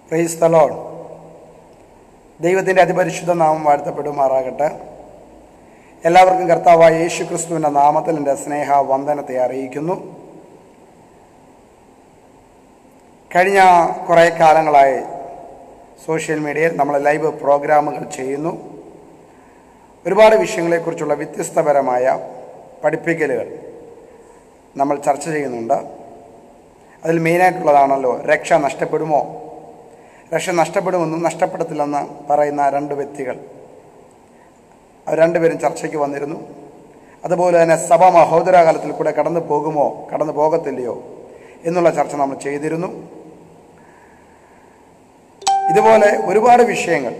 Praise the load ദൈവത്തിൻ്റെ അതിപരിശുദ്ധ നാമം വാഴ്ത്തപ്പെടുമാറാകട്ടെ എല്ലാവർക്കും കർത്താവായ യേശു ക്രിസ്തുവിൻ്റെ നാമത്തിൽ എൻ്റെ സ്നേഹ വന്ദനത്തെ അറിയിക്കുന്നു കഴിഞ്ഞ കുറേ കാലങ്ങളായി സോഷ്യൽ മീഡിയയിൽ നമ്മൾ ലൈവ് പ്രോഗ്രാമുകൾ ചെയ്യുന്നു ഒരുപാട് വിഷയങ്ങളെക്കുറിച്ചുള്ള വ്യത്യസ്തപരമായ പഠിപ്പിക്കലുകൾ നമ്മൾ ചർച്ച ചെയ്യുന്നുണ്ട് അതിൽ മെയിനായിട്ടുള്ളതാണല്ലോ രക്ഷ നഷ്ടപ്പെടുമോ രക്ഷ നഷ്ടപ്പെടുമെന്നും നഷ്ടപ്പെടത്തില്ലെന്ന് പറയുന്ന രണ്ട് വ്യക്തികൾ അവർ രണ്ടുപേരും ചർച്ചയ്ക്ക് വന്നിരുന്നു അതുപോലെ തന്നെ സഭ മഹോദരാകാലത്തിൽ കൂടെ കടന്നു പോകുമോ കടന്നു പോകത്തില്ലയോ എന്നുള്ള ചർച്ച നമ്മൾ ചെയ്തിരുന്നു ഇതുപോലെ ഒരുപാട് വിഷയങ്ങൾ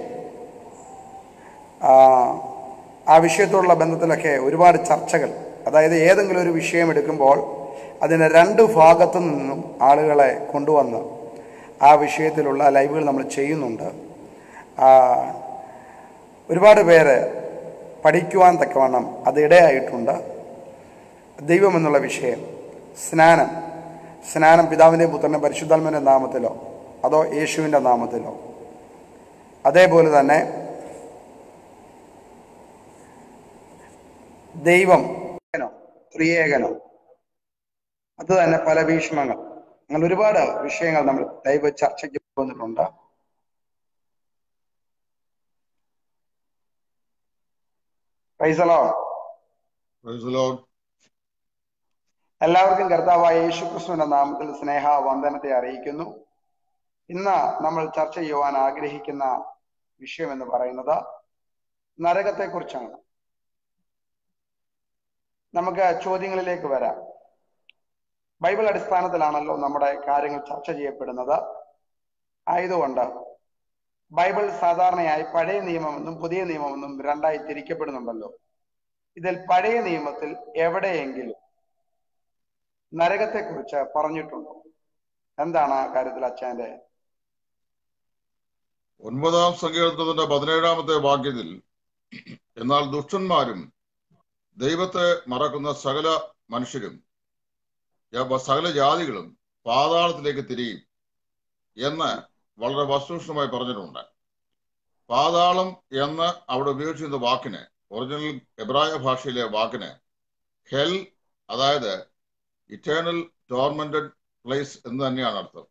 ആ, ആ വിഷയത്തോടുള്ള ബന്ധത്തിലൊക്കെ ഒരുപാട് ചർച്ചകൾ അതായത് ഏതെങ്കിലും ഒരു വിഷയം എടുക്കുമ്പോൾ അതിന് രണ്ട് ഭാഗത്തു നിന്നും ആളുകളെ കൊണ്ടുവന്ന് ആ വിഷയത്തിലുള്ള ലൈവുകൾ നമ്മൾ ചെയ്യുന്നുണ്ട് ആ, ഒരുപാട് പേര് പഠിക്കുവാൻ തക്കവണ്ണം അത് ഇടയായിട്ടുണ്ട് ദൈവം എന്നുള്ള വിഷയം സ്നാനം സ്നാനം പിതാവിൻ്റെയും പുത്രൻ്റെ പരിശുദ്ധാത്മൻ്റെ നാമത്തിലോ അതോ യേശുവിൻ്റെ നാമത്തിലോ അതേപോലെ തന്നെ ദൈവം ഏകനോ, ത്രിയേകനോ അത് തന്നെ പല ഭീഷ്മങ്ങൾ അങ്ങനെ ഒരുപാട് വിഷയങ്ങൾ നമ്മൾ ദൈവ ചർച്ചയ്ക്ക് വന്നിട്ടുണ്ട് പൈസലോ Praise the Lord. എല്ലാവർക്കും കർത്താവായ യേശുക്രിസ്തുവിന്റെ നാമത്തിൽ സ്നേഹ വന്ദനത്തെ അറിയിക്കുന്നു ഇന്ന് നമ്മൾ ചർച്ച ചെയ്യുവാൻ ആഗ്രഹിക്കുന്ന വിഷയം എന്ന് പറയുന്നത് നരകത്തെക്കുറിച്ചാണ് നമുക്ക് ചോദ്യങ്ങളിലേക്ക് വരാം ബൈബിൾ അടിസ്ഥാനത്തിലാണല്ലോ നമ്മുടെ കാര്യങ്ങൾ ചർച്ച ചെയ്യപ്പെടുന്നത് ആയതുകൊണ്ട് ബൈബിൾ സാധാരണയായി പഴയ നിയമമെന്നും പുതിയ നിയമമെന്നും രണ്ടായി തിരിക്കപ്പെടുന്നുണ്ടല്ലോ ഇതിൽ പഴയ നിയമത്തിൽ എവിടെയെങ്കിലും നരകത്തെക്കുറിച്ച് പറഞ്ഞിട്ടുണ്ടോ എന്താണ് ആ കാര്യത്തിൽ അച്ഛന്റെ ഒൻപതാം സങ്കീർത്തനത്തിന്റെ പതിനേഴാമത്തെ വാക്യത്തിൽ എന്നാൽ ദുഷ്ടന്മാരും ദൈവത്തെ മറക്കുന്ന സകല മനുഷ്യരും യ- സകല ജാതികളും പാതാളത്തിലേക്ക് തിരിയും എന്ന് വളരെ വസ്തുനിഷ്ഠമായി പറഞ്ഞിട്ടുണ്ട് പാതാളം എന്ന് അവിടെ ഉപയോഗിച്ചിരുന്ന വാക്കിന് ഒറിജിനൽ എബ്രായ ഭാഷയിലെ വാക്കിന് ഹെൽ അതായത് ഇറ്റേണൽ ടോർമെന്റഡ് പ്ലേസ് എന്ന് തന്നെയാണ് അർത്ഥം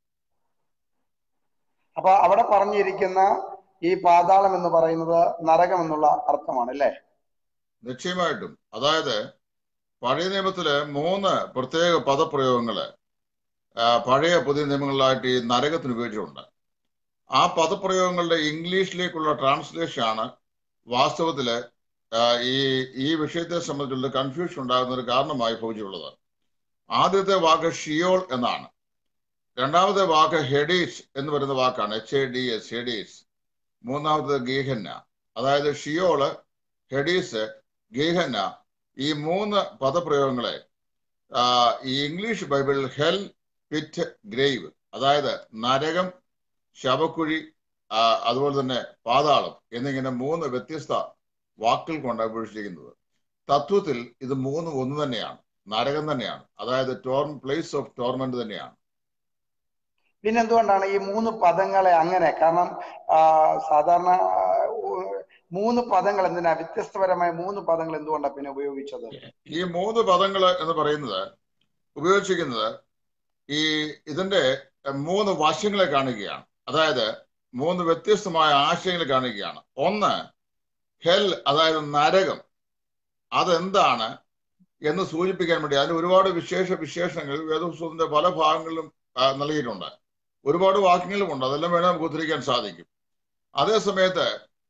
അപ്പൊ അവിടെ പറഞ്ഞിരിക്കുന്ന ഈ പാതാളം എന്ന് പറയുന്നത് നരകം എന്നുള്ള അർത്ഥമാണ് അല്ലേ നിശ്ചയമായിട്ടും അതായത് പഴയ നിയമത്തിലെ മൂന്ന് പ്രത്യേക പദപ്രയോഗങ്ങള് ആ, പഴയ പുതിയ നിയമങ്ങളിലായിട്ട് ഈ നരകത്തിന് ഉപയോഗിച്ചിട്ടുണ്ട് ആ പദപ്രയോഗങ്ങളുടെ ഇംഗ്ലീഷിലേക്കുള്ള ട്രാൻസ്ലേഷൻ ആണ് വാസ്തവത്തില് ആ, ഈ ഈ വിഷയത്തെ സംബന്ധിച്ചുള്ള കൺഫ്യൂഷൻ ഉണ്ടാകുന്ന ഒരു കാരണമായി ഭവിച്ചിട്ടുള്ളത് ആദ്യത്തെ വാക്ക് ഷിയോൾ എന്നാണ് രണ്ടാമത്തെ വാക്ക് ഹെഡീസ് എന്ന് പറയുന്ന വാക്കാണ് H A D S Hades മൂന്നാമത്തെ ഗീഹന്ന അതായത് ഷിയോള് ഹെഡീസ് ഗീഹന്ന ഈ മൂന്ന് പദപ്രയോഗങ്ങളെ ആ, ഈ ഇംഗ്ലീഷ് ബൈബിളിൽ ഹെൽ പിറ്റ് ഗ്രേവ് അതായത് നരകം ശവക്കുഴി ആ, അതുപോലെ തന്നെ പാതാളം എന്നിങ്ങനെ മൂന്ന് വ്യത്യസ്ത വാക്കുകൾ കൊണ്ടാണ് ഉപയോഗിച്ചിരിക്കുന്നത് തത്വത്തിൽ ഇത് മൂന്നും ഒന്ന് തന്നെയാണ് നരകം തന്നെയാണ് അതായത് ടോർ പ്ലേസ് ഓഫ് ടോർമെന്റ് തന്നെയാണ് പിന്നെ എന്തുകൊണ്ടാണ് ഈ മൂന്ന് പദങ്ങളെ അങ്ങനെ കാരണം ആ, സാധാരണ ആ, ഉ- മൂന്ന് പദങ്ങൾ എന്തിനാ വ്യത്യസ്തപരമായ മൂന്ന് പദങ്ങൾ എന്തുകൊണ്ടാണ് പിന്നെ ഉപയോഗിച്ചത് ഈ മൂന്ന് പദങ്ങൾ എന്ന് പറയുന്നത് ഉപയോഗിച്ചിരിക്കുന്നത് ഈ ഇതിന്റെ മൂന്ന് വശങ്ങളെ കാണുകയാണ് അതായത് മൂന്ന് വ്യത്യസ്തമായ ആശയങ്ങൾ കാണുകയാണ് ഒന്ന് ഹെൽ അതായത് നരകം അതെന്താണ് എന്ന് സൂചിപ്പിക്കാൻ വേണ്ടി അതിന് ഒരുപാട് വിശേഷ വിശേഷങ്ങൾ വേദപുസ്തകത്തിന്റെ പല ഭാഗങ്ങളിലും ആ, നൽകിയിട്ടുണ്ട് ഒരുപാട് വാക്യങ്ങളുമുണ്ട് അതെല്ലാം വേണേൽ നമുക്ക് ഉദ്ധരിക്കാൻ സാധിക്കും അതേ സമയത്ത്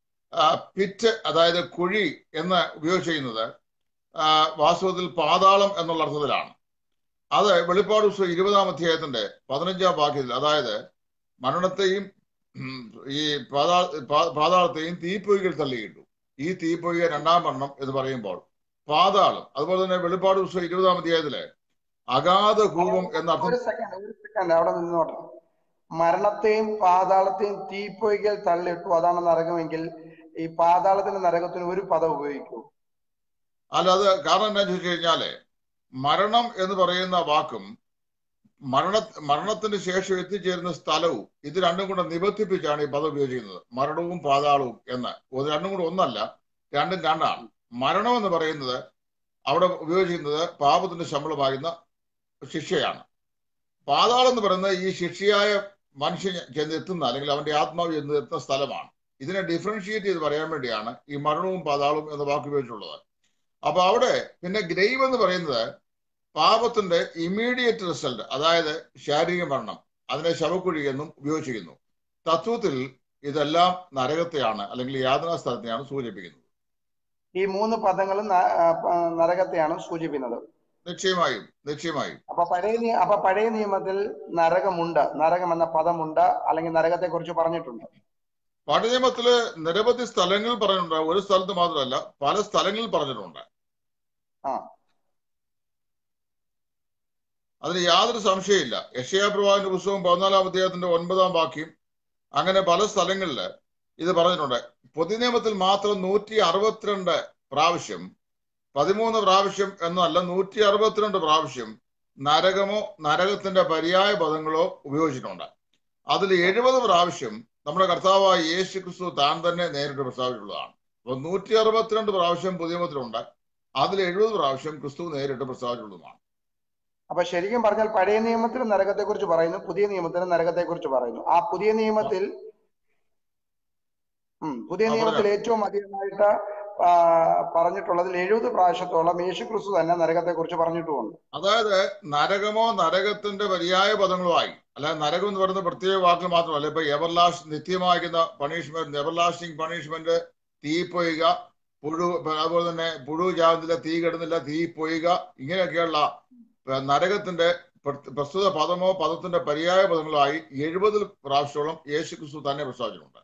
പിറ്റ് അതായത് കുഴി എന്ന് ഉപയോഗിച്ചിരിക്കുന്നത് ആ, വാസ്തവത്തിൽ പാതാളം എന്നുള്ള അർത്ഥത്തിലാണ് അത് വെളിപ്പാട് പുസ്തകം ഇരുപതാം അധ്യായത്തിന്റെ പതിനഞ്ചാം വാക്യത്തിൽ അതായത് മരണത്തെയും ഉം, ഈ പാതാ പാ- പാതാളത്തെയും തീപ്പൊയ്കൾ തള്ളിയിട്ടു ഈ തീപ്പൊയ്ക രണ്ടാം മരണം എന്ന് പറയുമ്പോൾ പാതാളം അതുപോലെ തന്നെ വെളിപ്പാട് പുസ്തകം ഇരുപതാം അധ്യായത്തിലെ അഗാധ കൂപം എന്ന അർത്ഥം ഒരു സെക്കൻഡ് ഒരു സെക്കൻഡ് അവിടെ നിന്നോട്ടെ മരണത്തെയും പാതാളത്തെയും തീപ്പൊയ്കൽ തള്ളിയിട്ടു അതാണ് നരകമെങ്കിൽ ഈ പാതാളത്തിന്റെ നരകത്തിന് ഒരു പദം ഉപയോഗിക്കൂ അല്ല അത് കാരണം എന്താ ചോദിച്ചു കഴിഞ്ഞാല് മരണം എന്ന് പറയുന്ന വാക്കും മരണ മരണത്തിന് ശേഷം എത്തിച്ചേരുന്ന സ്ഥലവും ഇത് രണ്ടും കൂടെ നിബന്ധിപ്പിച്ചാണ് ഈ പദം ഉപയോഗിക്കുന്നത് മരണവും പാതാളവും എന്ന് ഇത് രണ്ടും കൂടെ ഒന്നല്ല രണ്ടും രണ്ടാണ് മരണം എന്ന് പറയുന്നത് അവിടെ ഉപയോഗിക്കുന്നത് പാപത്തിന്റെ ശമ്പളമാകുന്ന ശിക്ഷയാണ് പാതാളം എന്ന് പറയുന്നത് ഈ ശിക്ഷയായ മനുഷ്യൻ ചെന്ന് എത്തുന്ന അല്ലെങ്കിൽ അവന്റെ ആത്മാവ് ചെന്ന് എത്തുന്ന സ്ഥലമാണ് ഇതിനെ ഡിഫറൻഷിയേറ്റ് ചെയ്ത് പറയാൻ വേണ്ടിയാണ് ഈ മരണവും പാതാളവും എന്ന വാക്ക് ഉപയോഗിച്ചിട്ടുള്ളത് അപ്പൊ അവിടെ പിന്നെ ഗ്രൈവ് എന്ന് പറയുന്നത് പാപത്തിന്റെ ഇമ്മീഡിയറ്റ് റിസൾട്ട് അതായത് ശാരീരിക മരണം അതിനെ ശവക്കുഴി എന്നും ഉപയോഗിച്ചിരിക്കുന്നു തത്വത്തിൽ ഇതെല്ലാം നരകത്തെയാണ് അല്ലെങ്കിൽ യാതനാ സ്ഥലത്തെയാണ് സൂചിപ്പിക്കുന്നത് ഈ മൂന്ന് പദങ്ങളും ന- ആ, പ- നരകത്തെയാണ് സൂചിപ്പിക്കുന്നത് നിശ്ചയമായും നിശ്ചയമായും അപ്പൊ പഴയ നിയ- അപ്പൊ പഴയ നിയമത്തിൽ നരകമുണ്ട് നരകം എന്ന പദമുണ്ട് അല്ലെങ്കിൽ നരകത്തെ കുറിച്ച് പറഞ്ഞിട്ടുണ്ട് പഴയ നിയമത്തില് നിരവധി സ്ഥലങ്ങളിൽ പറഞ്ഞിട്ടുണ്ട് ഒരു സ്ഥലത്ത് മാത്രമല്ല പല സ്ഥലങ്ങളിൽ പറഞ്ഞിട്ടുണ്ട് ആ അതിന് യാതൊരു സംശയമില്ല യക്ഷയാ പ്രവാഹിന്റെ പുസ്തകം പതിനാലാം അധ്യായത്തിന്റെ ഒൻപതാം വാക്യം അങ്ങനെ പല സ്ഥലങ്ങളിൽ ഇത് പറഞ്ഞിട്ടുണ്ട് പുതിയ നിയമത്തിൽ മാത്രം നൂറ്റി അറുപത്തിരണ്ട് പ്രാവശ്യം പതിമൂന്ന് പ്രാവശ്യം എന്നല്ല നൂറ്റി അറുപത്തിരണ്ട് പ്രാവശ്യം നരകമോ നരകത്തിന്റെ പര്യായ പദങ്ങളോ ഉപയോഗിച്ചിട്ടുണ്ട് അതിൽ എഴുപത് പ്രാവശ്യം നമ്മുടെ കർത്താവായ യേശു ക്രിസ്തു താൻ തന്നെ നേരിട്ട് പ്രസ്താവിച്ചിട്ടുള്ളതാണ് അപ്പൊ നൂറ്റി അറുപത്തിരണ്ട് പ്രാവശ്യം പുതിയ നിയമത്തിലുണ്ട് അതിൽ എഴുപത് പ്രാവശ്യം ക്രിസ്തു നേരിട്ട് പ്രസ്താവിച്ചിട്ടുള്ളതാണ് അപ്പൊ ശരിക്കും പറഞ്ഞാൽ പഴയ നിയമത്തിൽ നരകത്തെ കുറിച്ച് പറയുന്നു പുതിയ നിയമത്തിൽ നരകത്തെ കുറിച്ച് പറയുന്നു ആ പുതിയ നിയമത്തിൽ ഉം പുതിയ ആ, നിയമത്തിൽ ഏറ്റവും അധികമായിട്ട് ആ, പറഞ്ഞിട്ടുള്ളതിൽ എഴുപത് പ്രാവശ്യത്തോളം യേശു ക്രിസ്തു തന്നെ നരകത്തെ കുറിച്ച് പറഞ്ഞിട്ടുമുണ്ട് അതായത് നരകമോ നരകത്തിന്റെ പര്യായ പദങ്ങളുമായി അല്ലാതെ നരകം എന്ന് പറയുന്ന പ്രത്യേക വാക്കുകൾ മാത്രമല്ല ഇപ്പൊ എവർലാസ്റ്റ് നിത്യമായിരിക്കുന്ന പണിഷ്മെന്റ് എവർലാസ്റ്റിംഗ് പണിഷ്മെന്റ് തീ പൊയ്യുക പുഴു അതുപോലെ തന്നെ പുഴു ചാകുന്നില്ല തീ കെടുന്നില്ല തീ പൊയ്യുക ഇങ്ങനെയൊക്കെയുള്ള ഏർ നരകത്തിന്റെ പ്ര- പ്രസ്തുത പദമോ പദത്തിന്റെ പര്യായ പദങ്ങളായി എഴുപത് പ്രാവശ്യത്തോളം യേശു ക്രിസ്തു തന്നെ പ്രസ്താവിച്ചിട്ടുണ്ട്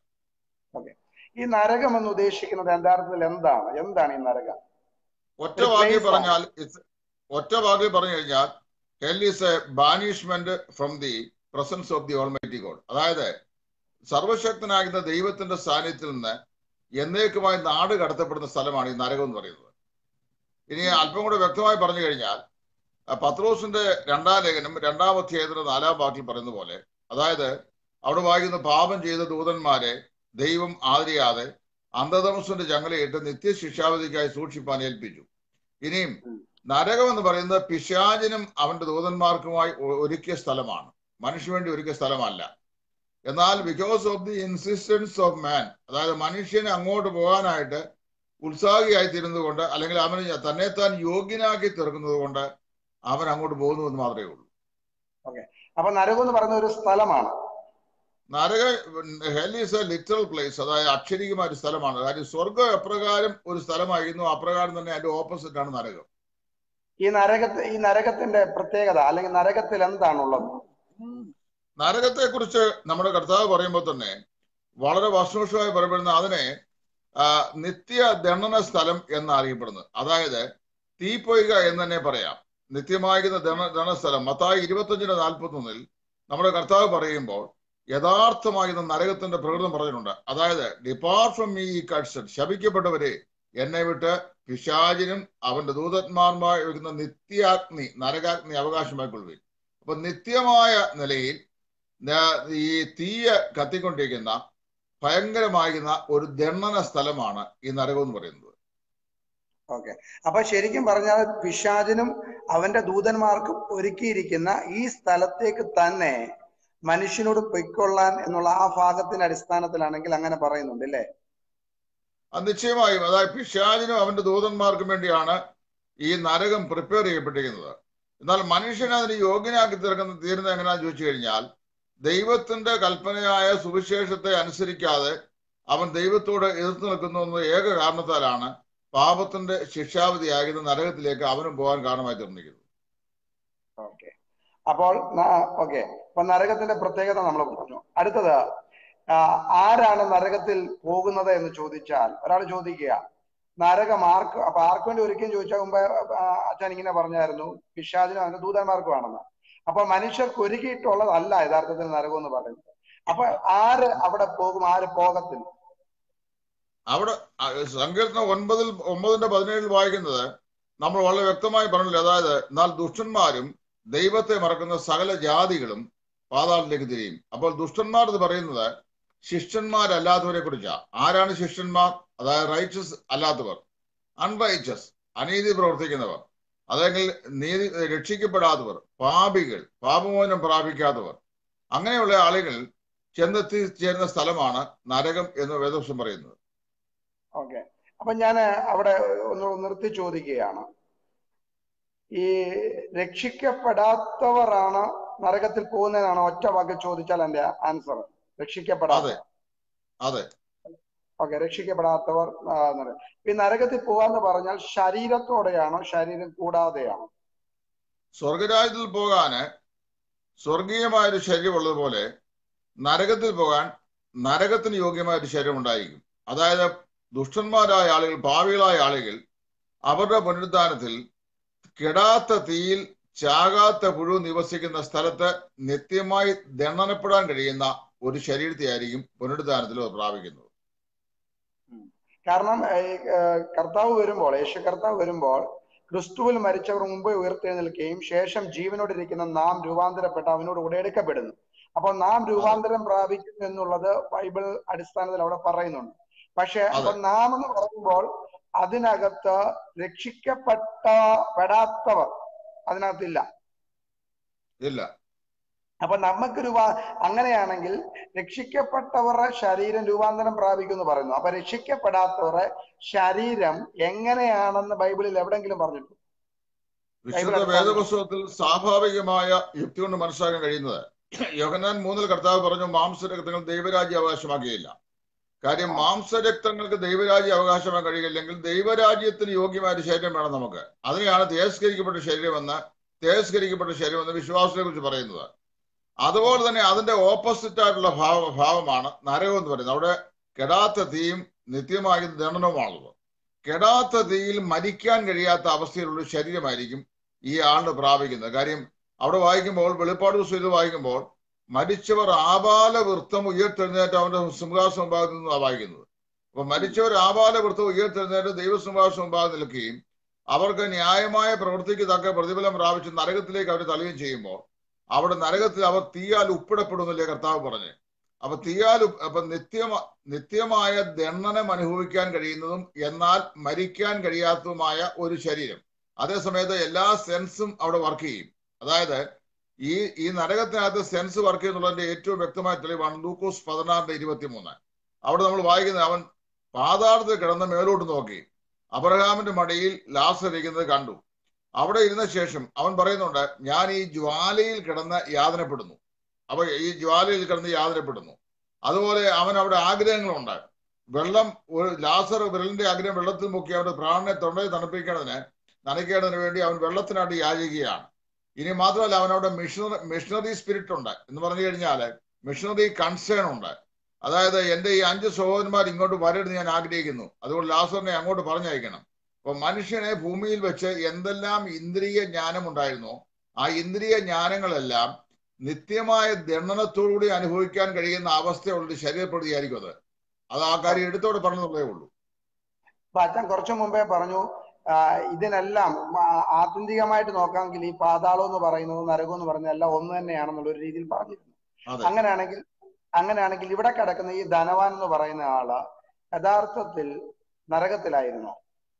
ഈ നരകം എന്ന് ഉദ്ദേശിക്കുന്നത് യഥാർത്ഥത്തിൽ എന്താണ് എന്താണ് ഈ നരകം ഒറ്റ ഒരു വാക്കിൽ place ആണ്. പറഞ്ഞാൽ it's- ഒറ്റ വാക്കിൽ പറഞ്ഞു കഴിഞ്ഞാൽ hell is a banishment from the presence of the almighty God അതായത് സർവശക്തനാകുന്ന ദൈവത്തിന്റെ സാന്നിധ്യത്തിൽ നിന്ന് എന്നേക്കുമായി നാട് കടത്തപ്പെടുന്ന സ്ഥലമാണ് ഈ നരകം എന്ന് പറയുന്നത് ഇനി അല്പം കൂടെ വ്യക്തമായി പറഞ്ഞു കഴിഞ്ഞാൽ ആ, പത്രോസിന്റെ രണ്ടാം ലേഖനം രണ്ടാം അധ്യായത്തിന്റെ നാലാം വാക്കിൽ പറയുന്ന പോലെ അതായത് അവിടെ വായിക്കുന്ന പാപം ചെയ്ത ദൂതന്മാരെ ദൈവം ആദരിയാതെ അന്ധതമസിന്റെ ചങ്ങലയിട്ട് നിത്യശിക്ഷാവധിക്കായി സൂക്ഷിപ്പാൻ ഏൽപ്പിച്ചു ഇനിയും നരകം എന്ന് പറയുന്നത് പിശാചിനും അവന്റെ ദൂതന്മാർക്കുമായി ഒ- ഒരുക്കിയ സ്ഥലമാണ് മനുഷ്യന് വേണ്ടി ഒരുക്കിയ സ്ഥലമല്ല എന്നാൽ because of the insistence of man അതായത് മനുഷ്യന് അങ്ങോട്ട് പോകാനായിട്ട് ഉത്സാഹിയായി തീരുന്നത് കൊണ്ട് അല്ലെങ്കിൽ അവന് തന്നെത്താൻ യോഗ്യനാക്കി തീർക്കുന്നത് കൊണ്ട് അവൻ അങ്ങോട്ട് പോകുന്നു എന്ന് മാത്രമേ ഉള്ളൂ അപ്പൊ നരകം എന്ന് പറയുന്ന ഒരു സ്ഥലമാണ് നരക hell is a literal place അതായത് അക്ഷരികമായ ഒരു സ്ഥലമാണ് കാര്യം സ്വർഗം എപ്രകാരം ഒരു സ്ഥലമായിരുന്നു അപ്രകാരം തന്നെ അതിന്റെ ഓപ്പോസിറ്റ് ആണ് നരകം ഈ നരകത്തെ ഈ നരകത്തിന്റെ പ്രത്യേകത അല്ലെങ്കിൽ നരകത്തിൽ എന്താണുള്ളത് നരകത്തെ കുറിച്ച് നമ്മുടെ കർത്താവ് പറയുമ്പോൾ തന്നെ വളരെ വർഷവർഷമായി പറയപ്പെടുന്ന അതിനെ ആ, നിത്യ ദണ്ഡന സ്ഥലം എന്ന് അറിയപ്പെടുന്നത് അതായത് തീപ്പൊയ്ക എന്ന് തന്നെ പറയാം നിത്യമായിരുന്ന ദണ ദണസ്ഥലം മത്തായി ഇരുപത്തഞ്ചിന് നാൽപ്പത്തി ഒന്നിൽ നമ്മുടെ കർത്താവ് പറയുമ്പോൾ യഥാർത്ഥമായിരുന്ന നരകത്തിന്റെ പ്രകൃതം പറഞ്ഞിട്ടുണ്ട് അതായത് ഡിപ്പാർട്ട് ഫ്രം മീ ഈ കട്സൺ ശപിക്കപ്പെട്ടവരെ എന്നെ വിട്ട് പിശാചിനും അവന്റെ ദൂതന്മാരുമായി വരുന്ന നിത്യാഗ്നി നരകാഗ്നി അവകാശമായിക്കൊള്ളുകയും അപ്പൊ നിത്യമായ നിലയിൽ ന- ഈ തീയ കത്തിക്കൊണ്ടിരിക്കുന്ന ഭയങ്കരമായിരുന്ന ഒരു ദണ്ഡന സ്ഥലമാണ് ഈ നരകം എന്ന് പറയുന്നത് ഓക്കെ അപ്പൊ ശരിക്കും പറഞ്ഞാൽ പിശാചിനും അവന്റെ ദൂതന്മാർക്കും ഒരുക്കിയിരിക്കുന്ന ഈ സ്ഥലത്തേക്ക് തന്നെ മനുഷ്യനോട് പൊയ്ക്കൊള്ളാൻ എന്നുള്ള ആ ഭാഗത്തിന്റെ അടിസ്ഥാനത്തിലാണെങ്കിൽ അങ്ങനെ പറയുന്നുണ്ട് അല്ലേ അത് നിശ്ചയമായും അതായത് പിശാചിനും അവന്റെ ദൂതന്മാർക്കും വേണ്ടിയാണ് ഈ നരകം പ്രിപ്പയർ ചെയ്യപ്പെട്ടിരിക്കുന്നത് എന്നാൽ മനുഷ്യനെ അതിന് യോഗ്യനാക്കി തീർക്കുന്ന തീരുന്നത് എങ്ങനെയാണെന്ന് ചോദിച്ചു കഴിഞ്ഞാൽ ദൈവത്തിന്റെ കൽപ്പനയായ സുവിശേഷത്തെ അനുസരിക്കാതെ അവൻ ദൈവത്തോട് എതിർത്ത് നിൽക്കുന്നു എന്ന ഏക കാരണത്താലാണ് പാപത്തിന്റെ ശിക്ഷാവധിയാകുന്ന നരകത്തിലേക്ക് അവനും പോകാൻ കാരണമായി തീർന്നിരിക്കുന്നത് ഓക്കെ അപ്പോൾ ഓക്കെ അപ്പൊ നരകത്തിന്റെ പ്രത്യേകത നമ്മൾ പറഞ്ഞു അടുത്തത് ആ, ആരാണ് നരകത്തിൽ പോകുന്നത് എന്ന് ചോദിച്ചാൽ ഒരാൾ ചോദിക്കുക നരകം ആർക്ക് അപ്പൊ ആർക്ക് വേണ്ടി ഒരിക്കലും ചോദിച്ചാൽ മുമ്പ് ആ, അച്ഛൻ ഇങ്ങനെ പറഞ്ഞായിരുന്നു പിശാചിനും അവന്റെ ദൂതന്മാർക്കുമാണെന്ന് അപ്പൊ മനുഷ്യർക്ക് ഒരുക്കിയിട്ടുള്ളതല്ല യഥാർത്ഥത്തിൽ നരകം എന്ന് പറയുന്നത് അപ്പൊ ആര് അവിടെ പോകും ആര് പോകത്തില്ല അവിടെ ആ, സങ്കീർത്തനം ഒൻപതിൽ ഒമ്പതിന്റെ പതിനേഴിൽ വായിക്കുന്നത് നമ്മൾ വളരെ വ്യക്തമായി പറഞ്ഞില്ല അതായത് എന്നാൽ ദുഷ്ടന്മാരും ദൈവത്തെ മറക്കുന്ന സകല ജാതികളും പാതാളത്തിലേക്ക് തിരിയും അപ്പോൾ ദുഷ്ടന്മാർ എന്ന് പറയുന്നത് ശിഷ്യന്മാരല്ലാത്തവരെ കുറിച്ചാണ് ആരാണ് ശിഷ്യന്മാർ അതായത് റൈച്ചസ് അല്ലാത്തവർ അൺറൈച്ചസ് അനീതി പ്രവർത്തിക്കുന്നവർ അല്ലെങ്കിൽ നീതി രക്ഷിക്കപ്പെടാത്തവർ പാപികൾ പാപമോചനം പ്രാപിക്കാത്തവർ അങ്ങനെയുള്ള ആളുകൾ ചെന്നെത്തി ചേരുന്ന സ്ഥലമാണ് നരകം എന്ന് വേദവശം പറയുന്നത് ഓക്കെ അപ്പൊ ഞാൻ അവിടെ ഒന്ന് നിർത്തി ചോദിക്കുകയാണ് ഈ രക്ഷിക്കപ്പെടാത്തവരാണ് നരകത്തിൽ പോകുന്നതെന്നാണ് ഒറ്റ വാക്ക് ചോദിച്ചാൽ എന്റെ ആൻസർ രക്ഷിക്കപ്പെടാത്ത അതെ അതെ ഓക്കെ രക്ഷിക്കപ്പെടാത്തവർ ആ, നര- ഈ നരകത്തിൽ പോവാന്ന് പറഞ്ഞാൽ ശരീരത്തോടെയാണോ ശരീരം കൂടാതെയാണോ സ്വർഗരാജ്യത്തിൽ പോകാന് സ്വർഗീയമായ ഒരു ശരീരം ഉള്ളതുപോലെ നരകത്തിൽ പോകാൻ നരകത്തിന് യോഗ്യമായ ഒരു ശരീരം ഉണ്ടായിരിക്കും അതായത് ദുഷ്ടന്മാരായ ആളുകൾ പാവികളായ ആളുകൾ അവരുടെ പുനരുദ്ധാനത്തിൽ കെടാത്ത തീയിൽ ചാകാത്ത പുഴു നിവസിക്കുന്ന സ്ഥലത്ത് നിത്യമായി ദണ്ഡനപ്പെടാൻ കഴിയുന്ന ഒരു ശരീരത്തെയായിരിക്കും പുനരുദ്ധാനത്തിൽ അവർ പ്രാപിക്കുന്നത് കാരണം ഏഹ്, ഏഹ്, കർത്താവ് വരുമ്പോൾ യേശു കർത്താവ് വരുമ്പോൾ ക്രിസ്തുവിൽ മരിച്ചവർ മുമ്പ് ഉയർത്തെഴുന്നേൽക്കുകയും ശേഷം ജീവനോടിരിക്കുന്ന നാം രൂപാന്തരപ്പെട്ട അവനോട് കൂടെ എടുക്കപ്പെടുന്നു അപ്പോൾ നാം രൂപാന്തരം പ്രാപിക്കുന്നു എന്നുള്ളത് ബൈബിൾ അടിസ്ഥാനത്തിൽ അവിടെ പറയുന്നുണ്ട് പക്ഷെ അപ്പൊ നാം എന്ന് പറയുമ്പോൾ അതിനകത്ത് രക്ഷിക്കപ്പെട്ട പെടാത്തവർ അതിനകത്തില്ല ഇല്ല അപ്പൊ നമുക്ക് രൂപ അങ്ങനെയാണെങ്കിൽ രക്ഷിക്കപ്പെട്ടവരുടെ ശരീരം രൂപാന്തരം പ്രാപിക്കുമെന്ന് പറയുന്നു അപ്പൊ രക്ഷിക്കപ്പെടാത്തവരുടെ ശരീരം എങ്ങനെയാണെന്ന് ബൈബിളിൽ എവിടെങ്കിലും പറഞ്ഞിട്ടുണ്ട് വിശുദ്ധ വേദപുസ്തകത്തിൽ സ്വാഭാവികമായ യുക്തി കൊണ്ട് മനസ്സിലാക്കാൻ കഴിയുന്നത് യോഹന്നാൻ മൂന്നിൽ കർത്താവ് പറഞ്ഞു മാംസരക്തങ്ങൾ ദൈവരാജ്യം അവകാശമാക്കിയില്ല കാര്യം മാംസരക്തങ്ങൾക്ക് ദൈവരാജ്യം അവകാശമാക്കാൻ കഴിയില്ലെങ്കിൽ ദൈവരാജ്യത്തിന് യോഗ്യമായ ഒരു ശരീരം വേണം നമുക്ക് അതിനെയാണ് തേസ്കരിക്കപ്പെട്ട ശരീരമെന്ന് തേസ്കരിക്കപ്പെട്ട ശരീരമെന്ന് വിശ്വാസത്തെ കുറിച്ച് പറയുന്നത് അതുപോലെ തന്നെ അതിന്റെ ഓപ്പോസിറ്റ് ആയിട്ടുള്ള ഭാവ ഭാവമാണ് നരകം എന്ന് പറയുന്നത് അവിടെ കെടാത്ത തീയും നിത്യമായ ദണ്ഡനവുമാണുള്ളത് കെടാത്ത തീയിൽ മരിക്കാൻ കഴിയാത്ത അവസ്ഥയിലുള്ള ഒരു ശരീരമായിരിക്കും ഈ ആളിന് പ്രാപിക്കുന്നത് കാര്യം അവിടെ വായിക്കുമ്പോൾ വെളിപ്പാട് പുസ്തകത്തിൽ വായിക്കുമ്പോൾ മരിച്ചവർ ആപാല വൃത്തം ഉയർത്തെഴുന്നേറ്റ് അവന്റെ സിംഹാസന മുമ്പാകത്ത് നിന്നാണ് വായിക്കുന്നത് അപ്പൊ മരിച്ചവർ ആപാല വൃത്തം ഉയർത്തെഴുന്നേറ്റ് ദൈവസിംഹാസന മുമ്പാകെ നിൽക്കുകയും അവർക്ക് ന്യായമായ പ്രവൃത്തിക്ക് തക്ക പ്രതിഫലം പ്രാപിച്ച് നരകത്തിലേക്ക് അവർ തള്ളുകയും ചെയ്യുമ്പോൾ അവിടെ നരകത്തിൽ അവർ തീയാൽ ഉപ്പിടപ്പെടുന്നില്ലേ കർത്താവ് പറഞ്ഞ് അപ്പൊ തീയാൽ ഉപ്പ്- അപ്പൊ നിത്യമ നിത്യമായ ദണ്ഡനം അനുഭവിക്കാൻ കഴിയുന്നതും എന്നാൽ മരിക്കാൻ കഴിയാത്തതുമായ ഒരു ശരീരം അതേസമയത്ത് എല്ലാ സെൻസും അവിടെ വർക്ക് ചെയ്യും അതായത് ഈ ഈ നരകത്തിനകത്ത് സെൻസ് വർക്ക് ചെയ്യുന്നുള്ളതിന്റെ ഏറ്റവും വ്യക്തമായ തെളിവാണ് ലൂക്കോസ് പതിനാറിന്റെ ഇരുപത്തിമൂന്ന് അവിടെ നമ്മൾ വായിക്കുന്നത് അവൻ പാതാളത്തിൽ കിടന്ന് മേലോട്ട് നോക്കി അബ്രഹാമിന്റെ മടിയിൽ ലാസർ ഇരിക്കുന്നത് കണ്ടു അവിടെ ഇരുന്ന ശേഷം അവൻ പറയുന്നുണ്ട് ഞാൻ ഈ ജ്വാലയിൽ കിടന്ന് യാതനപ്പെടുന്നു അപ്പൊ ഈ ജ്വാലയിൽ കിടന്ന് യാതനപ്പെടുന്നു അതുപോലെ അവൻ അവിടെ ആഗ്രഹങ്ങളുണ്ട് വെള്ളം ഒരു ലാസർ വിരലിന്റെ ആഗ്രഹം വെള്ളത്തിൽ മുക്കി അവന്റെ പ്രാണനെ തൊണ്ടയിൽ തണുപ്പിക്കേണ്ടതിന് നനയ്ക്കേണ്ടതിന് വേണ്ടി അവൻ വെള്ളത്തിനായിട്ട് യാചിക്കുകയാണ് ഇനി മാത്രമല്ല അവൻ അവിടെ മിഷണറി മിഷണറി സ്പിരിറ്റ് ഉണ്ട് എന്ന് പറഞ്ഞു കഴിഞ്ഞാൽ മിഷണറി കൺസേൺ ഉണ്ട് അതായത് എന്റെ ഈ അഞ്ച് സഹോദരന്മാർ ഇങ്ങോട്ട് വരരുത് ഞാൻ ആഗ്രഹിക്കുന്നു അതുകൊണ്ട് ലാസറിനെ അങ്ങോട്ട് പറഞ്ഞയക്കണം അപ്പൊ മനുഷ്യനെ ഭൂമിയിൽ വെച്ച് എന്തെല്ലാം ഇന്ദ്രിയ ജ്ഞാനം ഉണ്ടായിരുന്നോ ആ ഇന്ദ്രിയ ജ്ഞാനങ്ങളെല്ലാം നിത്യമായ ദണ്ഡനത്തോടുകൂടി അനുഭവിക്കാൻ കഴിയുന്ന അവസ്ഥയുള്ള ശരീരപ്രതിയായിരിക്കും അത് അത് ആ കാര്യം എടുത്തോടെ പറഞ്ഞതേ ഉള്ളൂ അപ്പൊ അച്ഛൻ കുറച്ചു മുമ്പേ പറഞ്ഞു ആ, ഇതിനെല്ലാം ആ- ആത്യന്തികമായിട്ട് നോക്കാമെങ്കിൽ ഈ പാതാളം എന്ന് പറയുന്നത് നരകം എന്ന് പറയുന്നത് എല്ലാം ഒന്ന് തന്നെയാണെന്നുള്ള ഒരു രീതിയിൽ പറഞ്ഞിരുന്നു അതെ അങ്ങനെയാണെങ്കിൽ അങ്ങനെയാണെങ്കിൽ ഇവിടെ കിടക്കുന്ന ഈ ധനവാൻ എന്ന് പറയുന്ന ആള് യഥാർത്ഥത്തിൽ നരകത്തിലായിരുന്നു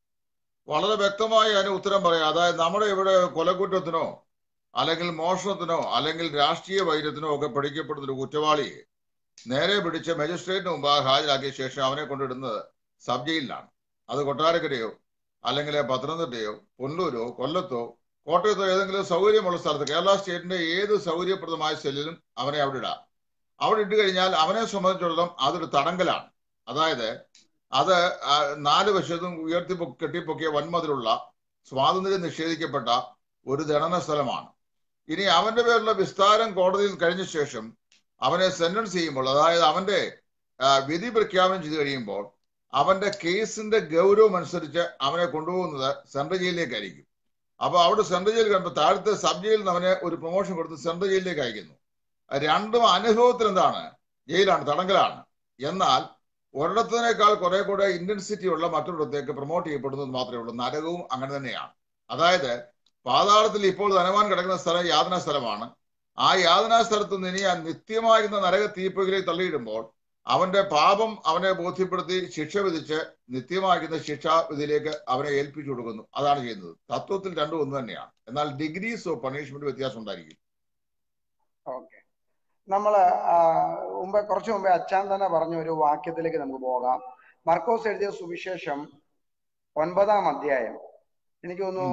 വളരെ വ്യക്തമായി അതിന് ഉത്തരം പറയാം അതായത് നമ്മുടെ ഇവിടെ കൊലക്കുറ്റത്തിനോ അല്ലെങ്കിൽ മോഷണത്തിനോ അല്ലെങ്കിൽ രാഷ്ട്രീയ വൈര്യത്തിനോ ഒക്കെ പിടിക്കപ്പെടുന്ന ഒരു കുറ്റവാളിയെ നേരെ പിടിച്ച് മജിസ്ട്രേറ്റിന് മുമ്പാകെ ഹാജരാക്കിയ ശേഷം അവനെ കൊണ്ടിടുന്നത് സബ് ജയിലിലാണ് അത് കൊട്ടാരക്കരയോ അല്ലെങ്കിൽ പത്തനംതിട്ടയോ പുനലൂരോ കൊല്ലത്തോ കോട്ടയത്തോ ഏതെങ്കിലും സൗകര്യമുള്ള സ്ഥലത്ത് കേരള സ്റ്റേറ്റിന്റെ ഏത് സൗകര്യപ്രദമായ സെല്ലിലും അവനെ അവിടെ ഇടാം അവിടെ ഇട്ട് കഴിഞ്ഞാൽ അവനെ സംബന്ധിച്ചിടത്തോളം അതൊരു തടങ്കലാണ് അതായത് അത് ആ നാല് വശത്തും ഉയർത്തി പൊ- കെട്ടിപ്പൊക്കിയ വൻമതിലുള്ള സ്വാതന്ത്ര്യം നിഷേധിക്കപ്പെട്ട ഒരു ദണ്ഡന സ്ഥലമാണ് ഇനി അവന്റെ പേരിലുള്ള വിസ്താരം കോടതിയിൽ കഴിഞ്ഞ ശേഷം അവനെ സെന്റൻസ് ചെയ്യുമ്പോൾ അതായത് അവന്റെ ആ, വിധി പ്രഖ്യാപനം ചെയ്തു കഴിയുമ്പോൾ അവന്റെ കേസിന്റെ ഗൗരവം അനുസരിച്ച് അവനെ കൊണ്ടുപോകുന്നത് സെൻട്രൽ ജയിലിലേക്കായിരിക്കും അപ്പൊ അവിടെ സെൻട്രൽ ജയിൽ കണ്ടപ്പോൾ താഴത്തെ സബ് ജയിലിൽ നിന്ന് അവനെ ഒരു പ്രൊമോഷൻ കൊടുത്ത് സെൻട്രൽ ജയിലിലേക്ക് അയക്കുന്നു രണ്ടും അനുഭവത്തിൽ എന്താണ് ജയിലാണ് തടങ്കലാണ് എന്നാൽ ഒരിടത്തിനേക്കാൾ കുറെ കൂടെ ഇന്റൻസിറ്റി ഉള്ള മറ്റൊരിടത്തേക്ക് പ്രൊമോട്ട് ചെയ്യപ്പെടുന്നത് മാത്രമേ ഉള്ളൂ നരകവും അങ്ങനെ തന്നെയാണ് അതായത് പാതാളത്തിൽ ഇപ്പോൾ ധനവാൻ കിടക്കുന്ന സ്ഥലം യാതനാ സ്ഥലമാണ് ആ യാതനാ സ്ഥലത്ത് നിന്ന് ഇനി ആ നിത്യമായിരുന്ന നരക തീപ്പുകളിലേക്ക് തള്ളിയിടുമ്പോൾ അവന്റെ പാപം അവനെ ബോധ്യപ്പെടുത്തി ശിക്ഷ വിധിച്ച് നിത്യമാകുന്ന ശിക്ഷാവിധിയിലേക്ക് അവനെ ഏൽപ്പിച്ചു കൊടുക്കുന്നു അതാണ് ചെയ്യുന്നത് തത്വത്തിൽ രണ്ടും ഒന്ന് തന്നെയാണ് എന്നാൽ ഡിഗ്രീസ് ഓഫ് പണിഷ്മെന്റ് വ്യത്യാസം ഉണ്ടായിരിക്കും ഓക്കെ നമ്മള് ആ, മുമ്പേ കുറച്ചു മുമ്പേ അച്ചാൻ തന്നെ പറഞ്ഞ ഒരു വാക്യത്തിലേക്ക് നമുക്ക് പോകാം മർക്കോസ് എഴുതിയ സുവിശേഷം ഒൻപതാം അധ്യായം എനിക്ക് തോന്നുന്നു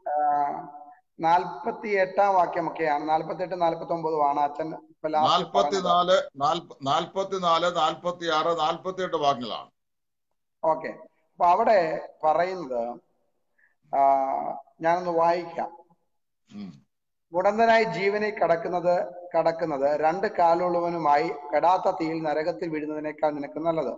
നാൽപ്പത്തി എട്ടാം വാക്യമൊക്കെയാണ് നാൽപ്പത്തി എട്ട് നാൽപ്പത്തി ഒമ്പതും ആണ് അച്ഛൻ ഇപ്പൊ ലാസ്റ്റ് പറഞ്ഞത് നാൽപ്പത്തിനാല് നാൽപ്പത്തിനാല് നാൽപ്പത്തി ആറ് നാൽപ്പത്തി എട്ട് വാക്യങ്ങളാണ് ഓക്കെ അപ്പൊ അവിടെ പറയുന്നത് ആ, ഞാനൊന്ന് വായിക്കാം ഉം. മുടന്തനായി ജീവനിൽ കടക്കുന്നത് കടക്കുന്നത് രണ്ട് കാലുള്ളവനുമായി കെടാത്ത തീയിൽ നരകത്തിൽ വീഴുന്നതിനേക്കാൾ നിനക്ക് നല്ലത്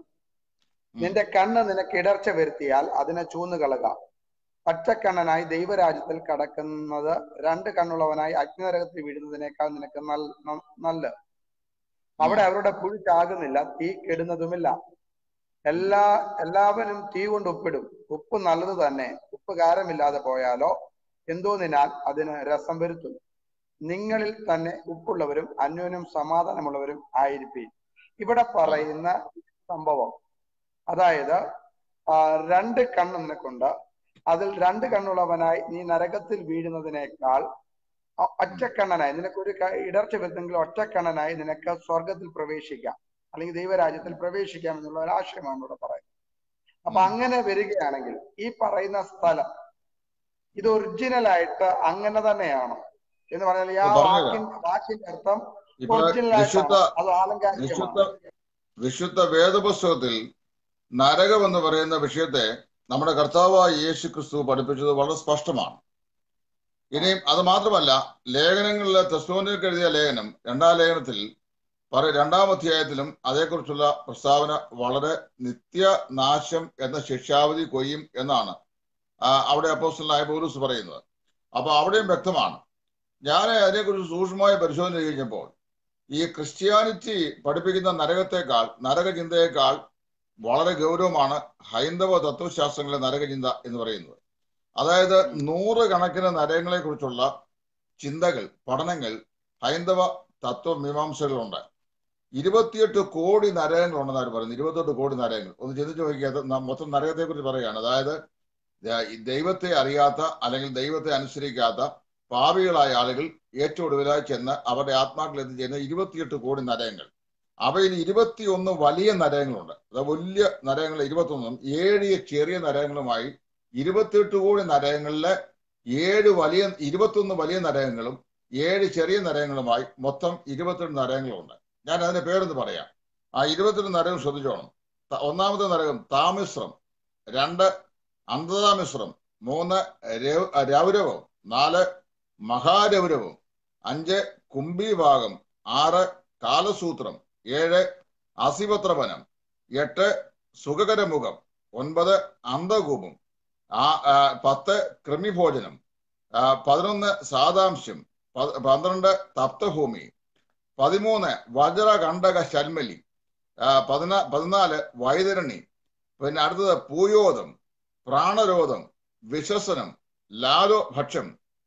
നിന്റെ കണ്ണ് നിനക്ക് ഇടർച്ച വരുത്തിയാൽ അതിനെ ചൂന്നു കളക പച്ചക്കണ്ണനായി ദൈവരാജ്യത്തിൽ കടക്കുന്നത് രണ്ട് കണ്ണുള്ളവനായി അഗ്നിനരകത്തിൽ വീഴുന്നതിനേക്കാൾ നിനക്ക് നൽ- ന- നല്ലത് അവിടെ അവരുടെ പുഴു ചാകുന്നില്ല തീ കെടുന്നതുമില്ല എല്ലാ എല്ലാവരും തീ കൊണ്ട് ഉപ്പിടും ഉപ്പ് നല്ലത് തന്നെ ഉപ്പ് കാരമില്ലാതെ പോയാലോ എന്തോന്നിനാൽ അതിന് രസം വരുത്തും നിങ്ങളിൽ തന്നെ ഉപ്പുള്ളവരും അന്യോന്യം സമാധാനമുള്ളവരും ആയിരിക്കും ഇവിടെ പറയുന്ന സംഭവം അതായത് ആ, രണ്ട് കണ്ണ് നിനക്കുണ്ട് അതിൽ രണ്ട് കണ്ണുള്ളവനായി നീ നരകത്തിൽ വീഴുന്നതിനേക്കാൾ ഒ- ഒറ്റക്കണ്ണനായി നിനക്ക് ഒരു ക- ഇടർച്ച വരുന്നെങ്കിൽ ഒറ്റക്കണ്ണനായി നിനക്ക് സ്വർഗത്തിൽ പ്രവേശിക്കാം അല്ലെങ്കിൽ ദൈവരാജ്യത്തിൽ പ്രവേശിക്കാം എന്നുള്ള ഒരു ആശയമാണ് ഇവിടെ പറയുന്നത് അപ്പൊ ഉം. അങ്ങനെ വരികയാണെങ്കിൽ ഈ പറയുന്ന സ്ഥലം ഇത് ഒറിജിനൽ ആയിട്ട് അങ്ങനെ തന്നെയാണ് എന്ന് പറഞ്ഞാൽ ഈ ആ ഇപ്പൊ പറഞ്ഞുതരാം. വാക്കിൻ വാക്കിന്റെ അർത്ഥം ഇപ്പോൾ ഒറിജിനൽ വിശുദ്ധ ആയിട്ടാണ് അത് വിശുദ്ധ ആലങ്കാരികമാണ് വിശുദ്ധ വേദപുസ്തകത്തിൽ നരകം എന്ന് പറയുന്ന വിഷയത്തെ നമ്മുടെ കർത്താവായ യേശു ക്രിസ്തു പഠിപ്പിച്ചത് വളരെ സ്പഷ്ടമാണ് ഇനിയും അത് മാത്രമല്ല ലേഖനങ്ങളിലെ തെസ്ലോനിക്ക് എഴുതിയ ലേഖനം രണ്ടാം ലേഖനത്തിൽ പറ രണ്ടാം അധ്യായത്തിലും അതേക്കുറിച്ചുള്ള പ്രസ്താവന വളരെ നിത്യനാശം എന്ന ശിക്ഷാവധി കൊയ്യും എന്നാണ് ആ, അവിടെ അപ്പോസ്റ്റലായ പൗലൂസ് പറയുന്നത് അപ്പൊ അവിടെയും വ്യക്തമാണ് ഞാൻ അതിനെക്കുറിച്ച് സൂക്ഷ്മമായി പരിശോധന കഴിഞ്ഞപ്പോൾ ഈ ക്രിസ്ത്യാനിറ്റി പഠിപ്പിക്കുന്ന നരകത്തെക്കാൾ നരകചിന്തയേക്കാൾ വളരെ ഗൗരവമാണ് ഹൈന്ദവ തത്വശാസ്ത്രങ്ങളിലെ നരകചിന്ത എന്ന് പറയുന്നത് അതായത് നൂറുകണക്കിന് നരകങ്ങളെ കുറിച്ചുള്ള ചിന്തകൾ പഠനങ്ങൾ ഹൈന്ദവ തത്വമീമാംസകളുണ്ട് ഇരുപത്തിയെട്ട് കോടി നരകങ്ങളുണ്ടെന്ന് അവർ പറയുന്നത് ഇരുപത്തെട്ട് കോടി നരകങ്ങൾ ഒന്ന് ചിന്തിച്ചു നോക്കിയാൽ മൊത്തം നരകത്തെ കുറിച്ച് പറയുകയാണ് അതായത് ദ- ഈ ദൈവത്തെ അറിയാത്ത അല്ലെങ്കിൽ ദൈവത്തെ അനുസരിക്കാത്ത പാപികളായ ആളുകൾ ഏറ്റവും ഒടുവിലായി ചെന്ന് അവരുടെ ആത്മാക്കളിൽ എത്തിച്ചേരുന്ന ഇരുപത്തിയെട്ട് കോടി നരകങ്ങൾ അവയിൽ ഇരുപത്തിയൊന്ന് വലിയ നരകങ്ങളുണ്ട് അത് വലിയ നരകങ്ങൾ ഇരുപത്തൊന്നും ഏഴ് ചെറിയ നരകങ്ങളുമായി ഇരുപത്തിയെട്ട് കോടി നരകങ്ങളിലെ ഏഴ് വലിയ ഇരുപത്തൊന്ന് വലിയ നരകങ്ങളും ഏഴ് ചെറിയ നരകങ്ങളുമായി മൊത്തം ഇരുപത്തെട്ട് നരകങ്ങളുണ്ട് ഞാൻ അതിന്റെ പേരൊന്ന് പറയാം ആ ഇരുപത്തെട്ട് നരകം ശ്രദ്ധിച്ചോണം ത- ഒന്നാമത്തെ നരകം താമിശ്രം രണ്ട് അന്ധതാമിശ്രം മൂന്ന് രൗ- രൗരവം നാല് മഹാരൗരവം അഞ്ച് കുംഭീഭാഗം ആറ് കാലസൂത്രം ഏഴ് അസിപത്രവനം എട്ട് സുഖകരമുഖം ഒൻപത് അന്ധകൂപം ആ ആ, പത്ത് കൃമിഭോജനം ആ, പതിനൊന്ന് സാദാംശം പ- പന്ത്രണ്ട് തപ്തഭൂമി പതിമൂന്ന് വജ്രകണ്ടക ശൽമലി ആ, പതിനാ പതിനാല് വൈതരണി പിന്നെ അടുത്തത് പൂയോദം പ്രാണരോധം വിശ്വസനം ലാലോ ഭക്ഷം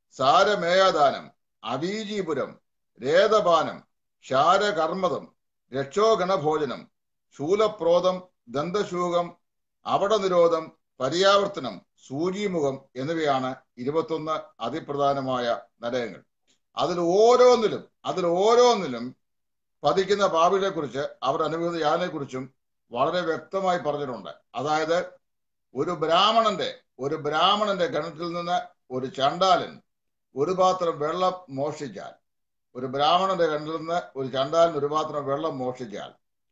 സാരമേയാദാനം അവീജീപുരം രേതപാനം ശാരകർമ്മതം രക്ഷോഗണഭോജനം ശൂലപ്രോതം ദന്തശൂകം അപടനിരോധം പര്യാവർത്തനം സൂചിമുഖം എന്നിവയാണ് ഇരുപത്തൊന്ന് അതിപ്രധാനമായ നരകങ്ങൾ അതിൽ ഓരോന്നിലും അതിൽ ഓരോന്നിലും പതിക്കുന്ന പാപികളെ കുറിച്ച് അവർ അനുഭവിക്കുന്ന യാതിനെ കുറിച്ചും വളരെ വ്യക്തമായി പറഞ്ഞിട്ടുണ്ട് അതായത് ഒരു ബ്രാഹ്മണന്റെ ഒരു ബ്രാഹ്മണന്റെ ഗണത്തിൽ നിന്ന് ഒരു ചണ്ടാലൻ ഒരു പാത്രം വെള്ളം മോഷ്ടിച്ചാൽ ഒരു ബ്രാഹ്മണന്റെ ഗണത്തിൽ നിന്ന് ഒരു ചണ്ടാലൻ ഒരു പാത്രം വെള്ളം മോഷ്ടിച്ചാൽ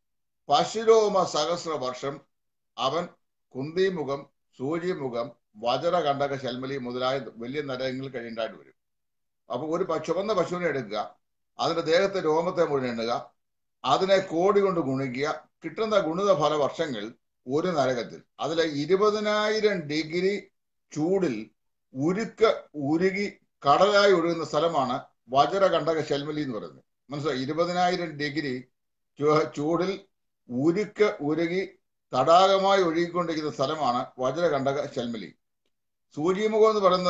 പശുരോമ സഹസ്ര വർഷം അവൻ കുന്തിമുഖം സൂര്യമുഖം വജ്രകണ്ടക ശൽമലി മുതലായ വലിയ നരകങ്ങളിൽ കഴിയേണ്ടതായിട്ട് വരും അപ്പൊ ഒരു പ- ചുവന്ന പശുവിനെ എടുക്കുക അതിന്റെ ദേഹത്തെ രോമത്തെ മുഴുവൻ എണ്ണുക അതിനെ കോടി കൊണ്ട് ഗുണിക്കുക കിട്ടുന്ന ഗുണിത ഫല വർഷങ്ങൾ ഒരു നരകത്തിൽ അതിലെ ഇരുപതിനായിരം ഡിഗ്രി ചൂടിൽ ഉരുക്ക് ഉരുകി കടലായി ഒഴുകുന്ന സ്ഥലമാണ് വജ്രകണ്ടക ശൽമലി എന്ന് പറയുന്നത് മനസ്സിലായി ഇരുപതിനായിരം ഡിഗ്രി ചൂ- ചൂടിൽ ഉരുക്ക് ഉരുകി തടാകമായി ഒഴുകിക്കൊണ്ടിരിക്കുന്ന സ്ഥലമാണ് വജ്രകണ്ടക ശൽമലി സൂചിമുഖം എന്ന് പറയുന്നത്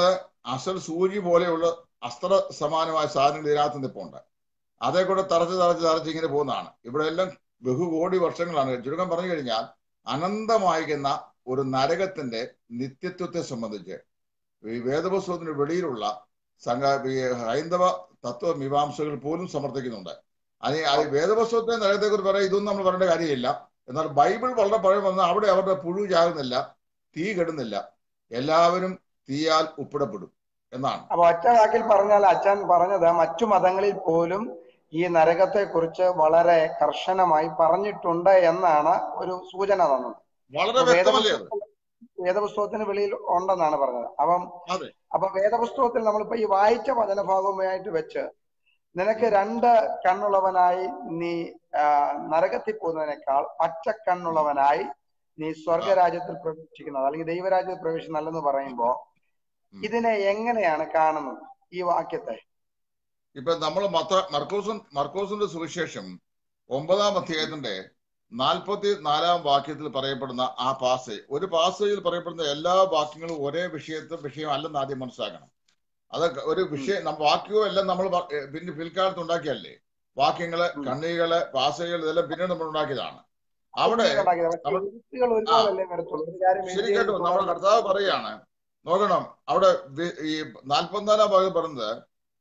അസൽ സൂചി പോലെയുള്ള അസ്ത്ര സമാനമായ സാധനങ്ങൾ ഇതിനകത്ത് നിൽപ്പുണ്ട് അതേ കൂടെ തറച്ച് തറച്ച് തറച്ച് ഇങ്ങനെ പോകുന്നതാണ് ഇവിടെ എല്ലാം ബഹുകോടി വർഷങ്ങളാണ് ചുരുക്കം പറഞ്ഞു കഴിഞ്ഞാൽ അനന്തമായിരിക്കുന്ന ഒരു നരകത്തിന്റെ നിത്യത്വത്തെ സംബന്ധിച്ച് ഈ വേദപുസ്തകത്തിന് വെളിയിലുള്ള സംഘ ഈ ഹൈന്ദവ തത്വ മീമാംസകൾ പോലും സമർത്ഥിക്കുന്നുണ്ട് അത് അത് വേദപുസ്തകത്തെ നരകത്തെ കുറിച്ച് പറയാൻ ഇതൊന്നും നമ്മൾ പറയേണ്ട കാര്യമില്ല എന്നാൽ ബൈബിൾ വളരെ പഴയ വന്ന അവിടെ അവരുടെ പുഴു ചാകുന്നില്ല തീ കെടുന്നില്ല എല്ലാവരും തീയാൽ ഉപ്പിടപ്പെടും എന്നാണ് അപ്പൊ ഒറ്റ വാക്കിൽ പറഞ്ഞാൽ അച്ഛൻ പറഞ്ഞത് മറ്റു മതങ്ങളിൽ പോലും ഈ നരകത്തെ കുറിച്ച് വളരെ കർശനമായി പറഞ്ഞിട്ടുണ്ട് എന്നാണ് ഒരു സൂചന തന്നത് വളരെ അപ്പൊ വ്യക്തമല്ലേ അത് വേദപുസ്തകം വേദപുസ്തകത്തിന് വെളിയിൽ ഉണ്ടെന്നാണ് പറഞ്ഞത് അപ്പം അതെ അപ്പൊ വേദപുസ്തകത്തിൽ നമ്മളിപ്പോ ഈ വായിച്ച വചനഭാഗവുമായിട്ട് വെച്ച് നിനക്ക് രണ്ട് കണ്ണുള്ളവനായി നീ ആ, നരകത്തിൽ പോകുന്നതിനേക്കാൾ പച്ചക്കണ്ണുള്ളവനായി നീ സ്വർഗരാജ്യത്തിൽ പ്രവേശിക്കുന്നത് അല്ലെങ്കിൽ ദൈവരാജ്യത്തിൽ പ്രവേശിക്കുന്നല്ലെന്ന് പറയുമ്പോ ഉം. ഇതിനെ എങ്ങനെയാണ് കാണുന്നത് ഈ വാക്യത്തെ ഇപ്പൊ നമ്മൾ മത്ത മർക്കോസും മർക്കോസിന്റെ സുവിശേഷം ഒമ്പതാം അധ്യായത്തിന്റെ നാൽപ്പത്തി നാലാം വാക്യത്തിൽ പറയപ്പെടുന്ന ആ പാസേജ് ഒരു പാസേജിൽ പറയപ്പെടുന്ന എല്ലാ വാക്യങ്ങളും ഒരേ വിഷയത്തെ വിഷയം അല്ലെന്ന് ആദ്യം മനസ്സിലാക്കണം അത് ഒരു വിഷയം നമ്മ വാക്യവും എല്ലാം നമ്മൾ വ- ഏ, പിന്നെ പിൽക്കാലത്ത് ഉണ്ടാക്കിയല്ലേ വാക്യങ്ങള് ഉം. കണ്ണികള് പാസേജുകൾ ഇതെല്ലാം പിന്നീട് നമ്മൾ ഉണ്ടാക്കിയതാണ് അവിടെ ഉണ്ടാക്കിയത്. പക്ഷേ നമ്മൾ- എഴുത്തുകൾ ഒരുപോലല്ലേ വരത്തുള്ളൂ ഒരു കാര്യം ശരി എഴുതിയത് കേട്ടോ നമ്മുടെ കർത്താവ് പറയാണ് നോക്കണം അവിടെ വി- ഈ നാൽപ്പത്തിനാലാം ഭാഗം പറയുന്നത്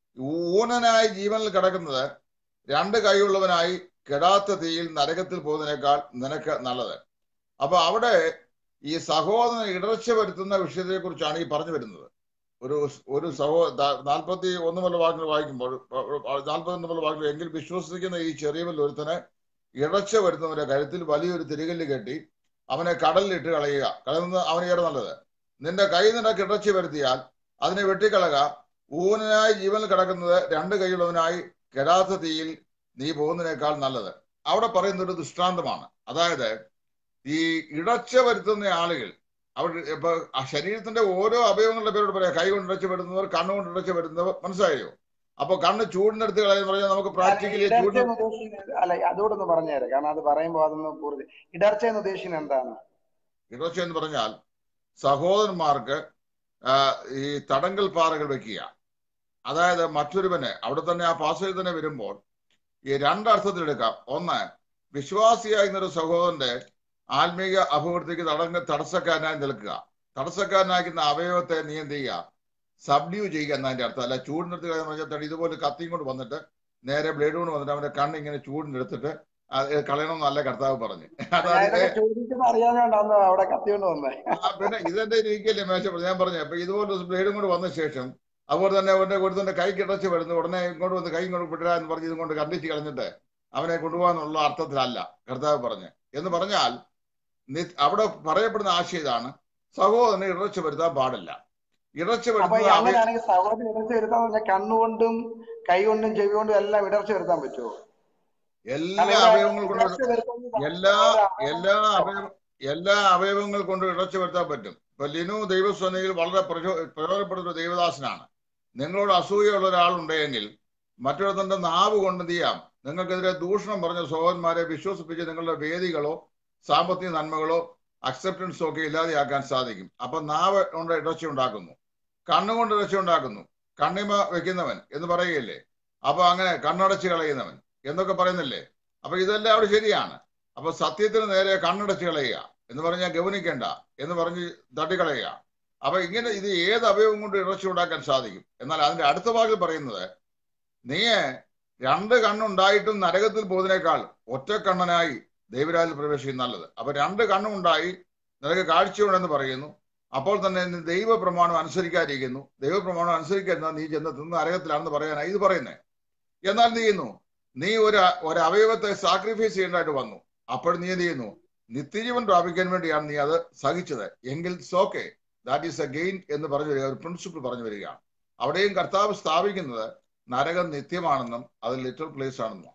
ഊനനായി ജീവനിൽ കിടക്കുന്നത് രണ്ട് കൈയുള്ളവനായി കെടാത്ത തീയിൽ നരകത്തിൽ പോകുന്നതിനേക്കാൾ നിനക്ക് നല്ലത് അപ്പൊ അവിടെ ഈ സഹോദരൻ ഇടർച്ച വരുത്തുന്ന വിഷയത്തെ കുറിച്ചാണ് ഈ പറഞ്ഞു വരുന്നത് ഒരു ഒരു സഹോ നാൽപ്പത്തി ഒന്ന് മുതൽ വാക്കുകൾ വായിക്കുമ്പോൾ നാൽപ്പത്തി ഒന്ന് മുതൽ വാക്കുകൾ എങ്കിൽ വിശ്വസിക്കുന്ന ഈ ചെറിയവൽ ഒരുത്തന് ഇടർച്ച വരുന്നവന്റെ കഴുത്തിൽ വലിയൊരു തിരികല്ല് കെട്ടി അവനെ കടലിലിട്ട് കളയുക കളയുന്നത് അവനേറെ നല്ലത് നിന്റെ കൈ നിനക്ക് ഇടർച്ച വരുത്തിയാൽ അതിനെ വെട്ടിക്കളക ഊനനായി ജീവനിൽ കിടക്കുന്നത് രണ്ട് കൈയുള്ളവനായി കെടാത്ത തീയിൽ നീ പോകുന്നതിനേക്കാൾ നല്ലത് അവിടെ പറയുന്ന ഒരു ദൃഷ്ടാന്തമാണ് അതായത് ഈ ഇടർച്ച വരുത്തുന്ന ആളുകൾ അവർ ഇപ്പൊ ആ ശരീരത്തിന്റെ ഓരോ അവയവങ്ങളുടെ പേരോട് പറയാം കൈ കൊണ്ട് ഇടർച്ച വരുന്നവർ കണ്ണുകൊണ്ട് ഇടർച്ച വരുന്നവർ മനസ്സിലായോ അപ്പൊ കണ്ണ് ചൂടിനെടുത്ത് കളയെന്ന് പറഞ്ഞാൽ നമുക്ക് പ്രാക്ടിക്കലി ഇടർച്ച ചൂടിന് എന്ന് ഉദ്ദേശിക്കുന്നത് അല്ല അതോടൊന്ന് പറഞ്ഞുതരാം കാരണം അത് പറയുമ്പോൾ അതൊന്ന് പൂർത്തി ഇടർച്ച എന്ന് ഉദ്ദേശിക്കുന്നത് എന്താണ് ഇടർച്ച എന്ന് പറഞ്ഞാൽ സഹോദരന്മാർക്ക് ആ, ഈ തടങ്കൽ പാറകൾ വെക്കുക അതായത് മറ്റൊരുവന് അവിടെ തന്നെ ആ പാസയിൽ തന്നെ വരുമ്പോൾ ഈ രണ്ടർത്ഥത്തിൽ എടുക്കാം ഒന്ന് വിശ്വാസിയായിരുന്ന ഒരു സഹോദരന്റെ ആത്മീക അഭിവൃദ്ധിക്ക് തടങ്ങ തടസ്സക്കാരനായി നിൽക്കുക തടസ്സക്കാരനാക്കുന്ന അവയവത്തെ നീ എന്ത് ചെയ്യുക സബ്ഡ്യൂ ചെയ്യുക എന്നതിന്റെ അർത്ഥം അല്ല ചൂടിനെടുത്ത് കളയാന്ന് പറഞ്ഞാൽ ഇതുപോലെ കത്തിയും കൊണ്ട് വന്നിട്ട് നേരെ ബ്ലേഡ് കൊണ്ട് വന്നിട്ട് അവന്റെ കണ്ണ് ഇങ്ങനെ ചൂടിനെടുത്തിട്ട് അത് കളയണമെന്നല്ല കർത്താവ് പറഞ്ഞു അതായത് ഞാനിതൊക്കെ ചോദിക്കുന്ന അറിയാഞ്ഞോണ്ടാന്ന് അവിടെ കത്തിയോണ്ട് വന്നേ ആ, പിന്നെ ഇതെന്റെ രീതിക്കല്ലേ മേശപ്പെടും ഞാൻ പറഞ്ഞു അപ്പൊ ഇതുപോലെ ബ്ലേഡും കൊണ്ട് വന്ന ശേഷം അതുപോലെ തന്നെ അവന്റെ ഒരുത്തന്റെ കൈ കിടച്ച് വരുന്നു ഉടനെ ഇങ്ങോട്ട് വന്ന് കൈ ഇങ്ങോട്ട് വിടുക എന്ന് പറഞ്ഞ് ഇതുകൊണ്ട് കണ്ടിച്ച് കളഞ്ഞിട്ട് അവനെ കൊണ്ടുപോകാന്നുള്ള അർത്ഥത്തിലല്ല കർത്താവ് പറഞ്ഞ് എന്ന് പറഞ്ഞാൽ നി- അവിടെ പറയപ്പെടുന്ന ആശയം ഇതാണ് സഹോദരനെ ഇടർച്ച വരുത്താൻ പാടില്ല ഇടർച്ച അപ്പൊ ഈ വരുത്തുന്നത് അവയെ അങ്ങനെയാണെങ്കിൽ സഹോദരൻ ഇടർച്ച വരുത്താൻ പറഞ്ഞാൽ കണ്ണുകൊണ്ടും കൈ കൊണ്ടും ചെവി കൊണ്ടും എല്ലാം ഇടർച്ച വരുത്താൻ പറ്റുമോ എല്ലാ കാരണം ഇവിടെ അവയവങ്ങൾ കൊണ്ട് ഇടർച്ച വരുത്തുന്നത് എല്ലാ സഹോദരൻ എല്ലാ അവയവ എല്ലാ അവയവങ്ങൾ കൊണ്ട് ഇടർച്ച വരുത്താൻ പറ്റും ഇപ്പൊ ലിനു ദൈവസ്വനയിൽ വളരെ പ്രചോ പ്രയോജനപ്പെടുന്ന ഒരു ദൈവദാസനാണ് നിങ്ങളോട് അസൂയുള്ള ഒരാളുണ്ടെങ്കിൽ മറ്റൊരുത്തന്റെ നാവ് കൊണ്ട് എന്ത് ചെയ്യാം നിങ്ങൾക്കെതിരെ ദൂഷണം പറഞ്ഞ സഹോദരന്മാരെ വിശ്വസിപ്പിച്ച് നിങ്ങളുടെ വേദികളോ സാമ്പത്തിക നന്മകളോ അക്സെപ്റ്റൻസോ ഒക്കെ ഇല്ലാതെയാക്കാൻ സാധിക്കും അപ്പൊ നാവ് കൊണ്ട് ഇടർച്ച ഉണ്ടാക്കുന്നു കണ്ണുകൊണ്ട് ഇടർച്ച ഉണ്ടാക്കുന്നു കണ്ണിമ വെക്കുന്നവൻ എന്ന് പറയുകയില്ലേ അപ്പൊ അങ്ങനെ കണ്ണടച്ച് കളയുന്നവൻ എന്നൊക്കെ പറയുന്നില്ലേ അപ്പൊ ഇതെല്ലാം അവിടെ ശരിയാണ് അപ്പൊ സത്യത്തിന് നേരെ കണ്ണടച്ച് കളയുക എന്ന് പറഞ്ഞാൽ ഗവനിക്കേണ്ട എന്ന് പറഞ്ഞ് തട്ടിക്കളയുക അപ്പൊ ഇങ്ങനെ ഇത് ഏത് അവയവം കൊണ്ട് ഇറച്ചി ഉണ്ടാക്കാൻ സാധിക്കും എന്നാൽ അതിന്റെ അടുത്ത ഭാഗത്തിൽ പറയുന്നത് നീ രണ്ട് കണ്ണുണ്ടായിട്ടും നരകത്തിൽ പോകുന്നതിനേക്കാൾ ഒറ്റ കണ്ണനായി ദൈവരാജിൽ പ്രവേശിക്കും നല്ലത് അപ്പൊ രണ്ട് കണ്ണുണ്ടായി നിനക്ക് കാഴ്ചയുണ്ടെന്ന് പറയുന്നു അപ്പോൾ തന്നെ നീ ദൈവപ്രമാണം അനുസരിക്കാതിരിക്കുന്നു ദൈവപ്രമാണം അനുസരിക്കാതിരുന്നാൽ നീ ചെന്ന് തിന്ന് നരകത്തിലാണെന്ന് പറയാനാണ് ഇത് പറയുന്നത് എന്നാൽ നീ ചെയ്യുന്നു നീ ഒരു ഒരു അവയവത്തെ സാക്രിഫൈസ് ചെയ്യേണ്ടതായിട്ട് വന്നു അപ്പോൾ നീ എന്ത് ചെയ്യുന്നു നിത്യജീവൻ പ്രാപിക്കാൻ വേണ്ടിയാണ് നീ അത് സഹിച്ചത് എങ്കിൽ സോക്കെ ദാറ്റ് ഈസ് എ ഗെയിൻ എന്ന് പറഞ്ഞു വരിക ഒരു പ്രിൻസിപ്പിൾ പറഞ്ഞു വരികയാണ് അവിടെയും കർത്താവ് സ്ഥാപിക്കുന്നത് നരകം നിത്യമാണെന്നും അത് ലിറ്റർ പ്ലേസ് ആണെന്നും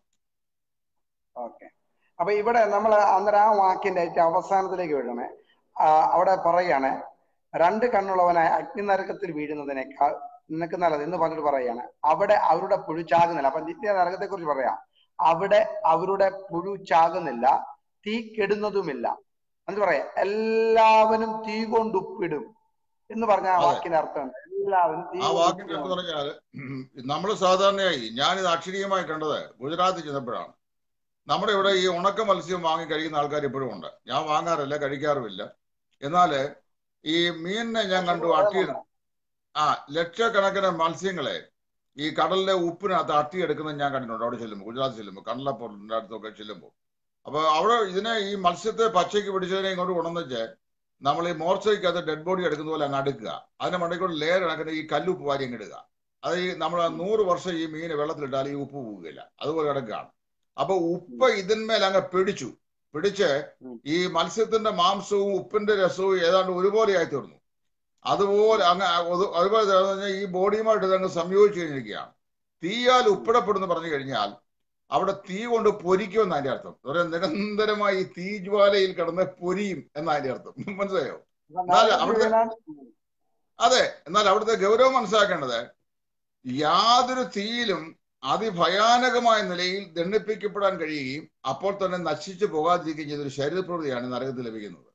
ഓക്കെ അപ്പൊ ഇവിടെ നമ്മൾ അന്നേരം ആ വാക്കിന്റെ ഏറ്റവും അവസാനത്തിലേക്ക് വീഴണേ ആ, അവിടെ പറയാണ് രണ്ട് കണ്ണുള്ളവനായ അഗ്നിനരകത്തിൽ വീഴുന്നതിനേക്കാൾ നിനക്ക് നല്ലത് എന്ന് പറഞ്ഞിട്ട് പറയാണ് അവിടെ അവരുടെ പുഴു ചാകുന്നില്ല അപ്പൊ നിത്യ നരകത്തെ കുറിച്ച് പറയാം അവിടെ അവരുടെ പുഴു ചാകുന്നില്ല തീ കെടുന്നതുമില്ല എന്ന് പറയാം എല്ലാവരും തീ കൊണ്ട് ഉപ്പിടും എന്ന് പറഞ്ഞ ആ അതെ. വാക്കിന്റെ അർത്ഥം എന്താ? എല്ലാവരും തീ ആ കൊണ്ട് വാക്കിന്റെ ഉപ്പിടും അർത്ഥം പറഞ്ഞാൽ നമ്മൾ സാധാരണയായി ഞാനിത് അക്ഷരീയമായി കണ്ടത് ഗുജറാത്തിൽ ചെന്നപ്പോഴാണ് നമ്മുടെ ഇവിടെ ഈ ഉണക്ക മത്സ്യം വാങ്ങി കഴിക്കുന്ന ആൾക്കാർ ഇപ്പോഴും ഉണ്ട് ഞാൻ വാങ്ങാറില്ല കഴിക്കാറുമില്ല എന്നാൽ ഈ മീനിനെ ഞാൻ പക്ഷെ കണ്ടു പോയ അട്ടിയിട നോക്കാം ആ ലക്ഷക്കണക്കിന് മത്സ്യങ്ങളെ ഈ കടലിലെ ഉപ്പിനകത്ത് അട്ടിയെടുക്കുന്നത് ഞാൻ കണ്ടിട്ടുണ്ട് അവിടെ ചെല്ലുമ്പോൾ ഗുജറാത്ത് ചെല്ലുമ്പോൾ കടലപ്പോറിന്റെ അടുത്തൊക്കെ ചെല്ലുമ്പോൾ അപ്പൊ അവിടെ ഇതിനെ ഈ മത്സ്യത്തെ പച്ചയ്ക്ക് പിടിച്ചതിനെ ഇങ്ങോട്ട് കൊണ്ടുവന്നിച്ച് നമ്മൾ ഈ മോർച്ചയ്ക്കകത്ത് ഡെഡ് ബോഡി എടുക്കുന്ന പോലെ അങ്ങ് അടുക്കുക അതിന്റെ മണ്ടയ്ക്കൂടെ ലെയർ കണക്കിന് ഈ കല്ലുപ്പ് വാരി അങ്ങ് ഇടുക അത് ഈ നമ്മൾ നൂറ് വർഷം ഈ മീൻ വെള്ളത്തിലിട്ടാൽ ഈ ഉപ്പ് പോവുകയില്ല അതുപോലെ കിടക്കുകയാണ് അപ്പൊ ഉപ്പ് ഇതിന്മേൽ അങ്ങ് പിടിച്ചു പിടിച്ച് ഉം. ഈ മത്സ്യത്തിന്റെ മാംസവും ഉപ്പിന്റെ രസവും ഏതാണ്ട് ഒരുപോലെയായി തീർന്നു അതുപോലെ അങ്ങ് അത് അതുപോലെ തീർന്നു കഴിഞ്ഞാൽ ഈ ബോഡിയുമായിട്ട് ഇതങ്ങ് സംയോജിച്ച് കഴിഞ്ഞിരിക്കുകയാണ് തീയാൽ ഉപ്പിടപ്പെടുന്നു പറഞ്ഞു കഴിഞ്ഞാൽ അവിടെ തീ കൊണ്ട് പൊരിക്കുമെന്ന് അതിന്റെ അർത്ഥം ഒരു നിരന്തരമായി ഈ തീജ്വാലയിൽ കിടന്ന് പൊരിയും എന്ന അതിന്റെ അർത്ഥം മനസ്സിലായോ അപ്പൊ എന്നാൽ നരകത്തിൽ അവിടുത്തെ വീണാൽ അതെ എന്നാൽ അവിടുത്തെ ഗൗരവം മനസ്സിലാക്കേണ്ടത് യാതൊരു തീയിലും അതിഭയാനകമായ നിലയിൽ ദണ്ഡിപ്പിക്കപ്പെടാൻ കഴിയുകയും അപ്പോൾ തന്നെ നശിച്ചു പോകാതിരിക്കുകയും ചെയ്ത ഒരു ശരീരപ്രവൃത്തിയാണ് നരകത്തിൽ ലഭിക്കുന്നത്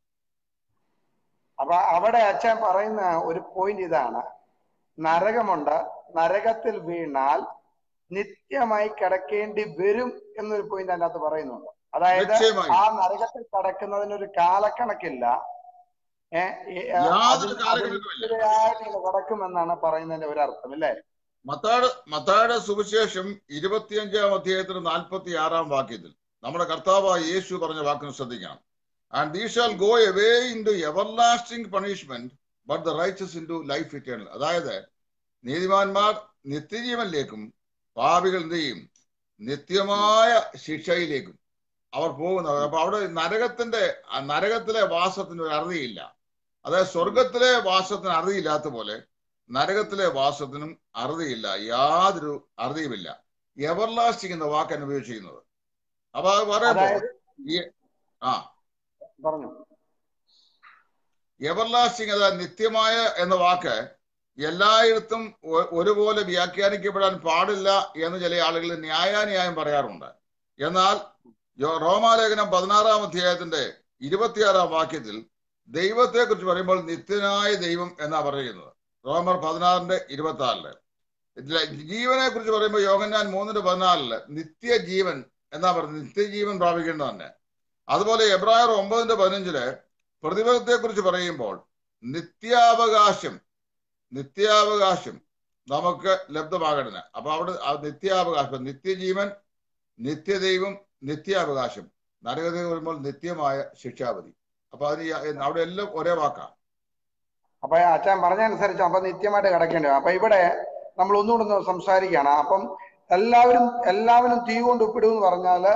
അപ്പൊ അവിടെ അച്ഛൻ പറയുന്ന ഒരു പോയിന്റ് ഇതാണ് നരകമുണ്ട് നരകത്തിൽ വീണാൽ നിത്യമായി കിടക്കേണ്ടി വരും എന്നൊരു പോയിന്റ് അതിനകത്ത് പറയുന്നുണ്ട് അതായത് നിശ്ചയമായും ആ നരകത്തിൽ കിടക്കുന്നതിനൊരു കാലക്കണക്കില്ല ഏഹ് യാതൊരു അതിൽ അത് കാലഘട്ടവുമില്ല നിത്യതയായിട്ട് ഇങ്ങനെ കിടക്കുമെന്നാണ് പറയുന്നതിന്റെ ഒരർത്ഥം അല്ലേ മത്താട് മത്തായുടെ സുവിശേഷം ഇരുപത്തിയഞ്ചാം അധ്യായത്തിന് നാൽപ്പത്തി ആറാം വാക്യത്തിൽ നമ്മുടെ കർത്താവായ യേശു പറഞ്ഞ വാക്കിന് ശ്രദ്ധിക്കണം and these shall go away into everlasting punishment but the righteous into life eternal അതായത് നീതിമാന്മാർ നിത്യജീവനിലേക്കും പാപികൾ എന്ത് ചെയ്യും നിത്യമായ ശിക്ഷയിലേക്കും അവർ പോകുന്നവർ അപ്പൊ അവിടെ നരകത്തിന്റെ ആ നരകത്തിലെ വാസത്തിന് ഒരു അറുതിയില്ല അതായത് സ്വർഗത്തിലെ വാസത്തിന് അറുതിയില്ലാത്ത പോലെ നരകത്തിലെ വാസത്തിനും അറുതിയില്ല യാതൊരു അറുതിയുമില്ല എവർലാസ്റ്റിംഗ് എന്ന വാക്കാണ് ഉപയോഗിച്ചിരിക്കുന്നത് അപ്പൊ അത് പറയുമ്പോൾ അതായത് ഈ ആ പറഞ്ഞു എവർലാസ്റ്റിംഗ് അതായത് നിത്യമായ എന്ന വാക്ക് എല്ലായിടത്തും ഒ- ഒരുപോലെ വ്യാഖ്യാനിക്കപ്പെടാൻ പാടില്ല എന്ന് ചില ആളുകൾ ന്യായാന്യായം പറയാറുണ്ട് എന്നാൽ യോ- റോമാലേഖനം പതിനാറാം അധ്യായത്തിന്റെ ഇരുപത്തിയാറാം വാക്യത്തിൽ ദൈവത്തെ കുറിച്ച് പറയുമ്പോൾ നിത്യനായ ദൈവം എന്നാ പറയുന്നത് റോമർ പതിനാറിന്റെ ഇരുപത്തി ആറില് ഇതിലെ ജീവനെ കുറിച്ച് പറയുമ്പോൾ യോഗന്നാൻ മൂന്നിന്റെ പതിനാലില് നിത്യജീവൻ എന്നാ പറയുന്നത് നിത്യജീവൻ പ്രാപിക്കേണ്ടത് തന്നെ അതുപോലെ എബ്രായർ ഒമ്പതിന്റെ പതിനഞ്ചില് പ്രതിഫലത്തെ കുറിച്ച് പറയുമ്പോൾ നിത്യാവകാശം നിത്യാവകാശം നമുക്ക് ലബ്ധമാകണം അപ്പൊ അവിടെ ആ നിത്യാവകാശം നിത്യജീവൻ നിത്യദൈവം നിത്യാവകാശം നരകത്തിൽ വരുമ്പോൾ നിത്യമായ ശിക്ഷാവധി അപ്പൊ അതിന് ഈ- അവിടെ എല്ലാം ഒരേ വാക്കാണ് അപ്പൊ അച്ഛൻ പറഞ്ഞതനുസരിച്ച് അപ്പൊ നിത്യമായിട്ട് കിടക്കേണ്ടി വരും അപ്പൊ ഇവിടെ നമ്മൾ ഒന്നുകൂടെ ഒന്ന് സംസാരിക്കുകയാണ് അപ്പം എല്ലാവരും എല്ലാവരും തീ കൊണ്ട് ഉപ്പിടും എന്ന് പറഞ്ഞാല്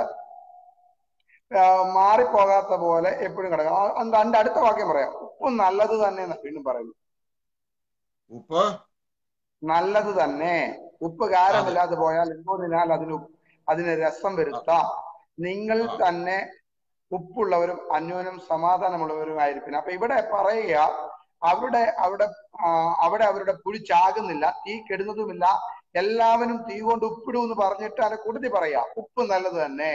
ആ, മാറിപ്പോകാത്ത പോലെ എപ്പോഴും കിടക്കും ആ, അതിന്റെ അതിന്റെ അടുത്ത വാക്യം പറയാം ഉപ്പ് നല്ലത് തന്നെ എന്ന് വീണ്ടും പറയുന്നു ഉപ്പ് നല്ലത് തന്നെ ഉപ്പ് കാരമില്ലാതെ പോയാൽ എന്തോതിനാൽ അതിന് ഉപ്പ് അതിന് രസം വരുത്താം നിങ്ങൾ ആ. തന്നെ ഉപ്പുള്ളവരും അന്യോന്യം സമാധാനമുള്ളവരുമായിരിക്കും അപ്പൊ ഇവിടെ പറയുക അവിടെ അവിടെ ആ, അവിടെ അവരുടെ പുഴി ചാകുന്നില്ല തീ കെടുന്നതുമില്ല എല്ലാവരും തീ കൊണ്ട് ഉപ്പിടൂ എന്ന് പറഞ്ഞിട്ട് അതിനെ കൂടുതൽ പറയാ ഉപ്പ് നല്ലത് തന്നെ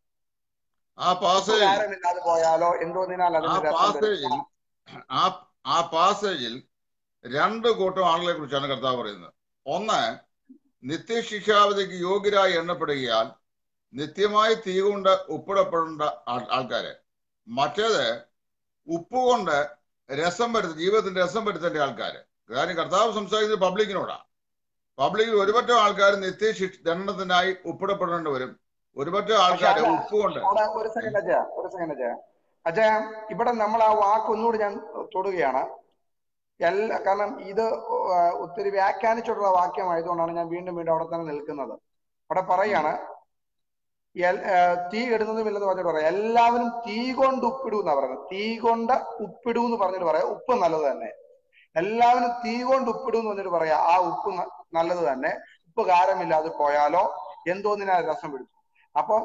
ആ ഉപ്പ് പാസേജിൽ കാരമില്ലാതെ പോയാലോ എന്തോതിനാൽ ആ അതിന് രസം പാസേജിൽ വരുത്താം ആ ആ പാസേജിൽ രണ്ട് കൂട്ടം ആളുകളെ കുറിച്ചാണ് കർത്താവ് പറയുന്നത് ഒന്ന് നിത്യശിക്ഷാവധിക്ക് യോഗ്യരായി എണ്ണപ്പെടുകയാൽ നിത്യമായി തീ കൊണ്ട് ഉപ്പിടപ്പെടേണ്ട ആൾ- ആൾക്കാര് മറ്റേത് ഉപ്പ് കൊണ്ട് രസം വരുത്ത ജീവിതത്തിന്റെ രസം വരുത്തേണ്ട ആൾക്കാര് കാര്യം കർത്താവ് സംസാരിക്കുന്നത് പബ്ലിക്കിനോടാ പബ്ലിക്കിൽ ഒരുപറ്റം ആൾക്കാർ നിത്യശിക്ഷ ദണ്ഡനത്തിനായി ഉപ്പിടപ്പെടേണ്ടി വരും ഒരുപറ്റം പക്ഷെ ആൾക്കാര് അല്ല ഉപ്പ് കൊണ്ട് അവിടെ ഒരു സെക്കൻഡ് അജയ ഒരു സെക്കൻഡ് അജയ അജയ ഇവിടെ നമ്മൾ ആ വാക്ക് ഒന്നുകൂടി ഞാൻ തൊടുകയാണ് എല്ലാ കാരണം ഇത് ആ, ഒത്തിരി വ്യാഖ്യാനിച്ചിട്ടുള്ള വാക്യമായതുകൊണ്ടാണ് ഞാൻ വീണ്ടും വീണ്ടും അവിടെ തന്നെ നിൽക്കുന്നത് അവിടെ പറയാണ് എൽ- ആ, തീ ഇടുന്നതുമില്ലെന്ന് പറഞ്ഞിട്ട് പറയാം എല്ലാവരും തീ കൊണ്ട് ഉപ്പിടൂ എന്നാ പറയുന്നത് തീ കൊണ്ട് ഉപ്പിടൂ എന്ന് പറഞ്ഞിട്ട് പറയാം ഉപ്പ് നല്ലത് തന്നെ എല്ലാവരും തീ കൊണ്ട് ഉപ്പിടൂ എന്ന് പറഞ്ഞിട്ട് പറയാം ആ ഉപ്പ് ന- നല്ലത് തന്നെ ഉപ്പ് കാരമില്ലാതെ പോയാലോ എന്തോന്നിനാ രസം പിടിച്ചു അപ്പം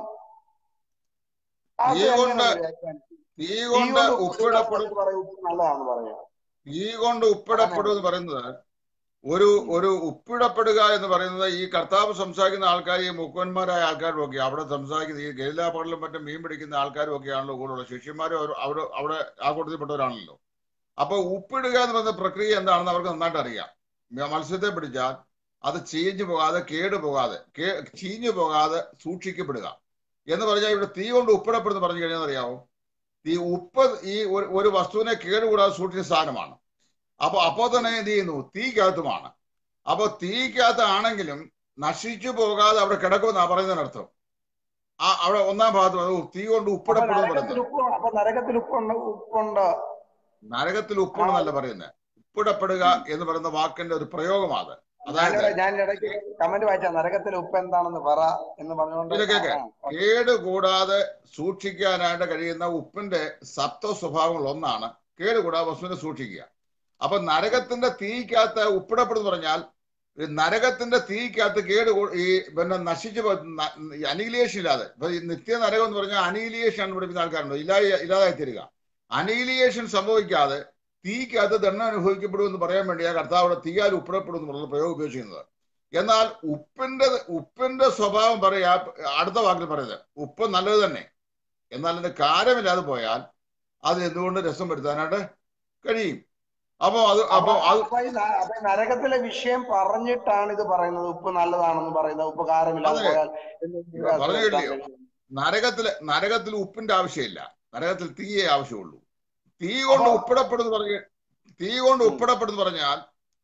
അത് തീ എങ്ങനെ കൊണ്ട് നമ്മൾ വ്യാഖ്യാനിക്കും തീ തീ കൊണ്ട് കൊണ്ട് ഉപ്പിടുക ഉപ്പിടപ്പെടും പറഞ്ഞിട്ട് പറയാം ഉപ്പ് നല്ലതാണെന്ന് പറയാം തീ കൊണ്ട് ഉപ്പിടപ്പെടും എന്ന് പറയുന്നത് ഒരു ഒരു ഉപ്പിടപ്പെടുക എന്ന് പറയുന്നത് ഈ കർത്താവ് സംസാരിക്കുന്ന ആൾക്കാർ ഈ മുക്കുവന്മാരായ ആൾക്കാരും ഒക്കെ അവിടെ സംസാരിക്കുന്ന ഈ ഗലീലാപ്പകലിലും മറ്റും മീൻ പിടിക്കുന്ന ആൾക്കാരും ഒക്കെയാണല്ലോ കൂടുതലുള്ള ശിഷ്യന്മാരും അവർ- അവിടെ അവിടെ ആ കൂട്ടത്തിൽപ്പെട്ടവരാണല്ലോ അപ്പൊ ഉപ്പിടുക എന്ന് പറയുന്ന പ്രക്രിയ എന്താണെന്ന് അവർക്ക് നന്നായിട്ട് അറിയാം മത്സ്യത്തെ പിടിച്ചാൽ അത് ചീഞ്ഞു പോകാതെ കേട് പോകാതെ കേ- ചീഞ്ഞു പോകാതെ സൂക്ഷിക്കപ്പെടുക എന്ന് പറഞ്ഞാൽ ഇവിടെ തീ കൊണ്ട് ഉപ്പിടപ്പെടുന്നു പറഞ്ഞു കഴിഞ്ഞാൽ അറിയാവോ ഈ ഉപ്പ് ഈ ഒരു ഒരു വസ്തുവിനെ കേടുകൂടാതെ സൂക്ഷിച്ച സാധനമാണ് അപ്പൊ അപ്പോൾ തന്നെ എന്ത് ചെയ്യുന്നു തീക്കകത്തുമാണ് അപ്പൊ തീക്കകത്ത് ആണെങ്കിലും നശിച്ചു പോകാതെ അവിടെ കിടക്കുമെന്നാ പറയുന്നതിനർത്ഥം ആ അവിടെ ഒന്നാം ഭാഗത്ത് അത് തീ കൊണ്ട് അപ്പൊ ഉപ്പിടപ്പെടുന്നു നരകത്തിൽ പറയുന്നത് ഉപ്പ് അപ്പൊ നരകത്തിൽ ഉപ്പുണ്ട് ഉപ്പുണ്ട് നരകത്തിൽ ഉപ്പെടുന്നല്ല പറയുന്നത് ഉപ്പിടപ്പെടുക എന്ന് പറയുന്ന വാക്കിന്റെ ഒരു പ്രയോഗമാണ് അതായത് ഞാനിവിടെ ഞാൻ ഇടയ്ക്ക് കമന്റ് വായിച്ച നരകത്തിൽ ഉപ്പ് എന്താണെന്ന് പറ എന്ന് പറഞ്ഞുകൊണ്ട് ഇത് കേക്ക്. ആ, ആ, ഓക്കേ. കേട് കൂടാതെ സൂക്ഷിക്കാനായിട്ട് കഴിയുന്ന ഉപ്പിന്റെ സത്വ സ്വഭാവങ്ങൾ ഒന്നാണ് കേട് കൂടാതെ വസ്തുവിനെ സൂക്ഷിക്കുക അപ്പൊ നരകത്തിന്റെ തീക്കകത്ത് ഉപ്പിടപ്പെടുന്നു പറഞ്ഞാൽ ഈ നരകത്തിന്റെ തീക്കകത്ത് കേട് കൂ- ഈ പിന്നെ നശിച്ചു അനീലിയേഷൻ ഇല്ലാതെ ഇപ്പൊ ഈ നിത്യ നരകം എന്ന് പറഞ്ഞാൽ അനീലിയേഷൻ ആണ് പഠിപ്പിക്കുന്ന ആൾക്കാരുണ്ട് ഇല്ലാതെ ഇല്ലാതായി തരിക അനീലിയേഷൻ സംഭവിക്കാതെ തീക്കകത്ത് ദണ്ഡം അനുഭവിക്കപ്പെടുമെന്ന് പറയാൻ വേണ്ടി ആ കർത്താവിടെ തീയാൽ ഉപ്പിടപ്പെടും എന്നുള്ള പ്രയോഗം ഉപയോഗിക്കുന്നത് എന്നാൽ ഉപ്പിന്റെ ഉപ്പിന്റെ സ്വഭാവം പറയാ അടുത്ത വാക്കിൽ പറയുന്നത് ഉപ്പ് നല്ലത് തന്നെ എന്നാൽ അതിന്റെ കാരമില്ലാതെ പോയാൽ അത് എന്തുകൊണ്ട് രസം വരുത്താനായിട്ട് കഴിയും അപ്പോ അത് അപ്പൊ അപ്പോ അത് അപ്പൊ ഈ ന- അപ്പൊ ഈ നരകത്തിലെ വിഷയം പറഞ്ഞിട്ടാണ് ഇത് പറയുന്നത് ഉപ്പ് നല്ലതാണെന്ന് പറയുന്നത് ഉപ്പ് കാരമില്ലാതെ അതെ. പോയാൽ എന്ന് ഇവിടെ പറഞ്ഞു കേട്ടില്ലയോ? നരകത്തില് നരകത്തിൽ ഉപ്പിന്റെ ആവശ്യമില്ല നരകത്തിൽ തീയെ ആവശ്യമുള്ളൂ തീ കൊണ്ട് അപ്പൊ- ഉപ്പിടപ്പെടുന്നു പറഞ്ഞ തീ കൊണ്ട് ഉം. ഉപ്പിടപ്പെടുന്നു പറഞ്ഞാൽ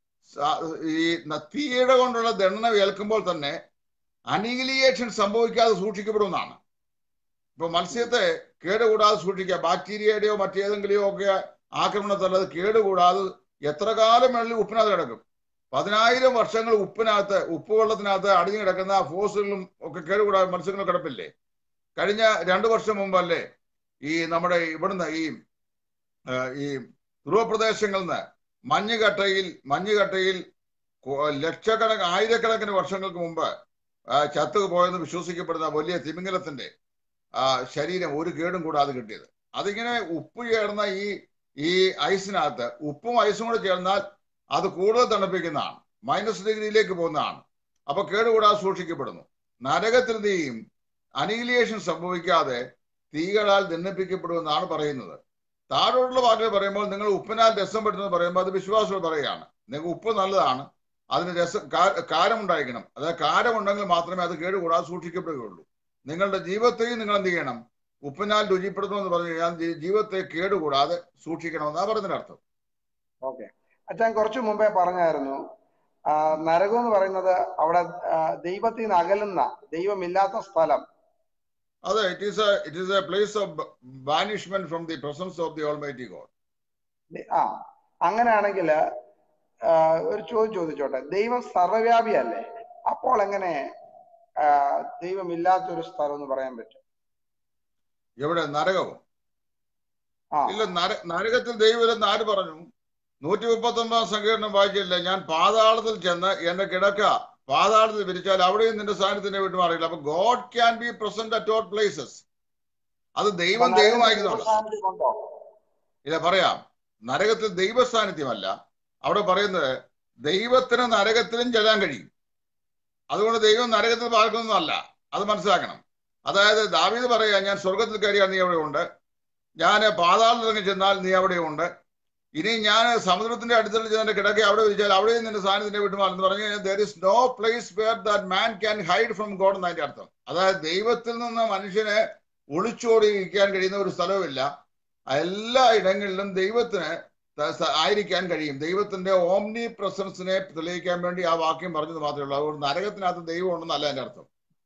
സ- ഈ ന- തീയുടെ കൊണ്ടുള്ള ദണ്ഡനം ഏൽക്കുമ്പോൾ തന്നെ അനീലിയേഷൻ സംഭവിക്കാതെ സൂക്ഷിക്കപ്പെടുമെന്നാണ് ഇപ്പൊ മത്സ്യത്തെ കേടുകൂടാതെ സൂക്ഷിക്കുക ബാക്ടീരിയയുടെയോ മറ്റേതെങ്കിലെയോ ഒക്കെ ആക്രമണത്തിൽ അത് കേടുകൂടാതെ എത്ര കാലം വേണമെങ്കിലും ഉപ്പിനകത്ത് കിടക്കും പതിനായിരം വർഷങ്ങൾ ഉപ്പിനകത്ത് ഉപ്പ് വെള്ളത്തിനകത്ത് അടിഞ്ഞു കിടക്കുന്ന ഫോസിലും ഒക്കെ കേടുകൂടാതെ മത്സ്യങ്ങൾ കിടപ്പില്ലേ കഴിഞ്ഞ രണ്ടു വർഷം മുമ്പല്ലേ ഈ നമ്മുടെ ഇവിടുന്ന് ഈ ആ, ഈ ധ്രുവപ്രദേശങ്ങളിൽ നിന്ന് മഞ്ഞുകട്ടയിൽ മഞ്ഞുകട്ടയിൽ കൊ- ലക്ഷക്കണക്കിന് ആയിരക്കണക്കിന് വർഷങ്ങൾക്ക് മുമ്പ് ആ, ചത്തു പോയെന്ന് വിശ്വസിക്കപ്പെടുന്ന വലിയ തിമിംഗലത്തിന്റെ ആ, ശരീരം ഒരു കേടും കൂടാതെ കിട്ടിയത് അതിങ്ങനെ ഉപ്പ് ചേർന്ന ഈ ഈ ഐസിനകത്ത് ഉപ്പും ഐസും കൂടെ ചേർന്നാൽ അത് കൂടുതൽ തണുപ്പിക്കുന്നതാണ് മൈനസ് ഡിഗ്രിയിലേക്ക് പോകുന്നതാണ് അപ്പൊ കേടുകൂടാതെ സൂക്ഷിക്കപ്പെടുന്നു നരകത്തിൽ തീയും അനീലിയേഷൻ സംഭവിക്കാതെ തീകളാൽ ദണ്ഡിപ്പിക്കപ്പെടുമെന്നാണ് പറയുന്നത് താഴോട്ടുള്ള വാക്കുകൾ പറയുമ്പോൾ നിങ്ങൾ ഉപ്പിനാൽ രസം പെട്ടെന്ന് പറയുമ്പോൾ അത് വിശ്വാസം പറയുകയാണ് നിങ്ങൾക്ക് ഉപ്പ് നല്ലതാണ് അതിന് രസം കാ- കാരമുണ്ടായിരിക്കണം അതായത് കാരമുണ്ടെങ്കിൽ മാത്രമേ അത് കേടുകൂടാതെ സൂക്ഷിക്കപ്പെടുകയുള്ളൂ നിങ്ങളുടെ ജീവിതത്തെയും നിങ്ങൾ എന്ത് ചെയ്യണം ഉപ്പിനാൽ രുചിപ്പെടുത്തണമെന്ന് പറഞ്ഞു കഴിഞ്ഞാൽ ജീ- ജീവിതത്തെ കേടുകൂടാതെ സൂക്ഷിക്കണമെന്നാണ് പറയുന്നതിന്റെ അർത്ഥം ഓക്കെ അച്ഛൻ കുറച്ചു മുമ്പേ പറഞ്ഞായിരുന്നു ആ, നരകം എന്ന് പറയുന്നത് അവിടെ ആ, ദൈവത്തിൽ നിന്ന് അകലുന്ന ദൈവമില്ലാത്ത സ്ഥലം അതെ it is it is a place of banishment from the presence of the almighty God the- ആ അങ്ങനെയാണെങ്കിൽ ഒരു ചോദ്യം ചോദിച്ചോട്ടെ ദൈവം സർവ്വവ്യാപിയല്ലേ അപ്പോൾ എങ്ങനെ ആ, ദൈവമില്ലാത്ത ഒരു സ്ഥലം എന്ന് പറയാൻ പറ്റും എവിടെ നരകവും ആ ഇല്ല നര നരകത്തിൽ ദൈവം ആര് പറഞ്ഞു നൂറ്റി മുപ്പത്തി ഒമ്പതാം സങ്കീർണം വായിച്ചില്ല ഞാൻ പാതാളത്തിൽ ചെന്ന് എന്റെ കിടക്ക പാതാളത്തിൽ വിരിച്ചാൽ അവിടെയും നിന്റെ സാന്നിധ്യത്തിന്റെ വിട്ടുമാറിയില്ല അപ്പൊ God can be present at all places അത് അപ്പൊ ദൈവം നരകത്തിൽ ദൈവമായിരിക്കുന്നുണ്ട് ദൈവസാന്നിധ്യം ഉണ്ടോ ഇല്ല പറയാം നരകത്തിൽ ദൈവ സാന്നിധ്യമല്ല അവിടെ പറയുന്നത് ദൈവത്തിന് നരകത്തിലും ചെല്ലാൻ കഴിയും അതുകൊണ്ട് ദൈവം നരകത്തിൽ പാർക്കുന്നതല്ല അത് മനസ്സിലാക്കണം അതായത് ദാവീദ് പറയാ ഞാൻ സ്വർഗത്തിൽ കയറിയാൽ നീ അവിടെ ഉണ്ട് ഞാൻ പാതാളത്തിലിറങ്ങി ചെന്നാൽ നീ അവിടെ ഉണ്ട് ഇനി ഞാൻ സമുദ്രത്തിന്റെ അടുത്തുള്ള ചെന്നെ കിടക്കെ അവിടെ വിളിച്ചാൽ അവിടെയും നിന്റെ സാന്നിധ്യത്തെ വിട്ടുമാറും എന്ന് പറഞ്ഞു കഴിഞ്ഞാൽ there is no place where that man can hide from God എന്നതിന്റെ അർത്ഥം അതായത് ദൈവത്തിൽ നിന്ന് മനുഷ്യന് ഒളിച്ചോടി ഇരിക്കാൻ കഴിയുന്ന ഒരു സ്ഥലവുമില്ല എല്ലാ ഇടങ്ങളിലും ദൈവത്തിന് ത- സ- ആയിരിക്കാൻ കഴിയും ദൈവത്തിന്റെ ഓംനി പ്രസൻസിനെ തെളിയിക്കാൻ വേണ്ടി ആ വാക്യം പറഞ്ഞത് മാത്രമേ ഉള്ളൂ അതുകൊണ്ട് നരകത്തിനകത്ത് ദൈവം ഉണ്ടെന്നല്ല എന്റെ അർത്ഥം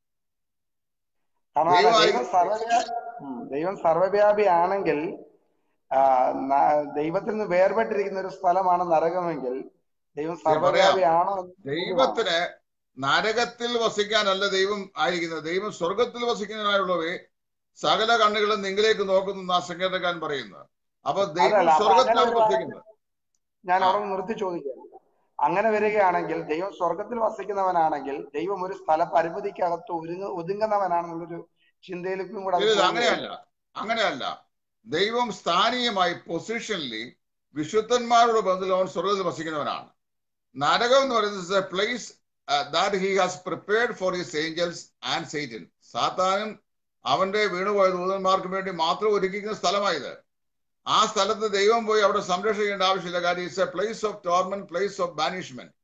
കാരണം അല്ല, ദൈവമായി- ദൈവം സർവ്വവ്യാപി ഉം, ദൈവം സർവ്വവ്യാപി ആണെങ്കിൽ ആ, ന- ദൈവത്തിൽ നിന്ന് വേർപെട്ടിരിക്കുന്ന ഒരു സ്ഥലമാണ് നരകമെങ്കിൽ ദൈവം സർവ്വവ്യാപി ആണോ എന്ന് ദൈവത്തിന് നരകത്തിൽ വസിക്കാനല്ല ദൈവം ആയിരിക്കുന്നത് ദൈവം സ്വർഗത്തിൽ വസിക്കുന്നതിനായുള്ളവേ സകല കണ്ണുകളും നിങ്ങളിലേക്ക് നോക്കുന്നു ആ സംഗീതക്കാരൻ പറയുന്നത് അപ്പൊ ദൈവം അതല്ല, അപ്പൊ സ്വർഗത്തിലാണ് അങ്ങനെ ഒരു വസിക്കുന്നത് ഞാൻ ആ. അവിടെ നിർത്തി ചോദിക്കാം അങ്ങനെ വരികയാണെങ്കിൽ ദൈവം സ്വർഗത്തിൽ വസിക്കുന്നവനാണെങ്കിൽ ദൈവം ഒരു സ്ഥല പരിമിതിക്കകത്ത് ഒരുങ്ങ ഒതുങ്ങുന്നവനാണെന്നുള്ളൊരു ചിന്തയിലേക്കും കൂടെ അത് ഇല്ല, പോകുന്നു. അങ്ങനെയല്ല അങ്ങനെയല്ല ദൈവം സ്ഥാനീയമായി പൊസിഷനിലി വിശുദ്ധന്മാരുടെ ബന്ധത്തിൽ അവൻ സ്വർഗത്തിൽ വസിക്കുന്നവനാണ് നരകം എന്ന് പറയുന്നത് a place that he has prepared for his angels and Satan സാത്താനും അവന്റെ വീണുപോയ ദൂതന്മാർക്കും വേണ്ടി മാത്രം ഒരുക്കിക്കുന്ന സ്ഥലമായത് ആ സ്ഥലത്ത് ദൈവം പോയി അവിടെ സംരക്ഷിക്കേണ്ട ആവശ്യമില്ല കാര്യം it's a place of torment place of banishment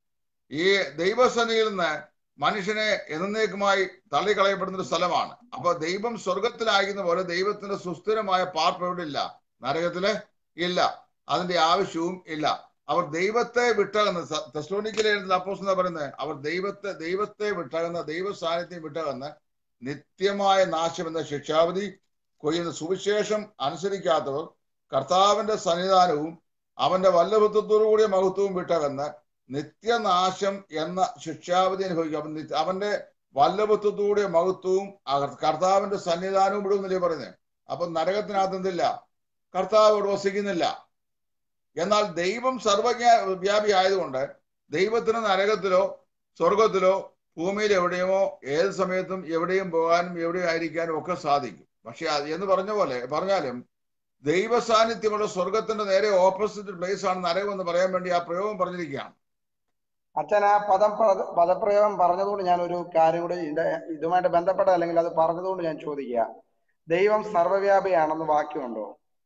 ഈ ദൈവസന്നിധിയിൽ നിന്ന് മനുഷ്യനെ എന്നേക്കുമായി തള്ളിക്കളയപ്പെടുന്ന ഒരു സ്ഥലമാണ് അപ്പൊ ദൈവം സ്വർഗത്തിലായിരുന്ന പോലെ ദൈവത്തിന്റെ സുസ്ഥിരമായ പാർപ്പ് എവിടെ ഇല്ല നരകത്തില് ഇല്ല അതിന്റെ ആവശ്യവും ഇല്ല അവർ ദൈവത്തെ വിട്ടകന്ന് തെസ്ലോണിക്കലെ അപ്പോസ് പറയുന്നത് അവർ ദൈവത്തെ ദൈവത്തെ വിട്ടകന്ന് ദൈവ സാന്നിധ്യം വിട്ടകന്ന് നിത്യമായ നാശം എന്ന ശിക്ഷാവധി കൊയ്യുന്ന സുവിശേഷം അനുസരിക്കാത്തവർ കർത്താവിന്റെ സന്നിധാനവും അവന്റെ വല്ലഭത്വത്തോടു കൂടിയ മഹത്വവും വിട്ടകന്ന് നിത്യനാശം എന്ന ശിക്ഷാവധി അനുഭവിക്കും അവൻ നിത്യ- അവന്റെ വല്ലഭത്വത്തോടെ മഹത്വവും ആ കർത്താവിന്റെ സന്നിധാനവും വിടുമെന്നല്ലേ പറയുന്നത് അപ്പൊ നരകത്തിനകത്ത് എന്തില്ല കർത്താവ് അവിടെ വസിക്കുന്നില്ല എന്നാൽ ദൈവം സർവജ്ഞ വ്യാപി ആയതുകൊണ്ട് ദൈവത്തിന് നരകത്തിലോ സ്വർഗത്തിലോ ഭൂമിയിൽ എവിടെയുമോ ഏത് സമയത്തും എവിടെയും പോകാനും എവിടെയും ആയിരിക്കാനും ഒക്കെ സാധിക്കും പക്ഷെ അത് എന്ന് പറഞ്ഞ പോലെ പറഞ്ഞാലും ദൈവ സാന്നിധ്യമുള്ള സ്വർഗത്തിന്റെ നേരെ ഓപ്പോസിറ്റ് പ്ലേസ് ആണ് നരകം എന്ന് പറയാൻ വേണ്ടി ആ പ്രയോഗം പറഞ്ഞിരിക്കുകയാണ് അച്ഛൻ ആ പദം പദ- പദപ്രയോഗം പറഞ്ഞതുകൊണ്ട് ഞാൻ ഒരു കാര്യം കൂടി ഇതിന്റെ ഇതുമായിട്ട് ബന്ധപ്പെട്ട അല്ലെങ്കിൽ അത് പറഞ്ഞതുകൊണ്ട് ഞാൻ ചോദിക്കുക ദൈവം സർവ്വവ്യാപിയാണെന്ന് വാക്യമുണ്ടോ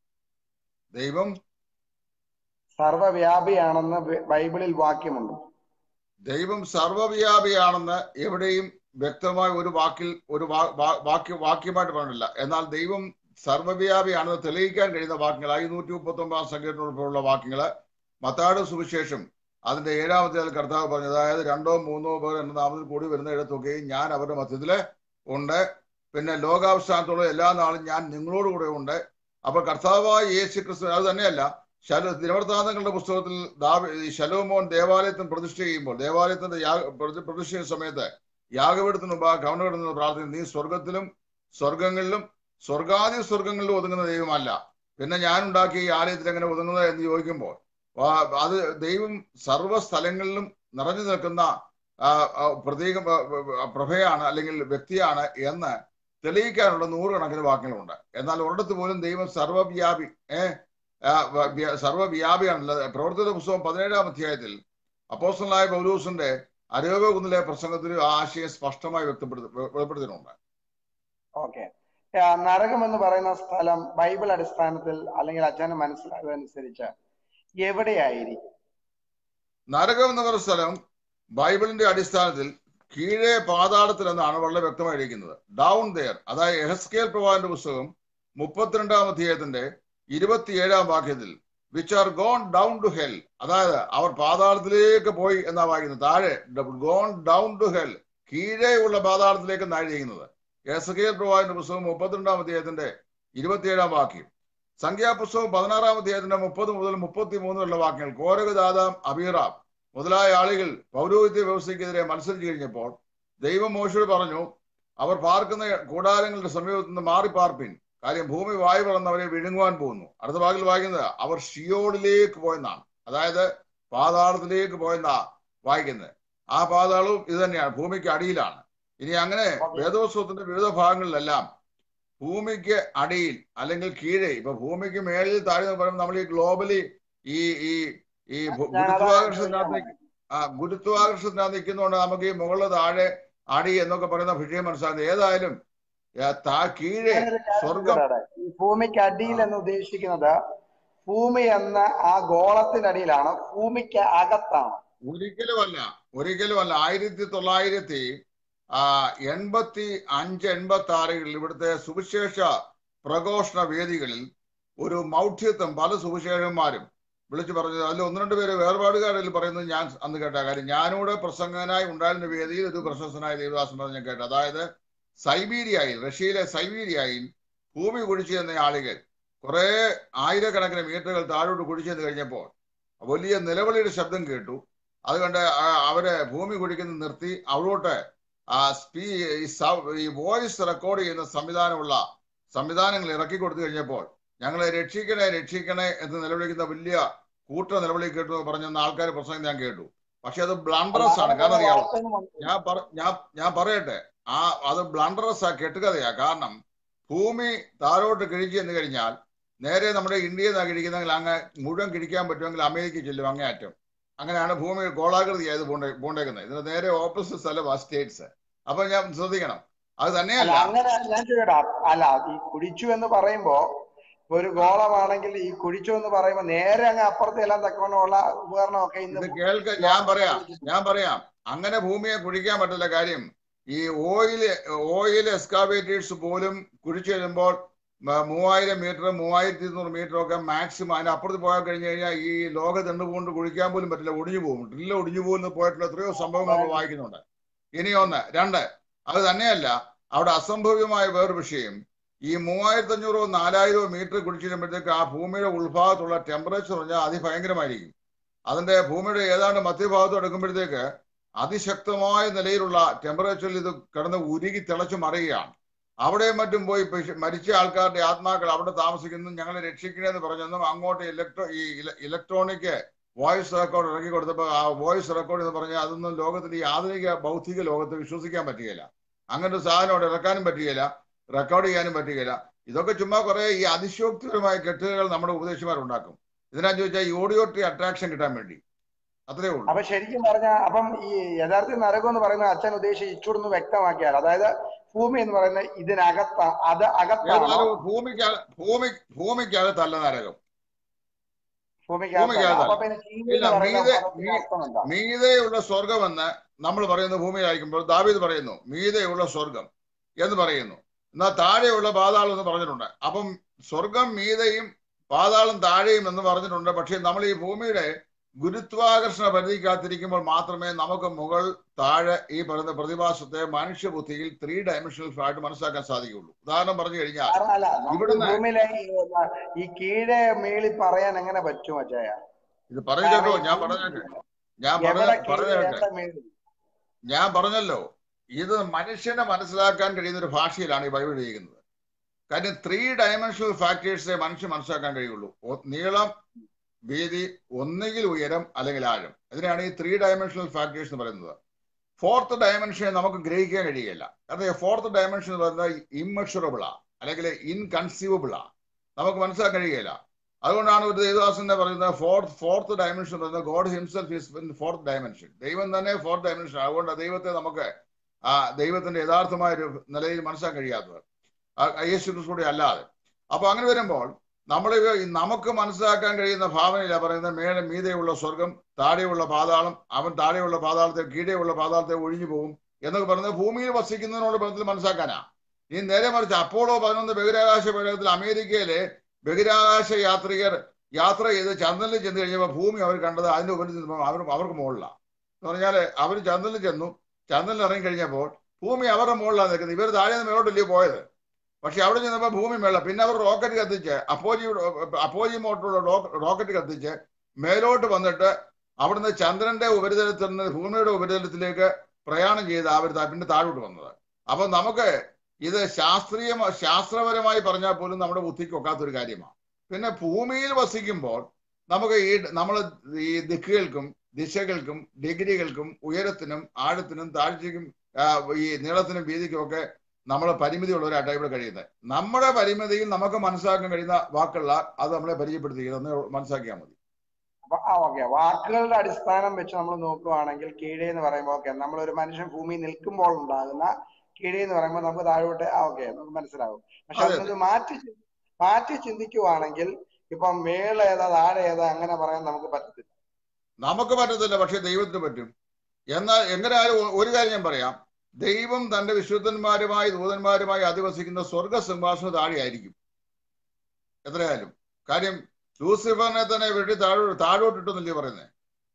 ദൈവം സർവ്വവ്യാപിയാണെന്ന് ബൈ- ബൈബിളിൽ വാക്യമുണ്ടോ ദൈവം സർവവ്യാപിയാണെന്ന് എവിടെയും വ്യക്തമായ ഒരു വാക്കിൽ ഒരു വാ- വാ- വാക്യ വാക്യമായിട്ട് പറഞ്ഞില്ല എന്നാൽ ദൈവം സർവവ്യാപിയാണെന്ന് തെളിയിക്കാൻ കഴിയുന്ന വാക്യങ്ങൾ അയ്യൂറ്റി മുപ്പത്തി ഒമ്പതാം സംഖ്യത്തിനോടൊപ്പമുള്ള വാക്യങ്ങള് മത്താട് സുവിശേഷം അതിന്റെ ഏഴാമത്തെ അതിൽ കർത്താവ് പറഞ്ഞു അതായത് രണ്ടോ മൂന്നോ പേർ എന്ന നാമത്തിൽ കൂടി വരുന്ന ഇടത്തൊക്കെയും ഞാൻ അവരുടെ മധ്യത്തില് ഉണ്ട് പിന്നെ ലോകാവസാനത്തോളം എല്ലാ നാളും ഞാൻ നിങ്ങളോട് കൂടെ ഉണ്ട് അപ്പൊ കർത്താവായ യേശു ക്രിസ്തു അത് തന്നെയല്ല ശല ദിനവൃത്താന്തങ്ങളുടെ പുസ്തകത്തിൽ ദാവി ഈ ശലോമോൻ ദേവാലയത്തിന് പ്രതിഷ്ഠ ചെയ്യുമ്പോൾ ദേവാലയത്തിന്റെ യാഗ പ്രതി- പ്രതിഷ്ഠ ചെയ്യുന്ന സമയത്ത് യാഗപീഠത്തിന് മുമ്പ് കവണപീഠത്തിന് പ്രാർത്ഥന നീ സ്വർഗത്തിലും സ്വർഗങ്ങളിലും സ്വർഗാദി സ്വർഗങ്ങളിലും ഒതുങ്ങുന്ന ദൈവമല്ല പിന്നെ ഞാൻ ഉണ്ടാക്കിയ ഈ ആലയത്തിൽ എങ്ങനെ ഒതുങ്ങുന്നത് എന്ന് ചോദിക്കുമ്പോൾ വാ- അത് ദൈവം സർവ്വ സ്ഥലങ്ങളിലും നിറഞ്ഞു നിൽക്കുന്ന ആ, ആ, പ്രതീകം ആ, ആ, പ്രഭയാണ് അല്ലെങ്കിൽ വ്യക്തിയാണ് എന്ന് തെളിയിക്കാനുള്ള നൂറുകണക്കിന് വാക്യങ്ങളുണ്ട് എന്നാൽ ഒരിടത്ത് പോലും ദൈവം സർവ്വവ്യാപി ഏഹ് സർവ്വവ്യാപിയാണുള്ളത് പ്രവർത്തിത പുസ്തകം പതിനേഴാം അധ്യായത്തിൽ അപ്പോസ്റ്റലായ പൗലൂസിന്റെ അരോഗകുന്നിലെ പ്രസംഗത്തിൽ ആ ആശയം സ്പഷ്ടമായി വ്യക്തപ്പെടുത്തി വെളിപ്പെടുത്തിയിട്ടുണ്ട് ഓക്കെ നരകം എന്ന് പറയുന്ന സ്ഥലം ബൈബിൾ അടിസ്ഥാനത്തിൽ അല്ലെങ്കിൽ അച്ഛന് മനസ്സിലായതനുസരിച്ച് എവിടെയായിരിക്കും നരകം എന്ന് പറയുന്ന സ്ഥലം ബൈബിളിന്റെ അടിസ്ഥാനത്തിൽ കീഴേ പാതാളത്തിൽ എന്നാണ് വളരെ വ്യക്തമായിരിക്കുന്നത് ഡൗൺ ദെയർ അതായത് എഹസ്കേൽ പ്രവാന്റെ പുസ്തകം മുപ്പത്തിരണ്ടാം അധ്യായത്തിന്റെ ഇരുപത്തിയേഴാം വാക്യത്തിൽ which are gone down to hell അതായത് അവർ പാതാളത്തിലേക്ക് പോയി എന്നാ വായിക്കുന്നത് താഴെ ഗോൺ ഡൗൺ ടു ഹെൽ കീഴെയുള്ള പാതാളത്തിലേക്ക് നാഴി ചെയ്യുന്നത് എഹസ്കേൽ പ്രവാന്റെ പുസ്തകം മുപ്പത്തിരണ്ടാം അധ്യായത്തിന്റെ ഇരുപത്തിയേഴാം വാക്യം സംഖ്യാപുസ്തകം പതിനാറാം അധ്യായത്തിന്റെ മുപ്പത് മുതൽ മുപ്പത്തി മൂന്ന് വരെയുള്ള വാക്യങ്ങൾ കോരകദാദാം അബീറാം മുതലായ ആളുകൾ പൗരോഹിത്യ വ്യവസ്ഥയ്ക്കെതിരെ മത്സരിച്ചു കഴിഞ്ഞപ്പോൾ ദൈവം മോശയോട് പറഞ്ഞു അവർ പാർക്കുന്ന കൂടാരങ്ങളുടെ സമീപത്ത് നിന്ന് മാറി പാർപ്പിൻ കാര്യം ഭൂമി വായു പറന്ന് അവരെ വിഴുങ്ങുവാൻ പോകുന്നു അടുത്ത ഭാഗത്തിൽ വായിക്കുന്നത് അവർ ഷിയോഡിലേക്ക് പോയെന്നാണ് അതായത് പാതാളത്തിലേക്ക് പോയെന്നാ വായിക്കുന്നത് ആ പാതാളവും ഇത് തന്നെയാണ് ഭൂമിക്ക് അടിയിലാണ് ഇനി അങ്ങനെ വേദോത്സവത്തിന്റെ വിവിധ ഭാഗങ്ങളിലെല്ലാം ഭൂമിക്ക് അടിയിൽ അല്ലെങ്കിൽ കീഴേ ഇപ്പൊ ഭൂമിക്ക് മേളിൽ താഴെ എന്ന് പറയുമ്പോൾ നമ്മൾ ഈ ഗ്ലോബലി ഈ ഈ ഈ ഭു- ഗുരുത്വാകർഷണത്തിനകത്ത് ആ ഗുരുത്വാകർഷണത്തിനകത്ത് നിൽക്കുന്നതുകൊണ്ട് നമുക്ക് ഈ മുകളിൽ താഴെ അടി എന്നൊക്കെ പറയുന്ന വിഷയം മനസ്സിലാകുന്നത് ഏതായാലും ഏ, താ കീഴെ ഞാനൊരു കാര്യം സ്വർഗം ചോദിക്കട്ടെ? ഈ ഭൂമിക്ക് അടിയിൽ എന്ന് ഉദ്ദേശിക്കുന്നത് ഭൂമി എന്ന ആ ഗോളത്തിന്റെ അടിയിലാണ് ഭൂമിക്ക് അകത്താണ് ഒരിക്കലുമല്ല ഒരിക്കലുമല്ല ആയിരത്തി തൊള്ളായിരത്തി ആ എൺപത്തി അഞ്ച് എൺപത്തി ആറുകളിൽ ഇവിടുത്തെ സുവിശേഷ പ്രഘോഷണ വേദികളിൽ ഒരു മൗഢ്യത്വം പല സുവിശേഷന്മാരും വിളിച്ചു പറഞ്ഞത് അതിൽ ഒന്ന് രണ്ട് പേര് വേർപാടുകാരിൽ പറയുന്നത് ഞാൻ അന്ന് കേട്ട കാര്യം ഞാനൂടെ പ്രസംഗനായി ഉണ്ടായിരുന്ന വേദിയിൽ ഒരു പ്രശസ്തനായ ദേവദാസൻ പറഞ്ഞ കേട്ടു അതായത് സൈബീരിയയിൽ റഷ്യയിലെ സൈബീരിയയിൽ ഭൂമി കുഴിച്ചു ചെന്ന ആളുകൾ കുറെ ആയിരക്കണക്കിന് മീറ്ററുകൾ താഴോട്ട് കുഴിച്ചു ചെന്ന് കഴിഞ്ഞപ്പോൾ വലിയ നിലവിളിയുടെ ശബ്ദം കേട്ടു അതുകൊണ്ട് ആ- അവരെ ഭൂമി കുഴിക്കുന്നത് നിർത്തി അവിടോട്ട് ആ സ്പീ ഈ സൗ- ഈ വോയിസ് റെക്കോർഡ് ചെയ്യുന്ന സംവിധാനമുള്ള സംവിധാനങ്ങൾ ഇറക്കി കൊടുത്തു കഴിഞ്ഞപ്പോൾ ഞങ്ങളെ രക്ഷിക്കണേ രക്ഷിക്കണേ എന്ന് നിലവിളിക്കുന്ന വലിയ കൂട്ട നിലവിളി കേട്ടു എന്ന് പറഞ്ഞ ആൾക്കാർ പ്രസംഗം ഞാൻ കേട്ടു പക്ഷെ അത് ബ്ലണ്ടറസ് ആണ് കാരണം അറിയാമോ ഞാൻ പറ ഞാൻ ഞാൻ പറയട്ടെ ആ അത് ബ്ലണ്ടറസ് ആ കെട്ടുകഥയാ കാരണം ഭൂമി താഴോട്ട് കിഴിച്ചു എന്ന് കഴിഞ്ഞാൽ നേരെ നമ്മുടെ ഇന്ത്യയിൽ നിന്നാണ് കിഴിക്കുന്നെങ്കിൽ അങ്ങ് മുഴുവൻ കിഴിക്കാൻ പറ്റുമെങ്കിൽ അമേരിക്ക ചെല്ലും അങ്ങേ അറ്റം അങ്ങനെയാണ് ഭൂമി ഗോളാകൃതിയായത് പോണ്ടേ പോണ്ടേക്കുന്നത് ഇതിന് നേരെ ഓപ്പോസിറ്റ് സ്ഥലം ആ സ്റ്റേറ്റ്സ് അപ്പൊ ഞാൻ ശ്രദ്ധിക്കണം അത് അല്ല തന്നെയല്ല അങ്ങനെ ഞാൻ ചോദിക്കട്ടെ അല്ല ഈ കുടിച്ചു എന്ന് പറയുമ്പോ ഇപ്പൊ ഒരു ഗോളമാണെങ്കിൽ ഈ കുഴിച്ചു എന്ന് പറയുമ്പോൾ നേരെ അങ്ങ് അപ്പുറത്തെ എല്ലാം തക്കവണ്ണമുള്ള ഉപകരണമൊക്കെ ഇത് ഇന്ന് കേൾക്ക ഞാൻ പറയാം ഞാൻ പറയാം അങ്ങനെ ഭൂമിയെ കുഴിക്കാൻ പറ്റില്ല കാര്യം ഈ ഓയിൽ ഓയിൽ എക്സ്കാവേറ്റേഴ്സ് പോലും കുഴിച്ചു വരുമ്പോൾ മ- മൂവായിരം മീറ്റർ മൂവായിരത്തി ഇരുന്നൂറ് മീറ്റർ ഒക്കെ മാക്സിമം അതിന് അപ്പുറത്ത് പോയാൽ കഴിഞ്ഞു കഴിഞ്ഞാൽ ഈ ലോക ദണ്ട് കൊണ്ട് കുഴിക്കാൻ പോലും പറ്റില്ല ഒടിഞ്ഞു പോകും ഡ്രില്ല് ഒടിഞ്ഞു പോകുന്ന പോയിട്ടുള്ള എത്രയോ സംഭവങ്ങൾ നമ്മൾ വായിക്കുന്നുണ്ട് ഇനി ഒന്ന് രണ്ട് അത് തന്നെയല്ല അവിടെ അസംഭവ്യമായ വേറൊരു വിഷയം ഈ മൂവായിരത്തി അഞ്ഞൂറോ നാലായിരോ മീറ്റർ കുടിച്ചിരുമ്പോഴത്തേക്ക് ആ ഭൂമിയുടെ ഉൾഭാഗത്തുള്ള ടെമ്പറേച്ചർ പറഞ്ഞാൽ അതിഭയങ്കരമായിരിക്കും അതിന്റെ ഭൂമിയുടെ ഏതാണ്ട് മധ്യഭാഗത്ത് എടുക്കുമ്പോഴത്തേക്ക് അതിശക്തമായ നിലയിലുള്ള ടെമ്പറേച്ചറിൽ ഇത് കിടന്ന് ഉരുകി തിളച്ചു മറിയുകയാണ് അവിടെയും മറ്റും പോയി പിശ- മരിച്ച ആൾക്കാരുടെ ആത്മാക്കൾ അവിടെ താമസിക്കുന്നു ഞങ്ങളെ രക്ഷിക്കണമെന്ന് പറഞ്ഞെന്നും അങ്ങോട്ട് ഇലക്ട്രോ ഈ ഇല- ഇലക്ട്രോണിക് വോയിസ് റെക്കോർഡ് ഇറക്കി കൊടുത്തപ്പോൾ ആ വോയിസ് റെക്കോർഡ് എന്ന് പറഞ്ഞാൽ അതൊന്നും ലോകത്തിന്റെ ഈ ആധുനിക ഭൗതിക ലോകത്ത് വിശ്വസിക്കാൻ പറ്റുകയില്ല അങ്ങനത്തെ സാധനം അവിടെ ഇറക്കാനും പറ്റുകയില്ല റെക്കോർഡ് ചെയ്യാനും പറ്റുകയില്ല ഇതൊക്കെ ചുമ്മാ കുറെ ഈ അതിശോക്തിപരമായ കെട്ടുകൾ നമ്മുടെ ഉപദേശിമാരുണ്ടാക്കും ഇതിനാ ചോദിച്ചാൽ ഈ ഓഡിയോട്രി അട്രാക്ഷൻ കിട്ടാൻ വേണ്ടി അത്രേ ഉള്ളൂ അപ്പൊ ശരിക്കും പറഞ്ഞ അപ്പം ഈ യഥാർത്ഥ നരകം എന്ന് പറയുന്ന അച്ഛൻ ഉദ്ദേശിച്ച് ഇച്ചൂടൊന്ന് വ്യക്തമാക്കിയാൽ അതായത് ഭൂമി എന്ന് പറയുന്നത് ഇതിനകത്ത അത് അകത്താണോ ഏതായാലും ഭൂമിക്ക് ഭൂമി ഭൂമിക്കകത്തല്ല നരകം ഭൂമിക്കകത്തല്ല ഭൂമിക്കകത്തല്ല. അപ്പൊ പിന്നെ കീഴ് ഇല്ല, എന്ന് പറയുന്ന മീതെ- പദത്തിന്റെ മീ- അർത്ഥം എന്താ മീതെയുള്ള സ്വർഗമെന്ന് നമ്മൾ പറയുന്ന ഭൂമിയിലായിരിക്കുമ്പോൾ ദാവീദ് പറയുന്നു മീതെയുള്ള സ്വർഗം എന്ന് പറയുന്നു എന്നാൽ താഴെയുള്ള പാതാളം എന്ന് പറഞ്ഞിട്ടുണ്ട് അപ്പം സ്വർഗം മീതെയും പാതാളം താഴെയും എന്ന് പറഞ്ഞിട്ടുണ്ട് പക്ഷെ നമ്മൾ ഈ ഭൂമിയുടെ ഗുരുത്വാകർഷണ പരിധിക്കകത്തിരിക്കുമ്പോൾ മാത്രമേ നമുക്ക് മുകൾ താഴെ ഈ പറയുന്ന പ്രതിഭാസത്തെ മനുഷ്യബുദ്ധിയിൽ ത്രീ ഡയമെൻഷണൽ ആയിട്ട് മനസ്സിലാക്കാൻ സാധിക്കുകയുള്ളൂ ഉദാഹരണം പറഞ്ഞു കഴിഞ്ഞാൽ കാരണം അല്ല നമുക്ക് ഇവിടുന്ന് ഭൂമിയിലെ ഈ- ഈ കീഴെ മേളിൽ പറയാൻ എങ്ങനെ പറ്റും അച്ഛയ ഇത് പറഞ്ഞു കേട്ടോ ഞാൻ പറഞ്ഞേട്ടെ ഞാൻ പറഞ്ഞ എവിടെ കീഴ് പറഞ്ഞേട്ടെ എവിടെ മേളിൽ ഞാൻ പറഞ്ഞല്ലോ ഇത് മനുഷ്യനെ മനസ്സിലാക്കാൻ കഴിയുന്ന ഒരു ഭാഷയിലാണ് ഈ ബൈബിൾ ചെയ്യുന്നത് കാര്യം ത്രീ ഡയമെൻഷണൽ ഫാക്ടേഴ്സെ മനുഷ്യൻ മനസ്സിലാക്കാൻ കഴിയുള്ളൂ ഒ- നീളം വീതി ഒന്നുകിൽ ഉയരം അല്ലെങ്കിൽ ആഴം ഇതിനാണ് ഈ ത്രീ ഡയമെൻഷണൽ ഫാക്ടേഴ്സ് എന്ന് പറയുന്നത് ഫോർത്ത് ഡയമെൻഷനെ നമുക്ക് ഗ്രഹിക്കാൻ കഴിയുകയില്ല കാരണം ഫോർത്ത് ഡയമെൻഷൻ എന്ന് പറയുന്നത് ഇമ്മഷറബിളാ അല്ലെങ്കിൽ ഇൻകൺസീവബിളാ നമുക്ക് മനസ്സിലാക്കാൻ കഴിയുകയില്ല അതുകൊണ്ടാണ് ഒരു ദേവദാസനെ പറയുന്നത് ഫോർത്ത് ഫോർത്ത് ഡയമെൻഷൻ എന്ന് പറയുന്നത് God himself is fourth dimension ദൈവം തന്നെ ഫോർത്ത് ഡയമെൻഷൻ അതുകൊണ്ട് ദൈവത്തെ നമുക്ക് ആ ദൈവത്തിന്റെ യഥാർത്ഥമായ ഒരു നിലയിൽ മനസ്സിലാക്കാൻ കഴിയാത്തത് ആ യേശു ക്രിസ്തുവിടെ അല്ലാതെ അപ്പൊ അങ്ങനെ വരുമ്പോൾ നമ്മൾ നമുക്ക് മനസ്സിലാക്കാൻ കഴിയുന്ന ഭാവനയില പറയുന്നത് മേലെ മീതെയുള്ള സ്വർഗം താഴെയുള്ള പാതാളം അവൻ താഴെയുള്ള പാതാളത്തെ കീഴെയുള്ള പാതാളത്തെ ഒഴിഞ്ഞു പോകും എന്നൊക്കെ പറയുന്നത് ഭൂമിയിൽ വസിക്കുന്നതിനോട് ബന്ധത്തിൽ മനസ്സിലാക്കാനാ ഈ നേരെ മറിച്ച് അപ്പോളോ പതിനൊന്ന് ബഹിരാകാശ പേടകത്തിൽ അമേരിക്കയിലെ ബഹിരാകാശ യാത്രികർ യാത്ര ചെയ്ത് ചന്ദ്രനിൽ ചെന്ന് കഴിഞ്ഞപ്പോൾ ഭൂമി അവർ കണ്ടത് അതിന്റെ ഉപരിൽ നിന്നപ്പോൾ അവർ അവർക്ക് മുകളിലാണ് എന്ന് പറഞ്ഞാൽ അവർ ചന്ദ്രനിൽ ചെന്നു ചന്ദ്രനിൽ ഇറങ്ങി കഴിഞ്ഞപ്പോൾ ഭൂമി അവരുടെ മുകളിലാണ് നിൽക്കുന്നത് ഇവർ താഴെ നിന്ന് മേലോട്ടല്ലേ പോയത് പക്ഷെ അവിടെ ചെന്നപ്പോൾ ഭൂമി മേള പിന്നെ അവർ റോക്കറ്റ് കത്തിച്ച് അപ്പോജി അപ്പോജി മോട്ടറുള്ള റോക്കറ്റ് കത്തിച്ച് മേലോട്ട് വന്നിട്ട് അവിടുന്ന് ചന്ദ്രന്റെ ഉപരിതലത്തിൽ നിന്ന് ഭൂമിയുടെ ഉപരിതലത്തിലേക്ക് പ്രയാണം ചെയ്ത് അവർ താ- പിന്നെ താഴോട്ട് വന്നത് അപ്പൊ നമുക്ക് ഇത് ശാസ്ത്രീയ ശാസ്ത്രപരമായി പറഞ്ഞാൽ പോലും നമ്മുടെ ബുദ്ധിക്ക് ഒക്കാത്തൊരു കാര്യമാണ് പിന്നെ ഭൂമിയിൽ വസിക്കുമ്പോൾ നമുക്ക് ഈ നമ്മൾ ഈ ദിക്കുകൾക്കും ദിശകൾക്കും ഡിഗ്രികൾക്കും ഉയരത്തിനും ആഴത്തിനും താഴ്ചയ്ക്കും ആ, ഈ നീളത്തിനും വീതിക്കും ഒക്കെ നമ്മളെ പരിമിതിയുള്ളവരായിട്ടാണ് ഇവിടെ കഴിയുന്നത് നമ്മുടെ പരിമിതിയിൽ നമുക്ക് മനസ്സിലാക്കാൻ കഴിയുന്ന വാക്കുള്ള അത് നമ്മളെ പരിചയപ്പെടുത്തിക്കുക എന്ന് മനസ്സിലാക്കിയാൽ മതി അപ്പൊ ആ ഓക്കെ വാക്കുകളുടെ അടിസ്ഥാനം വെച്ച് നമ്മൾ നോക്കുവാണെങ്കിൽ കീഴേ എന്ന് പറയുമ്പോൾ ഓക്കെ നമ്മൾ ഒരു മനുഷ്യൻ ഭൂമിയിൽ നിൽക്കുമ്പോൾ ഉണ്ടാകുന്ന കീഴേ എന്ന് പറയുമ്പോൾ നമുക്ക് താഴോട്ട് ആ ഓക്കെ നമുക്ക് മനസ്സിലാവും പക്ഷെ അതെ, അതിനത് മാറ്റി ചി- മാറ്റി ചിന്തിക്കുവാണെങ്കിൽ ഇപ്പം മേള ഏതാ താഴെ ഏതാ അങ്ങനെ പറയാൻ നമുക്ക് പറ്റത്തില്ല നമുക്ക് പറ്റത്തില്ല പക്ഷെ ദൈവത്തിന് പറ്റും എന്നാൽ എങ്ങനെയായാലും ഒ- ഒരു കാര്യം ഞാൻ പറയാം ദൈവം തന്റെ വിശുദ്ധന്മാരുമായി ദൂതന്മാരുമായി അധിവസിക്കുന്ന സ്വർഗ സിംഹാസന താഴെയായിരിക്കും എത്രയായാലും കാര്യം ലൂസിഫറിനെ തന്നെ വെട്ടി താഴോ താഴോട്ടിട്ടെന്നല്ലേ പറയുന്നത്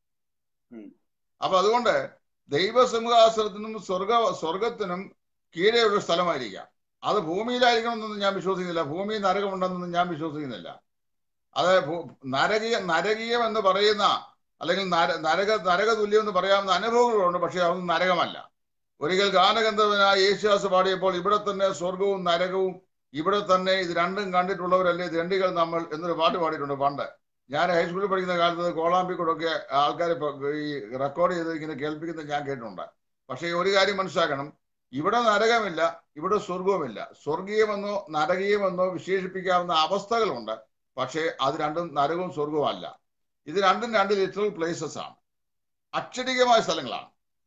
ഉം. അപ്പൊ അതുകൊണ്ട് ദൈവസിംഹാസനത്തിനും സ്വർഗ സ്വർഗത്തിനും കീഴെയുള്ള സ്ഥലമായിരിക്കാം അത് ഭൂമിയിലായിരിക്കണമെന്നൊന്നും ഞാൻ വിശ്വസിക്കുന്നില്ല ഭൂമി നരകമുണ്ടെന്നൊന്നും ഞാൻ വിശ്വസിക്കുന്നില്ല അത് ഭൂ- നരകീയ നരകീയം എന്ന് പറയുന്ന അല്ലെങ്കിൽ നര നരക നരകതുല്യം എന്ന് പറയാവുന്ന അനുഭവങ്ങളുണ്ട് പക്ഷെ അതൊന്നും നരകമല്ല ഒരിക്കൽ ഗാനഗന്ധർവനായ യേശുദാസ് പാടിയപ്പോൾ ഇവിടെ തന്നെ സ്വർഗവും നരകവും ഇവിടെ തന്നെ ഇത് രണ്ടും കണ്ടിട്ടുള്ളവരല്ലേ ദണ്ഡികൾ നമ്മൾ എന്നൊരു പാട്ട് പാടിയിട്ടുണ്ട് പണ്ട് ഞാൻ ഹൈസ്കൂളിൽ പഠിക്കുന്ന കാലത്ത് കോളാമ്പിക്കൂടൊക്കെ ആൾക്കാർ ഈ റെക്കോർഡ് ചെയ്ത് ഇങ്ങനെ കേൾപ്പിക്കുന്നത് ഞാൻ കേട്ടിട്ടുണ്ട് പക്ഷേ ഒരു കാര്യം മനസ്സിലാക്കണം ഇവിടെ നരകമില്ല ഇവിടെ സ്വർഗവുമില്ല സ്വർഗീയമെന്നോ നരകീയമെന്നോ വിശേഷിപ്പിക്കാവുന്ന അവസ്ഥകളുണ്ട് പക്ഷേ അത് രണ്ടും നരകവും സ്വർഗവും അല്ല ഇത് രണ്ടും രണ്ട് ലിറ്ററൽ പ്ലേസസ് ആണ് അക്ഷരികമായ സ്ഥലങ്ങളാണ്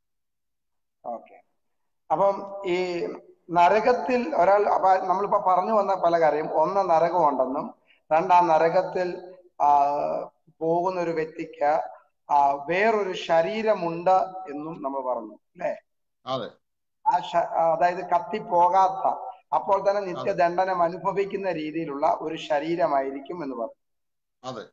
ഓക്കെ അപ്പം ഈ നരകത്തിൽ ഒരാൾ അപ്പൊ നമ്മളിപ്പോ പറഞ്ഞു വന്ന പല കാര്യം ഒന്ന് നരകമുണ്ടെന്നും രണ്ട് ആ നരകത്തിൽ ആ, പോകുന്ന ഒരു വ്യക്തിക്ക് ആ, വേറൊരു ശരീരമുണ്ട് എന്നും നമ്മൾ പറഞ്ഞു അല്ലെ അതെ ആ ശ- ആ, അതായത് കത്തിപ്പോകാത്ത അപ്പോൾ തന്നെ നിത്യദണ്ഡനം അനുഭവിക്കുന്ന രീതിയിലുള്ള ഒരു ശരീരമായിരിക്കും എന്ന് പറഞ്ഞു അതെ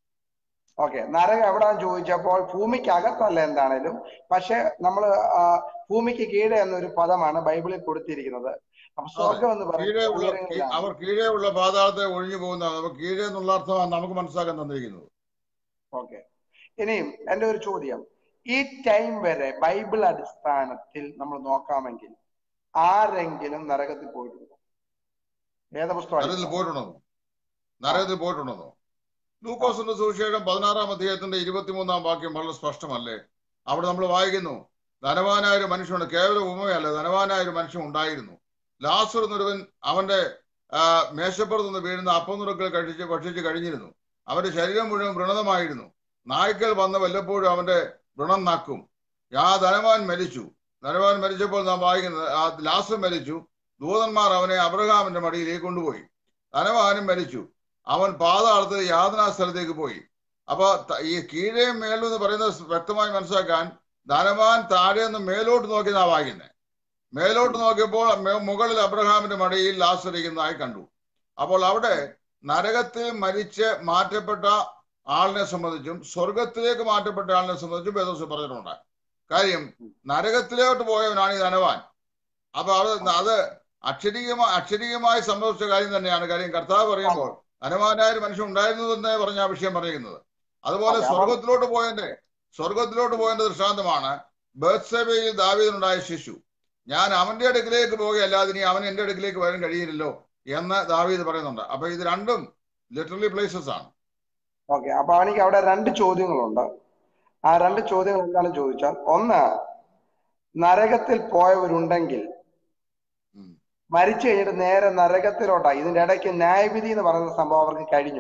ഓക്കെ നരകം എവിടാന്ന് ചോദിച്ചപ്പോൾ ഭൂമിക്ക് അകത്തല്ല എന്താണേലും പക്ഷെ നമ്മൾ ഭൂമിക്ക് കീഴെ എന്നൊരു പദമാണ് ബൈബിളിൽ കൊടുത്തിരിക്കുന്നത് അപ്പൊ സ്വർഗം എന്ന് കീഴേ പറയുന്നത് ഉള്ള ഉയരങ്ങളിലാണ്. അവർ കീഴേ ഉള്ള പാതാളത്തെ ഒഴിഞ്ഞു പോകുന്ന അവർ കീഴേ എന്നുള്ള അർത്ഥമാണ് നമുക്ക് മനസ്സിലാക്കാൻ തന്നിരിക്കുന്നത് ഓക്കെ ഇനിയും എന്റെ ഒരു ചോദ്യം ഈ ടൈം വരെ ബൈബിൾ അടിസ്ഥാനത്തിൽ നമ്മൾ നോക്കാമെങ്കിൽ ആരെങ്കിലും നരകത്തിൽ പോയിട്ടുണ്ടോ വേദപുസ്തകം നരകത്തിൽ അടിസ്ഥാനം. പോയിട്ടുണ്ടോ നരകത്തിൽ പോയിട്ടുണ്ടോ ലൂക്കോസിന്റെ സുവിശേഷം പതിനാറാം അധ്യായത്തിന്റെ ഇരുപത്തിമൂന്നാം വാക്യം വളരെ സ്പഷ്ടമല്ലേ അവിടെ നമ്മൾ വായിക്കുന്നു ധനവാനായ ഒരു മനുഷ്യനുണ്ട് കേവല ഉമയല്ല ധനവാനായ ഒരു മനുഷ്യൻ ഉണ്ടായിരുന്നു ലാസർ എന്നൊരുവൻ അവന്റെ ആ, മേശപ്പുറത്ത് നിന്ന് വീഴുന്ന അപ്പം നുറുക്കൽ കഴിച്ച് ഭക്ഷിച്ച് കഴിഞ്ഞിരുന്നു അവന്റെ ശരീരം മുഴുവൻ വ്രണതമായിരുന്നു നായ്ക്കൾ വന്ന് വല്ലപ്പോഴും അവന്റെ വ്രണം നക്കും ആ ധനവാൻ മരിച്ചു ധനവാൻ മരിച്ചപ്പോൾ നാം വായിക്കുന്നത് ആ ലാസർ മരിച്ചു ദൂതന്മാർ അവനെ അബ്രഹാമിന്റെ മടിയിലേക്ക് കൊണ്ടുപോയി ധനവാനും മരിച്ചു അവൻ പാതാളത്ത് യാതനാ സ്ഥലത്തേക്ക് പോയി അപ്പൊ ത- ഈ കീഴേ മേലും എന്ന് പറയുന്നത് വ്യക്തമായി മനസ്സിലാക്കാൻ ധനവാൻ താഴെ നിന്ന് മേലോട്ട് നോക്കി നാ വായിക്കുന്നത് മേലോട്ട് നോക്കിയപ്പോൾ മെ- മുകളിൽ അബ്രഹാമിന്റെ മടിയിൽ ലാസറിക്കുന്നതായി കണ്ടു അപ്പോൾ അവിടെ നരകത്തിൽ മരിച്ച് മാറ്റപ്പെട്ട ആളിനെ സംബന്ധിച്ചും സ്വർഗത്തിലേക്ക് മാറ്റപ്പെട്ട ആളിനെ സംബന്ധിച്ചും വേദോസ് പറഞ്ഞിട്ടുണ്ട് കാര്യം നരകത്തിലോട്ട് പോയവനാണ് ഈ ധനവാൻ അപ്പൊ അത് അത് അക്ഷരീയമായി അക്ഷരീയമായി സംഭവിച്ച കാര്യം തന്നെയാണ് കാര്യം കർത്താവ് പറയുമ്പോൾ ധനവാനായ ഒരു മനുഷ്യൻ ഉണ്ടായിരുന്നു എന്ന് പറഞ്ഞ ആ വിഷയം പറയുന്നത് അതുപോലെ അതെ, അപ്പം- സ്വർഗത്തിലോട്ട് പോയതിന്റെ സ്വർഗത്തിലോട്ട് പോയതിന്റെ ദൃഷ്ടാന്തമാണ് ബേത്സേബയിൽ ദാവീദിനുണ്ടായ ശിശു ഞാൻ അവന്റെ അടുക്കിലേക്ക് പോകുകയല്ലാതെ ഇനി അവൻ എന്റെ അടുക്കിലേക്ക് വരാൻ കഴിയില്ലല്ലോ എന്ന് ദാവീദ് പറയുന്നുണ്ട് അപ്പൊ ഇത് രണ്ടും ലിറ്ററലി പ്ലേസസ് ആണ് ഓക്കെ അപ്പൊ എനിക്ക് അവിടെ രണ്ട് ചോദ്യങ്ങളുണ്ട് ആ രണ്ട് ചോദ്യങ്ങൾ എന്താണെന്ന് ചോദിച്ചാൽ ഒന്ന് നരകത്തിൽ പോയവരുണ്ടെങ്കിൽ ഉം. മരിച്ചു കഴിഞ്ഞിട്ട് നേരെ നരകത്തിലോട്ടാ ഇതിന്റെ ഇടയ്ക്ക് ന്യായവിധി എന്ന് പറയുന്ന സംഭവം അവർക്ക് കഴിഞ്ഞു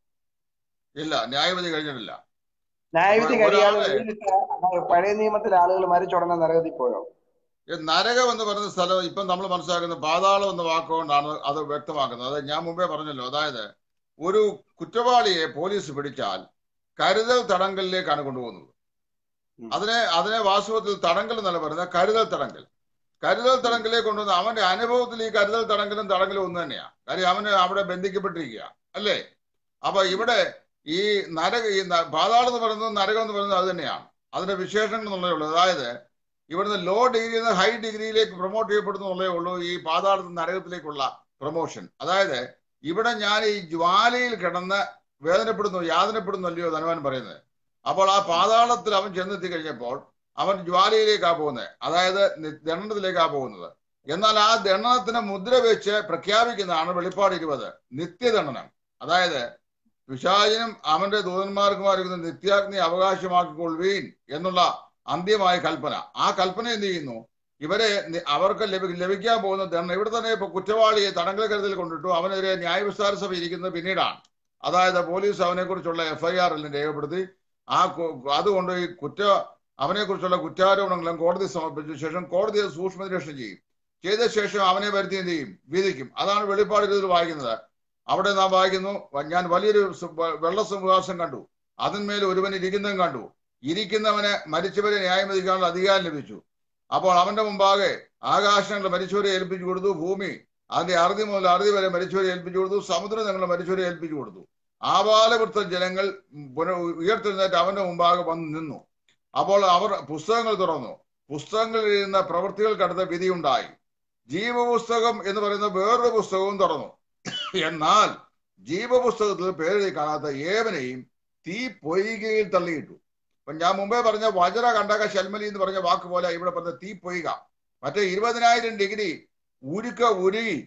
ഇല്ല ന്യായവിധി കഴിഞ്ഞിട്ടില്ല ന്യായവിധി ഒരാളെ- കഴിയാതെ നേരിട്ട് പഴയ നിയമത്തിലെ ആളുകൾ മരിച്ചുടനെ നരകത്തിൽ പോയോ ഈ നരകം എന്ന് പറയുന്ന സ്ഥലം ഇപ്പം നമ്മൾ മനസ്സിലാക്കുന്ന പാതാളം എന്ന വാക്കുകൊണ്ടാണ് അത് വ്യക്തമാക്കുന്നത് അത് ഞാൻ മുമ്പേ പറഞ്ഞല്ലോ അതായത് ഒരു കുറ്റവാളിയെ പോലീസ് പിടിച്ചാൽ കരുതൽ തടങ്കലിലേക്കാണ് കൊണ്ടുപോകുന്നത് ഉം. അതിനെ അതിനെ വാസ്തവത്തിൽ തടങ്കൽ എന്നല്ല പറയുന്നത് കരുതൽ തടങ്കൽ കരുതൽ തടങ്കലിലേക്ക് കൊണ്ടുവന്ന് അവന്റെ അനുഭവത്തിൽ ഈ കരുതൽ തടങ്കലും തടങ്കലും ഒന്ന് തന്നെയാണ് കാര്യം അവന് അവിടെ ബന്ധിക്കപ്പെട്ടിരിക്കുക അല്ലേ അപ്പൊ ഇവിടെ ഈ നരക ഈ ന- പാതാളം എന്ന് പറയുന്നത് നരകം എന്ന് പറയുന്നത് അത് തന്നെയാണ് അതിന്റെ വിശേഷങ്ങൾ എന്നുള്ളതേ ഉള്ളൂ അതായത് ഇവിടുന്ന് ലോ ഡിഗ്രിയിൽ നിന്ന് ഹൈ ഡിഗ്രിയിലേക്ക് പ്രൊമോട്ട് ചെയ്യപ്പെടുന്നുള്ളേ ഉള്ളൂ ഈ പാതാളത്തിൽ നിന്ന് നരകത്തിലേക്കുള്ള പ്രൊമോഷൻ അതായത് ഇവിടെ ഞാൻ ഈ ജ്വാലയിൽ കിടന്ന് വേദനപ്പെടുന്നു യാതനപ്പെടുന്നു അല്ലയോ ധനവാൻ പറയുന്നത് അപ്പോൾ ആ പാതാളത്തിൽ അവൻ ചെന്നെത്തി കഴിഞ്ഞപ്പോൾ അവൻ ജ്വാലയിലേക്കാ പോകുന്നത് അതായത് നി- ദണ്ഡനത്തിലേക്കാ പോകുന്നത് എന്നാൽ ആ ദണ്ഡനത്തിന് മുദ്ര വെച്ച് പ്രഖ്യാപിക്കുന്നതാണ് വെളിപ്പാട് ഇരുപത് നിത്യദണ്ഡനം അതായത് പിശാചിനും അവന്റെ ദൂതന്മാർക്കുമായിരിക്കുന്ന നിത്യാഗ്നി അവകാശമാക്കിക്കൊള്ളുവീൻ എന്നുള്ള അന്ത്യമായ കൽപ്പന ആ കൽപ്പന എന്ത് ചെയ്യുന്നു ഇവരെ നി- അവർക്ക് ലഭി ലഭിക്കാൻ പോകുന്ന ദണ്ഡനം ഇവിടെ തന്നെ ഇപ്പൊ കുറ്റവാളിയെ തടങ്കൽ കരുതൽ കൊണ്ടിട്ടു അവനെതിരെ ന്യായവിസ്താര സഭ ഇരിക്കുന്നത് പിന്നീടാണ് അതായത് പോലീസ് അവനെ കുറിച്ചുള്ള എഫ്ഐആർ എല്ലാം രേഖപ്പെടുത്തി ആ കു- അതുകൊണ്ട് ഈ കുറ്റ അവനെ കുറിച്ചുള്ള കുറ്റാരോപണങ്ങളും കോടതി സമർപ്പിച്ച ശേഷം കോടതി അത് സൂക്ഷ്മ നിരീക്ഷണം ചെയ്യും ചെയ്ത ശേഷം അവനെ വരുത്തി എന്ത് ചെയ്യും വിധിക്കും അതാണ് വെളിപ്പാട് ഇതിൽ വായിക്കുന്നത് അവിടെ നാം വായിക്കുന്നു ഞാൻ വലിയൊരു സു- വെള്ള സിംഹാസം കണ്ടു അതിന്മേൽ ഒരുവൻ ഇരിക്കുന്നതും കണ്ടു ഇരിക്കുന്നവന് മരിച്ചവരെ ന്യായം വിധിക്കാനുള്ള അധികാരം ലഭിച്ചു അപ്പോൾ അവന്റെ മുമ്പാകെ ആകാശങ്ങൾ മരിച്ചവരെ ഏൽപ്പിച്ചു കൊടുത്തു ഭൂമി അതിന്റെ അറുതി മുതൽ അറുതി വരെ മരിച്ചവരെ ഏൽപ്പിച്ചു കൊടുത്തു സമുദ്രം ഞങ്ങൾ മരിച്ചവരെ ഏൽപ്പിച്ചു കൊടുത്തു ആപാലവൃത്ത ജനങ്ങൾ പുന- ഉയർത്തെഴുന്നേറ്റ് അവന്റെ മുമ്പാകെ വന്ന് നിന്നു അപ്പോൾ അവർ പുസ്തകങ്ങൾ തുറന്നു പുസ്തകങ്ങളിൽ ഇരുന്ന പ്രവൃത്തികൾക്കടുത്ത വിധിയുണ്ടായി ജീവപുസ്തകം എന്ന് പറയുന്ന വേറൊരു പുസ്തകവും തുറന്നു എന്നാൽ ജീവപുസ്തകത്തിൽ പേരെഴുതി കാണാത്ത ഏവനെയും തീ പൊയ്കയിൽ തള്ളിയിട്ടു അപ്പൊ ഞാൻ മുമ്പേ പറഞ്ഞ വജ്ര കണ്ടക ശൽമലി എന്ന് പറഞ്ഞ വാക്ക് പോലെ ഇവിടെ പറഞ്ഞ തീ പൊയ്ക മറ്റേ ഇരുപതിനായിരം ഡിഗ്രി ഉരുക്ക ഉരുകി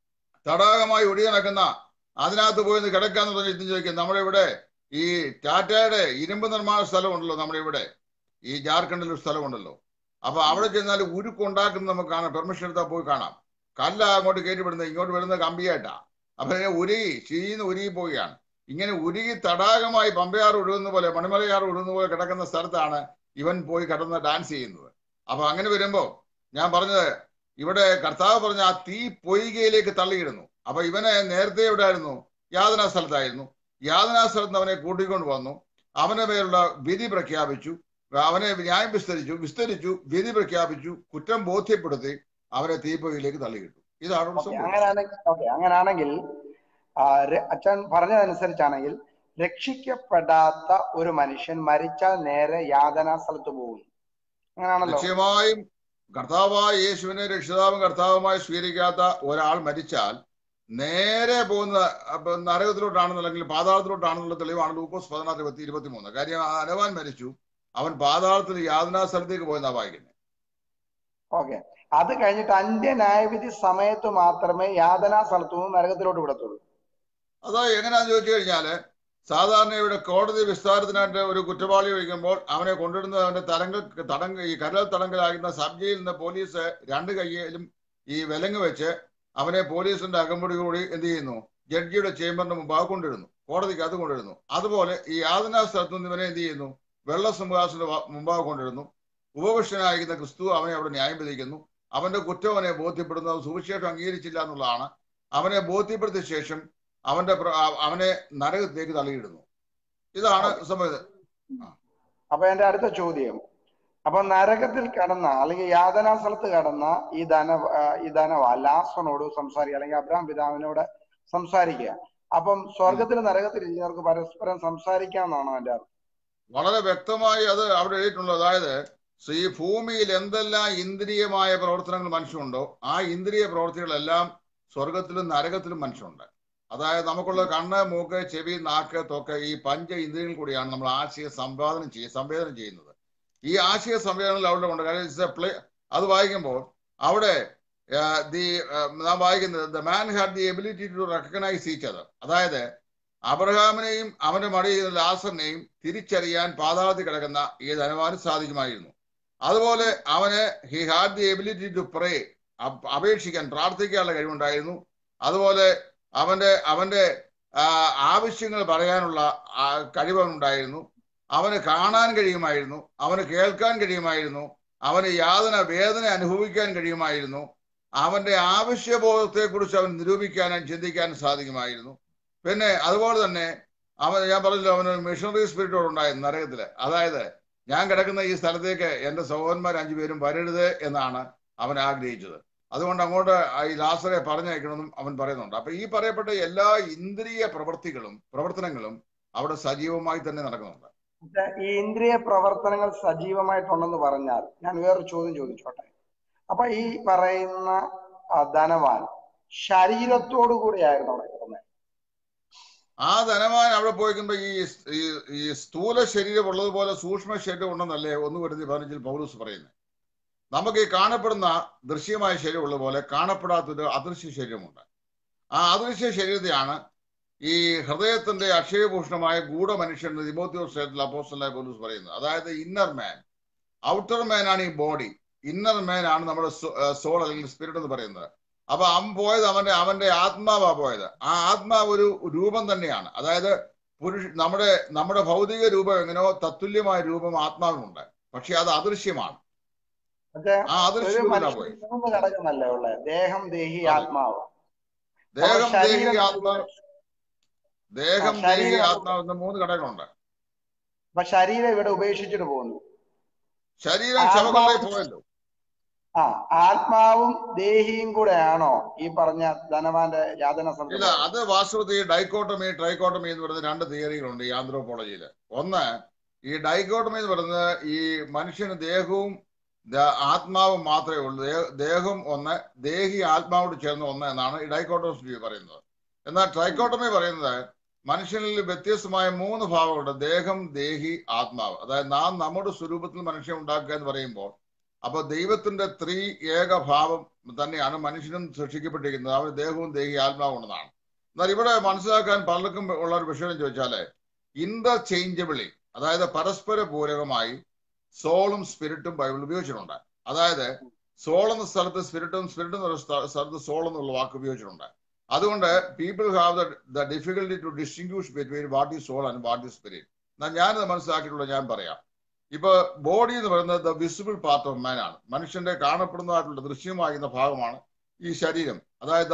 തടാകമായി ഒഴുകി നടക്കുന്ന അതിനകത്ത് പോയി ഒന്ന് കിടക്കാന്ന് പറഞ്ഞ് ഇതും ചോദിക്കും നമ്മുടെ ഇവിടെ ഈ ടാറ്റയുടെ ഇരുമ്പ് നിർമ്മാണ സ്ഥലമുണ്ടല്ലോ നമ്മുടെ ഇവിടെ ഈ ജാർഖണ്ഡിൽ ഒരു സ്ഥലമുണ്ടല്ലോ അപ്പൊ അവിടെ ചെന്നാൽ ഉരുക്കുണ്ടാക്കുന്നത് നമുക്ക് കാണാം പെർമിഷൻ എടുത്താൽ പോയി കാണാം കല്ല അങ്ങോട്ട് കയറ്റി വിടുന്നത് ഇങ്ങോട്ട് വരുന്നത് കമ്പിയായിട്ടാ അപ്പൊ ഇങ്ങനെ ഉരുകി ചീന്ന് ഉരുകി പോവുകയാണ് ഇങ്ങനെ ഉരുകി തടാകമായി പമ്പയാർ ഒഴുകുന്ന പോലെ മണിമലയാർ ഒഴുകുന്ന പോലെ കിടക്കുന്ന സ്ഥലത്താണ് ഇവൻ പോയി കിടന്ന് ഡാൻസ് ചെയ്യുന്നത് അപ്പൊ അങ്ങനെ വരുമ്പോ ഞാൻ പറഞ്ഞത് ഇവിടെ കർത്താവ് പറഞ്ഞ ആ തീ പൊയ്കയിലേക്ക് തള്ളിയിടുന്നു അപ്പൊ ഇവനെ നേരത്തെ എവിടെ ആയിരുന്നു യാതനാ സ്ഥലത്തായിരുന്നു യാതനാ സ്ഥലത്ത് അവനെ കൂട്ടിക്കൊണ്ട് വന്നു അവന്റെ മേലുള്ള വിധി പ്രഖ്യാപിച്ചു അവനെ ന്യായം വിസ്തരിച്ചു വിസ്തരിച്ചു വിധി പ്രഖ്യാപിച്ചു കുറ്റം ബോധ്യപ്പെടുത്തി അവരെ തീപ്പൊയിലേക്ക് തള്ളിയിട്ടു ഇതാണ് ഇവിടെ ഓക്കെ സംഭവിച്ചത് അങ്ങനെയാണെങ്കിൽ ഓക്കെ അങ്ങനെയാണെങ്കിൽ ആ, ര- അച്ഛൻ പറഞ്ഞതനുസരിച്ചാണെങ്കിൽ രക്ഷിക്കപ്പെടാത്ത ഒരു മനുഷ്യൻ മരിച്ചാൽ നേരെ യാതനാ സ്ഥലത്ത് പോകും അങ്ങനെയാണല്ലോ നിശ്ചയമായും കർത്താവായ യേശുവിനെ രക്ഷിതാവും കർത്താവുമായി സ്വീകരിക്കാത്ത ഒരാൾ മരിച്ചാൽ നേരെ പോകുന്ന അപ്പൊ നരകത്തിലോട്ടാണെന്നുണ്ടെങ്കിൽ പാതാളത്തിലോട്ടാണെന്നുള്ള തെളിവാണ് ലൂക്കോസ് പതിനാറ് ഇരുപത്തി ഇരുപത്തി മൂന്ന് കാര്യം ആ അനവാൻ മരിച്ചു അവൻ പാതാളത്തിൽ യാതനാ സ്ഥലത്തേക്ക് പോയെന്നാ വായിക്കുന്നത് ഓക്കെ അത് കഴിഞ്ഞിട്ട് അന്ത്യ ന്യായവിധി സമയത്ത് മാത്രമേ യാതനാ സ്ഥലത്തു നിന്ന് നരകത്തിലോട്ട് വിടത്തുള്ളൂ അതാ എങ്ങനെയാന്ന് ചോദിച്ചു കഴിഞ്ഞാല് സാധാരണ ഇവിടെ കോടതി വിസ്താരത്തിനായിട്ട് ഒരു കുറ്റവാളി ഒഴിക്കുമ്പോൾ അവനെ കൊണ്ടുവരുന്നത് അവന്റെ തടങ്കൽ തടങ്ക ഈ കരൽ തടങ്കലാകുന്ന സബ് ജയിലിൽ നിന്ന് പോലീസ് രണ്ട് കൈയിലും ഈ വിലങ്ങ് വെച്ച് അവനെ പോലീസിന്റെ അകമ്പടി കൂടി എന്ത് ചെയ്യുന്നു ജഡ്ജിയുടെ ചേംബറിന്റെ മുമ്പാകെ കൊണ്ടിരുന്നു കോടതിക്ക് അത് കൊണ്ടിരുന്നു അതുപോലെ ഈ യാതനാ സ്ഥലത്ത് നിന്ന് ഇവനെ എന്ത് ചെയ്യുന്നു വെള്ള സിംഹാസന മുമ്പാകെ കൊണ്ടിരുന്നു ഉപപക്ഷനായിരിക്കുന്ന ക്രിസ്തു അവനെ അവിടെ ന്യായം വിധിക്കുന്നു അവന്റെ കുറ്റം അവനെ ബോധ്യപ്പെടുന്നു അവൻ സുവിശേഷം അംഗീകരിച്ചില്ല എന്നുള്ളതാണ് അവനെ ബോധ്യപ്പെടുത്തിയ ശേഷം അവന്റെ പ്ര- ആ- അവനെ നരകത്തിലേക്ക് തള്ളിയിടുന്നു ഇതാണ് ഓക്കെ സംഭവം അപ്പൊ എന്റെ അടുത്ത ചോദ്യം അപ്പൊ നരകത്തിൽ കടന്ന അല്ലെങ്കിൽ യാതനാ സ്ഥലത്ത് കടന്ന ഈ ധന ആ, ഈ ധനവ ലാസനോട് സംസാരിക്കുക അല്ലെങ്കിൽ അബ്രഹാം പിതാവിനോട് സംസാരിക്കുക അപ്പം ഉം. സ്വർഗത്തിൽ നരകത്തിൽ ഇരിക്കുന്നവർക്ക് പരസ്പരം സംസാരിക്കാമെന്നാണോ എന്റെ അർത്ഥം വളരെ വ്യക്തമായി അത് അവിടെ എഴുതിയിട്ടുള്ളത് അതായത് ഈ ഭൂമിയിൽ എന്തെല്ലാം ഇന്ദ്രിയമായ പ്രവർത്തനങ്ങൾ മനുഷ്യനുണ്ടോ ആ ഇന്ദ്രിയ പ്രവർത്തികളെല്ലാം സ്വർഗത്തിലും നരകത്തിലും മനുഷ്യനുണ്ട് അതായത് നമുക്കുള്ള കണ്ണ് മൂക്ക് ചെവി നാക്ക് തൊക്ക് ഈ പഞ്ച ഇന്ദ്രിയങ്ങൾ കൂടിയാണ് നമ്മൾ ആശയ സംവാദനം ചെയ്യുക സംവേദനം ചെയ്യുന്നത് ഈ ആശയ സംവേദനങ്ങൾ അവിടെ ഉണ്ട് കാരണം it's a play- അത് വായിക്കുമ്പോൾ അവിടെ ദി നാം വായിക്കുന്നത് the man had the ability to recognise each other അതായത് അബ്രഹാമിനെയും അവന്റെ മടിയിൽ ലാസറിനെയും തിരിച്ചറിയാൻ പാതാളത്തിൽ കിടക്കുന്ന ഈ ധനവാന് സാധിക്കുമായിരുന്നു അതുപോലെ അവന് he had the ability to pray അപേക്ഷിക്കാൻ പ്രാർത്ഥിക്കാനുള്ള കഴിവുണ്ടായിരുന്നു അതുപോലെ അവന്റെ അവന്റെ ആ, ആവശ്യങ്ങൾ പറയാനുള്ള ആ, കഴിവുണ്ടായിരുന്നു അവന് കാണാൻ കഴിയുമായിരുന്നു അവന് കേൾക്കാൻ കഴിയുമായിരുന്നു അവന് യാതന വേദന അനുഭവിക്കാൻ കഴിയുമായിരുന്നു അവന്റെ ആവശ്യബോധത്തെക്കുറിച്ച് അവൻ നിരൂപിക്കാനും ചിന്തിക്കാനും സാധിക്കുമായിരുന്നു പിന്നെ അതുപോലെ തന്നെ അവൻ ഞാൻ പറഞ്ഞല്ലോ അവന് മിഷണറി സ്പിരിറ്റോട് ഉണ്ടായിരുന്നു നരകത്തില് അതായത് ഞാൻ കിടക്കുന്ന ഈ സ്ഥലത്തേക്ക് എന്റെ സഹോദരന്മാർ അഞ്ചുപേരും വരരുത് എന്നാണ് അവൻ ആഗ്രഹിച്ചത് അതുകൊണ്ട് അങ്ങോട്ട് ആ ഈ ലാസറെ പറഞ്ഞയക്കണമെന്നും അവൻ പറയുന്നുണ്ട് അപ്പൊ ഈ പറയപ്പെട്ട എല്ലാ ഇന്ദ്രിയ പ്രവൃത്തികളും പ്രവർത്തനങ്ങളും അവിടെ സജീവമായി തന്നെ നടക്കുന്നുണ്ട് പക്ഷേ ഈ ഇന്ദ്രിയ പ്രവർത്തനങ്ങൾ സജീവമായിട്ടുണ്ടെന്ന് പറഞ്ഞാൽ ഞാൻ വേറൊരു ചോദ്യം ചോദിച്ചോട്ടെ അപ്പൊ ഈ പറയുന്ന ആ, ധനവാൻ ശരീരത്തോടു കൂടിയായിരുന്നു അവിടെ കിടന്നത് ആ ധനവാൻ അവിടെ പോയിക്കുമ്പോ ഈ ഈ- ഈ സ്ഥൂല ശരീരം ഉള്ളതുപോലെ സൂക്ഷ്മ ശരീരം ഉണ്ടെന്നല്ലേ ഒന്ന് വരുത്തി പതിനഞ്ചിൽ പൗലൂസ് പറയുന്നത് നമുക്ക് ഈ കാണപ്പെടുന്ന ദൃശ്യമായ ശരീരം ഉള്ളതുപോലെ കാണപ്പെടാത്തൊരു അദൃശ്യ ശരീരമുണ്ട് ആ അദൃശ്യ ശരീരത്തെയാണ് ഈ ഹൃദയത്തിന്റെ അക്ഷയഭൂഷണമായ ഗൂഢ മനുഷ്യൻ തിമോത്തിയോസ് സ്റ്റേറ്റിൽ അപ്പോസ്റ്റലായ പോലീസ് പറയുന്നത് അതായത് ഇന്നർ മാൻ ഔട്ടർ മാൻ ആണ് ഈ ബോഡി ഇന്നർ മാൻ ആണ് നമ്മുടെ സോൾ അല്ലെങ്കിൽ സ്പിരിറ്റ് എന്ന് പറയുന്നത് അപ്പൊ അവൻ പോയത് അവന്റെ അവന്റെ ആത്മാവാ പോയത് ആ ആത്മാവ് ഒരു രൂപം തന്നെയാണ് അതായത് പുരുഷ നമ്മുടെ നമ്മുടെ ഭൗതിക രൂപം എങ്ങനെയോ തത്തുല്യമായ രൂപം ആത്മാവിനുണ്ട് പക്ഷെ അത് അദൃശ്യമാണ് പക്ഷേ ആ ഒരു അദൃശ്യ രൂപത്തിലാ മനുഷ്യൻ പോയത് മൂന്ന് ഘടകമല്ലേ ഉള്ളത് ദേഹം ദേഹി അതെ ആത്മാവ് അപ്പൊ ദേഹം ദേഹി ശരീരം ആത്മാവ് ആ ദേഹം ദേഹി ശരീരം ആത്മാവ് എന്ന മൂന്ന് ഘടകങ്ങളുണ്ട് അപ്പൊ ശരീരം ഇവിടെ ഉപേക്ഷിച്ചിട്ട് പോകുന്നു ശരീരം ശവങ്ങളുടെ ആത്മാവും പോയല്ലോ ആ ആത്മാവും ദേഹിയും കൂടെയാണോ ഈ പറഞ്ഞ ധനവാന്റെ യാതന സ്ഥലത്ത് ഇല്ല പോയത് അത് വാസ്തവത്തിൽ ഡൈക്കോട്ടമി ട്രൈക്കോട്ടമി എന്ന് പറയുന്ന രണ്ട് തിയറികളുണ്ട് ഈ ആന്ത്രോപോളജിയിൽ ഒന്ന് ഈ ഡൈക്കോട്ടമി എന്ന് പറയുന്നത് ഈ മനുഷ്യന് ദേഹവും ദ- ആത്മാവും മാത്രമേ ഉള്ളൂ ദേ- ദേഹം ഒന്ന് ദേഹി ആത്മാവോട് ചേർന്ന് ഒന്ന് എന്നാണ് ഈ ഡൈക്കോട്ടോമി പറയുന്നത് എന്നാൽ ട്രൈക്കോട്ടമി പറയുന്നത് മനുഷ്യനിൽ വ്യത്യസ്തമായ മൂന്ന് ഭാവങ്ങളുണ്ട് ദേഹം ദേഹി ആത്മാവ് അതായത് നാം നമ്മുടെ സ്വരൂപത്തിൽ മനുഷ്യൻ ഉണ്ടാക്കുക എന്ന് പറയുമ്പോൾ അപ്പൊ ദൈവത്തിന്റെ ത്രീ ഏകഭാവം തന്നെയാണ് മനുഷ്യനും സൃഷ്ടിക്കപ്പെട്ടിരിക്കുന്നത് അവർ ദേഹവും ദേഹി ആത്മാവും ഉണ്ടെന്നാണ് എന്നാൽ ഇവിടെ മനസ്സിലാക്കാൻ പലർക്കും ഉള്ള ഒരു വിഷയം ചോദിച്ചാല് ഇന്റർചേഞ്ചബിളി അതായത് പരസ്പര പൂരകമായി സോളും സ്പിരിറ്റും ബൈബിൾ ഉപയോഗിച്ചിട്ടുണ്ട് അതായത് സോൾ എന്ന സ്ഥലത്ത് സ്പിരിറ്റും സ്പിരിറ്റ് എന്ന സ്ഥ- സ്ഥലത്ത് സോൾ എന്നുള്ള വാക്ക് ഉപയോഗിച്ചിട്ടുണ്ട് അതുകൊണ്ട് people have the the difficulty to distinguish between what is soul and what is spirit എന്നാൽ ഞാനത് മനസ്സിലാക്കിയിട്ടുള്ള ഞാൻ പറയാം ഇപ്പൊ ബോഡി എന്ന് പറയുന്നത് the visible part of man ആണ് മനുഷ്യന്റെ കാണപ്പെടുന്നതായിട്ടുള്ള ദൃശ്യമാകുന്ന ഭാഗമാണ് ഈ ശരീരം അതായത്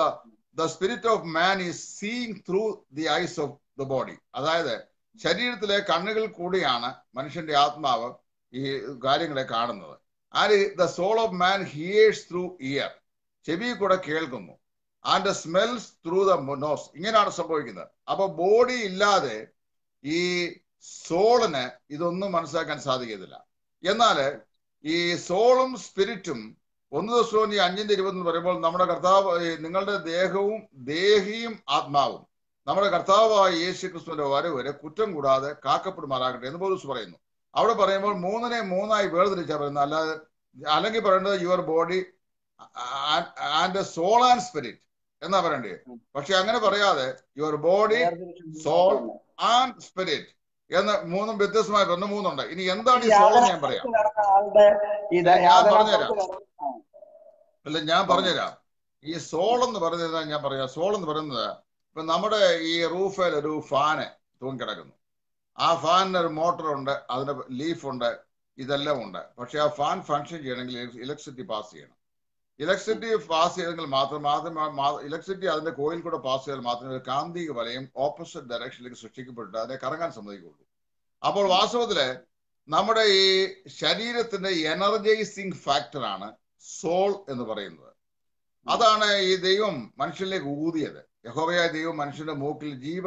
the spirit of man is seeing through the eyes of the body അതായത് ശരീരത്തിലെ കണ്ണുകൾ കൂടിയാണ് മനുഷ്യന്റെ ആത്മാവ് ഈ കാര്യങ്ങളെ കാണുന്നത് and the soul of man hears through year ചെവി കൂടെ കേൾക്കുന്നു and smells through the nose ഇങ്ങനെയാണ് സംഭവിക്കുന്നത് അപ്പൊ ബോഡി ഇല്ലാതെ ഈ സോളിന് ഇതൊന്നും മനസ്സിലാക്കാൻ സാധിക്കത്തില്ല എന്നാൽ ഈ സോളും സ്പിരിറ്റും ഒന്ന് ദിവസവും ഈ അഞ്ചിന്റെ ഇരുപത് എന്ന് പറയുമ്പോൾ നമ്മുടെ കർത്താവ് ഈ നിങ്ങളുടെ ദേഹവും ദേഹിയും ആത്മാവും നമ്മുടെ കർത്താവായ യേശു ക്രിസ്തുവിന്റെ വരവ് വരെ കുറ്റം കൂടാതെ കാക്കപ്പെടുമാറാകട്ടെ എന്ന് പോലീസ് പറയുന്നു അവിടെ പറയുമ്പോൾ മൂന്നിനെ മൂന്നായി വേർതിരിച്ചാ പറയുന്നത് അല്ലാതെ അല്ലെങ്കിൽ പറയേണ്ടത് your body and soul and spirit എന്നാ പറയണ്ടേ പക്ഷെ അങ്ങനെ പറയാതെ your body soul and spirit എന്ന് മൂന്നും വ്യത്യസ്തമായിട്ട് ഒന്ന് മൂന്നുണ്ട് ഇനി എന്താണ് ഈ സോൾ എന്ന് ഞാൻ പറയാം ആളുടെ ഇത് ഞാൻ പറഞ്ഞുതരാം. യാതനാർത്ഥത്തിൽ അല്ല ഞാൻ പറഞ്ഞുതരാം ഈ സോൾ എന്ന് പറയുന്നത് ഞാൻ പറയാം സോൾ എന്ന് പറയുന്നത് ഇപ്പൊ നമ്മുടെ ഈ റൂഫിൽ ഒരു ഫാന് തൂങ്ങിക്കിടക്കുന്നു ആ ഫാനിന് ഒരു മോട്ടറുണ്ട് അതിന് ലീഫ് ഉണ്ട് ഇതെല്ലാം ഉണ്ട് പക്ഷെ ആ ഫാൻ ഫങ്ഷൻ ചെയ്യണമെങ്കിൽ ഇലക്ട്രിസിറ്റി പാസ് ചെയ്യണം ഇലക്ട്രിസിറ്റി പാസ് ചെയ്തെങ്കിൽ മാത്രം മാത്രം ഇലക്ട്രിസിറ്റി അതിന്റെ കോയിൽ കൂടെ പാസ് ചെയ്താൽ മാത്രമേ ഒരു കാന്തിക വലയം ഓപ്പോസിറ്റ് ഡയറക്ഷനിലേക്ക് സൃഷ്ടിക്കപ്പെട്ടിട്ട് അതിനെ കറങ്ങാൻ സമ്മതിക്കുള്ളൂ അപ്പോൾ വാസ്തവത്തില് നമ്മുടെ ഈ ശരീരത്തിന്റെ എനർജൈസിങ് ഫാക്ടറാണ് സോൾ എന്ന് പറയുന്നത് അതാണ് ഈ ദൈവം മനുഷ്യനിലേക്ക് ഊതിയത് യഹോവയായ ദൈവം മനുഷ്യന്റെ മൂക്കിൽ ജീവ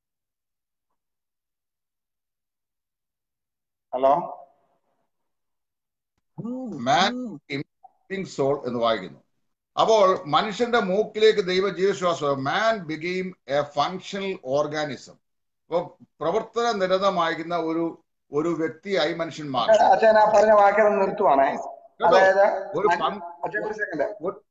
ഹലോ മാൻ സോൾ എന്ന് വായിക്കുന്നു അപ്പോൾ മനുഷ്യന്റെ മൂക്കിലേക്ക് ദൈവ ജീവശ്വാസം man became a functional organism അപ്പോൾ പ്രവർത്തന നിരതമായിരിക്കുന്ന ഒരു ഒരു വ്യക്തിയായി മനുഷ്യൻ മാറി അച്ഛൻ ആ പറഞ്ഞ വാക്കിൽ നിർത്തുവാണേ കേട്ടോ അതായത് ഒരു ഫങ്- അച്ഛൻ ഒരു സെക്കൻഡ് ഒരു-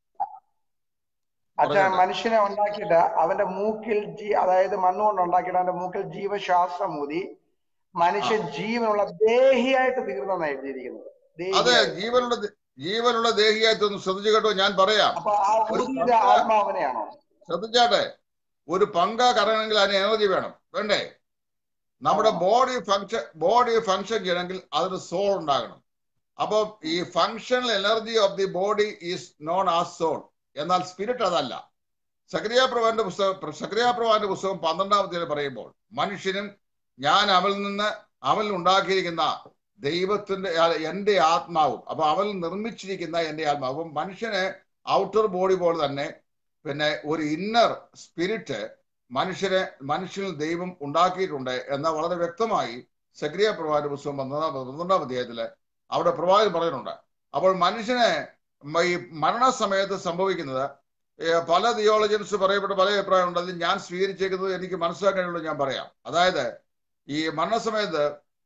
അച്ഛൻ പറഞ്ഞോട്ടെ. മനുഷ്യനെ ഉണ്ടാക്കിയിട്ട് അവന്റെ മൂക്കിൽ ജീ അതായത് മണ്ണുകൊണ്ട് ഉണ്ടാക്കിയിട്ട് അവന്റെ മൂക്കിൽ ജീവശ്വാസം ഊതി മനുഷ്യൻ ജീവനുള്ള ദേഹിയായിട്ട് തീർന്നെന്നാണ് എഴുതിയിരിക്കുന്നത് അതെ ദേഹിയായിട്ട്. ജീവനുള്ള ദ- ജീവനുള്ള ദേഹിയായിട്ടൊന്ന് ശ്രദ്ധിച്ചു കേട്ടോ ഞാൻ പറയാം അപ്പൊ ആ ഒരു ഊതിയത് പങ്ക- ആത്മാവിനെയാണോ ശ്രദ്ധിച്ചാട്ടെ ഒരു പങ്ക കറങ്ങണമെങ്കിൽ അതിന് എനർജി വേണം വേണ്ടേ നമ്മുടെ ആ. ബോഡി ഫങ്ഷൻ ബോഡി ഫങ്ഷൻ ചെയ്യണമെങ്കിൽ അതിന് സോൾ ഉണ്ടാകണം അപ്പോൾ ഈ functional energy of the body is known as soul എന്നാൽ സ്പിരിറ്റ് അതല്ല സക്രിയ പ്രവാന്റെ പുസ്തകം സക്രിയ പ്രവാന്റെ പുസ്തകം പന്ത്രണ്ടാമത്തെ പറയുമ്പോൾ മനുഷ്യനും ഞാൻ അവനിൽ നിന്ന് അവനിൽ ഉണ്ടാക്കിയിരിക്കുന്ന ദൈവത്തിന്റെ ആ, എന്റെ ആത്മാവും അപ്പൊ അവനിൽ നിർമ്മിച്ചിരിക്കുന്ന എന്റെ ആത്മാവ് അപ്പം മനുഷ്യന് ഔട്ടർ ബോഡി പോലെ തന്നെ പിന്നെ ഒരു ഇന്നർ സ്പിരിറ്റ് മനുഷ്യരെ മനുഷ്യനിൽ ദൈവം ഉണ്ടാക്കിയിട്ടുണ്ട് എന്ന വളരെ വ്യക്തമായി സക്രിയ പ്രവാചക പുസ്തകം പന്ത്രണ്ടാം പന്ത്രണ്ടാം അധ്യായത്തില് അവിടെ പ്രവാചകൻ പറയുന്നുണ്ട് അപ്പോൾ മനുഷ്യനെ മ- ഈ മരണസമയത്ത് സംഭവിക്കുന്നത് ഏ, പല തിയോളജൻസ് പറയപ്പെട്ട പല അഭിപ്രായമുണ്ട് അത് ഞാൻ സ്വീകരിച്ചേക്കുന്നത് എനിക്ക് മനസ്സിലാക്കാനുള്ളത് ഞാൻ പറയാം അതായത് ഈ മരണസമയത്ത്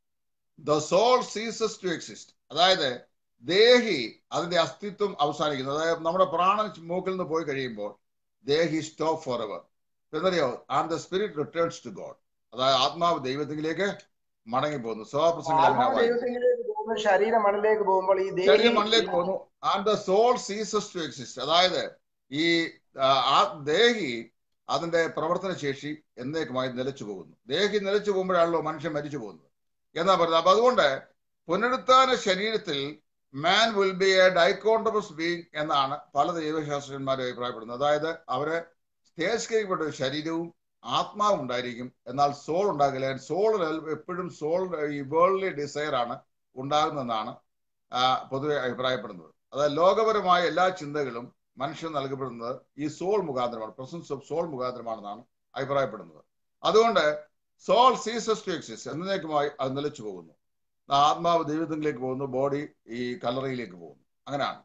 the soul ceases to exist അതായത് ദേഹി അതിന്റെ അസ്തിത്വം അവസാനിക്കുന്നു അതായത് നമ്മുടെ പ്രാണൻ മൂക്കിൽ നിന്ന് പോയി കഴിയുമ്പോൾ ദേഹി സ്റ്റോപ്പ് ഫോർ എവർ എന്നറിയോ and the spirit returns to God അതായത് ആത്മാവ് ദൈവത്തിലേക്ക് മടങ്ങി പോകുന്നു സ്വപ്രസംഗം അങ്ങനെ ആത്മാവ് വായിക്കും ദൈവത്തിലേക്ക് പോകുമ്പോൾ ശരീരം മണ്ണിലേക്ക് പോകുമ്പോൾ ഈ ദേഹി ശരീരം മണ്ണിലേക്ക് പോകുന്നു and the soul ceases to exist അതായത് ഈ ആ, ആ ദേഹി അതിന്റെ പ്രവർത്തന ശേഷി എന്നേക്കുമായി നിലച്ചു പോകുന്നു ദേഹി നിലച്ചു പോകുമ്പോഴാണല്ലോ മനുഷ്യൻ മരിച്ചു പോകുന്നത് എന്നാ പറയുന്നത് അപ്പൊ അതുകൊണ്ട് പുനരുത്ഥാന ശരീരത്തിൽ man will be a dichotomous being എന്നാണ് പല ദൈവശാസ്ത്രജ്ഞന്മാരും അഭിപ്രായപ്പെടുന്നത് അതായത് അവര് തേസ്കരിക്കപ്പെട്ട ഒരു ശരീരവും ആത്മാവും ഉണ്ടായിരിക്കും എന്നാൽ സോൾ ഉണ്ടാകില്ല സോൾ എപ്പോഴും സോൾ ഈ വേൾഡ്ലി ഡിസയർ ആണ് ഉണ്ടാകുന്നതെന്നാണ് ആ, പൊതുവെ അഭിപ്രായപ്പെടുന്നത് അതായത് ലോകപരമായ എല്ലാ ചിന്തകളും മനുഷ്യൻ നൽകപ്പെടുന്നത് ഈ സോൾ മുഖാന്തരമാണ് പ്രസൻസ് ഓഫ് സോൾ മുഖാന്തരമാണെന്നാണ് അഭിപ്രായപ്പെടുന്നത് അതുകൊണ്ട് സോൾ സീസസ് ടു എക്സിസ്റ്റ് എന്നേക്കുമായി അത് നിലച്ചു പോകുന്നു ആത്മാവ് ദൈവത്തിലേക്ക് പോകുന്നു ബോഡി ഈ കല്ലറയിലേക്ക് പോകുന്നു അങ്ങനെയാണ്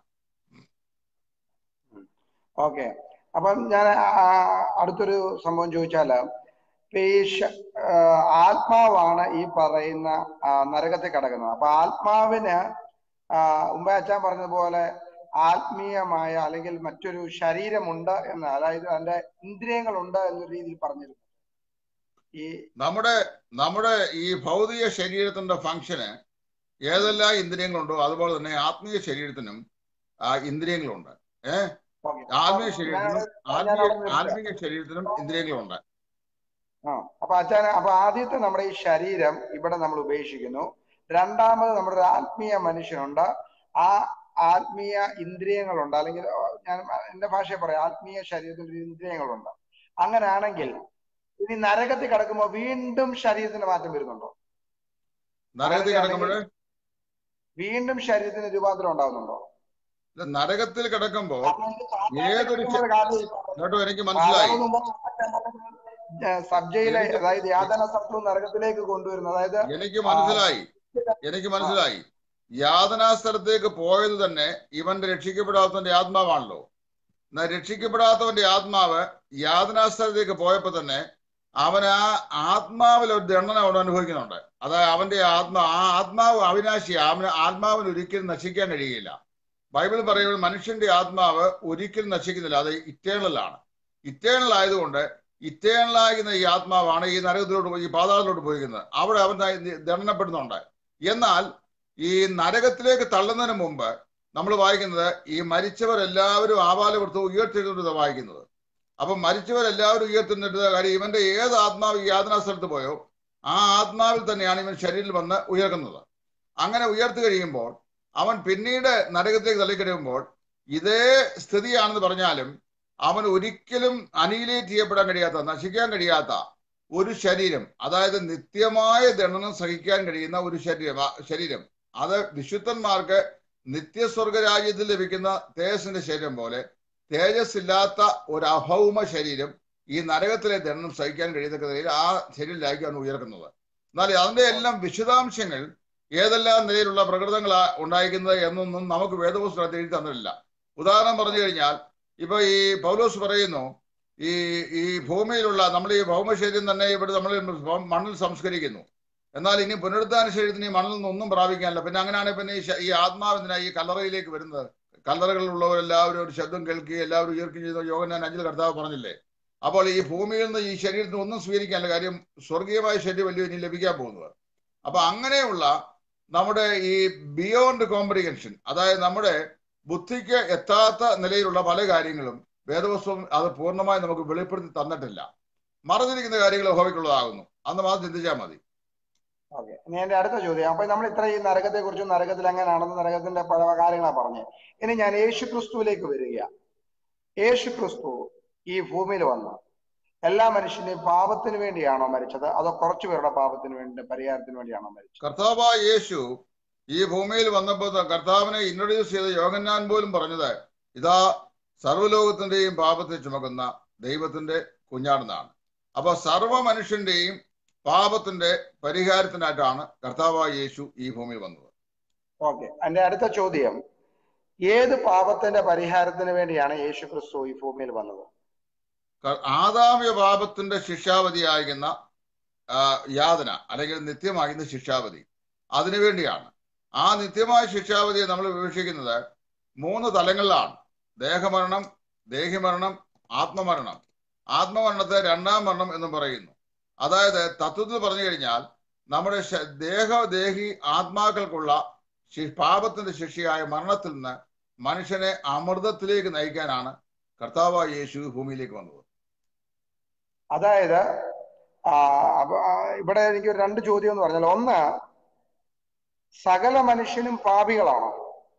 ഓക്കെ അപ്പം ഞാൻ ആ, അടുത്തൊരു സംഭവം ചോദിച്ചാല് ഇപ്പൊ ഈ ശ- ആ, ആത്മാവാണ് ഈ പറയുന്ന ആ, നരകത്തിൽ കിടക്കുന്നത് അപ്പൊ ആത്മാവിന് ആ, മുമ്പേ അച്ഛൻ പറഞ്ഞതുപോലെ ആത്മീയമായ അല്ലെങ്കിൽ മറ്റൊരു ശരീരമുണ്ട് എന്ന് അതായത് അതിന്റെ ഇന്ദ്രിയങ്ങളുണ്ട് എന്നൊരു രീതിയിൽ പറഞ്ഞിരുന്നു ഈ നമ്മുടെ നമ്മുടെ ഈ ഭൗതിക ശരീരത്തിന്റെ ഫംഗ്ഷന് ഏതെല്ലാം ഇന്ദ്രിയങ്ങളുണ്ടോ അതുപോലെ തന്നെ ആത്മീയ ശരീരത്തിനും ആ ഇന്ദ്രിയങ്ങളുണ്ട് ഏഹ് ഓക്കെ ആത്മീയ ശരീരത്തിനും ഞാൻ ആത്മീയ അവിടെ നിർത്താം. ആത്മീയ ശരീരത്തിനും ഇന്ദ്രിയങ്ങളുണ്ട് ആ അപ്പൊ അച്ഛൻ അപ്പൊ ആദ്യത്തെ നമ്മുടെ ഈ ശരീരം ഇവിടെ നമ്മൾ ഉപേക്ഷിക്കുന്നു രണ്ടാമത് നമ്മുടെ ഒരു ആത്മീയ മനുഷ്യനുണ്ട് ആ ആത്മീയ ഇന്ദ്രിയങ്ങളുണ്ട് അല്ലെങ്കിൽ ആ, ഞാൻ എന്റെ ഭാഷയെ പറയാം ആത്മീയ ശരീരത്തിന് ഇന്ദ്രിയങ്ങളുണ്ട് അങ്ങനെയാണെങ്കിൽ ഇനി നരകത്തിൽ കിടക്കുമ്പോൾ വീണ്ടും ശരീരത്തിന് മാറ്റം വരുന്നുണ്ടോ നരകത്തിൽ കിടക്കുമ്പോൾ വീണ്ടും ശരീരത്തിന് രൂപാന്തരം ഉണ്ടാകുന്നുണ്ടോ നരകത്തിൽ കിടക്കുമ്പോൾ അപ്പോൾ ഏതൊരു ശ- കിടക്കുമ്പോൾ കാര്യം കേട്ടോ എനിക്ക് മനസ്സിലായി സബ്ജയിലെ എനിക്ക് അതായത് യാതന സത്വം നരകത്തിലേക്ക് കൊണ്ടുവരുന്നു അതായത് എനിക്ക് മനസ്സിലായി എനിക്ക് മനസ്സിലായി യാതനാ സ്ഥലത്തേക്ക് പോയത് തന്നെ ഇവന്റെ രക്ഷിക്കപ്പെടാത്തവന്റെ ആത്മാവാണല്ലോ എന്നാ രക്ഷിക്കപ്പെടാത്തവന്റെ ആത്മാവ് യാതനാ സ്ഥലത്തേക്ക് പോയപ്പോ തന്നെ അവൻ ആ ആത്മാവിൽ ഒരു ദണ്ഡനം അവിടെ അനുഭവിക്കുന്നുണ്ട് അതായത് അവന്റെ ആത്മാ ആ ആത്മാവ് അവിനാശി അവന് ആത്മാവിന് ഒരിക്കലും നശിക്കാൻ കഴിയില്ല ബൈബിൾ പറയുമ്പോൾ മനുഷ്യന്റെ ആത്മാവ് ഒരിക്കലും നശിക്കുന്നില്ല അത് ഇറ്റേണലാണ് ഇറ്റേണൽ ആയതുകൊണ്ട് ഇറ്റേണലാകുന്ന ഈ ആത്മാവാണ് ഈ നരകത്തിലോട്ട് പോയി ഈ പാതാളത്തിലോട്ട് പോയിരിക്കുന്നത് അവിടെ അവൻ ദണ്ഡനപ്പെടുന്നുണ്ട് എന്നാൽ ഈ നരകത്തിലേക്ക് തള്ളുന്നതിന് മുമ്പ് നമ്മൾ വായിക്കുന്നത് ഈ മരിച്ചവരെല്ലാവരും ആപാലവൃത്തവും ഉയർത്തെഴുന്നേറ്റ് വായിക്കുന്നത് അപ്പൊ മരിച്ചവരെല്ലാവരും ഉയർത്തുന്നിട്ട് കാര്യം ഇവന്റെ ഏത് ആത്മാവ് ഈ യാതനാ സ്ഥലത്ത് പോയോ ആ ആത്മാവിൽ തന്നെയാണ് ഇവൻ ശരീരത്തിൽ വന്ന് ഉയർക്കുന്നത് അങ്ങനെ ഉയർത്തു കഴിയുമ്പോൾ അവൻ പിന്നീട് നരകത്തിലേക്ക് തള്ളിക്കഴിയുമ്പോൾ ഇതേ സ്ഥിതിയാണെന്ന് പറഞ്ഞാലും അവൻ ഒരിക്കലും അനീലേറ്റ് ചെയ്യപ്പെടാൻ കഴിയാത്ത നശിക്കാൻ കഴിയാത്ത ഒരു ശരീരം അതായത് നിത്യമായ ദണ്ഡനം സഹിക്കാൻ കഴിയുന്ന ഒരു ശരീരം ആ ശരീരം അത് വിശുദ്ധന്മാർക്ക് നിത്യസ്വർഗരാജ്യത്തിൽ ലഭിക്കുന്ന തേജസ്സിന്റെ ശരീരം പോലെ തേജസ് ഇല്ലാത്ത ഒരു അഭൗമ ശരീരം ഈ നരകത്തിലെ ദണ്ഡനം സഹിക്കാൻ കഴിയുന്ന നിലയിൽ ആ ശരീരത്തിലായിരിക്കും ഉയർക്കുന്നത് എന്നാൽ അതിന്റെ എല്ലാം വിശദാംശങ്ങൾ ഏതെല്ലാം നിലയിലുള്ള പ്രകൃതങ്ങളാ ഉണ്ടായിരിക്കുന്നത് എന്നൊന്നും നമുക്ക് വേദപുസ്തകത്തിൽ എഴുതി തന്നിട്ടില്ല ഉദാഹരണം പറഞ്ഞു കഴിഞ്ഞാൽ ഇപ്പൊ ഈ പൗലോസ് പറയുന്നു ഈ ഈ ഭൂമിയിലുള്ള നമ്മൾ ഈ ഭൗമശരീരം തന്നെ ഇവിടെ നമ്മൾ മണ്ണിൽ സംസ്കരിക്കുന്നു എന്നാൽ ഇനി പുനരുദ്ധാന ശരീരത്തിന് ഈ മണ്ണിൽ നിന്ന് ഒന്നും പ്രാപിക്കാനില്ല പിന്നെ അങ്ങനെയാണെങ്കിൽ പിന്നെ ഈ ശ- ഈ ആത്മാവിനാ ഈ കല്ലറയിലേക്ക് വരുന്നത് കല്ലറകളിലുള്ളവരെല്ലാവരും ഒരു ശബ്ദം കേൾക്കുകയും എല്ലാവരും ഉയർക്കുകയും ചെയ്ത യോഗൻ ഞാൻ അഞ്ചിൽ കർത്താവ് പറഞ്ഞില്ലേ അപ്പോൾ ഈ ഭൂമിയിൽ നിന്ന് ഈ ശരീരത്തിന് ഒന്നും സ്വീകരിക്കാനില്ല കാര്യം സ്വർഗീയമായ ശരീരം വലിയ ഇനി ലഭിക്കാൻ പോകുന്നത് അപ്പൊ അങ്ങനെയുള്ള നമ്മുടെ ഈ ബിയോണ്ട് കോംപ്രിഹെൻഷൻ അതായത് നമ്മുടെ ബുദ്ധിക്ക് എത്താത്ത നിലയിലുള്ള പല കാര്യങ്ങളും വേദപുസ്തകം അത് പൂർണ്ണമായി നമുക്ക് വെളിപ്പെടുത്തി തന്നിട്ടില്ല മറഞ്ഞിരിക്കുന്ന കാര്യങ്ങൾ ഹോബിക്കുള്ളതാകുന്നു അന്ന് മാത്രം ചിന്തിച്ചാൽ മതി ഓക്കെ ഇനി എന്റെ അടുത്ത ചോദ്യം അപ്പൊ നമ്മൾ ഇത്ര ഈ നരകത്തെ കുറിച്ചും നരകത്തിൽ എങ്ങനെയാണെന്ന് നരകത്തിന്റെ പല കാര്യങ്ങളാ പറഞ്ഞത് ഇനി ഞാൻ യേശു ക്രിസ്തുവിലേക്ക് വരിക യേശു ക്രിസ്തു ഈ ഭൂമിയിൽ വന്നു എല്ലാ മനുഷ്യന്റെയും പാപത്തിന് വേണ്ടിയാണോ മരിച്ചത് അതോ കുറച്ചു പേരുടെ പാപത്തിന് വേണ്ടി പരിഹാരത്തിന് വേണ്ടിയാണോ മരിച്ചത് കർത്താവായ യേശു ഈ ഭൂമിയിൽ വന്നപ്പോൾ കർത്താവിനെ ഇൻട്രൊഡ്യൂസ് ചെയ്ത യോഗന്നാൻ പോലും പറഞ്ഞത് ഇതാ സർവ്വലോകത്തിന്റെയും പാപത്തെ ചുമക്കുന്ന ദൈവത്തിന്റെ കുഞ്ഞാടെന്നാണ് അപ്പൊ സർവ്വ മനുഷ്യന്റെയും പാപത്തിന്റെ പരിഹാരത്തിനായിട്ടാണ് കർത്താവായ യേശു ഈ ഭൂമിയിൽ വന്നത് ഓക്കെ എന്റെ അടുത്ത ചോദ്യം ഏത് പാപത്തിന്റെ പരിഹാരത്തിന് വേണ്ടിയാണ് യേശു ക്രിസ്തു ഈ ഭൂമിയിൽ വന്നത് ക- ആദാമ്യ പാപത്തിന്റെ ശിക്ഷാവധിയാകുന്ന ആ, യാതന അല്ലെങ്കിൽ നിത്യമാകുന്ന ശിക്ഷാവധി അതിനുവേണ്ടിയാണ് ആ നിത്യമായ ശിക്ഷാവധിയെ നമ്മൾ വിവക്ഷിക്കുന്നത് മൂന്ന് തലങ്ങളിലാണ് ദേഹമരണം ദേഹിമരണം ആത്മമരണം ആത്മമരണത്തെ രണ്ടാം മരണം എന്നും പറയുന്നു അതായത് തത്വത്തിൽ പറഞ്ഞു കഴിഞ്ഞാൽ നമ്മുടെ ശ- ദേഹ ദേഹി ആത്മാക്കൾക്കുള്ള ശി- പാപത്തിന്റെ ശിക്ഷയായ മരണത്തിൽ നിന്ന് മനുഷ്യനെ അമൃതത്തിലേക്ക് നയിക്കാനാണ് കർത്താവായ യേശു ഈ ഭൂമിയിലേക്ക് വന്നത് അതായത് ആ, അപ്പൊ ആ, ഇവിടെ എനിക്ക് ഒരു രണ്ട് ചോദ്യം എന്ന് പറഞ്ഞാൽ ഒന്ന് സകല മനുഷ്യനും പാപികളാണോ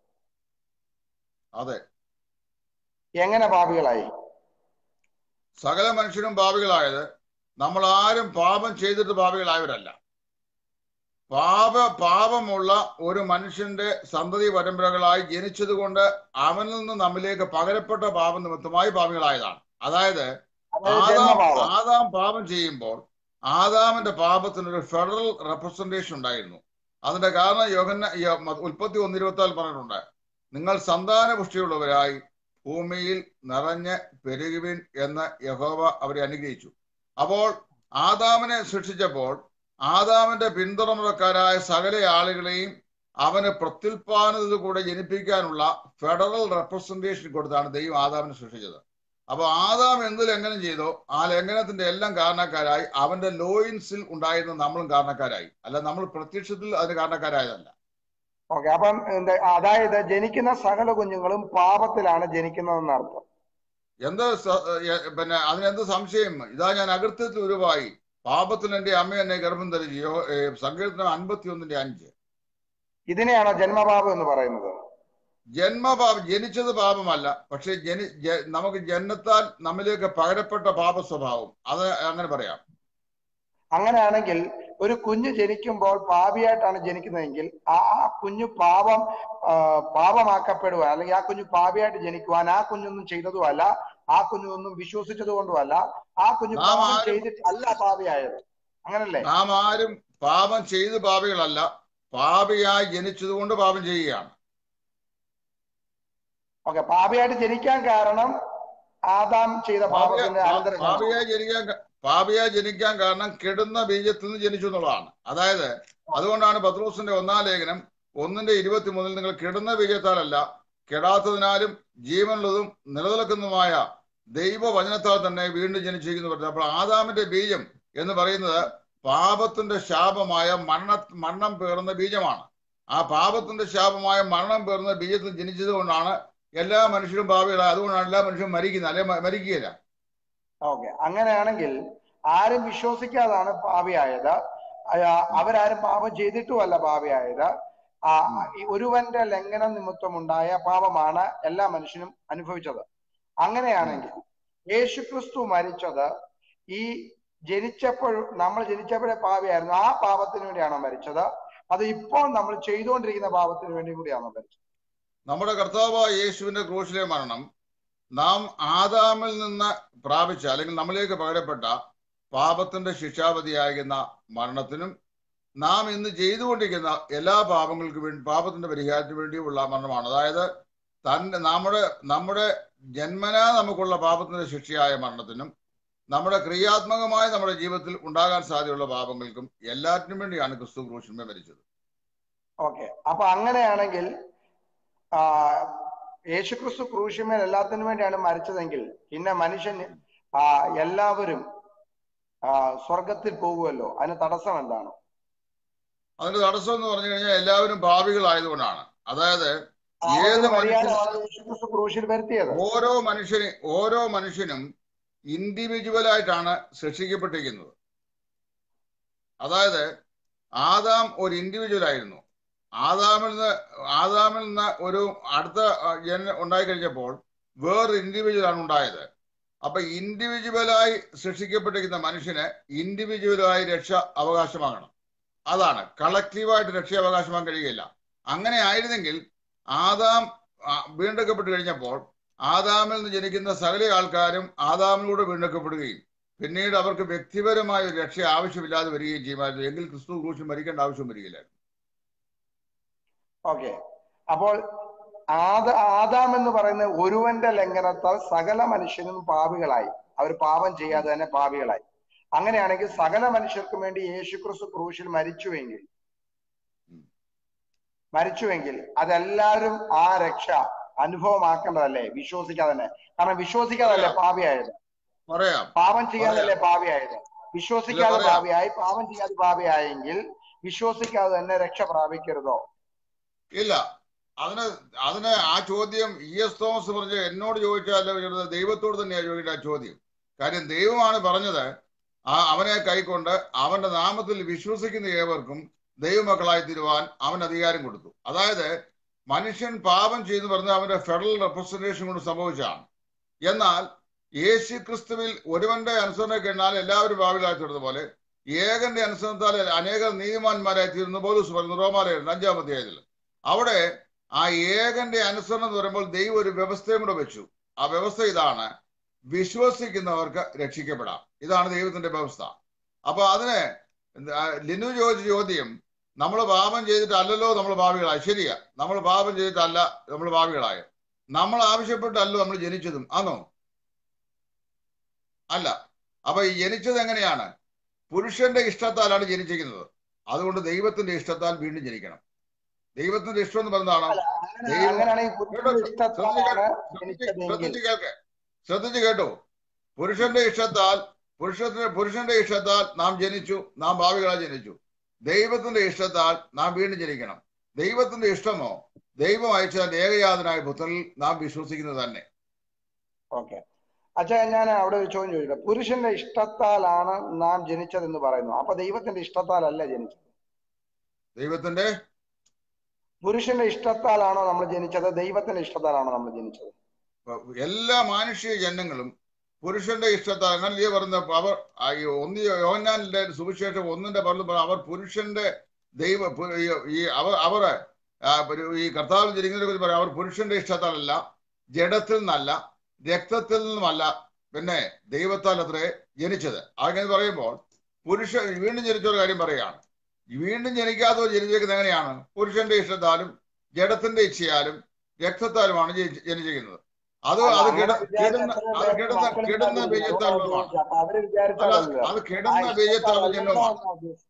അതെ എങ്ങനെ പാപികളായി സകല മനുഷ്യരും പാപികളായത് നമ്മൾ ആരും പാപം ചെയ്തിട്ട് പാപികളായവരല്ല പാപ പാപമുള്ള ഒരു മനുഷ്യന്റെ സന്തതി പരമ്പരകളായി ജനിച്ചതുകൊണ്ട് അവനിൽ നിന്ന് നമ്മിലേക്ക് പകരപ്പെട്ട പാപം നിമിത്തമായി പാപികളായതാണ് അതായത് അതായത് ആദാം ജന്മപാപം ആദാം പാപം ചെയ്യുമ്പോൾ ആദാമിന്റെ പാപത്തിന് ഒരു ഫെഡറൽ റെപ്രസെന്റേഷൻ ഉണ്ടായിരുന്നു അതിന്റെ കാരണം യോഹന്ന യോ- ഉൽപ്പത്തി ഒന്നിരുപത്താൽ പറഞ്ഞിട്ടുണ്ട് നിങ്ങൾ സന്താന പുഷ്ടിയുള്ളവരായി ഭൂമിയിൽ നിറഞ്ഞ് പെരുകുവിൻ എന്ന് യഹോവ അവരെ അനുഗ്രഹിച്ചു അപ്പോൾ ആദാമിനെ സൃഷ്ടിച്ചപ്പോൾ ആദാമിന്റെ പിന്തുണമുറക്കാരായ സകല ആളുകളെയും അവന് പ്രത്യുൽപാദനത്തിൽ കൂടെ ജനിപ്പിക്കാനുള്ള ഫെഡറൽ റെപ്രസെന്റേഷൻ കൊടുത്താണ് ദൈവം ആദാമിനെ സൃഷ്ടിച്ചത് അപ്പൊ ആദാം എന്ത് ലംഘനം ചെയ്തോ ആ ലംഘനത്തിന്റെ എല്ലാം കാരണക്കാരായി അവന്റെ ലോയിൻസിൽ ഉണ്ടായിരുന്ന നമ്മളും കാരണക്കാരായി അല്ല നമ്മൾ പ്രത്യക്ഷത്തിൽ അതിന് കാരണക്കാരായതല്ല ഓക്കെ അപ്പം എന്താ അതായത് ജനിക്കുന്ന സകല കുഞ്ഞുങ്ങളും പാപത്തിലാണ് ജനിക്കുന്നതെന്ന് അർത്ഥം എന്ത് സ- എ- പിന്നെ അതിനെന്ത് സംശയം ഇതാ ഞാൻ അകൃത്യത്തിൽ ഉരുവായി പാപത്തിൽ എന്റെ അമ്മ എന്നെ ഗർഭം ധരിച്ചു യോ- ഏ, സങ്കീർത്തനം അൻപത്തി ഒന്നിന്റെ അഞ്ച് ഇതിനെയാണോ ജന്മപാപം എന്ന് പറയുന്നത് ജന്മപാപം ജനിച്ചത് പാപമല്ല പക്ഷെ ജനി ജ- നമുക്ക് ജന്മത്താൽ നമ്മിലേക്ക് പകരപ്പെട്ട പാപ സ്വഭാവം അത് അങ്ങനെ പറയാം അങ്ങനെയാണെങ്കിൽ ഒരു കുഞ്ഞ് ജനിക്കുമ്പോൾ പാപിയായിട്ടാണ് ജനിക്കുന്നതെങ്കിൽ ആ ആ കുഞ്ഞു പാപം ആ, പാപമാക്കപ്പെടുവാൻ അല്ലെങ്കിൽ ആ കുഞ്ഞു പാപിയായിട്ട് ജനിക്കുവാൻ ആ കുഞ്ഞൊന്നും ചെയ്തതുമല്ല ആ കുഞ്ഞൊന്നും വിശ്വസിച്ചത് കൊണ്ടുമല്ല ആ കുഞ്ഞു നാം പാപം ആരും- ചെയ്തിട്ട് അല്ല പാപിയായത് അങ്ങനല്ലേ നാം ആരും പാപം ചെയ്ത് പാപികളല്ല പാപിയായി ജനിച്ചതുകൊണ്ട് പാപം ചെയ്യുകയാണ് ഓക്കെ പാപിയായിട്ട് ജനിക്കാൻ കാരണം ആദാം ചെയ്ത പാപത്തിന്റെ അനന്തര പാപിയായി ജനിക്കാൻ ക- പാപിയായി ജനിക്കാൻ കാരണം കെടുന്ന ബീജത്തിൽ നിന്ന് ജനിച്ചു എന്നുള്ളതാണ് അതായത് അതുകൊണ്ടാണ് പത്രോസിന്റെ ഒന്നാം ലേഖനം ഒന്നിന്റെ ഇരുപത്തിമൂന്നിൽ നിങ്ങൾ കെടുന്ന ബീജത്താലല്ല കെടാത്തതിനാലും ജീവനുള്ളതും നിലനിൽക്കുന്നതുമായ ദൈവവചനത്താൽ തന്നെ വീണ്ടും ജനിച്ചിരിക്കുന്നു പറഞ്ഞു അപ്പോൾ ആദാമിന്റെ ബീജം എന്ന് പറയുന്നത് പാപത്തിന്റെ ശാപമായ മരണ മരണം പേർന്ന ബീജമാണ് ആ പാപത്തിന്റെ ശാപമായ മരണം പേർന്ന ബീജത്തിൽ ജനിച്ചത് കൊണ്ടാണ് എല്ലാ മനുഷ്യരും പാപികളായി അതുകൊണ്ടാണ് എല്ലാ മനുഷ്യരും മരിക്കുന്നത് അല്ലെ മ- മരിക്കുകയില്ല ഓക്കെ അങ്ങനെയാണെങ്കിൽ ആരും വിശ്വസിക്കാതാണ് പാപിയായത് അയ- അവരാരും പാപം ചെയ്തിട്ടുമല്ല പാപിയായത് ആ ഈ ഒരുവന്റെ ലംഘനം നിമിത്തമുണ്ടായ പാപമാണ് എല്ലാ മനുഷ്യനും അനുഭവിച്ചത് അങ്ങനെയാണെങ്കിൽ യേശുക്രിസ്തു മരിച്ചത് ഈ ജനിച്ചപ്പോൾ നമ്മൾ ജനിച്ചപ്പോഴേ പാപിയായിരുന്നു ആ പാപത്തിന് വേണ്ടിയാണോ മരിച്ചത് അത് ഇപ്പോൾ നമ്മൾ ചെയ്തുകൊണ്ടിരിക്കുന്ന പാപത്തിന് വേണ്ടി കൂടിയാണോ മരിച്ചത് നമ്മുടെ കർത്താവായ യേശുവിന്റെ ക്രൂശിലെ മരണം നാം ആദാമിൽ നിന്ന് പ്രാപിച്ച അല്ലെങ്കിൽ നമ്മളിലേക്ക് പകരപ്പെട്ട പാപത്തിന്റെ ശിക്ഷാപതിയാകുന്ന മരണത്തിനും നാം ഇന്ന് ചെയ്തുകൊണ്ടിരിക്കുന്ന എല്ലാ പാപങ്ങൾക്കും വേണ്ടി പാപത്തിന്റെ പരിഹാരത്തിന് വേണ്ടിയുള്ള മരണമാണ് അതായത് തന്റെ നമ്മുടെ നമ്മുടെ ജന്മനാ നമുക്കുള്ള പാപത്തിന്റെ ശിക്ഷയായ മരണത്തിനും നമ്മുടെ ക്രിയാത്മകമായ നമ്മുടെ ജീവിതത്തിൽ ഉണ്ടാകാൻ സാധ്യതയുള്ള പാപങ്ങൾക്കും എല്ലാറ്റിനും വേണ്ടിയാണ് ക്രിസ്തു ക്രൂശിന്മേ മരിച്ചത് ഓക്കെ അപ്പൊ അങ്ങനെയാണെങ്കിൽ ആ യേശുക്രിസ്തു ക്രൂശിമേൽ എല്ലാത്തിനും വേണ്ടിയാണ് മരിച്ചതെങ്കിൽ പിന്നെ മനുഷ്യൻ ആ എല്ലാവരും ആ സ്വർഗത്തിൽ പോകുമല്ലോ അതിന് തടസ്സം എന്താണ് അതിന്റെ തടസ്സം എന്ന് പറഞ്ഞു കഴിഞ്ഞാൽ എല്ലാവരും പാപികളായതുകൊണ്ടാണ് അതായത് ഏത് പാപത്തിന് മനുഷ്യനും പരിഹാരമാണ് യേശുക്രിസ്തു ക്രൂശിൽ വരുത്തിയത് ഓരോ മനുഷ്യന് ഓരോ മനുഷ്യനും ഇൻഡിവിജ്വൽ ആയിട്ടാണ് സൃഷ്ടിക്കപ്പെട്ടിരിക്കുന്നത് അതായത് ആദാം ഒരു ഇൻഡിവിജ്വൽ ആയിരുന്നു ആദാമിൽ നിന്ന് ആദാമിൽ നിന്ന് ഒരു അടുത്ത ജന ഉണ്ടായി കഴിഞ്ഞപ്പോൾ വേറൊരു ഇൻഡിവിജ്വൽ ആണ് ഉണ്ടായത് അപ്പൊ ഇൻഡിവിജ്വലായി സൃഷ്ടിക്കപ്പെട്ടിരിക്കുന്ന മനുഷ്യന് ഇൻഡിവിജ്വലായി രക്ഷ അവകാശമാകണം അതാണ് കളക്റ്റീവായിട്ട് രക്ഷ അവകാശമാകാൻ കഴിയുകയില്ല അങ്ങനെ ആയിരുന്നെങ്കിൽ ആദാം ആ, വീണ്ടെടുക്കപ്പെട്ട് കഴിഞ്ഞപ്പോൾ ആദാമിൽ നിന്ന് ജനിക്കുന്ന സകല ആൾക്കാരും ആദാമിലൂടെ വീണ്ടെടുക്കപ്പെടുകയും പിന്നീട് അവർക്ക് വ്യക്തിപരമായ ഒരു രക്ഷ ആവശ്യമില്ലാതെ വരികയും ചെയ്യുമായിരുന്നു എങ്കിൽ ക്രിസ്തു ക്രൂശിൽ മരിക്കേണ്ട ആവശ്യം വരികയില്ലായിരുന്നു ഓക്കെ അപ്പോൾ ആദ ആദാം എന്ന് പറയുന്ന ഒരുവന്റെ ലംഘനത്താൽ സകല മനുഷ്യനും പാപികളായി അവർ പാപം ചെയ്യാതെ തന്നെ പാപികളായി അങ്ങനെയാണെങ്കിൽ സകല മനുഷ്യർക്കും വേണ്ടി യേശുക്രിസ്തു ക്രൂശിൽ മരിച്ചുവെങ്കിൽ മരിച്ചുവെങ്കിൽ അതെല്ലാവരും ആ രക്ഷ അനുഭവമാക്കേണ്ടതല്ലേ വിശ്വസിക്കാതെ തന്നെ കാരണം വിശ്വസിക്കാതല്ലേ പാപിയായത് പറയാം പാപം ചെയ്യാതല്ലേ പാപിയായത് വിശ്വസിക്കാതെ പറയാം. പാപിയായി പാപം ചെയ്യാതെ പാപിയായെങ്കിൽ വിശ്വസിക്കാതെ തന്നെ രക്ഷ പ്രാപിക്കരുതോ ഇല്ല അതിന് അതിന് ആ ചോദ്യം ഇ എസ് തോമസ് പറഞ്ഞ എന്നോട് ചോദിച്ചാലോ ചോദിച്ചത് ദൈവത്തോട് തന്നെയാണ് ചോദിക്കേണ്ട ആ ചോദ്യം കാര്യം ദൈവമാണ് പറഞ്ഞത് ആ അവനെ കൈക്കൊണ്ട് അവന്റെ നാമത്തിൽ വിശ്വസിക്കുന്ന ഏവർക്കും ദൈവമക്കളായി തീരുവാൻ അവൻ അധികാരം കൊടുത്തു അതായത് മനുഷ്യൻ പാപം ചെയ്തു പറഞ്ഞത് അവന്റെ ഫെഡറൽ റെപ്രസെന്റേഷൻ കൊണ്ട് സംഭവിച്ചതാണ് എന്നാൽ യേശു ക്രിസ്തുവിൽ ഒരുവന്റെ അനുസരണ കഴിഞ്ഞാൽ എല്ലാവരും ഭാവികളായി തീർന്ന പോലെ ഏകന്റെ അനുസരണത്താൽ അനേകം നീതിമാന്മാരായി തീർന്ന പോലീസ് പറഞ്ഞു റോമാലയം അഞ്ചാം അധ്യായത്തിൽ അവിടെ ആ ഏകന്റെ അനുസരണം എന്ന് പറയുമ്പോൾ ദൈവം ഒരു വ്യവസ്ഥയും കൂടെ വെച്ചു ആ വ്യവസ്ഥ ഇതാണ് വിശ്വസിക്കുന്നവർക്ക് രക്ഷിക്കപ്പെടാം ഇതാണ് ദൈവത്തിന്റെ വ്യവസ്ഥ അപ്പൊ അതിന് ആ, ലിനു ചോദിച്ച ചോദ്യം നമ്മൾ പാപം ചെയ്തിട്ടല്ലല്ലോ നമ്മൾ ഭാവികളായി ശരിയാ നമ്മൾ പാപം ചെയ്തിട്ടല്ല നമ്മൾ ഭാവികളായ നമ്മൾ ആവശ്യപ്പെട്ടല്ലോ നമ്മൾ ജനിച്ചതും ആണോ അല്ല അപ്പൊ ഈ ജനിച്ചത് എങ്ങനെയാണ് പുരുഷന്റെ ഇഷ്ടത്താലാണ് ജനിച്ചിരിക്കുന്നത് അതുകൊണ്ട് ദൈവത്തിന്റെ ഇഷ്ടത്താൽ വീണ്ടും ജനിക്കണം ദൈവത്തിന്റെ ഇഷ്ടം എന്ന് പറഞ്ഞതാണ് അങ്ങനെ ദൈവം- അങ്ങനെയാണെങ്കിൽ പുരുഷന്റെ ഇഷ്ടത്തിലാണ് ശ്രദ്ധിച്ച് ജനിച്ചതെങ്കിൽ ശ്രദ്ധിച്ച് കേൾക്ക് ശ്രദ്ധിച്ച് കേട്ടോ പുരുഷന്റെ ഇഷ്ടത്താൽ പുരുഷത്തിന്റെ പുരുഷന്റെ ഇഷ്ടത്താൽ നാം ജനിച്ചു നാം ഭാവികളായി ജനിച്ചു ദൈവത്തിന്റെ ഇഷ്ടത്താൽ നാം വീണ്ടും ജനിക്കണം ദൈവത്തിന്റെ ഇഷ്ടമോ ദൈവം അയച്ച ഏകയാതനായ പുത്രനിൽ നാം വിശ്വസിക്കുന്നത് തന്നെ ഓക്കെ അച്ഛാ ഞാൻ അവിടെ ഒരു ചോദ്യം ചോദിക്കട്ടെ പുരുഷന്റെ ഇഷ്ടത്താലാണ് നാം ജനിച്ചതെന്ന് പറയുന്നു അപ്പൊ ദൈവത്തിന്റെ ഇഷ്ടത്താലല്ല ജനിച്ചത് ദൈവത്തിന്റെ പുരുഷന്റെ ഇഷ്ടത്താലാണോ നമ്മൾ ജനിച്ചത് ദൈവത്തിന്റെ ഇഷ്ടത്താലാണോ നമ്മൾ ജനിച്ചത് എല്ലാ മാനുഷിക ജനങ്ങളും പുരുഷന്റെ ഇഷ്ടത്താൽ അങ്ങനെ ഈ പറഞ്ഞ അവർ ആ ഈ ഒന്ന് യോഹന്നാനിന്റെ സുവിശേഷം ഒന്നിന്റെ പറഞ്ഞു അവർ പുരുഷന്റെ ദൈവ പു- ഈ- ഈ അവർ അവർ ആ, ഒരു ഈ കർത്താവിൽ ജനിക്കുന്നതിനെ കുറിച്ച് പറയാം അവർ പുരുഷന്റെ ഇഷ്ടത്താലല്ല ജഡത്തിൽ നിന്നല്ല രക്തത്തിൽ നിന്നുമല്ല പിന്നെ ദൈവത്താൽ അത്രേ ജനിച്ചത് അങ്ങനെ പറയുമ്പോൾ പുരുഷ വീണ്ടും ജനിച്ച ഒരു കാര്യം പറയുകയാണ് വീണ്ടും ജനിക്കാത്തവർ ജനിച്ചിരിക്കുന്നത് എങ്ങനെയാണ് പുരുഷന്റെ ഇഷ്ടത്താലും ജഡത്തിന്റെ ഇച്ഛയാലും രക്തത്താലുമാണ് ജനിച്ച് ജനിച്ചിരിക്കുന്നത് അത് അല്ല, അത് അങ്ങനെ കിട കിടുന്ന വിചാരിച്ച അത് എത്രയോ കിടുന്ന മക്കൾ കിടുന്ന ഉണ്ടാവില്ലേ? ബീജത്താലുള്ളതാണ് അതുകൊണ്ടാ അപ്പൊ അവര് അല്ല വിചാരിച്ചാലല്ലോ അത് ആ കിടുന്ന ഇഷ്ടത്താൽ ബീജത്താലുള്ള അല്ലല്ലോ ജന്മമാണ് എന്നാ ഉദ്ദേശിച്ചത്.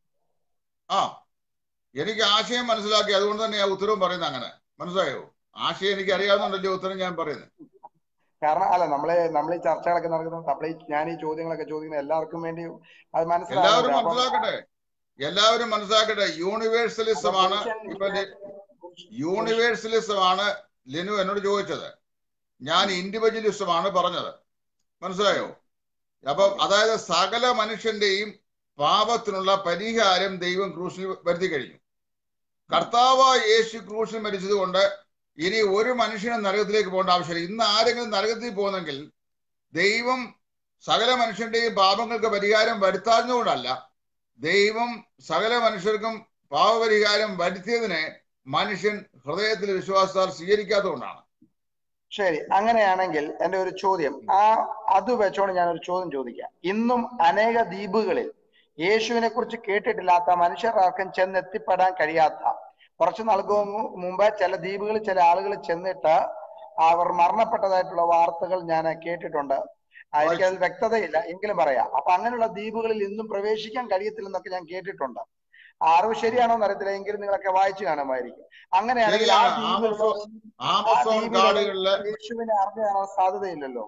ആ എനിക്ക് ആശയം മനസ്സിലാക്കി അതുകൊണ്ട് തന്നെ ഞാൻ ഉത്തരവും പറയുന്നത് അങ്ങനെ മനസ്സിലായോ ആശയം എനിക്ക് അറിയാവുന്നുണ്ടല്ലോ ഉത്തരം ഞാൻ പറയുന്നത് കാരണം അല്ല നമ്മളെ നമ്മൾ ഈ ചർച്ചകളൊക്കെ നടക്കുന്നത് നമ്മൾ ഈ ഞാൻ ഈ ചോദ്യങ്ങളൊക്കെ ചോദിക്കുന്നത് എല്ലാവർക്കും വേണ്ടി അത് എല്ലാവരും മനസ്സിലാകുന്നുണ്ട് അപ്പം മനസ്സിലാക്കട്ടെ എല്ലാവരും മനസ്സിലാക്കട്ടെ യൂണിവേഴ്സലിസം അപ്പൊ ആണ് പുരുഷൻ ഇപ്പൊ ലി- പുരുഷ യൂണിവേഴ്സലിസം ആണ് ലിനു എന്നോട് ചോദിച്ചത് ഞാൻ ഇൻഡിവിജ്വലിസം ആണ് പറഞ്ഞത് മനസ്സിലായോ അപ്പൊ അതായത് സകല മനുഷ്യന്റെയും പാപത്തിനുള്ള പരിഹാരം ദൈവം ക്രൂശിൽ വരുത്തി കഴിഞ്ഞു കർത്താവായ യേശു ക്രൂശിൽ മരിച്ചത് കൊണ്ട് ഇനി ഒരു മനുഷ്യനും നരകത്തിലേക്ക് പോകേണ്ട ആവശ്യമില്ല ഇന്ന് ആരെങ്കിലും നരകത്തിൽ പോകുന്നെങ്കിൽ ദൈവം സകല മനുഷ്യന്റെയും പാപങ്ങൾക്ക് പരിഹാരം വരുത്താഞ്ഞുകൊണ്ടല്ല ദൈവം സകല മനുഷ്യർക്കും പാപപരിഹാരം വരുത്തിയതിനെ മനുഷ്യൻ ഹൃദയത്തിൽ വിശ്വാസത്താൽ സ്വീകരിക്കാത്തതുകൊണ്ടാണ് ശരി അങ്ങനെയാണെങ്കിൽ എന്റെ ഒരു ചോദ്യം ആ അത് വെച്ചോണ്ട് ഞാൻ ഒരു ചോദ്യം ചോദിക്കാം ഇന്നും അനേക ദ്വീപുകളിൽ യേശുവിനെ കുറിച്ച് കേട്ടിട്ടില്ലാത്ത മനുഷ്യർക്കും ചെന്നെത്തിപ്പെടാൻ കഴിയാത്ത കുറച്ചു നാൾക്ക് മു- മുമ്പ് ചില ദ്വീപുകളിൽ ചില ആളുകൾ ചെന്നിട്ട് അവർ മരണപ്പെട്ടതായിട്ടുള്ള വാർത്തകൾ ഞാൻ കേട്ടിട്ടുണ്ട് ആ, എനിക്കതിൽ വ്യക്തതയില്ല എങ്കിലും പറയാം അപ്പൊ അങ്ങനെയുള്ള ദ്വീപുകളിൽ ഇന്നും പ്രവേശിക്കാൻ കഴിയത്തില്ലെന്നൊക്കെ ഞാൻ കേട്ടിട്ടുണ്ട് ആ അറിവ് ശരിയാണോ എന്ന് അറിയത്തില്ല എങ്കിലും നിങ്ങളൊക്കെ വായിച്ചു കാണുമായിരിക്കും അങ്ങനെയാണെങ്കിൽ ആ ശരിയാണ് ദ്വീപിലുള്ള ആമസോൺ ആ ആമസോൺ ദ്വീപിലുള്ള കാടുകളിലെ യേശുവിനെ അറിഞ്ഞു കാണാൻ സാധ്യതയില്ലല്ലോ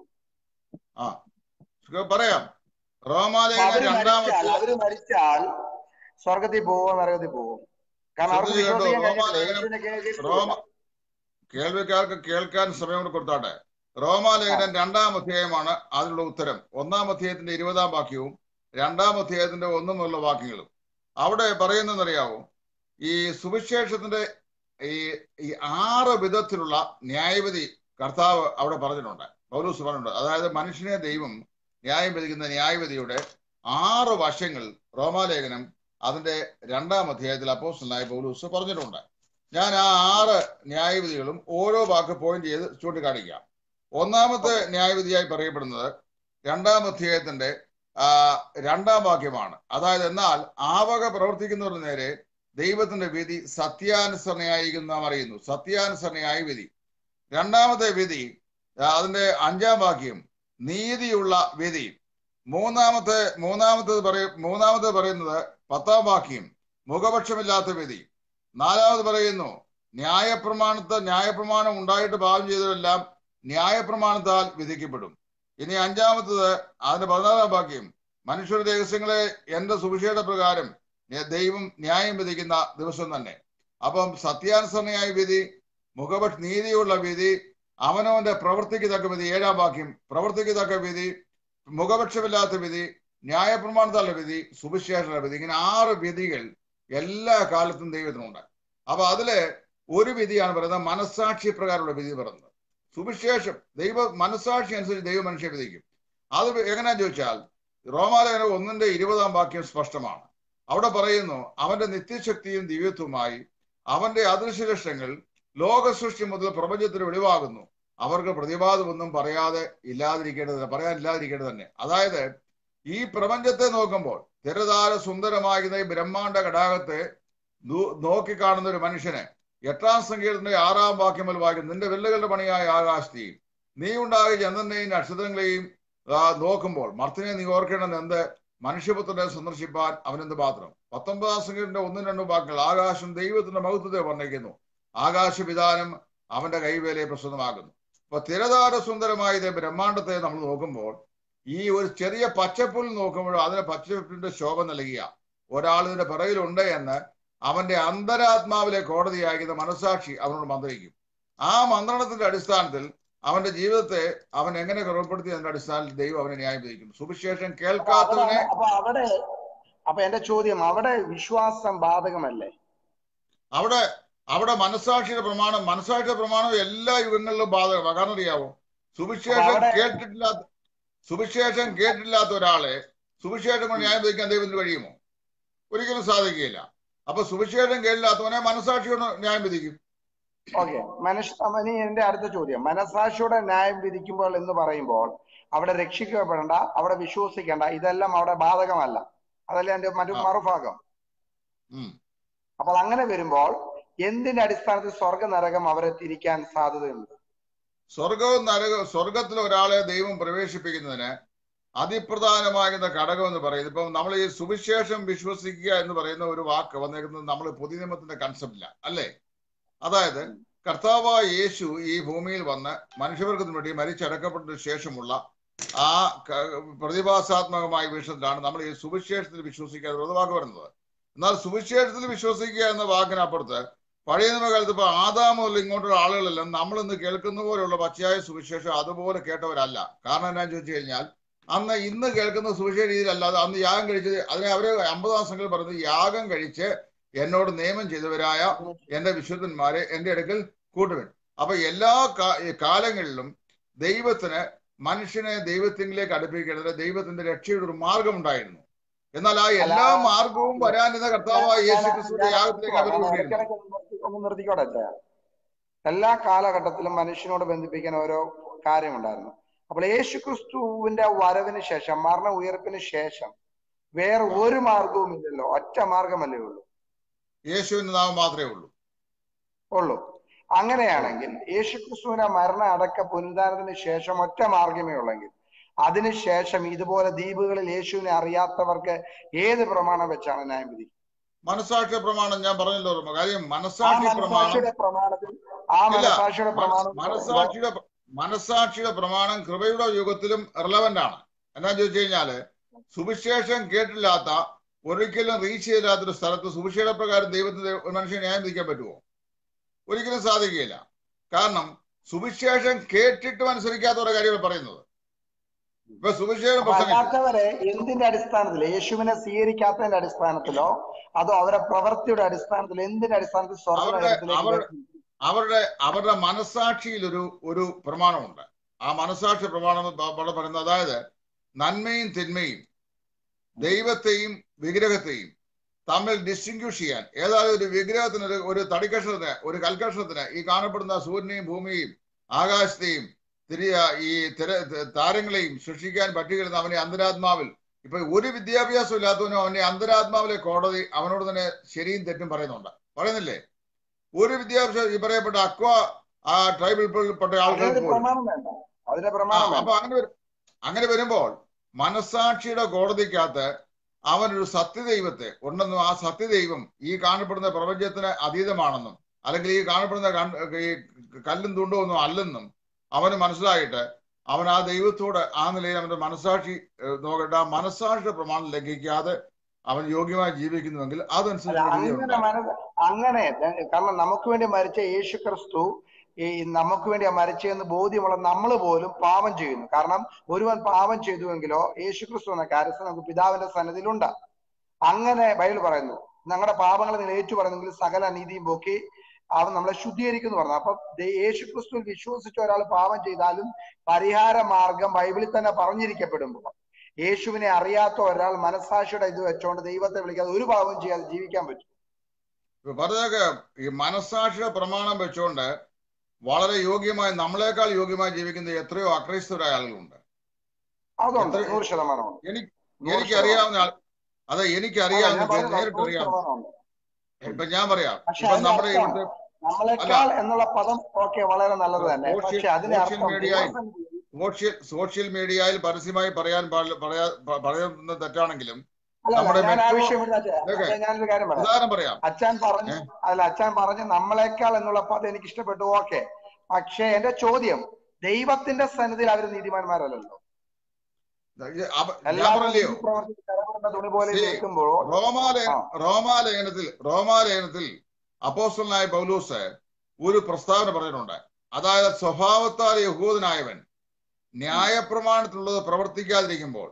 ആ പറയാം അപ്പൊ റോമാലേഖന അവര് മരിച്ചാൽ രണ്ടാമത്തെ അവര് മരിച്ചാൽ സ്വർഗത്തിൽ പോവോ നരകത്തിൽ പോവോ കാരണം അവർക്ക് ശ്രദ്ധിച്ചു കേട്ടോ വിശ്വസിക്കാൻ കഴിഞ്ഞിട്ടില്ല റോമാലേഖനം യേശുവിനെ റോമ കേൾവിക്കാർക്ക് കേൾക്കാൻ സമയം കൂടെ കൊടുത്താട്ടെ റോമാലേഖനം രണ്ടാം അധ്യായമാണ് അതിനുള്ള ഉത്തരം ഒന്നാം അധ്യായത്തിന്റെ ഇരുപതാം വാക്യവും രണ്ടാം അധ്യായത്തിന്റെ ഒന്നു മുതലുള്ള വാക്യങ്ങളും അവിടെ പറയുന്നതെന്നറിയാവോ ഈ സുവിശേഷത്തിന്റെ ഈ ഈ ആറ് വിധത്തിലുള്ള ന്യായവിധി കർത്താവ് അവിടെ പറഞ്ഞിട്ടുണ്ട് പൗലൂസ് പറഞ്ഞിട്ടുണ്ട് അതായത് മനുഷ്യനെ ദൈവം ന്യായം വിധിക്കുന്ന ന്യായവിധിയുടെ ആറ് വശങ്ങൾ റോമാലേഖനം അതിന്റെ രണ്ടാം അധ്യായത്തിൽ അപ്പോസ്റ്റലായ പൗലൂസ് പറഞ്ഞിട്ടുണ്ട് ഞാൻ ആ ആറ് ന്യായവിധികളും ഓരോ വാക്ക് പോയിന്റ് ചെയ്ത് ചൂണ്ടിക്കാണിക്കാം ഒന്നാമത്തെ ന്യായവിധിയായി പറയപ്പെടുന്നത് രണ്ടാം അധ്യായത്തിന്റെ ആ, രണ്ടാം വാക്യമാണ് അതായത് എന്നാൽ ആവക പ്രവർത്തിക്കുന്നവരുടെ നേരെ ദൈവത്തിന്റെ വിധി സത്യാനുസരണയായിരിക്കും നാം അറിയുന്നു സത്യാനുസരണയായ വിധി രണ്ടാമത്തെ വിധി ആ, അതിന്റെ അഞ്ചാം വാക്യം നീതിയുള്ള വിധി മൂന്നാമത്തെ മൂന്നാമത്തത് പറയ മൂന്നാമത് പറയുന്നത് പത്താം വാക്യം മുഖപക്ഷമില്ലാത്ത വിധി നാലാമത് പറയുന്നു ന്യായപ്രമാണത്തെ ന്യായപ്രമാണം ഉണ്ടായിട്ട് പാപം ചെയ്തവരെല്ലാം ന്യായപ്രമാണത്താൽ വിധിക്കപ്പെടും ഇനി അഞ്ചാമത്തത് അതിന്റെ പതിനാലാം വാക്യം മനുഷ്യരുടെ രഹസ്യങ്ങളെ എന്റെ സുവിശേഷ പ്രകാരം നെ- ദൈവം ന്യായം വിധിക്കുന്ന ദിവസം തന്നെ അപ്പം സത്യാനുസരണയായ വിധി മുഖപക്ഷ നീതിയുള്ള വിധി അവനവന്റെ പ്രവൃത്തിക്ക് തക്ക വിധി ഏഴാം വാക്യം പ്രവൃത്തിക്ക് തക്ക വിധി മുഖപക്ഷമില്ലാത്ത വിധി ന്യായപ്രമാണത്താലുള്ള വിധി സുവിശേഷ വിധി ഇങ്ങനെ ആറ് വിധികൾ എല്ലാ കാലത്തും ദൈവത്തിനുണ്ട് അപ്പൊ അതില് ഒരു വിധിയാണ് പറയുന്നത് മനസ്സാക്ഷി പ്രകാരമുള്ള വിധി പറയുന്നത് സുവിശേഷം ദൈവ മനസ്സാക്ഷി അനുസരിച്ച് ദൈവ മനുഷ്യ വിധിക്കും അത് എങ്ങനെയാന്ന് ചോദിച്ചാൽ റോമാലേഖനം ഒന്നിന്റെ ഇരുപതാം വാക്യം സ്പഷ്ടമാണ് അവിടെ പറയുന്നു അവന്റെ നിത്യശക്തിയും ദിവ്യത്വമായി അവന്റെ അദൃശ്യ ലക്ഷങ്ങൾ ലോക സൃഷ്ടി മുതൽ പ്രപഞ്ചത്തിന് വെളിവാകുന്നു അവർക്ക് പ്രതിവാദമൊന്നും പറയാതെ ഇല്ലാതിരിക്കേണ്ടത് പറയാനില്ലാതിരിക്കേണ്ടത് തന്നെ അതായത് ഈ പ്രപഞ്ചത്തെ നോക്കുമ്പോൾ തിരതാര സുന്ദരമാകുന്ന ഈ ബ്രഹ്മാണ്ട ഘടാകത്തെ നോ- നോക്കിക്കാണുന്ന ഒരു മനുഷ്യന് എട്ടാം സംഗീതത്തിന്റെ ആറാം വാക്യം മുതൽ വായിക്കും നിന്റെ വില്ലുകളുടെ പണിയായ ആകാശത്തെയും നീ ഉണ്ടാകിയ ചന്ദ്രനെയും നക്ഷത്രങ്ങളെയും ആ, നോക്കുമ്പോൾ മർത്തിനെ നീ ഓർക്കേണ്ടത് എന്ത് മനുഷ്യപുത്രനെ സന്ദർശിപ്പാൻ അവനെന്ത് പാത്രം പത്തൊമ്പതാം സംഗീതത്തിന്റെ ഒന്നും രണ്ടും വാക്കുകൾ ആകാശം ദൈവത്തിന്റെ മഹത്വത്തെ വർണ്ണിക്കുന്നു ആകാശവിധാനം അവന്റെ കൈവേലയെ പ്രസ്തുതമാകുന്നു അപ്പൊ തിരതാര സുന്ദരമായ ഇതേ ബ്രഹ്മാണ്ടത്തെ നമ്മൾ നോക്കുമ്പോൾ ഈ ഒരു ചെറിയ പച്ചപ്പുൽ നോക്കുമ്പോൾ അതിന് പച്ചപ്പിന്റെ ശോഭ നൽകിയ ഒരാൾ ഇതിന്റെ പിറകിലുണ്ട് എന്ന് അവന്റെ അന്തരാത്മാവിലെ കോടതിയാകുന്ന മനസാക്ഷി അവനോട് മന്ത്രിക്കും ആ മന്ത്രണത്തിന്റെ അടിസ്ഥാനത്തിൽ അവന്റെ ജീവിതത്തെ അവൻ എങ്ങനെ ക്രമപ്പെടുത്തി അതിന്റെ അടിസ്ഥാനത്തിൽ ദൈവം അവനെ ന്യായം വിധിക്കും സുവിശേഷം അപ്പൊ കേൾക്കാത്തവനെ അവിടെ അപ്പൊ അവിടെ അപ്പൊ എന്റെ ചോദ്യം അവിടെ വിശ്വാസം ബാധകമല്ലേ അവിടെ അവിടെ മനസാക്ഷിയുടെ പ്രമാണം മനസാക്ഷിയുടെ പ്രമാണം എല്ലാ യുഗങ്ങളിലും ബാധകമാണ് കാരണം അറിയാവോ സുവിശേഷം അവിടെ- കേട്ടിട്ടില്ലാത്ത സുവിശേഷം കേട്ടിട്ടില്ലാത്ത ഒരാളെ സുവിശേഷം കൊണ്ട് ന്യായം വിധിക്കാൻ ദൈവത്തിന് കഴിയുമോ ഒരിക്കലും സാധിക്കുകയില്ല അപ്പൊ സുവിശേഷം കേട്ടില്ലാത്തവനെ മനസാക്ഷിയോട് ന്യായം വിധിക്കും ഓക്കെ മനുഷ്യ ഇനി എന്റെ അടുത്ത ചോദ്യം മനസാക്ഷിയുടെ ന്യായം വിധിക്കുമ്പോൾ എന്ന് പറയുമ്പോൾ അവിടെ രക്ഷിക്കപ്പെടേണ്ട അവിടെ വിശ്വസിക്കേണ്ട ഇതെല്ലാം അവിടെ ബാധകമല്ല അതല്ലേ എന്റെ മറ്റു ആ. മറുഭാഗം ഉം. അപ്പോൾ അങ്ങനെ വരുമ്പോൾ എന്തിന്റെ അടിസ്ഥാനത്തിൽ സ്വർഗ നരകം അവരെ തിരിക്കാൻ സാധ്യതയുണ്ട് സ്വർഗവും നരകവും സ്വർഗത്തിൽ ഒരാളെ ദൈവം പ്രവേശിപ്പിക്കുന്നതിന് അതിപ്രധാനമാകുന്ന ഘടകം എന്ന് പറയുന്നത് ഇപ്പം നമ്മൾ ഈ സുവിശേഷം വിശ്വസിക്കുക എന്ന് പറയുന്ന ഒരു വാക്ക് വന്നേക്കുന്നത് നമ്മൾ പുതിയ നിയമത്തിന്റെ കൺസെപ്റ്റില്ല അല്ലേ അതായത് കർത്താവായ യേശു ഈ ഭൂമിയിൽ വന്ന് മനുഷ്യവർഗത്തിന് വേണ്ടി മരിച്ചടക്കപ്പെട്ടതിന് ശേഷമുള്ള ആ ക- പ്രതിഭാസാത്മകമായ വിഷയത്തിലാണ് നമ്മൾ ഈ സുവിശേഷത്തിൽ വിശ്വസിക്കുക എന്നുള്ള വാക്ക് വരുന്നത് എന്നാൽ സുവിശേഷത്തിൽ വിശ്വസിക്കുക എന്ന വാക്കിനപ്പുറത്ത് പഴയ നിയമകാലത്ത് ഇപ്പൊ ആദാം മുതൽ ഇങ്ങോട്ടുള്ള ആളുകളെല്ലാം നമ്മൾ ഇന്ന് കേൾക്കുന്ന പോലെയുള്ള പച്ചയായ സുവിശേഷം അതുപോലെ കേട്ടവരല്ല കാരണം എന്നാന്ന് ചോദിച്ചു കഴിഞ്ഞാൽ അന്ന് ഇന്ന് കേൾക്കുന്ന സുവിശേഷ രീതിയിലല്ലാതെ അന്ന് യാഗം കഴിച്ചത് അതിനെ അവര് അമ്പതാം സംഘത്തിൽ പറയുന്നത് യാഗം കഴിച്ച് എന്നോട് നിയമം ചെയ്തവരായ എന്റെ വിശുദ്ധന്മാരെ എന്റെ അടുക്കൽ കൂട്ടുവൻ അപ്പൊ എല്ലാ കാ- ഈ കാലങ്ങളിലും ദൈവത്തിന് മനുഷ്യനെ ദൈവത്തിലേക്ക് അടുപ്പിക്കേണ്ടത് ദൈവത്തിന്റെ രക്ഷയുടെ ഒരു മാർഗം ഉണ്ടായിരുന്നു എന്നാൽ ആ എല്ലാ അല്ല, മാർഗവും വരാനിരുന്ന കർത്താവായ യേശു ക്രിസ്തുവിന്റെ യാഗത്തിലേക്ക് അവർ കൊണ്ടിരുന്നു ഇടയ്ക്കിടയ്ക്ക് ഒന്ന് നിർത്തി- ഒന്ന് നിർത്തിക്കോട്ടെ അച്ഛാ. എല്ലാ കാലഘട്ടത്തിലും മനുഷ്യനോട് ബന്ധിപ്പിക്കാൻ ഓരോ കാര്യമുണ്ടായിരുന്നു അപ്പോൾ യേശു ക്രിസ്തുവിന്റെ വരവിന് ശേഷം മരണ ഉയർപ്പിന് ശേഷം വേറെ ഒരു മാർഗവും ഇല്ലല്ലോ ഒറ്റ മാർഗമല്ലേ ഉള്ളൂ യേശുവിന്റെ നാമം മാത്രമേ ഉള്ളൂ ഉള്ളൂ അങ്ങനെയാണെങ്കിൽ യേശു ക്രിസ്തുവിന്റെ മരണ അടക്ക പുനരുദ്ധാനത്തിന് ശേഷം ഒറ്റ മാർഗമേ ഉള്ളെങ്കിൽ അതിനുശേഷം ഇതുപോലെ ദ്വീപുകളിൽ യേശുവിനെ അറിയാത്തവർക്ക് ഏത് പ്രമാണം വെച്ചാണ് ന്യായം വിധിക്കുന്നത് മനസാക്ഷി പ്രമാണം ഞാൻ പറഞ്ഞല്ലോ ഓർമ്മ. കാര്യം ആ മനസാക്ഷി പ്രമാണം മനസാക്ഷിയുടെ പ്രമാണത്തിൽ ആ ഇല്ല. മനസാക്ഷിയുടെ പ്രമാണം മനസാക്ഷിയുടെ മനസാക്ഷിയുടെ പ്രമാണം കൃപയുടെ യുഗത്തിലും റിലവന്റ് ആണ് എന്നാ ചോദിച്ചു കഴിഞ്ഞാല് സുവിശേഷം കേട്ടില്ലാത്ത ഒരിക്കലും റീച്ച് ചെയ്തില്ലാത്തൊരു സ്ഥലത്ത് സുവിശേഷ പ്രകാരം ദൈവത്തിന് ഒരു മനുഷ്യനെ ന്യായം വിധിക്കാൻ പറ്റുമോ ഒരിക്കലും സാധിക്കുകയില്ല കാരണം സുവിശേഷം കേട്ടിട്ടും അനുസരിക്കാത്തവരുടെ കാര്യമാണ് പറയുന്നത് ഇപ്പൊ സുവിശേഷം അപ്പൊ പ്രസംഗിച്ചു അല്ലാത്തവരെ എന്തിന്റെ അടിസ്ഥാനത്തിൽ യേശുവിനെ സ്വീകരിക്കാത്തതിന്റെ അടിസ്ഥാനത്തിലോ അതോ അവരെ പ്രവൃത്തിയുടെ അടിസ്ഥാനത്തിലോ എന്തിന്റെ അടിസ്ഥാനത്തിൽ സ്വർഗ അവരുടെ- നരകത്തിലേക്ക് അവർ- വരുന്നു? അവരുടെ അവരുടെ മനസാക്ഷിയിൽ ഒരു ഒരു പ്രമാണമുണ്ട് ആ മനസാക്ഷി പ്രമാണം എന്ന് പ- അവിടെ പറയുന്നത് അതായത് നന്മയും തിന്മയും ദൈവത്തെയും വിഗ്രഹത്തെയും തമ്മിൽ ഡിസ്റ്റിങ്ക്യൂഷ് ചെയ്യാൻ ഏതായാലും ഒരു വിഗ്രഹത്തിന് ഒരു ഒരു തടിക്കഷണത്തിന് ഒരു കൽക്കഷണത്തിന് ഈ കാണപ്പെടുന്ന സൂര്യനെയും ഭൂമിയെയും ആകാശത്തെയും തിരിയ ഈ തിര താരങ്ങളെയും സൃഷ്ടിക്കാൻ പറ്റുകയെന്ന് അവനെ അന്തരാത്മാവിൽ ഇപ്പൊ ഒരു വിദ്യാഭ്യാസം ഇല്ലാത്തവനും അവന്റെ അന്തരാത്മാവിലെ കോടതി അവനോട് തന്നെ ശരിയും തെറ്റും പറയുന്നുണ്ട് പറയുന്നില്ലേ ഒരു വിദ്യാഭ്യാസം ഈ പറയപ്പെട്ട അക്വ ആ ട്രൈബിൽപ്പെട്ട ആളുകൾ അതിനൊരു പോലും പ്രമാണം വേണ്ട അതിന്റെ ആ, പ്രമാണം വേണ്ട അപ്പൊ അങ്ങനെ വരും അങ്ങനെ വരുമ്പോൾ മനസാക്ഷിയുടെ കോടതിക്കകത്ത് അവനൊരു സത്യദൈവത്തെ ഉണ്ടെന്നും ആ സത്യദൈവം ഈ കാണപ്പെടുന്ന പ്രപഞ്ചത്തിന് അതീതമാണെന്നും അല്ലെങ്കിൽ ഈ കാണപ്പെടുന്ന കൺ- ഈ കല്ലും തുണ്ടും ഒന്നും അല്ലെന്നും അവന് മനസ്സിലായിട്ട് അവൻ ആ ദൈവത്തോട് ആ നിലയിൽ അവന്റെ മനസാക്ഷി ഏഹ്, നോക്കട്ടെ ആ മനസാക്ഷിയുടെ പ്രമാണം ലംഘിക്കാതെ അവൻ യോഗ്യമായി ജീവിക്കുന്നുവെങ്കിൽ അല്ല, അതനുസരിച്ച് അങ്ങനെ വിധിയുണ്ടാകും. മനസ്സ് അങ്ങനെ കാരണം നമുക്ക് വേണ്ടി മരിച്ച യേശു ക്രിസ്തു ഈ നമുക്ക് വേണ്ടി മരിച്ചതെന്ന് ബോധ്യമുള്ള നമ്മൾ പോലും പാപം ചെയ്യുന്നു കാരണം ഒരുവൻ പാപം ചെയ്തുവെങ്കിലോ യേശു ക്രിസ്തു എന്ന കാര്യസ്ഥ നമുക്ക് പിതാവിന്റെ സന്നദ്ധിയിലുണ്ട് അങ്ങനെ ബൈബിൾ പറയുന്നു ഞങ്ങളുടെ പാപങ്ങളെ നിങ്ങൾ ഏറ്റു പറയുന്നെങ്കിൽ സകല നീതിയും പോക്കി അവൻ നമ്മളെ ശുദ്ധീകരിക്കുന്നു പറഞ്ഞു അപ്പൊ ദേ- യേശു ക്രിസ്തുവിൽ വിശ്വസിച്ച ഒരാൾ പാപം ചെയ്താലും പരിഹാര മാർഗം ബൈബിളിൽ തന്നെ പറഞ്ഞിരിക്കപ്പെടുമ്പോൾ യേശുവിനെ അറിയാത്ത ഒരാൾ മനസാക്ഷിയുടെ ഇത് വെച്ചോണ്ട് ദൈവത്തെ വിളിക്കാതെ ഒരു പാപം ചെയ്യാതെ ജീവിക്കാൻ പറ്റും ഇപ്പൊ പറഞ്ഞതൊക്കെ ഈ മനസാക്ഷിയുടെ പ്രമാണം വെച്ചുകൊണ്ട് വളരെ യോഗ്യമായി നമ്മളെക്കാൾ യോഗ്യമായി ജീവിക്കുന്ന എത്രയോ അക്രൈസ്തവരായ ആളുകളുണ്ട് അതുണ്ട് എത്ര- നൂറ് ശതമാനം എനിക്ക് നൂറ് എനിക്കറിയാവുന്ന ആൾ അതെ എനിക്കറിയാവുന്ന നേരിട്ട് അറിയാം ഇപ്പൊ ഞാൻ പറയാം പക്ഷെ ഇപ്പൊ അതിന്റെ നമ്മുടെ അർത്ഥം ഇവിടുത്തെ നമ്മളെക്കാൾ എന്നുള്ള പദം ഓക്കെ വളരെ നല്ലത് തന്നെ സോഷ്യൽ- പക്ഷെ അതിന്റെ സോഷ്യൽ അർത്ഥം മീഡിയയിൽ ദൈവം സോഷ്യൽ സോഷ്യൽ മീഡിയയിൽ പരസ്യമായി പറയാൻ പാടില്ല പറയാ പ- പറയുന്നത് തെറ്റാണെങ്കിലും അല്ല, അല്ല, നമ്മുടെ ഞാൻ ആ മെട്രോ- വിഷയം വിടാതെ ഇതൊക്കെ. അച്ഛാ, ഞാനൊരു കാര്യം പറയാം ഉദാഹരണം പറയാം അച്ഛൻ പറഞ്ഞു അല്ല അച്ഛൻ പറഞ്ഞു നമ്മളെക്കാൾ എന്നുള്ള പദം എനിക്ക് ഇഷ്ടപ്പെട്ടു ഓക്കെ പക്ഷെ എന്റെ ചോദ്യം ദൈവത്തിന്റെ സന്നിധിയിൽ അവർ നീതിമാന്മാരല്ലല്ലോ ഇത് അവ- ഞാൻ എല്ലാവരും പറഞ്ഞില്ലയോ ഈ പ്രവർത്തിച്ച് കരമുള്ള തുണി പോലെ ശരി. നിൽക്കുമ്പോൾ റോമാലയ ആ. റോമാലയനത്തിൽ റോമാലയനത്തിൽ അപ്പോസ്റ്റലായ പൗലൂസ് ഒരു പ്രസ്താവന പറഞ്ഞിട്ടുണ്ട് അതായത് സ്വഭാവത്താൽ യഹൂദനായവൻ ന്യായപ്രമാണത്തിലുള്ളത് പ്രവർത്തിക്കാതിരിക്കുമ്പോൾ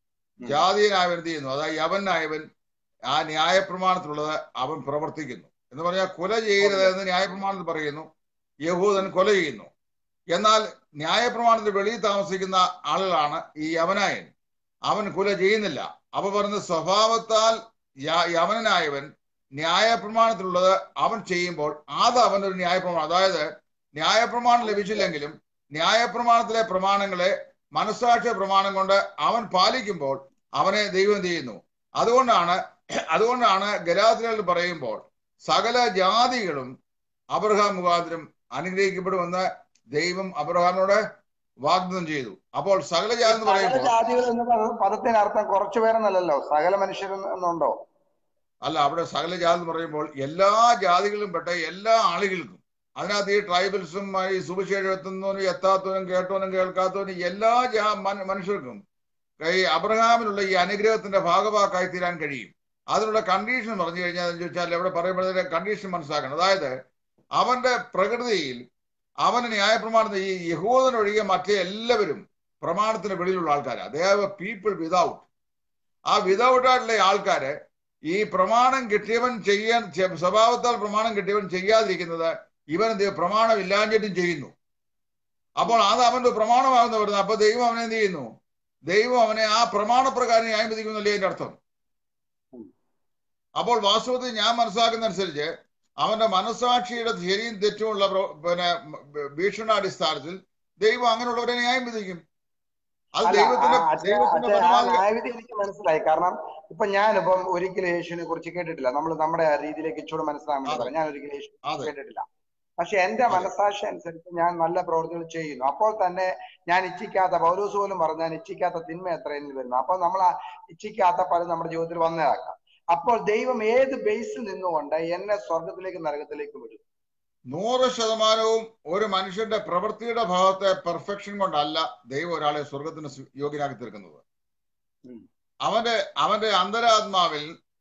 ജാതീയനായവൻ എന്ത് ചെയ്യുന്നു അതായത് യവനായവൻ ആ ന്യായപ്രമാണത്തിലുള്ളത് അവൻ പ്രവർത്തിക്കുന്നു എന്ന് പറഞ്ഞാൽ കൊല ചെയ്യരുത് എന്ന് ന്യായപ്രമാണത്തിൽ പറയുന്നു യഹൂദൻ കൊല ചെയ്യുന്നു എന്നാൽ ന്യായപ്രമാണത്തിൽ വെളിയിൽ താമസിക്കുന്ന ആളുകളാണ് ഈ യവനായൻ അവൻ കൊല ചെയ്യുന്നില്ല അപ്പൊ പറയുന്നത് സ്വഭാവത്താൽ യ- യവനനായവൻ ന്യായപ്രമാണത്തിലുള്ളത് അവൻ ചെയ്യുമ്പോൾ അത് അവനൊരു ന്യായപ്രമാണം അതായത് ന്യായപ്രമാണം ലഭിച്ചില്ലെങ്കിലും ന്യായപ്രമാണത്തിലെ പ്രമാണങ്ങളെ മനസ്സാക്ഷിയ പ്രമാണം കൊണ്ട് അവൻ പാലിക്കുമ്പോൾ അവനെ ദൈവം എന്ത് ചെയ്യുന്നു അതുകൊണ്ടാണ് അതുകൊണ്ടാണ് ഗലാത്തികൾ പറയുമ്പോൾ സകല ജാതികളും അബ്രഹാം മുഖാന്തരം അനുഗ്രഹിക്കപ്പെടുമെന്ന് ദൈവം അബ്രഹാമിനോട് വാഗ്ദത്തം ചെയ്തു അപ്പോൾ സകല ജാതി എന്ന് സകല പറയുമ്പോൾ ജാതികൾ എന്ന് പറയുന്ന പദത്തിന് അർത്ഥം കുറച്ചു പേരെന്നല്ലല്ലോ സകല മനുഷ്യരും എന്നുണ്ടോ അല്ല അവിടെ സകല ജാതി എന്ന് പറയുമ്പോൾ എല്ലാ ജാതികളിലും പെട്ട എല്ലാ ആളുകൾക്കും അതിനകത്ത് ഈ ട്രൈബൽസും ഈ സുവിശേഷം എത്തുന്നവനും എത്താത്തവനും കേട്ടവനും കേൾക്കാത്തവനും എല്ലാ ജാ മന- മനുഷ്യർക്കും ഈ അബ്രഹാമിനുള്ള ഈ അനുഗ്രഹത്തിന്റെ ഭാഗഭാക്കായി തീരാൻ കഴിയും അതിനുള്ള കണ്ടീഷൻ പറഞ്ഞു കഴിഞ്ഞാൽ എന്ന് ചോദിച്ചാൽ ഇവിടെ പറയുമ്പോഴത്തെ കണ്ടീഷൻ മനസ്സിലാക്കണം അതായത് അവന്റെ പ്രകൃതിയിൽ അവന് ന്യായപ്രമാണത്തിൽ ഈ യഹൂദനൊഴികെ മറ്റേ എല്ലാവരും പ്രമാണത്തിന് വെളിയിലുള്ള ആൾക്കാരാണ് ദേവ പീപ്പിൾ വിതൗട്ട് ആ വിതൗട്ട് ആയിട്ടുള്ള ആൾക്കാര് ഈ പ്രമാണം കിട്ടിയവൻ ചെയ്യാൻ ചെ- സ്വഭാവത്താൽ പ്രമാണം കിട്ടിയവൻ ചെയ്യാതിരിക്കുന്നത് ഇവൻ എന്ത് ചെയ്യും? പ്രമാണം ഇല്ലാഞ്ഞിട്ടും ചെയ്യുന്നു അപ്പോൾ അത് അവന്റെ പ്രമാണമാകുന്ന വരുന്നത് അപ്പൊ ദൈവം അവനെ എന്ത് ചെയ്യുന്നു ദൈവം അവനെ ആ പ്രമാണപ്രകാരം ന്യായംവിധിക്കുന്നില്ലേ അതിന്റെ അർത്ഥം അപ്പോൾ വാസ്തവത്തിൽ ഞാൻ മനസ്സിലാക്കുന്ന അനുസരിച്ച് അവന്റെ മനസ്സാക്ഷിയുടെ ശരിയും തെറ്റുമുള്ള പ്ര- പിന്നെ ഭീഷണാടിസ്ഥാനത്തിൽ ദൈവം അങ്ങനെയുള്ളവരെ ന്യായം വിധിക്കും അത് അല്ല ദൈവത്തിന്റെ ആ, അച്ഛാ, ദൈവത്തിന്റെ അച്ഛാ, ആ പരമാവധി ന്യായവിധി എനിക്ക് മനസ്സിലായി കാരണം ഇപ്പൊ ഞാനിപ്പം ഒരിക്കലും യേശുവിനെ കുറിച്ച് കേട്ടിട്ടില്ല നമ്മൾ നമ്മുടെ രീതിയിലേക്ക് ഇച്ചൂടെ മനസ്സിലാകാൻ വേണ്ടി അതെ പറയാം ഞാൻ ഒരിക്കലും യേശു അതെ കേട്ടിട്ടില്ല പക്ഷെ എന്റെ അതെ മനസാക്ഷി അനുസരിച്ച് ഞാൻ നല്ല പ്രവർത്തികൾ ചെയ്യുന്നു അപ്പോൾ തന്നെ ഞാൻ ഇച്ഛിക്കാത്ത പൗരൂസ് പോലും പറഞ്ഞു ഞാൻ ഇച്ഛിക്കാത്ത തിന്മ എത്രയെന്ന് വരുന്നു അപ്പോൾ നമ്മൾ ആ ഇച്ഛിക്കാത്ത പലതും നമ്മുടെ ജീവിതത്തിൽ വന്നേക്കാം അപ്പോൾ ദൈവം ഏത് ബേസിൽ നിന്നുകൊണ്ട് എന്നെ സ്വർഗത്തിലേക്ക് നരകത്തിലേക്ക് വിടും നൂറ് ശതമാനവും ഒരു മനുഷ്യന്റെ പ്രവൃത്തിയുടെ ഭാഗത്തെ പെർഫെക്ഷൻ കൊണ്ടല്ല ദൈവം ഒരാളെ സ്വർഗത്തിന് സു- യോഗ്യനാക്കി തീർക്കുന്നത് ഉം. അവന്റെ അവന്റെ അന്തരാത്മാവിൽ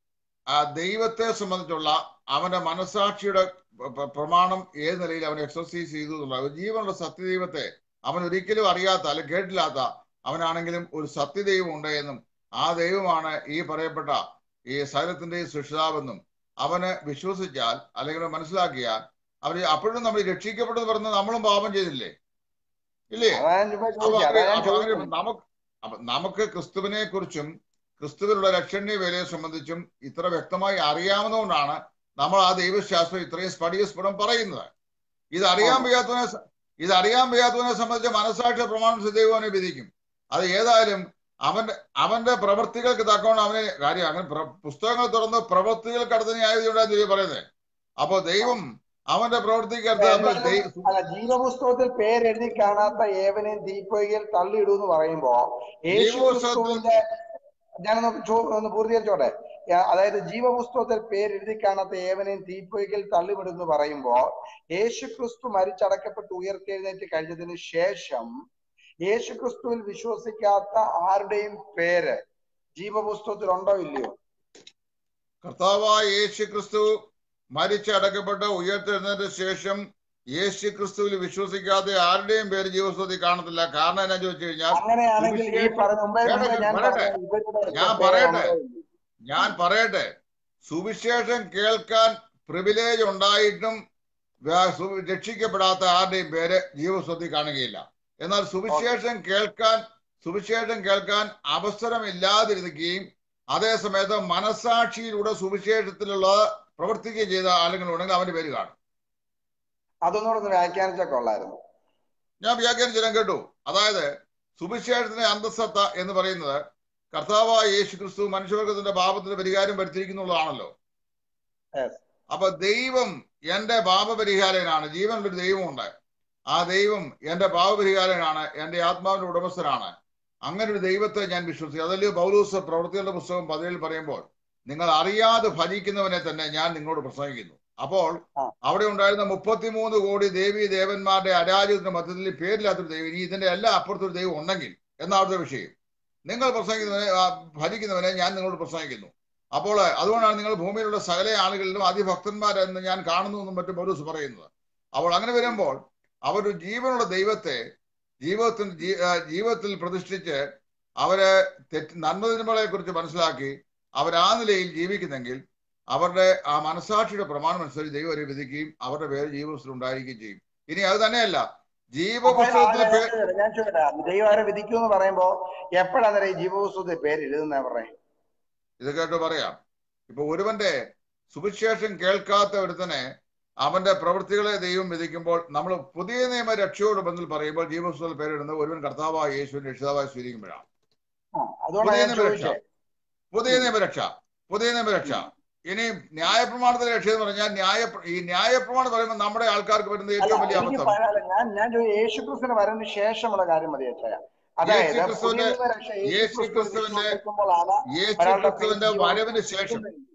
ആ ദൈവത്തെ സംബന്ധിച്ചുള്ള അവന്റെ മനസാക്ഷിയുടെ പ- പ- പ്രമാണം ഏത് നിലയിൽ അവൻ എക്സസൈസ് ചെയ്തു എന്നുള്ള ഒരു ജീവനുള്ള സത്യദൈവത്തെ അവൻ ഒരിക്കലും അറിയാത്ത അല്ലെങ്കിൽ കേട്ടില്ലാത്ത അവനാണെങ്കിലും ഒരു സത്യദൈവം ഉണ്ട് എന്നും ആ ദൈവമാണ് ഈ പറയപ്പെട്ട ഈ സകലത്തിന്റെ സൃഷ്ടാവെന്നും അവന് വിശ്വസിച്ചാൽ അല്ലെങ്കിൽ മനസ്സിലാക്കിയാൽ അവര് അപ്പോഴും നമ്മൾ രക്ഷിക്കപ്പെട്ടെന്ന് പറഞ്ഞ് നമ്മളും പാപം ചെയ്തില്ലേ ഇല്ലേ അതാ ഞാൻ ഇപ്പൊ അപ്പൊ ചോദിച്ചത് അങ്ങനെ അതാ ഞാൻ അപ്പൊ അങ്ങനെ ചോദിക്കുന്നത് നമുക്ക് അപ്പൊ നമുക്ക് ക്രിസ്തുവിനെ കുറിച്ചും ക്രിസ്തുവിലുള്ള രക്ഷണ്യ വിലയെ സംബന്ധിച്ചും ഇത്ര വ്യക്തമായി അറിയാവുന്നതുകൊണ്ടാണ് നമ്മൾ ആ ദൈവശാസ്ത്രം ഇത്രയും സ്ഫടികസ്ഫുടം പറയുന്നത് ഇത് അറിയാൻ ഓക്കെ വയ്യാത്തവനെ സ- ഇത് അറിയാൻ വയ്യാത്തവനെ സംബന്ധിച്ച് മനസ്സാക്ഷിയ പ്രമാണം ദൈവം അവനെ വിധിക്കും അത് ഏതായാലും അവന്റെ അവന്റെ പ്രവൃത്തികൾക്ക് തക്കവണ്ണം അവനെ കാര്യം അങ്ങനെ പ്ര- പുസ്തകങ്ങൾ തുറന്ന് പ്രവൃത്തികൾക്ക് അടുത്ത് ന്യായവിധിയുണ്ടായി ദൈവം പറയുന്നത് അപ്പോ ദൈവം അവന്റെ പ്രവൃത്തിക്ക് അപ്പൊ അടുത്ത് എന്തായാലും ദൈ- അല്ല ജീവപുസ്തകത്തിൽ പേരെഴുതി കാണാത്ത ഏവനെയും തീപ്പൊയ്കയിൽ തള്ളിയിടൂ എന്ന് പറയുമ്പോ യേശു ജീവപുസ്തകത്തിൽ ക്രിസ്തുവിന്റെ ഞാനൊന്ന് ചോ- ഒന്ന് പൂർത്തീകരിച്ചോട്ടെ യാ- അതായത് ജീവപുസ്തകത്തിൽ പേരെഴുതി കാണാത്ത ഏവനെയും തീപ്പൊയ്കയിൽ തള്ളിവിടുന്നു പറയുമ്പോ യേശു ക്രിസ്തു മരിച്ചടക്കപ്പെട്ട് ഉയർത്തെഴുന്നേറ്റ് കഴിഞ്ഞതിന് ശേഷം യേശു ക്രിസ്തുവിൽ വിശ്വസിക്കാത്ത ആരുടെയും പേര് ജീവപുസ്തകത്തിൽ ഉണ്ടോ ഇല്ലയോ കർത്താവായ യേശു ക്രിസ്തു മരിച്ചടക്കപ്പെട്ട് ഉയർത്തെഴുന്നതിന് ശേഷം യേശു ക്രിസ്തുവിൽ വിശ്വസിക്കാതെ ആരുടെയും പേര് ജീവസ്വതി കാണത്തില്ല കാരണം എന്നാ ചോദിച്ചു കഴിഞ്ഞാൽ അങ്ങനെയാണെങ്കിൽ ഈ സുവിശേഷം പറഞ്ഞ മുമ്പേ മുമ്പേ കേട്ടെ ഞാൻ പറയട്ടെ പറഞ്ഞ ഇവരുടെ ഞാൻ പേരുണ്ടോ പറയട്ടെ ഇല്ലയോ ഞാൻ പറയട്ടെ സുവിശേഷം കേൾക്കാൻ പ്രിവിലേജ് ഉണ്ടായിട്ടും വ്യ- സു- രക്ഷിക്കപ്പെടാത്ത ആരുടെയും പേര് ജീവസ്വതി കാണുകയില്ല എന്നാൽ ഓക്കെ സുവിശേഷം കേൾക്കാൻ സുവിശേഷം കേൾക്കാൻ അവസരമില്ലാതിരിക്കുകയും അതേ സമയത്ത് മനസാക്ഷിയിലൂടെ സുവിശേഷത്തിലുള്ള പ്രവർത്തിക്കുകയും ചെയ്ത ആളുകളുണ്ടെങ്കിൽ അവന്റെ പേര് കാണും അതൊന്നുകൂടെ ഒന്ന് വ്യാഖ്യാനിച്ചാൽ കൊള്ളായിരുന്നു ഞാൻ വ്യാഖ്യാനിച്ചാലും കേട്ടു അതായത് സുവിശേഷത്തിന്റെ അന്തസത്ത എന്ന് പറയുന്നത് കർത്താവായ യേശു ക്രിസ്തു മനുഷ്യവർഗത്തിന്റെ പാപത്തിന്റെ പരിഹാരം വരുത്തിയിരിക്കുന്നുള്ളതാണല്ലോ യെസ് അപ്പൊ ദൈവം എന്റെ പാപപരിഹാരനാണ് ജീവനുള്ളൊരു ദൈവമുണ്ട് ആ ദൈവം എന്റെ പാപപരിഹാരനാണ് എന്റെ ആത്മാവിന്റെ ഉടമസ്ഥനാണ് അങ്ങനെ ഒരു ദൈവത്തെ ഞാൻ വിശ്വസിക്കും അതല്ലേ പൗലൂസ് പ്രവൃത്തികളുടെ പുസ്തകം പതിവിൽ പറയുമ്പോൾ നിങ്ങൾ അറിയാതെ ഭരിക്കുന്നവനെ തന്നെ ഞാൻ നിങ്ങളോട് പ്രസംഗിക്കുന്നു അപ്പോൾ ആ അവിടെ ഉണ്ടായിരുന്ന മുപ്പത്തിമൂന്ന് കോടി ദേവി ദേവന്മാരുടെ അരാജകത്തിന്റെ മധ്യത്തിൽ പേരില്ലാത്തൊരു ദൈവം ഇനി ഇതിന്റെ എല്ലാ അപ്പുറത്തൊരു ദൈവം ഉണ്ടെങ്കിൽ എന്നാ അവിടുത്തെ വിഷയം നിങ്ങൾ പ്രസംഗിക്കുന്നവനെ ആ, ഭരിക്കുന്നവനെ ഞാൻ നിങ്ങളോട് പ്രസംഗിക്കുന്നു അപ്പോൾ അതുകൊണ്ടാണ് നിങ്ങൾ ഭൂമിയിലുള്ള സകല ആളുകളിലും അതിഭക്തന്മാരെന്ന് ഞാൻ കാണുന്നു എന്നും മറ്റും പൗലൂസ് പറയുന്നത് അപ്പോൾ അങ്ങനെ വരുമ്പോൾ അവർ ജീവനുള്ള ദൈവത്തെ ജീവിതത്തിൽ ജീ- ആ, ജീവിതത്തിൽ പ്രതിഷ്ഠിച്ച് അവര് തെറ്റ് നന്മതിന്മകളെ കുറിച്ച് മനസ്സിലാക്കി അവർ ആ നിലയിൽ ജീവിക്കുന്നെങ്കിൽ അവരുടെ ആ മനസാക്ഷിയുടെ പ്രമാണം അനുസരിച്ച് ദൈവം അവരെ വിധിക്കുകയും അവരുടെ പേര് ജീവപുസ്തകത്തിൽ ഉണ്ടായിരിക്കുകയും ചെയ്യും ഇനി അത് തന്നെയല്ല അപ്പൊ ആ ജീവപുസ്തകത്തിലെ ഞാൻ പേര് ചോദിക്കട്ടെ, ഞാൻ ചോദിക്കട്ടെ ദൈവം അവരെ വിധിക്കും എന്ന് പറയുമ്പോ എപ്പോഴാണ് ഈ ജീവപുസ്തകത്തിൽ പേര് എഴുതുന്ന പറയും ഇത് കേട്ട് പറയാം ഇപ്പൊ ഒരുവന്റെ സുവിശേഷം കേൾക്കാത്ത ഒരുത്തനെ അവന്റെ പ്രവൃത്തികളെ ദൈവം വിധിക്കുമ്പോൾ നമ്മൾ പുതിയ നിയമ രക്ഷയോട് ബന്ധത്തിൽ പറയുമ്പോൾ ജീവപുസ്തകത്തിൽ പേരിടുന്നത് ഒരുവൻ കർത്താവായ യേശുവിന്റെ രക്ഷിതാവായി സ്വീകരിക്കുമ്പോഴാണ് ആ, അതുകൊണ്ടാണ് പുതിയ ഞാൻ നിയമരക്ഷ ചോദിച്ചത് പുതിയ നിയമരക്ഷ പുതിയ നിയമരക്ഷ ഇനി ന്യായപ്രമാണത്തിലെ രക്ഷ എന്ന് പറഞ്ഞാൽ ന്യായ ഈ ന്യായപ്രമാണം പറയുമ്പോൾ നമ്മുടെ ആൾക്കാർക്ക് വരുന്ന അല്ല ഏറ്റവും വലിയ എനിക്ക് അബദ്ധം പ- അല്ല, ഞാൻ ഞാൻ ചോദിച്ചത് യേശുക്രിസ്തുവിന് വരവിന് ശേഷമുള്ള കാര്യം മതി അച്ഛയ അതായത് പുതിയ യേശുക്രിസ്തുവിന്റെ നിയമരക്ഷ യേശുക്രിസ്തുവിന്റെ യേശുക്രിസ്തുവിൽ വിശ്വസിക്കുമ്പോഴാണ് ഒരാളുടെ പേര് യേശുക്രിസ്തുവിന്റെ വരവിന് ജീവപുസ്തകത്തിൽ ശേഷം എഴുതുന്നത്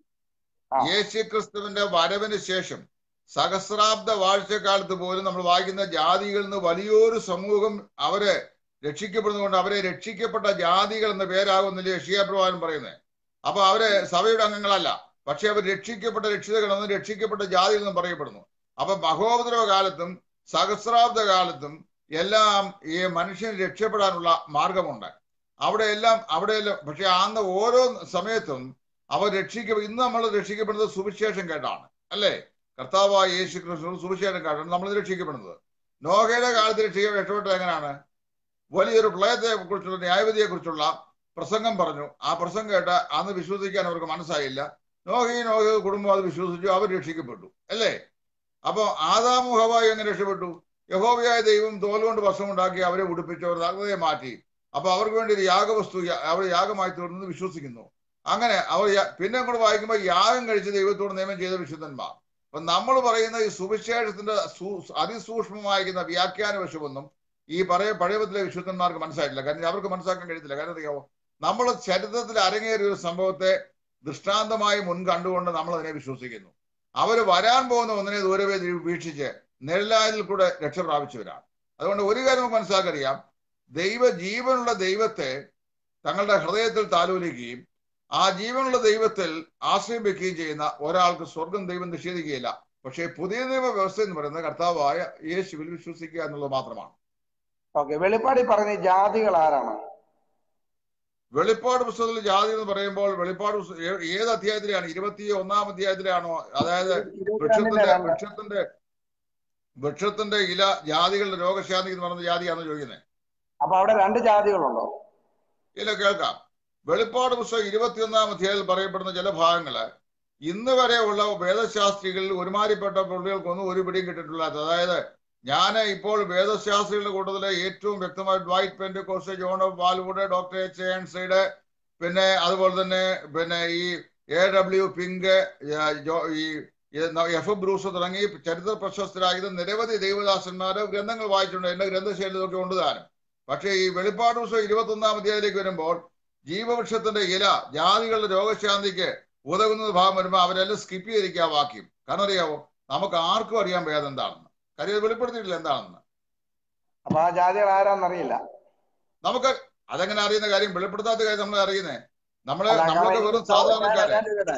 ആ യേശുക്രിസ്തുവിന്റെ വരവിന് ശേഷം സഹസ്രാബ്ദ വാഴ്ചക്കാലത്ത് പോലും നമ്മൾ വായിക്കുന്ന ജാതികളിൽ നിന്ന് വലിയൊരു സമൂഹം അവര് രക്ഷിക്കപ്പെടുന്നതുകൊണ്ട് അവരെ രക്ഷിക്കപ്പെട്ട ജാതികൾ എന്ന പേരാകുന്നില്ല യഷിയാപ്രവാചൻ പറയുന്നത് അപ്പൊ അവര് സഭയുടെ അംഗങ്ങളല്ല പക്ഷെ അവർ രക്ഷിക്കപ്പെട്ട രക്ഷിതകളെന്നും രക്ഷിക്കപ്പെട്ട ജാതികൾ എന്നും പറയപ്പെടുന്നു അപ്പൊ മഹോപദ്രവ കാലത്തും സഹസ്രാബ്ദ കാലത്തും എല്ലാം ഈ മനുഷ്യൻ രക്ഷപ്പെടാനുള്ള മാർഗമുണ്ട് അവിടെ എല്ലാം അവിടെ എല്ലാം പക്ഷെ അന്ന് ഓരോ സമയത്തും അവർ രക്ഷിക്ക ഇന്ന് നമ്മൾ രക്ഷിക്കപ്പെടുന്നത് സുവിശേഷം കേട്ടാണ് അല്ലേ കർത്താവായ യേശു കൃഷ്ണൻ സുവിശേഷം കേട്ടാണ് നമ്മൾ രക്ഷിക്കപ്പെടുന്നത് നോഹയുടെ കാലത്ത് രക്ഷിക്ക രക്ഷപ്പെട്ടത് എങ്ങനെയാണ് വലിയൊരു പ്രളയത്തെ കുറിച്ചുള്ള ന്യായവിധിയെ കുറിച്ചുള്ള പ്രസംഗം പറഞ്ഞു ആ പ്രസംഗം കേട്ട അന്ന് വിശ്വസിക്കാൻ അവർക്ക് മനസ്സായില്ല നോഹയും നോഹ കുടുംബം അത് വിശ്വസിച്ചു അവർ രക്ഷിക്കപ്പെട്ടു അല്ലേ അപ്പൊ ആദാമു ഹവായി എങ്ങനെ രക്ഷപ്പെട്ടു യഹോവയായ ദൈവം തോൽ കൊണ്ട് വസ്ത്രമുണ്ടാക്കി അവരെ ഉടുപ്പിച്ച് അവർ നഗ്നതയെ മാറ്റി അപ്പൊ അവർക്ക് വേണ്ടി ഒരു യാഗവസ്തു യ- അവർ യാഗമായി തീർന്നെന്ന് വിശ്വസിക്കുന്നു അങ്ങനെ അവർ യ- പിന്നെ കൂടെ വായിക്കുമ്പോൾ യാഗം കഴിച്ച് ദൈവത്തോട് നിയമം ചെയ്ത വിശുദ്ധന്മാർ അപ്പൊ നമ്മൾ പറയുന്ന ഈ സുവിശേഷത്തിന്റെ സൂ- അതിസൂക്ഷ്മമായിരിക്കുന്ന വ്യാഖ്യാന വശമൊന്നും ഈ പറയ പഴയത്തിലെ വിശുദ്ധന്മാർക്ക് മനസ്സിലായിട്ടില്ല കാരണം അവർക്ക് മനസ്സിലാക്കാൻ കഴിയത്തില്ല കാരണം അറിയാമോ നമ്മൾ ചരിത്രത്തിൽ അരങ്ങേറിയ ഒരു സംഭവത്തെ ദൃഷ്ടാന്തമായി മുൻ കണ്ടുകൊണ്ട് നമ്മൾ അതിനെ വിശ്വസിക്കുന്നു അവർ വരാൻ പോകുന്ന ഒന്നിനെ ദൂരവേ ദി- വീക്ഷിച്ച് നെല്ലായതിൽ കൂടെ രക്ഷ പ്രാപിച്ചവരാണ് അതുകൊണ്ട് ഒരു കാര്യം നമുക്ക് മനസ്സിലാക്കറിയാം ദൈവ ജീവനുള്ള ദൈവത്തെ തങ്ങളുടെ ഹൃദയത്തിൽ താലോലിക്കുകയും ആ ജീവനുള്ള ദൈവത്തിൽ ആശ്രയം വെക്കുകയും ചെയ്യുന്ന ഒരാൾക്ക് സ്വർഗം ദൈവം നിഷേധിക്കുകയില്ല പക്ഷേ പുതിയ നിയമ വ്യവസ്ഥ എന്ന് പറയുന്നത് കർത്താവായ യേശുവിൽ വിശ്വസിക്കുക എന്നുള്ളത് മാത്രമാണ് ഓക്കെ വെളിപ്പാടി പറഞ്ഞ ഈ ജാതികൾ ആരാണ് വെളിപ്പാട് പുസ്തകത്തിൽ ജാതി എന്ന് പറയുമ്പോൾ വെളിപ്പാട് പുസ്തകം ഏ- ഏത് അധ്യായത്തിലാണ് ഇരുപത്തി ഒന്നാം അധ്യായത്തിലാണോ അതായത് ഇരുപത്തിരണ്ടിന്റെ വൃക്ഷത്തിന്റെ രണ്ട് വൃക്ഷത്തിന്റെ വൃക്ഷത്തിന്റെ ഇല ജാതികളുടെ രോഗശാന്തി എന്ന് പറയുന്ന ജാതിയാണെന്ന് ചോദിക്കുന്നത് അപ്പൊ അവിടെ രണ്ട് ജാതികളുണ്ടോ ഇല്ല കേൾക്കാം വെളിപ്പാട് പുസ്തകം ഇരുപത്തിയൊന്നാം അധ്യായത്തിൽ പറയപ്പെടുന്ന ചില ഭാഗങ്ങള് ഇന്ന് വരെയുള്ള വേദശാസ്ത്രികളിൽ ഒരുമാതിരിപ്പെട്ട പുള്ളികൾക്കൊന്നും ഒരു പിടിയും കിട്ടിയിട്ടില്ല അതായത് ഞാൻ ഇപ്പോൾ വേദശാസ്ത്രികളുടെ കൂട്ടത്തില് ഏറ്റവും വ്യക്തമായി Dwight Pentecost John F Walvoord doctor H Ironside പിന്നെ അതുപോലെ തന്നെ പിന്നെ ഈ എ ഡബ്ല്യു പിങ്ക് ഏർ ജോ- ഈ എഫ് ബ്രൂസ് തുടങ്ങി ചരിത്ര പ്രശസ്തരായത് നിരവധി ദൈവദാസന്മാര് ഗ്രന്ഥങ്ങൾ വായിച്ചിട്ടുണ്ട് എന്റെ ഗ്രന്ഥശൈലി ഇതൊക്കെ ഉണ്ട് താനും പക്ഷേ ഈ വെളിപ്പാട് ദിവസം ഇരുപത്തി ഒന്നാം അധ്യായത്തിലേക്ക് വരുമ്പോൾ ജീവവൃക്ഷത്തിന്റെ ഇല ജാതികളുടെ രോഗശാന്തിക്ക് ഉതകുന്ന ഭാഗം വരുമ്പോൾ അവരെല്ലാം സ്കിപ്പ് ചെയ്തിരിക്കുക ആ വാക്യം കാരണം അറിയാവോ നമുക്ക് ആർക്കും അറിയാൻ വയ്യാതെ എന്താണെന്ന് കാര്യം ഇത് വെളിപ്പെടുത്തിയിട്ടില്ല എന്താണെന്ന് അപ്പൊ ആ ജാതികൾ ആരാന്നറിയില്ല നമുക്ക് അതെങ്ങനെ അറിയുന്ന കാര്യം വെളിപ്പെടുത്താത്ത കാര്യം നമ്മൾ അറിയുന്നേ നമ്മള് അല്ല നമ്മളൊക്കെ കാരണം വെറും ഈ സാധാരണക്കാരെ ഞാൻ ചോദിക്കട്ടെ?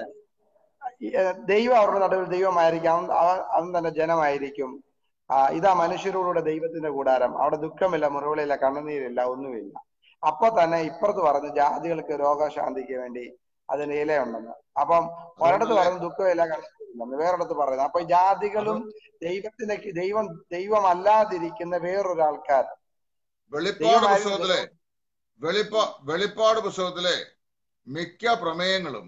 ഈ, ഏഹ്, ദൈവം അവരുടെ നടുവിൽ ദൈവമായിരിക്കും അവൻ അവൻ- അവൻ തന്നെ ജനമായിരിക്കും ആ ഇതാ മനുഷ്യരോടുകൂടെ ദൈവത്തിന്റെ കൂടാരം അവിടെ ദുഃഖമില്ല മുറിവുകളില്ല കണ്ണുനീരില്ല ഒന്നുമില്ല അപ്പൊ തന്നെ ഇപ്പുറത്ത് പറഞ്ഞു ജാതികൾക്ക് രോഗശാന്തിക്ക് വേണ്ടി അതിന് ഇലയുണ്ടെന്ന് അപ്പം ഒരിടത്ത് അതുകൊണ്ടല്ലേ പറഞ്ഞു ദുഃഖമില്ല കണ്ണുനീരില്ലെന്ന് വേറൊരിടത്ത് പറയുന്നു അപ്പൊ ജാതികളും ദൈവത്തിന്റെ ദൈവം ദൈവമല്ലാതിരിക്കുന്ന വേറൊരാൾക്കാർ വെളിപ്പാട് ദൈവമായിരുന്നു പുസ്തകത്തിലെ വെളിപ്പാ വെളിപ്പാട് പുസ്തകത്തിലെ മിക്ക പ്രമേയങ്ങളും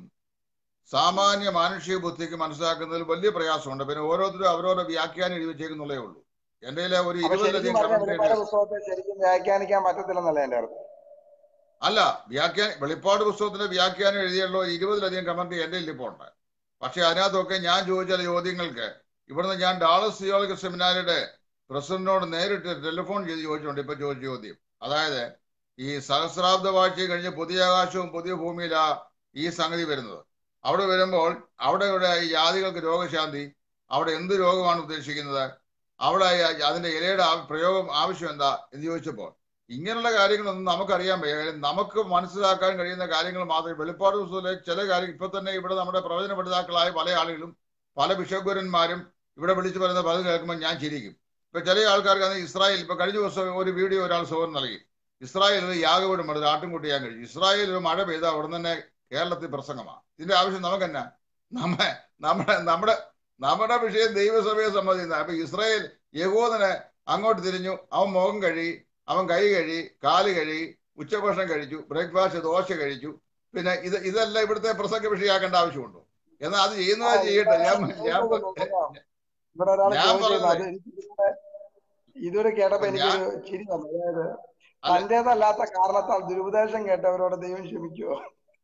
സാമാന്യ മാനുഷിക ബുദ്ധിക്ക് മനസ്സിലാക്കുന്നതിൽ വലിയ പ്രയാസമുണ്ട് പിന്നെ ഓരോരുത്തരും അവരവരുടെ വ്യാഖ്യാനം എഴുതി വെച്ചേക്കുന്നുള്ളേ ഉള്ളൂ എന്റെ കയ്യിലെ ഒരു അപ്പൊ ശരിക്കും ഇരുപതിലധികം പറഞ്ഞ കമന്റ് വെളിപ്പാട് പുസ്തകത്തെ ശരിക്കും വ്യാഖ്യാനിക്കാൻ പറ്റത്തില്ലെന്നല്ല എന്റെ അർത്ഥം അല്ല വ്യാഖ്യാന വെളിപ്പാട് പുസ്തകത്തിന്റെ വ്യാഖ്യാനം എഴുതിയുള്ള ഇരുപതിലധികം കമന്റ് എന്റെ ഇപ്പോൾ ഉണ്ട് പക്ഷെ അതിനകത്തൊക്കെ ഞാൻ ചോദിച്ച ചില ചോദ്യങ്ങൾക്ക് ഇവിടുന്ന് ഞാൻ ഡാളസ് തിയോളജി സെമിനാരിയുടെ പ്രസിഡന്റിനോട് നേരിട്ട് ടെലിഫോൺ ചെയ്ത് ചോദിച്ചിട്ടുണ്ട് ഇപ്പൊ ചോദിച്ച ചോദ്യം അതായത് ഈ സഹസ്രാബ്ദ വാഴ്ച കഴിഞ്ഞ് പുതിയ ആകാശവും പുതിയ ഭൂമിയിലാ ഈ സംഗതി വരുന്നത് അവിടെ വരുമ്പോൾ അവിടെ ഇവിടെ ഈ ജാതികൾക്ക് രോഗശാന്തി അവിടെ എന്ത് രോഗമാണ് ഉദ്ദേശിക്കുന്നത് അവിടെ അതിന്റെ ഇലയുടെ ആ- പ്രയോഗം ആവശ്യം എന്താ എന്ന് ചോദിച്ചപ്പോൾ ഇങ്ങനെയുള്ള കാര്യങ്ങളൊന്നും നമുക്കറിയാൻ വയ്യ കാര്യം നമുക്ക് മനസ്സിലാക്കാൻ കഴിയുന്ന കാര്യങ്ങൾ മാത്രമേ വെളിപ്പാട് പുസ്തകത്തിലെ ചില കാര്യം ഇപ്പൊ തന്നെ ഇവിടെ നമ്മുടെ പ്രവചന പഠിതാക്കളായ പല ആളുകളും പല ബിഷപ്പുരന്മാരും ഇവിടെ വിളിച്ചു പറയുന്ന പലത് കേൾക്കുമ്പോൾ ഞാൻ ചിരിക്കും ഇപ്പൊ ചില ആൾക്കാർക്ക് അത് ഇസ്രായേൽ ഇപ്പൊ കഴിഞ്ഞ ദിവസം ഒരു വീഡിയോ ഒരാൾ സുഖം നൽകി ഇസ്രായേലിൽ യാഗപീഠം എടുത്ത് ആട്ടുംകുട്ടി ചെയ്യാൻ കഴിയും ഇസ്രായേലിൽ ഒരു മഴ പെയ്ത അവിടെ തന്നെ കേരളത്തിൽ പ്രസംഗമാണ് ഇതിന്റെ ആവശ്യം നമുക്കെന്നാ നമ്മ നമ്മുടെ നമ്മുടെ നമ്മുടെ വിഷയം ദൈവസഭയെ സംബന്ധിക്കുന്ന അപ്പൊ ഇസ്രായേൽ യഹൂദന് അങ്ങോട്ട് തിരിഞ്ഞു അവൻ മുഖം കഴി അവൻ കൈ കഴി കാല് കഴി ഉച്ചഭക്ഷണം കഴിച്ചു ബ്രേക്ക്ഫാസ്റ്റ് ദോശ കഴിച്ചു പിന്നെ ഇത് ഇതെല്ലാം ഇവിടുത്തെ പ്രസംഗ വിഷയമാക്കേണ്ട ആവശ്യമുണ്ടോ എന്നാൽ അത് ചെയ്യുന്നവർ ചെയ്യട്ടെ ഞാൻ ഞാൻ ഇവിടെ ഒരാൾ ഞാൻ ചോദിച്ചത് അത് പറഞ്ഞത് എനിക്ക് ഇതുവരെ ഇതുവരെ കേട്ടപ്പോ ഞാൻ എനിക്കൊരു ചിരി വന്നു അതായത് അല്ല തന്റേതല്ലാത്ത കാരണത്താൽ ദുരുപദേശം കേട്ടവരോട് ദൈവം ക്ഷമിക്കുവോ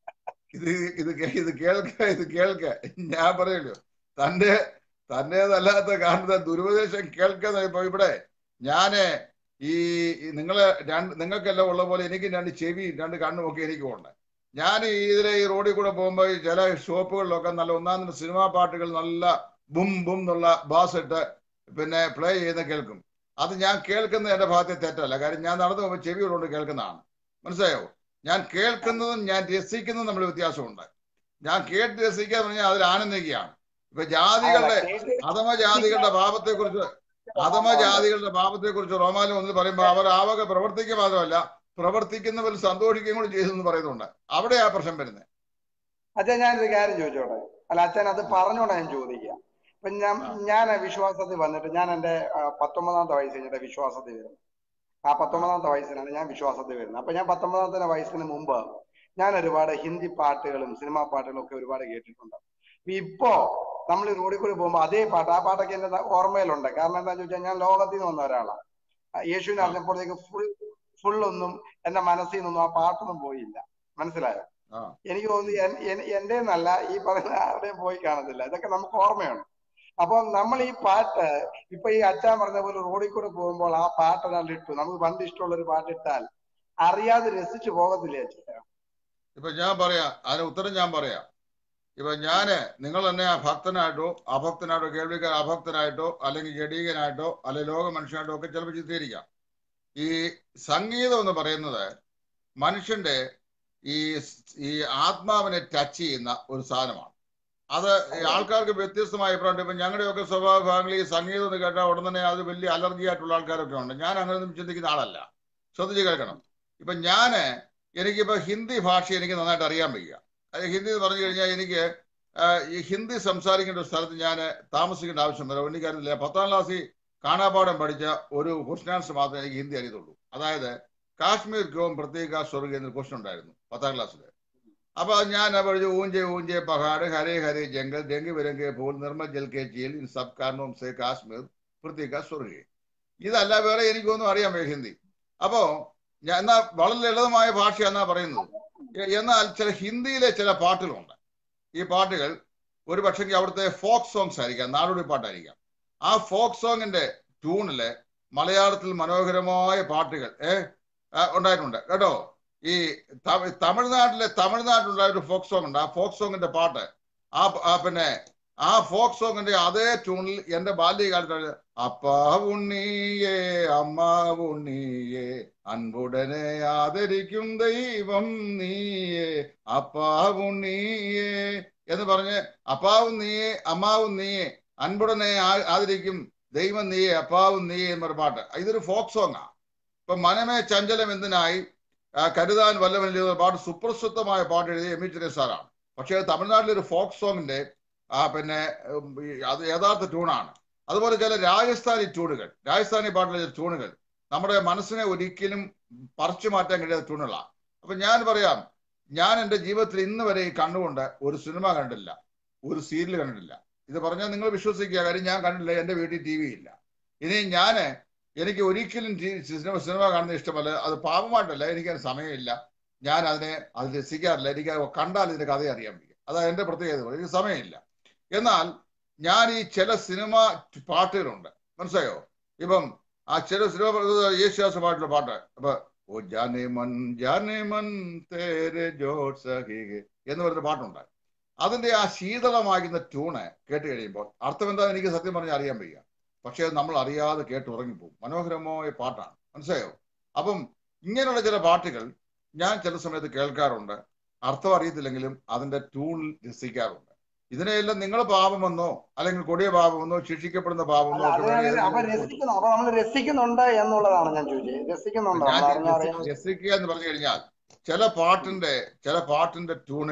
ഇത് ഇത് കേ- ഇത് കേൾക്ക ഇത് കേൾക്ക ഞാൻ പറയല്ലോ തന്റെ തന്റേതല്ലാത്ത കാരണത്തെ ദുരുപദേശം കേൾക്കുന്ന ഇപ്പൊ ഇവിടെ ഞാന് ഈ ഈ നിങ്ങള് രണ്ട് നിങ്ങൾക്കെല്ലാം ഉള്ള പോലെ എനിക്ക് രണ്ട് ചെവി രണ്ട് കണ്ണും ഒക്കെ എനിക്കും ഉണ്ട് ഞാൻ ഈ ഇതിലെ ഈ റോഡിൽ കൂടെ പോകുമ്പോൾ ഈ ചില ഷോപ്പുകളിലൊക്കെ നല്ല ഒന്നാം തരം സിനിമാ പാട്ടുകൾ നല്ല ബും ബും എന്നുള്ള ബാസ് ഇട്ട് പിന്നെ പ്ലേ ചെയ്യുന്ന കേൾക്കും അത് ഞാൻ കേൾക്കുന്നത് എന്റെ ഭാഗത്തെ തെറ്റല്ല കാര്യം ഞാൻ നടന്നു പോകുമ്പോൾ ചെവികളുണ്ട് കേൾക്കുന്നതാണ് മനസ്സിലായോ ഞാൻ കേൾക്കുന്നതും ഞാൻ രസിക്കുന്നതും തമ്മിൽ വ്യത്യാസമുണ്ട് ഞാൻ കേട്ട് രസിക്കുക എന്ന് പറഞ്ഞാൽ അതിൽ ആനന്ദിക്കുകയാണ് ഇപ്പൊ അല്ല ജാതികളുടെ കേട്ട് അധമ ജാതികളുടെ പാപത്തെ കുറിച്ച് അധമ ജാതികളുടെ പാപത്തെ കുറിച്ച് റോമാലം ഒന്നിൽ പറയുമ്പോൾ അവർ ആവക പ്രവർത്തിക്കുക മാത്രമല്ല പ്രവർത്തിക്കുന്നവർ സന്തോഷിക്കുകയും കൂടി ചെയ്തു എന്ന് പറയുന്നുണ്ട് അവിടെ ആ പ്രശ്നം വരുന്നത് അച്ഛൻ ഞാനൊരു കാര്യം ചോദിച്ചോട്ടെ അല്ല അച്ഛൻ അത് പറഞ്ഞോണ്ടാ ഞാൻ ചോദിക്കുക ഇപ്പൊ ഞാൻ ആ ഞാൻ വിശ്വാസത്തിൽ വന്നിട്ട് ഞാൻ എന്റെ ആ, പത്തൊമ്പതാമത്തെ വയസ്സ് കഴിഞ്ഞിട്ട് വിശ്വാസത്തിൽ വരുന്നത് ആ ആ പത്തൊമ്പതാമത്തെ വയസ്സിലാണ് ഞാൻ വിശ്വാസത്തിൽ വരുന്നത് അപ്പൊ ഞാൻ പത്തൊമ്പതാമത്തെ വയസ്സിന് മുമ്പ് ഞാൻ ഒരുപാട് ഹിന്ദി പാട്ടുകളും സിനിമാ പാട്ടുകളും ഒക്കെ ഒരുപാട് കേട്ടിട്ടുണ്ട് അപ്പൊ ഇപ്പോ നമ്മൾ ഈ റോഡിൽ കൂടി പോകുമ്പോൾ അതേ പാട്ട് ആ പാട്ടൊക്കെ എന്റെ ന- ഓർമ്മയിലുണ്ട് കാരണം എന്താണെന്ന് ചോദിച്ചാൽ ഞാൻ ലോകത്തിൽ നിന്ന് വന്ന ഒരാളാണ് ആ, യേശുവിനെ ആ അറിഞ്ഞപ്പോഴത്തേക്ക് ഫുൾ ഫുൾ ഒന്നും എന്റെ മനസ്സിൽ നിന്നൊന്നും ആ പാട്ടൊന്നും പോയില്ല മനസ്സിലായോ ആ എനിക്ക് തോന്നുന്നു എൻ- എൻ- എന്റെ എന്നല്ല ഈ പറയുന്ന ആരുടെയും പോയി കാണത്തില്ല ഇതൊക്കെ നമുക്ക് ഓർമ്മയാണ് അപ്പൊ നമ്മൾ ഈ പാട്ട് ഇപ്പൊ ഈ അച്ഛൻ പറഞ്ഞ പോലെ റോഡിൽ കൂടെ പോകുമ്പോൾ ആ പാട്ട് ഒരാൾ ഇട്ടു നമുക്ക് പണ്ട് ഇഷ്ടമുള്ള ഒരു പാട്ട് ഇട്ടാൽ അറിയാതെ രസിച്ചു പോകത്തില്ലേ അച്ഛൻ ഇപ്പൊ ഞാൻ പറയാം അതിന് ഉത്തരം ഞാൻ പറയാം ഇപ്പൊ ഞാന് നിങ്ങൾ എന്നെ ഭക്തനായിട്ടോ അഭക്തനായിട്ടോ കേൾവിക്കാർ അഭക്തനായിട്ടോ അല്ലെങ്കിൽ ജഡീകനായിട്ടോ അല്ലെങ്കിൽ ലോക മനുഷ്യനായിട്ടോ ഒക്കെ ചിലപ്പോൾ ചിത്രീകരിക്കാം ഈ സംഗീതം എന്ന് പറയുന്നത് മനുഷ്യന്റെ ഈ ഈ ആത്മാവിനെ ടച്ച് ചെയ്യുന്ന ഒരു സാധനമാണ് അത് ഈ അതെ ആൾക്കാർക്ക് വ്യത്യസ്തമായ അഭിപ്രായം ഇപ്പൊ ഞങ്ങളുടെയൊക്കെ സ്വഭാവ ഭാഗങ്ങളിൽ ഈ സംഗീതം എന്ന് കേട്ടാൽ ഉടൻ തന്നെ അത് വലിയ അലർജി ആയിട്ടുള്ള ആൾക്കാരൊക്കെ ഉണ്ട് ഞാൻ അങ്ങനെയൊന്നും ചിന്തിക്കുന്ന ആളല്ല ശ്രദ്ധിച്ച് കേൾക്കണം ഇപ്പൊ ഞാന് എനിക്കിപ്പോ ഹിന്ദി ഭാഷ എനിക്ക് നന്നായിട്ട് അറിയാൻ വയ്യ അത് ഹിന്ദി എന്ന് പറഞ്ഞു കഴിഞ്ഞാൽ എനിക്ക് ആ, ഈ ഹിന്ദി സംസാരിക്കേണ്ട ഒരു സ്ഥലത്ത് ഞാൻ താമസിക്കേണ്ട ആവശ്യം വരും എനിക്കറിയില്ല പത്താം ക്ലാസ്സിൽ കാണാപാഠം പഠിച്ച ഒരു ക്വസ്റ്റൻ ആൻസർ മാത്രമേ എനിക്ക് ഹിന്ദി അറിയത്തുള്ളൂ അതായത് കാശ്മീർ ക്യോം പ്രത്യേക സ്വർഗ എന്നൊരു ക്വസ്റ്റൻ ഉണ്ടായിരുന്നു പത്താം ക്ലാസ്സിൽ അപ്പൊ അത് ഞാൻ പഠിച്ചു ഊഞ്ചെ ഊഞ്ചെ പഹാഡ് ഹരേ ഹരേ ജംഗൽ രംഗ് ബിരംഗെ പൂൾ നിർമ്മൽ ജൽ കെ ചീൽ ഇൻ സബ് കാരണവും സേ കാശ്മീർ പ്രത്യേക സ്വർഗ ഇതല്ല വേറെ എനിക്കൊന്നും അറിയാൻ വയ്യ ഹിന്ദി അപ്പോ ഞാൻ എന്നാ വളരെ ലളിതമായ ഭാഷ എന്നാ പറയുന്നത് എ- എന്നാൽ ചില ഹിന്ദിയിലെ ചില പാട്ടുകളുണ്ട് ഈ പാട്ടുകൾ ഒരു പക്ഷെങ്കിൽ അവിടുത്തെ ഫോക്ക് സോങ്സ് ആയിരിക്കാം നാടോടി പാട്ടായിരിക്കാം ആ ഫോക്ക് സോങ്ങിന്റെ ട്യൂണില് മലയാളത്തിൽ മനോഹരമായ പാട്ടുകൾ ഏ ആ, ഉണ്ടായിട്ടുണ്ട് കേട്ടോ ഈ തമി- തമിഴ്നാട്ടിലെ തമിഴ്നാട്ടിലുള്ള ഒരു ഫോക്ക് സോങ് ഉണ്ട് ആ ഫോക്ക് സോങ്ങിന്റെ പാട്ട് ആ പ- ആ പിന്നെ ആ ഫോക്ക് സോങ്ങിന്റെ അതേ ട്യൂണിൽ എന്റെ ബാല്യകാലത്ത് അപ്പാ ഉണ്ണിയേ അമ്മ ഉണ്ണിയേ അൻപുടനെ ആദരിക്കും ദൈവം നീയേ അപ്പാവും നീയേ എന്ന് പറഞ്ഞ് അപ്പാവും നീയേ അമ്മാവും നീയേ അൻപുടനെ ആ- ആദരിക്കും ദൈവം നീയേ അപ്പാവും നീയേ എന്നൊരു പാട്ട് ഇതൊരു ഫോക്ക് സോങ്ങാ ഇപ്പൊ മനമേ ചഞ്ചലം എന്തിനായി ആ, കരുതാൻ വല്ലവൻ എഴുതിയ പാട്ട് സുപ്രസിദ്ധമായ പാട്ട് എഴുതിയ എം ഇ ചെറിയ സാറാണ് പക്ഷേ അത് തമിഴ്നാട്ടിലെ ഒരു ഫോക്ക് സോങ്ങിന്റെ ആ പിന്നെ ഉം, ഈ അത് യഥാർത്ഥ ട്യൂണാണ് അതുപോലെ ചില രാജസ്ഥാനി ട്യൂണുകൾ രാജസ്ഥാനി പാട്ടിലെ ചില ട്യൂണുകൾ നമ്മുടെ മനസ്സിനെ ഒരിക്കലും പറിച്ചു മാറ്റാൻ കഴിയാത്ത ട്യൂണുകളാണ് അപ്പൊ ഞാൻ പറയാം ഞാൻ എൻ്റെ ജീവിതത്തിൽ ഇന്ന് വരെ ഈ കണ്ണുകൊണ്ട് ഒരു സിനിമ കണ്ടില്ല ഒരു സീരിയൽ കണ്ടിട്ടില്ല ഇത് പറഞ്ഞാൽ നിങ്ങൾ വിശ്വസിക്കുക കാര്യം ഞാൻ കണ്ടില്ല എൻ്റെ വീട്ടിൽ ടി വി ഇല്ല ഇനി ഞാന് എനിക്ക് ഒരിക്കലും ടി- സിനിമ സിനിമ കാണുന്നത് ഇഷ്ടമല്ല അത് പാപമായിട്ടല്ല എനിക്കതിന് സമയമില്ല ഞാൻ അതിനെ അത് രസിക്കാറില്ല എനിക്ക് അത് കണ്ടാൽ ഇതിന്റെ കഥ അറിയാൻ വയ്യ അതാ എന്റെ പ്രത്യേകത എനിക്ക് സമയമില്ല എന്നാൽ ഞാൻ ഈ ചില സിനിമ പാട്ടുകളുണ്ട് മനസ്സിലായോ ഇപ്പം ആ ചില സിനിമ യേശുദാസ് പാട്ടുള്ള പാട്ട് അപ്പൊ ഓ ജാനെ മൻ ജാനെ മൻ തേരെ ജോർ സഹിഹെ എന്ന് പറയുന്ന പാട്ടുണ്ട് അതിന്റെ ആ ശീതളമാകുന്ന ട്യൂണ് കേട്ട് കഴിയുമ്പോൾ അർത്ഥം എന്താ എനിക്ക് സത്യം പറഞ്ഞാൽ അറിയാൻ വയ്യ പക്ഷേ അത് നമ്മൾ അറിയാതെ കേട്ട് ഉറങ്ങിപ്പോകും മനോഹരമായ പാട്ടാണ് മനസ്സിലായോ അപ്പം ഇങ്ങനെയുള്ള ചില പാട്ടുകൾ ഞാൻ ചില സമയത്ത് കേൾക്കാറുണ്ട് അർത്ഥം അറിയത്തില്ലെങ്കിലും അതിന്റെ ട്യൂണിൽ രസിക്കാറുണ്ട് ഇതിനെയെല്ലാം നിങ്ങൾ പാപമെന്നോ അല്ലെങ്കിൽ കൊടിയ പാപമെന്നോ ശിക്ഷിക്കപ്പെടുന്ന അല്ല പാപമെന്നോ അത് ഒക്കെ വേണമെങ്കിൽ അപ്പൊ ഇതിനെ രസിക്കുന്നു അപ്പൊ നമ്മൾ രസിക്കുന്നുണ്ട് എന്നുള്ളതാണ് ഞാൻ ചോദിച്ചത് രസിക്കുന്നുണ്ടോ ഞാൻ നമ്മൾ അറിഞ്ഞോ രസി- അറിയാൻ രസിക്കുക എന്ന് പറഞ്ഞു കഴിഞ്ഞാൽ ചില പാട്ടിന്റെ ചില പാട്ടിന്റെ ട്യൂണുകൾ ഇപ്പൊ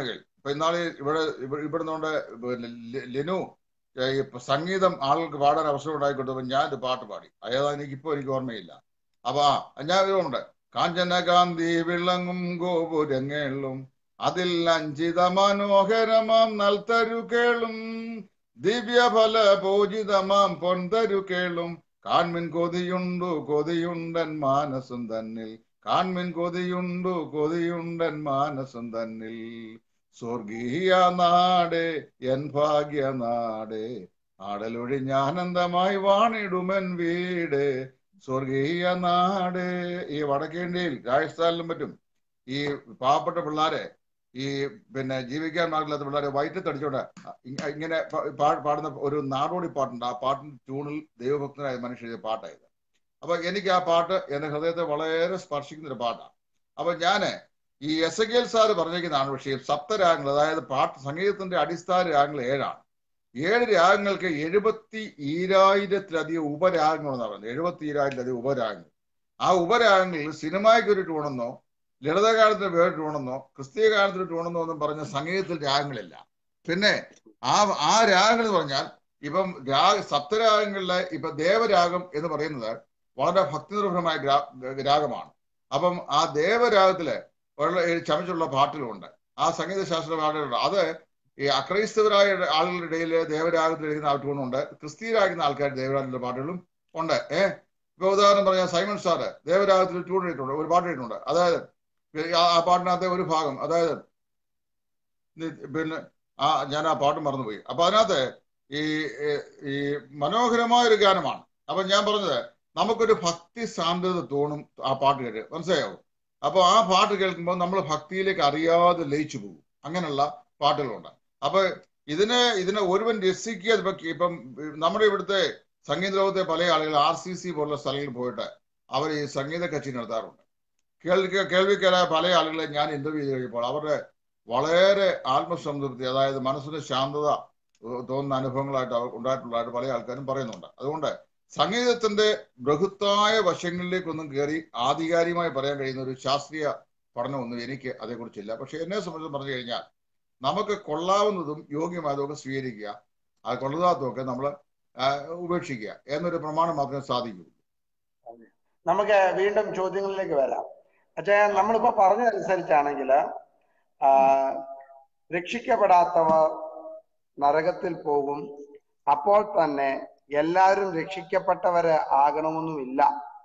ഇപ്പൊ ഇന്നാള് ഇവിടെ ഇവിടെ ഇവിടുന്നുകൊണ്ട് പിന്നെ ല- ലിനു ഏ, ഈ സംഗീതം ആളുകൾക്ക് പാടാൻ അവസരം ഉണ്ടായിക്കൊണ്ടപ്പോൾ ഞാൻ ഒരു പാട്ട് പാടി അതായത് എനിക്ക് ഇപ്പൊ എനിക്ക് ഓർമ്മയില്ല അപ്പൊ ആ ഞാൻ ഇതുണ്ട് കാഞ്ചനകാന്തി വിളങ്ങും ഗോപുരങ്ങളും അതിൽ അഞ്ചിത മനോഹരമാം നൽതരു കേളും ദിവ്യഫല പൂജിതമാം പൊൻതരു കേളും കാൺമിൻ കൊതിയുണ്ടു കൊതിയുണ്ടൻ മാനസം തന്നിൽ കാൺമിൻ കൊതിയുണ്ടു കൊതിയുണ്ടൻ മാനസം തന്നിൽ സ്വർഗീയ നാട് എൻ ഭാഗ്യ നാട് ആടലൊഴിഞ്ഞാനന്ദമായി വാണിടുമൻ വീട് സ്വർഗീയ നാട് ഈ വടക്കേന്ത്യയിൽ രാജസ്ഥാനിലും പറ്റും ഈ പാവപ്പെട്ട പിള്ളാരെ ഈ പിന്നെ ജീവിക്കാൻ മാർഗമില്ലാത്ത പിള്ളേരെ വയറ്റ് തടിച്ചോണ്ട് ഇ- ഇങ്ങനെ പ- പാ- പാടുന്ന ഒരു നാടോടി പാട്ടുണ്ട് ആ പാട്ടിന്റെ ട്യൂണിൽ ദൈവഭക്തനായ മനുഷ്യ എഴുതിയ പാട്ടായത് അപ്പൊ എനിക്ക് ആ പാട്ട് എന്റെ ഹൃദയത്തെ വളരെ സ്പർശിക്കുന്ന ഒരു പാട്ടാണ് അപ്പൊ ഞാന് ഈ എസ് എ സാറ് പറഞ്ഞിരിക്കുന്നതാണ് വിഷയം സപ്തരാഗങ്ങൾ അതായത് പാട്ട് സംഗീതത്തിന്റെ അടിസ്ഥാന രാഗങ്ങൾ ഏഴാണ് ഏഴ് രാഗങ്ങൾക്ക് എഴുപത്തി ഈരായിരത്തിലധികം ഉപരാഗങ്ങളെന്നാണ് പറയുന്നത് എഴുപത്തി ഈരായിരത്തിലധികം ഉപരാഗങ്ങൾ ആ ഉപരാഗങ്ങളിൽ സിനിമയ്ക്ക് ഒരു ട്യൂണെന്നോ ലളിതകാലത്തിന് വേറെ ട്യൂണെന്നോ ക്രിസ്തീയ കാലത്തിന് ട്യൂണെന്നോ ഒന്നും പറഞ്ഞ സംഗീതത്തിൽ രാഗങ്ങളില്ല പിന്നെ ആ ആ രാഗങ്ങൾ എന്ന് പറഞ്ഞാൽ ഇപ്പം രാഗ സപ്തരാഗങ്ങളിലെ ഇപ്പൊ ദേവരാഗം എന്ന് പറയുന്നത് വളരെ ഭക്തിനിർഭരമായ ഗ്രാ- രാഗമാണ് അപ്പം ആ ദേവരാഗത്തില് വളരെ ചമച്ചുള്ള പാട്ടുകളുണ്ട് ആ സംഗീതശാസ്ത്ര പാട്ടുകളുണ്ട് അത് ഈ അക്രൈസ്തവരായ ആളുകളുടെ ഇടയിൽ ദേവരാഗത്തിൽ എഴുതുന്ന ആൾക്കുകളുണ്ട് ക്രിസ്തീയരാകുന്ന ആൾക്കാർ ദേവരാഗത്തിന്റെ പാട്ടുകളും ഉണ്ട് ഏഹ് ഇപ്പൊ ഉദാഹരണം പറഞ്ഞാൽ സൈമൺ സാറ് ദേവരാഗത്തിൽ ട്യൂൺ ഇട്ടിട്ടുണ്ട് ഒരു പാട്ട് ഇട്ടിട്ടുണ്ട് അതായത് ആ- ആ പാട്ടിനകത്തെ ഒരു ഭാഗം അതായത് നി- പിന്നെ ആ ഞാൻ ആ പാട്ട് മറന്നുപോയി അപ്പൊ അതിനകത്ത് ഈ ഈ- ഈ മനോഹരമായ ഒരു ഗാനമാണ് അപ്പൊ ഞാൻ പറഞ്ഞത് നമുക്കൊരു ഭക്തി സാന്ദ്രത തോന്നും ആ പാട്ട് കേട്ട് മനസ്സിലായോ അപ്പൊ ആ പാട്ട് കേൾക്കുമ്പോൾ നമ്മൾ ഭക്തിയിലേക്ക് അറിയാതെ ലയിച്ചു പോകും അങ്ങനെയുള്ള പാട്ടുകളുണ്ട് അപ്പൊ ഇതിന് ഇതിനെ ഒരുവൻ രസിക്കുക ഇപ്പൊ ഇപ്പം നമ്മുടെ ഇവിടുത്തെ സംഗീത ലോകത്തെ പല ആളുകൾ ആർ സി സി പോലുള്ള സ്ഥലങ്ങളിൽ പോയിട്ട് അവർ ഈ സംഗീത കച്ചേരി നടത്താറുണ്ട് കേൾവി കേൾവിക്കാരായ പല ആളുകളെ ഞാൻ ഇന്റർവ്യൂ ചെയ്ത് കഴിയുമ്പോൾ അവരുടെ വളരെ ആത്മസംതൃപ്തി അതായത് മനസ്സിന് ശാന്തത ഏഹ് തോന്നുന്ന അനുഭവങ്ങളായിട്ട് അവർ ഉണ്ടായിട്ടുള്ളതായിട്ട് പല ആൾക്കാരും പറയുന്നുണ്ട് അതുകൊണ്ട് സംഗീതത്തിന്റെ ബൃഹത്തായ വശങ്ങളിലേക്കൊന്നും കയറി ആധികാരികമായി പറയാൻ കഴിയുന്ന ഒരു ശാസ്ത്രീയ പഠനമൊന്നും എനിക്ക് അതേക്കുറിച്ചില്ല പക്ഷെ എന്നെ സംബന്ധിച്ച് പറഞ്ഞു കഴിഞ്ഞാൽ നമുക്ക് കൊള്ളാവുന്നതും യോഗ്യമായതും ഒക്കെ സ്വീകരിക്കുക അത് കൊള്ളാത്തതൊക്കെ നമ്മൾ ഉപേക്ഷിക്കുക എന്നൊരു പ്രമാണം മാത്രമേ സാധിക്കൂ നമുക്ക് വീണ്ടും ചോദ്യങ്ങളിലേക്ക് വരാം പക്ഷേ നമ്മളിപ്പോ പറഞ്ഞതനുസരിച്ചാണെങ്കിൽ രക്ഷിക്കപ്പെടാത്തവർ നരകത്തിൽ പോകും അപ്പോൾ തന്നെ എല്ലാവരും രക്ഷിക്കപ്പെട്ടവര് ആകണമെന്നുമില്ല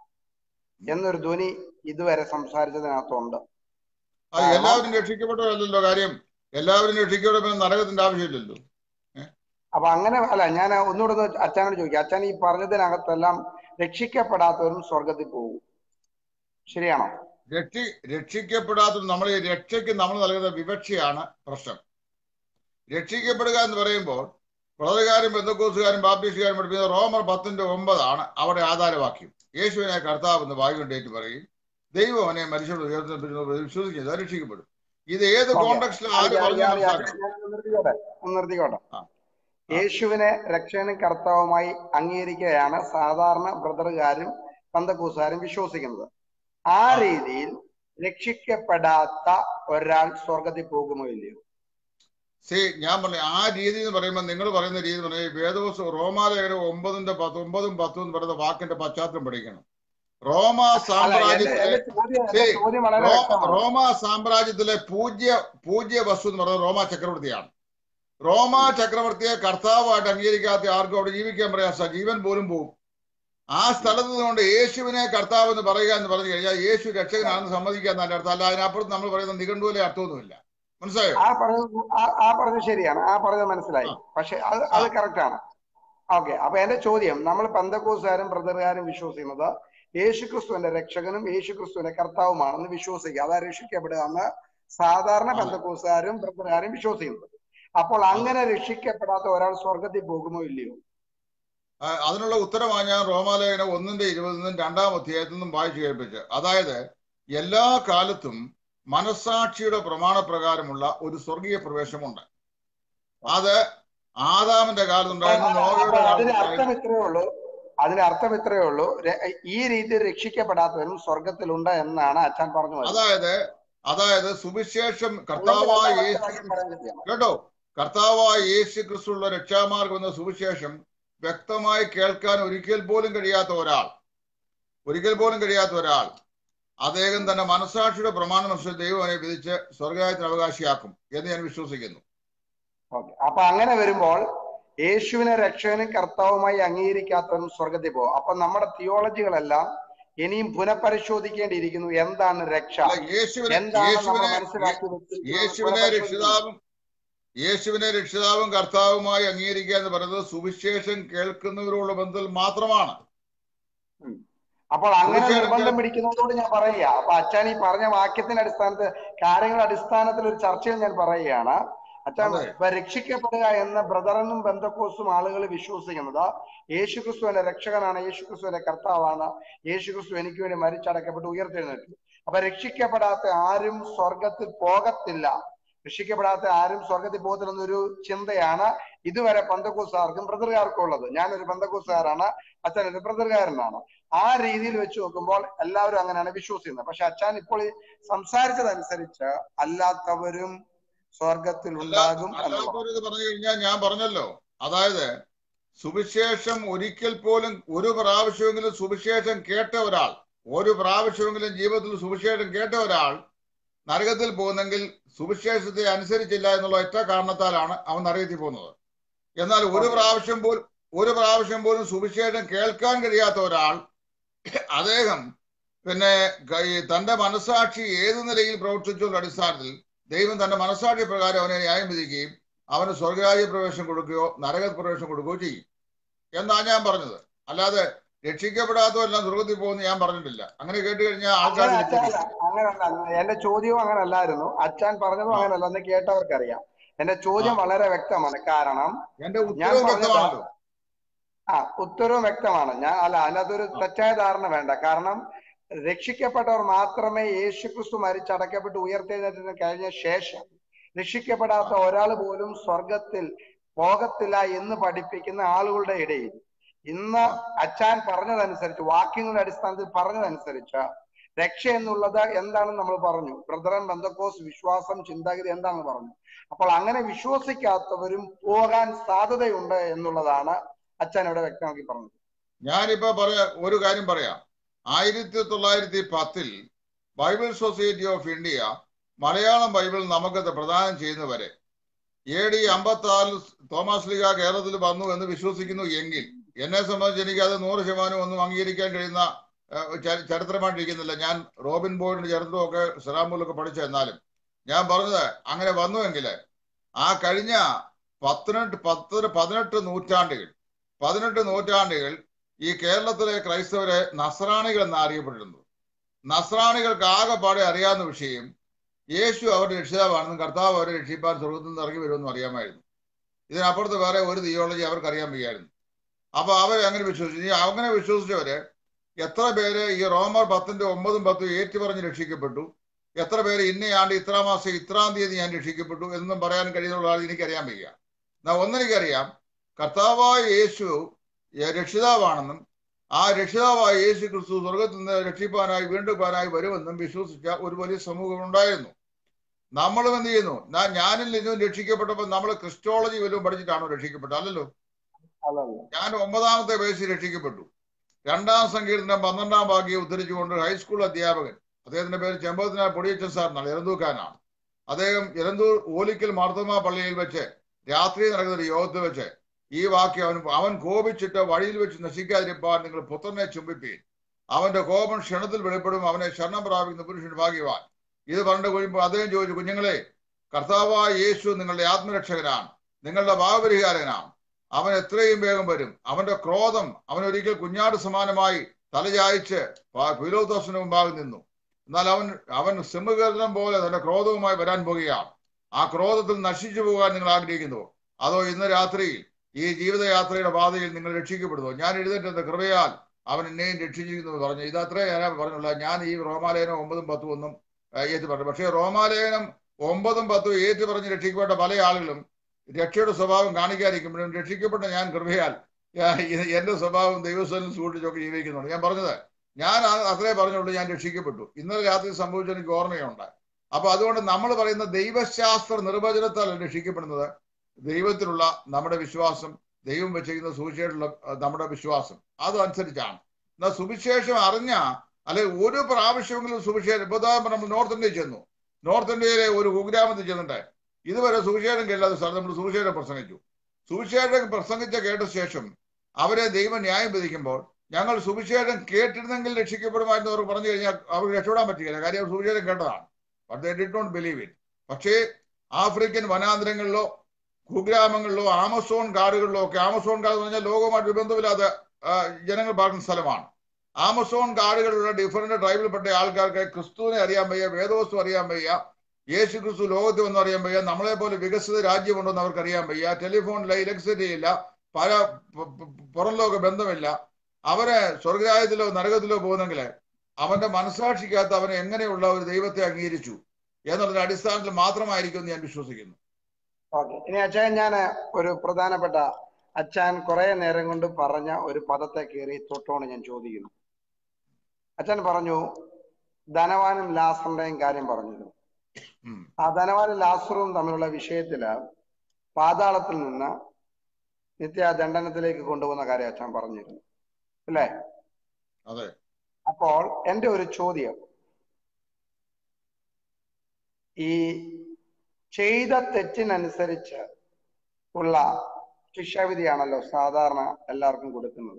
എന്നൊരു ധ്വനി ഇതുവരെ സംസാരിച്ചതിനകത്തുണ്ട് അത് എല്ലാവരും രക്ഷിക്കപ്പെട്ടവരല്ലല്ലോ കാര്യം എല്ലാവരും രക്ഷിക്കപ്പെട്ട നരകത്തിന്റെ ആവശ്യമില്ലല്ലോ അപ്പൊ അങ്ങനെ അല്ല ഞാൻ ഒന്നുകൂടെ ഒന്ന് അച്ഛനോട് ചോദിക്കാം അച്ഛൻ ഈ പറഞ്ഞതിനകത്തെല്ലാം രക്ഷിക്കപ്പെടാത്തവരും സ്വർഗത്തിൽ പോകും ശരിയാണോ രക്ഷി രക്ഷിക്കപ്പെടാത്ത നമ്മൾ ഈ രക്ഷയ്ക്ക് നമ്മൾ നൽകുന്ന വിവക്ഷയാണ് പ്രശ്നം രക്ഷിക്കപ്പെടുക എന്ന് പറയുമ്പോൾ പ്രതകാരും ബന്ധുക്കോസുകാരും ബാപ്റ്റിസ്റ്റുകാരും പഠിപ്പിക്കുന്ന റോമർ പത്തിന്റെ ഒമ്പതാണ് അവിടെ ആധാരവാക്യം യേശുവിനെ കർത്താവ് എന്ന് വായുകൊണ്ടേറ്റ് പറയും ദൈവം അവനെ മനുഷ്യരുടെ ഉയർത്തുന്ന വിശ്വസിക്കുന്നത് രക്ഷിക്കപ്പെടും ഇത് ഏത് Okay. കോണ്ടക്സ്റ്റിൽ ആര് അത് പറഞ്ഞു ഞാൻ- ഞാൻ- മനസ്സിലാക്കണം ഞാൻ ഒന്ന് നിർത്തിക്കോട്ടെ ഒന്ന് നിർത്തിക്കോട്ടെ ആ. യേശുവിനെ രക്ഷകനും കർത്താവുമായി അംഗീകരിക്കുകയാണ് സാധാരണ ബ്രദറുകാരും പന്തക്കൂസുകാരും വിശ്വസിക്കുന്നത് ആ രീതിയിൽ രക്ഷിക്കപ്പെടാത്ത ഒരാൾ സ്വർഗത്തിൽ പോകുമോ ഇല്ലയോ സി ഞാൻ പറഞ്ഞു ആ രീതി എന്ന് പറയുമ്പോൾ നിങ്ങൾ പറയുന്ന രീതി എന്ന് പറഞ്ഞാൽ വേദവസ് റോമാലേഖനം ഒമ്പതിന്റെ പത്ത് ഒമ്പതും പത്തും എന്ന് പറയുന്ന വാക്കിന്റെ പശ്ചാത്തലം പഠിക്കണം റോമ അല്ല എന്റെ സാമ്രാജ്യത്തിലെ എന്റെ ചോദ്യം എന്റെ ശരി. ചോദ്യം വളരെ റോ- വ്യക്തമാണ് റോമ സാമ്രാജ്യത്തിലെ പൂജ്യ പൂജ്യ വസ്തു എന്ന് പറയുന്നത് റോമ ചക്രവർത്തിയാണ് റോമ ചക്രവർത്തിയെ കർത്താവായിട്ട് അംഗീകരിക്കാത്ത ആർക്കും അവിടെ ജീവിക്കാൻ പറയാം സജീവൻ പോലും പോകും ആ സ്ഥലത്ത് നിന്നുകൊണ്ട് യേശുവിനെ കർത്താവ് എന്ന് പറയുക എന്ന് പറഞ്ഞു കഴിഞ്ഞാൽ യേശു രക്ഷകനാണെന്ന് സമ്മതിക്കുക എന്നതിന്റെ അർത്ഥം അല്ല അതിനപ്പുറത്ത് നമ്മൾ പറയുന്ന നിഘണ്ടുവിലെ അർത്ഥമൊന്നുമില്ല മനസ്സിലായോ ആ പറഞ്ഞത് ആ- ആ പറഞ്ഞത് ശരിയാണ് ആ പറഞ്ഞത് മനസ്സിലായി പക്ഷെ അത് അത് കറക്റ്റ് ആണ് ഓക്കെ അപ്പൊ എന്റെ ചോദ്യം നമ്മൾ പന്തക്കോസുകാരും ബ്രദറുകാരും വിശ്വസിക്കുന്നത് യേശുക്രിസ്തുവിന്റെ രക്ഷകനും യേശുക്രിസ്തുവിന്റെ കർത്താവുമാണെന്ന് വിശ്വസിക്കുക അതാ രക്ഷിക്കപ്പെടുക എന്ന് സാധാരണ അതെ. പന്തക്കോസുകാരും ബ്രദറുകാരും വിശ്വസിക്കുന്നത് അപ്പോൾ അങ്ങനെ രക്ഷിക്കപ്പെടാത്ത ഒരാൾ സ്വർഗത്തിൽ പോകുമോ ഇല്ലയോ ആ, അതിനുള്ള ഉത്തരമാണ് ഞാൻ റോമാലേഖനം ഒന്നിന്റെ ഇരുപതിൽ നിന്നും രണ്ടാം അധ്യായത്തിൽ നിന്നും വായിച്ചു കേൾപ്പിച്ച് അതായത് എല്ലാ കാലത്തും മനസാക്ഷിയുടെ പ്രമാണപ്രകാരമുള്ള ഒരു സ്വർഗീയ പ്രവേശമുണ്ട് അത് ആദാമിന്റെ കാലത്തുണ്ടായിരുന്നു നോഹയുടെ അപ്പൊ അതിന് കാലത്തുണ്ടായിരുന്നു അർത്ഥം ഇത്രയേ ഉള്ളൂ അതിന് അർത്ഥം ഇത്രയേ ഉള്ളൂ ര- ഈ രീതിയിൽ രക്ഷിക്കപ്പെടാത്തവരും സ്വർഗത്തിലുണ്ട് എന്നാണ് അച്ഛൻ പറഞ്ഞു വരുന്നത് അതായത് അതായത് സുവിശേഷം അല്ലെങ്കിൽ കർത്താവായ എല്ലാം യേശു ഒറ്റവാക്കിൽ പറയുകയും ചെയ്യണം കേട്ടോ കർത്താവായ യേശു ക്രിസ്തുള്ള രക്ഷാമാർഗം എന്ന സുവിശേഷം വ്യക്തമായി കേൾക്കാൻ ഒരിക്കൽ പോലും കഴിയാത്ത ഒരാൾ ഒരിക്കൽ പോലും കഴിയാത്ത ഒരാൾ അദ്ദേഹം തന്നെ മനസാക്ഷിയുടെ പ്രമാണമനുസരിച്ച് ദൈവം അവനെ വിധിച്ച് സ്വർഗായത്തിന് അവകാശിയാക്കും എന്ന് ഞാൻ വിശ്വസിക്കുന്നു ഓക്കെ അപ്പൊ അങ്ങനെ വരുമ്പോൾ യേശുവിനെ രക്ഷകനും കർത്താവുമായി അംഗീകരിക്കാത്തവരും സ്വർഗത്തിൽ പോകും അപ്പൊ നമ്മുടെ തിയോളജികളെല്ലാം ഇനിയും പുനഃപരിശോധിക്കേണ്ടിയിരിക്കുന്നു എന്താണ് രക്ഷ അല്ല യേശുവിനെ എന്താണ് നമ്മൾ യേശുവിനെ മനസ്സിലാക്കി വെച്ചിരിക്കുന്നത് യേശുവിനെ പുനഃപരിശോധിക്കണം. രക്ഷിതാവും യേശുവിനെ രക്ഷിതാവും കർത്താവുമായി അംഗീകരിക്കുക എന്ന് പറയുന്നത് സുവിശേഷം കേൾക്കുന്നവരോടുള്ള ബന്ധത്തിൽ മാത്രമാണ് അപ്പോൾ അങ്ങനെ തീർച്ചയായും നിർബന്ധം പിടിക്കുന്നതോട് ഞാൻ പറയുക അപ്പൊ അച്ഛൻ ഈ പറഞ്ഞ വാക്യത്തിന്റെ അടിസ്ഥാനത്തിൽ കാര്യങ്ങളുടെ അടിസ്ഥാനത്തിൽ ഒരു ചർച്ചയിൽ ഞാൻ പറയുകയാണ് അച്ഛൻ അതെ. ഇപ്പൊ രക്ഷിക്കപ്പെടുക എന്ന ബ്രദറനും ബന്ധക്കോസും ആളുകൾ വിശ്വസിക്കുന്നത് യേശുക്രിസ്തു എന്റെ രക്ഷകനാണ് യേശുക്രിസ്തു എന്റെ കർത്താവാണ് യേശുക്രിസ്തു എനിക്ക് വേണ്ടി മരിച്ചടക്കപ്പെട്ട് ഉയർത്തെഴുന്നേറ്റു അപ്പൊ രക്ഷിക്കപ്പെടാത്ത ആരും സ്വർഗത്തിൽ പോകത്തില്ല രക്ഷിക്കപ്പെടാത്ത ആരും സ്വർഗത്തിൽ പോകത്തില്ല എന്നൊരു ചിന്തയാണ് ഇതുവരെ പന്തക്കൂസുകാർക്കും ബ്രദറുകാർക്കും ഉള്ളത് ഞാനൊരു പന്തക്കൂസുകാരാണ് അച്ഛൻ ഒരു ബ്രദറുകാരനാണ് ആ രീതിയിൽ വെച്ച് നോക്കുമ്പോൾ എല്ലാവരും അങ്ങനെയാണ് വിശ്വസിക്കുന്നത് പക്ഷെ അച്ഛൻ ഇപ്പോൾ ഈ സംസാരിച്ചതനുസരിച്ച് അല്ലാത്തവരും സ്വർഗത്തിൽ ഉണ്ടാകും എന്നുള്ളത് അല്ലാത്തവരിത് പറഞ്ഞു കഴിഞ്ഞാൽ ഞാൻ പറഞ്ഞല്ലോ അതായത് സുവിശേഷം ഒരിക്കൽ പോലും ഒരു പ്രാവശ്യമെങ്കിലും സുവിശേഷം കേട്ട ഒരാൾ ഒരു പ്രാവശ്യമെങ്കിലും ജീവിതത്തിൽ സുവിശേഷം കേട്ട ഒരാൾ നരകത്തിൽ പോകുന്നെങ്കിൽ സുവിശേഷത്തെ അനുസരിച്ചില്ല എന്നുള്ള ഒറ്റ കാരണത്താലാണ് അവൻ നരകത്തിൽ പോകുന്നത് എന്നാൽ ഒരു Okay. പ്രാവശ്യം പോലും ഒരു പ്രാവശ്യം പോലും സുവിശേഷം കേൾക്കാൻ കഴിയാത്ത ഒരാൾ അദ്ദേഹം പിന്നെ ക- തന്റെ മനസാക്ഷി ഏത് നിലയിൽ പ്രവർത്തിച്ചുള്ള അടിസ്ഥാനത്തിൽ ദൈവം തന്റെ മനസാക്ഷി പ്രകാരം അവനെ ന്യായം വിധിക്കുകയും അവന് സ്വർഗരാജ്യ പ്രവേശനം കൊടുക്കുകയോ നരക പ്രവേശനം കൊടുക്കുകയോ ചെയ്യും എന്നാ ഞാൻ പറഞ്ഞത് അല്ലാതെ രക്ഷിക്കപ്പെടാത്തവരെല്ലാം സ്വർഗത്തിൽ പോകുന്ന ഞാൻ പറഞ്ഞിട്ടില്ല അങ്ങനെ കേട്ട് കഴിഞ്ഞാൽ ആൾക്കാർ അങ്ങനെ അച്ഛനല്ല അങ്ങനല്ല എന്റെ ചോദ്യവും അങ്ങനല്ലായിരുന്നു അച്ഛൻ പറഞ്ഞതും ആ. അങ്ങനല്ല എന്ന് കേട്ടവർക്കറിയാം എന്റെ ചോദ്യം വളരെ വ്യക്തമാണ് കാരണം എന്റെ ഞാൻ ഉത്തരവും പറഞ്ഞത് വ്യക്തമാണല്ലോ ആ ഉത്തരവും വ്യക്തമാണ് ഞാൻ അല്ല അതിനകത്തൊരു ആ. തെറ്റായ ധാരണ വേണ്ട കാരണം രക്ഷിക്കപ്പെട്ടവർ മാത്രമേ യേശുക്രിസ്തു മരിച്ചടക്കപ്പെട്ട് ഉയർത്തെഴുന്നേറ്റത്തിന് കഴിഞ്ഞ ശേഷം രക്ഷിക്കപ്പെടാത്ത ഒരാൾ പോലും സ്വർഗത്തിൽ പോകത്തില്ല എന്ന് പഠിപ്പിക്കുന്ന ആളുകളുടെ ഇടയിൽ ഇന്ന് അച്ചാൻ പറഞ്ഞതനുസരിച്ച് വാക്യങ്ങളുടെ അടിസ്ഥാനത്തിൽ പറഞ്ഞതനുസരിച്ച് രക്ഷ എന്നുള്ളത് എന്താണെന്ന് നമ്മൾ പറഞ്ഞു ബ്രദറൻ ബന്ധക്കോസ് വിശ്വാസം ചിന്താഗതി എന്താണെന്ന് പറഞ്ഞു അപ്പോൾ അങ്ങനെ വിശ്വസിക്കാത്തവരും പോകാൻ സാധ്യതയുണ്ട് എന്നുള്ളതാണ് അച്ഛൻ ഇവിടെ വ്യക്തമാക്കി പറഞ്ഞത് ഞാനിപ്പോ പറയാ ഒരു കാര്യം പറയാം ആയിരത്തി തൊള്ളായിരത്തി പത്തിൽ Bible Society of India Malayalam Bible നമുക്ക് പ്രദാനം ചെയ്യുന്നവരെ എ ഡി അമ്പത്തി ആറിൽ തോമസ് ലീഗ കേരളത്തിൽ വന്നു എന്ന് വിശ്വസിക്കുന്നു എങ്കിൽ എന്നെ സംബന്ധിച്ച് എനിക്ക് അത് നൂറ് ശതമാനം ഒന്നും അംഗീകരിക്കാൻ കഴിയുന്ന ഏഹ്, ചരി- ചരിത്രമായിട്ടിരിക്കുന്നില്ല ഞാൻ റോബിൻ ബോർഡിന്റെ ചരിത്രമൊക്കെ സലാമൂലൊക്കെ പഠിച്ച എന്നാലും ഞാൻ പറഞ്ഞത് അങ്ങനെ വന്നുവെങ്കിൽ ആ കഴിഞ്ഞ പത്തിനെട്ട് പത്ത് പതിനെട്ട് നൂറ്റാണ്ടുകൾ പതിനെട്ട് നൂറ്റാണ്ടുകൾ ഈ കേരളത്തിലെ ക്രൈസ്തവരെ നസ്രാണികൾ എന്ന് അറിയപ്പെട്ടിരുന്നു നസ്രാണികൾക്ക് ആകെപ്പാടെ അറിയാവുന്ന വിഷയം യേശു അവരുടെ രക്ഷിതാവാണെന്നും കർത്താവ് അവരെ രക്ഷിപ്പാൻ സ്വർഗത്തിൽ നിന്ന് ഇറങ്ങി വരുമെന്നും അറിയാമായിരുന്നു ഇതിനപ്പുറത്ത് വേറെ ഒരു തിയോളജി അവർക്ക് അറിയാൻ വയ്യായിരുന്നു അപ്പൊ അവർ അങ്ങനെ വിശ്വസിച്ചു ഇനി അങ്ങനെ വിശ്വസിച്ചവര് എത്ര പേര് ഈ റോമർ പത്തിന്റെ ഒമ്പതും പത്തും ഏറ്റുപറഞ്ഞ് രക്ഷിക്കപ്പെട്ടു എത്ര പേര് ഇന്ന ആണ്ട് ഇത്ര മാസം ഇത്രാം തീയതി ഞാൻ രക്ഷിക്കപ്പെട്ടു എന്നൊന്നും പറയാൻ കഴിയുന്ന ആൾ എനിക്കറിയാൻ വയ്യ എന്നാ ഒന്നെനിക്കറിയാം കർത്താവായ യേശു ഏ- രക്ഷിതാവാണെന്നും ആ രക്ഷിതാവായ യേശു ക്രിസ്തു സ്വർഗത്തിൽ നിന്ന് രക്ഷിപ്പാനായി വീണ്ടുപ്പാനായി വരുമെന്നും വിശ്വസിച്ച ഒരു വലിയ സമൂഹം ഉണ്ടായിരുന്നു നമ്മളും എന്ത് ചെയ്യുന്നു നാ- ഞാനിൽ നിന്നും രക്ഷിക്കപ്പെട്ടപ്പോൾ നമ്മൾ ക്രിസ്റ്റോളജി വല്ലതും പഠിച്ചിട്ടാണോ രക്ഷിക്കപ്പെട്ടത് അല്ലല്ലോ അല്ലല്ല ഞാൻ ഒമ്പതാമത്തെ വയസ്സിൽ രക്ഷിക്കപ്പെട്ടു രണ്ടാം സങ്കീർത്തനം പന്ത്രണ്ടാം ഭാഗ്യം ഉദ്ധരിച്ചുകൊണ്ട് ഹൈസ്കൂൾ അധ്യാപകൻ അദ്ദേഹത്തിന്റെ പേര് ചെമ്പത്തിനാർ പൊടിയച്ചൻ സാർ എന്നാണ് എരന്തൂക്കാനാണ് അദ്ദേഹം എരന്തൂർ ഓലിക്കൽ മാർത്തമ പള്ളിയിൽ വെച്ച് രാത്രി നടക്കുന്ന ഒരു യോഗത്തിൽ വെച്ച് ഈ വാക്യം അവൻ അവൻ കോപിച്ചിട്ട് വഴിയിൽ വെച്ച് നശിക്കാതിരിപ്പാൻ നിങ്ങൾ പുത്രനെ ചുംബിപ്പീൻ അവന്റെ കോപം ക്ഷണത്തിൽ വെളിപ്പെടും അവനെ ശരണം പ്രാപിക്കുന്ന പുരുഷൻ ഭാഗ്യവാൻ ഇത് പറഞ്ഞിട്ട് കഴിയുമ്പോൾ അദ്ദേഹം ചോദിച്ചു കുഞ്ഞുങ്ങളെ കർത്താവായ യേശു നിങ്ങളുടെ ആത്മരക്ഷകനാണ് നിങ്ങളുടെ ഭാവപരിഹാരനാണ് അവൻ എത്രയും വേഗം വരും അവന്റെ ക്രോധം അവൻ ഒരിക്കൽ കുഞ്ഞാട് സമാനമായി തലചായ്ച്ച് പീലോത്തോസിന് മുമ്പാകെ നിന്നു എന്നാൽ അവൻ അവൻ സിംഹഗർജനം പോലെ തന്റെ ക്രോധവുമായി വരാൻ പോകുകയാണ് ആ ക്രോധത്തിൽ നശിച്ചു പോകാൻ നിങ്ങൾ ആഗ്രഹിക്കുന്നുവോ അതോ ഇന്ന് രാത്രിയിൽ ഈ ജീവിതയാത്രയുടെ പാതയിൽ നിങ്ങൾ രക്ഷിക്കപ്പെടുന്നു ഞാൻ എഴുന്നേറ്റത് കൃപയാൽ അവൻ എന്നെയും രക്ഷിച്ചിരിക്കുന്നു എന്ന് പറഞ്ഞു ഇത് അത്രേ ഞാൻ പറഞ്ഞുള്ള ഞാൻ ഈ റോമാലേഖനം ഒമ്പതും പത്തും ഒന്നും ഏഹ്, ഏറ്റു പറഞ്ഞു പക്ഷേ റോമാലേഖനം ഒമ്പതും പത്തും ഏറ്റു പറഞ്ഞ് രക്ഷിക്കപ്പെട്ട പല ആളുകളും രക്ഷയുടെ സ്വഭാവം കാണിക്കാതിരിക്കുമ്പോഴും രക്ഷിക്കപ്പെട്ട ഞാൻ കൃപയാൽ ഞാൻ ഇത് എന്റെ സ്വഭാവം ദൈവസ്ഥലം സൂക്ഷിച്ചൊക്കെ ജീവിക്കുന്നുണ്ട് ഞാൻ പറഞ്ഞത് ഞാൻ ആ- അത്രേ പറഞ്ഞുള്ളൂ ഞാൻ രക്ഷിക്കപ്പെട്ടു ഇന്നലെ രാത്രി സംഭവിച്ച എനിക്ക് ഓർമ്മയുണ്ട് അപ്പൊ അതുകൊണ്ട് നമ്മൾ പറയുന്ന ദൈവശാസ്ത്ര നിർവചനത്താൽ രക്ഷിക്കപ്പെടുന്നത് ദൈവത്തിലുള്ള നമ്മുടെ വിശ്വാസം ദൈവം വെച്ചിരിക്കുന്ന സുവിശേഷമുള്ള നമ്മുടെ വിശ്വാസം അതനുസരിച്ചാണ് എന്നാൽ സുവിശേഷം അറിഞ്ഞ അല്ലെ ഒരു പ്രാവശ്യമെങ്കിലും സുവിശേഷം ഇപ്പൊ ഉദാഹരണം നമ്മൾ നോർത്ത് ഇന്ത്യയിൽ ചെന്നു നോർത്ത് ഇന്ത്യയിലെ ഒരു കുഗ്രാമത്തിൽ ചെന്നിട്ട് ഇതുവരെ സുവിശേഷം കേൾക്കാത്ത സ്ഥലത്ത് നമ്മൾ സുവിശേഷം പ്രസംഗിച്ചു സുവിശേഷം പ്രസംഗിച്ച കേട്ട ശേഷം അവരെ ദൈവം ന്യായം വിധിക്കുമ്പോൾ ഞങ്ങൾ സുവിശേഷം കേട്ടിരുന്നെങ്കിൽ രക്ഷിക്കപ്പെടുമായിരുന്നു അവർ പറഞ്ഞു കഴിഞ്ഞാൽ അവർക്ക് രക്ഷപ്പെടാൻ പറ്റുകയില്ല കാര്യം അവർ സുവിശേഷം കേട്ടതാണ് but they did not believe it പക്ഷേ ആഫ്രിക്കൻ വനാന്തരങ്ങളിലോ കുഗ്രാമങ്ങളിലോ ആമസോൺ കാടുകളിലോ ഒക്കെ ആമസോൺ കാട് എന്ന് പറഞ്ഞാൽ ലോകവുമായിട്ട് ബന്ധമില്ലാതെ ജനങ്ങൾ പാർക്കുന്ന സ്ഥലമാണ് ആമസോൺ കാടുകളിലുള്ള ഡിഫറന്റ് ട്രൈബിൽപ്പെട്ട ആൾക്കാർക്ക് ക്രിസ്തുവിനെ അറിയാൻ വയ്യ വേദവസ്തു അറിയാൻ വയ്യ യേശു ക്രിസ്തു ലോകത്ത് വന്ന് അറിയാൻ വയ്യ നമ്മളെ പോലെ വികസിത രാജ്യമുണ്ടെന്ന് അവർക്ക് അറിയാൻ വയ്യ ടെലിഫോണില്ല ഇലക്ട്രിസിറ്റി ഇല്ല പല പുറം ലോക ബന്ധമില്ല അവരെ സ്വർഗരാജ്യത്തിലോ നരകത്തിലോ പോകുന്നെങ്കിൽ അവന്റെ മനസാക്ഷിക്കകത്ത് അവനെ എങ്ങനെയുള്ള ഒരു ദൈവത്തെ അംഗീകരിച്ചു എന്നുള്ളൊരു അടിസ്ഥാനത്തിൽ മാത്രമായിരിക്കും ഞാൻ വിശ്വസിക്കുന്നു ഓക്കെ ഇനി അച്ഛൻ ഞാൻ ഒരു പ്രധാനപ്പെട്ട അച്ഛൻ കുറെ നേരം കൊണ്ട് പറഞ്ഞ ഒരു പദത്തെ കയറി തൊട്ടോണ് ഞാൻ ചോദിക്കുന്നു അച്ഛൻ പറഞ്ഞു ധനവാനും ലാസറിന്റെയും കാര്യം പറഞ്ഞിരുന്നു ആ ധനവാനും ലാസറും തമ്മിലുള്ള വിഷയത്തില് പാതാളത്തിൽ നിന്ന് നിത്യദണ്ഡനത്തിലേക്ക് കൊണ്ടുപോകുന്ന കാര്യം അച്ഛൻ പറഞ്ഞിരുന്നു അല്ലേ അതെ അപ്പോൾ എന്റെ ഒരു ചോദ്യം ഈ ചെയ്ത തെറ്റിനനുസരിച്ച് ഉള്ള ശിക്ഷാവിധിയാണല്ലോ സാധാരണ എല്ലാവർക്കും കൊടുക്കുന്നത്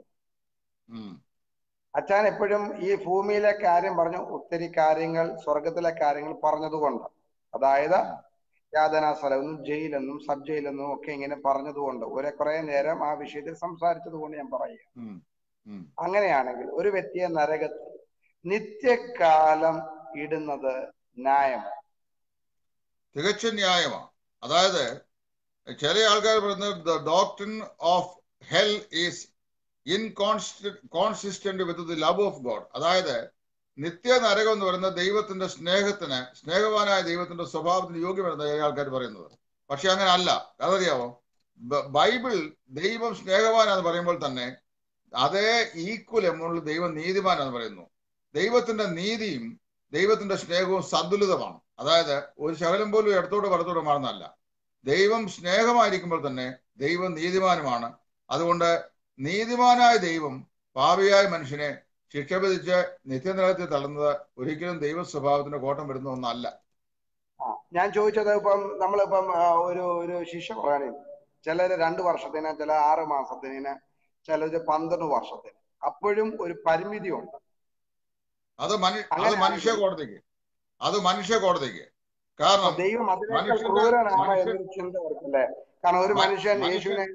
അച്ഛൻ എപ്പോഴും ഈ ഭൂമിയിലെ കാര്യം പറഞ്ഞു ഒത്തിരി കാര്യങ്ങൾ സ്വർഗത്തിലെ കാര്യങ്ങൾ പറഞ്ഞതുകൊണ്ട് അതായത് യാതനാ സ്ഥലമെന്നും ജയിലെന്നും സബ് ജയിലെന്നും ഒക്കെ ഇങ്ങനെ പറഞ്ഞതുകൊണ്ട് ഒരേ കുറെ നേരം ആ വിഷയത്തിൽ സംസാരിച്ചത് കൊണ്ട് ഞാൻ പറയുക അങ്ങനെയാണെങ്കിൽ ഒരു വ്യക്തിയെ നരകത്തിൽ നിത്യകാലം ഇടുന്നത് ന്യായമോ തികച്ചും ന്യായമാണ് അതായത് ചില ആൾക്കാർ പറയുന്നത് the doctrine of hell is inconsistent with the love of God അതായത് നിത്യ നരകം എന്ന് പറയുന്നത് ദൈവത്തിന്റെ സ്നേഹത്തിന് സ്നേഹവാനായ ദൈവത്തിന്റെ സ്വഭാവത്തിന് യോഗ്യമെന്ന് ചില ആൾക്കാർ പറയുന്നത് പക്ഷെ അങ്ങനെ അല്ല അതറിയാവോ ബൈബിൾ ദൈവം സ്നേഹവാനാന്ന് പറയുമ്പോൾ തന്നെ അതേ ഈക്വൽ എമൗണ്ടിൽ ദൈവം നീതിമാനാന്ന് പറയുന്നു ദൈവത്തിന്റെ നീതിയും ദൈവത്തിന്റെ സ്നേഹവും സന്തുലിതമാണ് അതായത് ഒരു ശകലം പോലും ഇടത്തോട് വലത്തോട് മാറുന്നതല്ല ദൈവം സ്നേഹമായിരിക്കുമ്പോൾ തന്നെ ദൈവം നീതിമാനുമാണ് അതുകൊണ്ട് നീതിമാനായ ദൈവം പാപിയായ മനുഷ്യനെ ശിക്ഷ വിധിച്ച് നിത്യനരകത്തിൽ തള്ളുന്നത് ഒരിക്കലും ദൈവ സ്വഭാവത്തിന്റെ കോട്ടം വരുന്ന ഒന്നല്ല ഞാൻ ചോദിച്ചത് ഇപ്പം നമ്മളിപ്പം ഒരു ഒരു ശിക്ഷ പറയുകയാണെങ്കിൽ ചിലര് രണ്ട് വർഷത്തിന് ചില ആറ് മാസത്തിന് ചിലര് പന്ത്രണ്ട് വർഷത്തിന് അപ്പോഴും ഒരു പരിമിതി ഉണ്ട് അത് അത് മനുഷ്യ കോടതിക്ക് അത് മനുഷ്യ കോടതിക്ക് കാരണം ദൈവം അതിനേക്കാൾ ക്രൂരനാണ് എന്നൊരു ചിന്ത വർക്കല്ലേ കാരണം ഒരു മനുഷ്യൻ യേശുവിനെ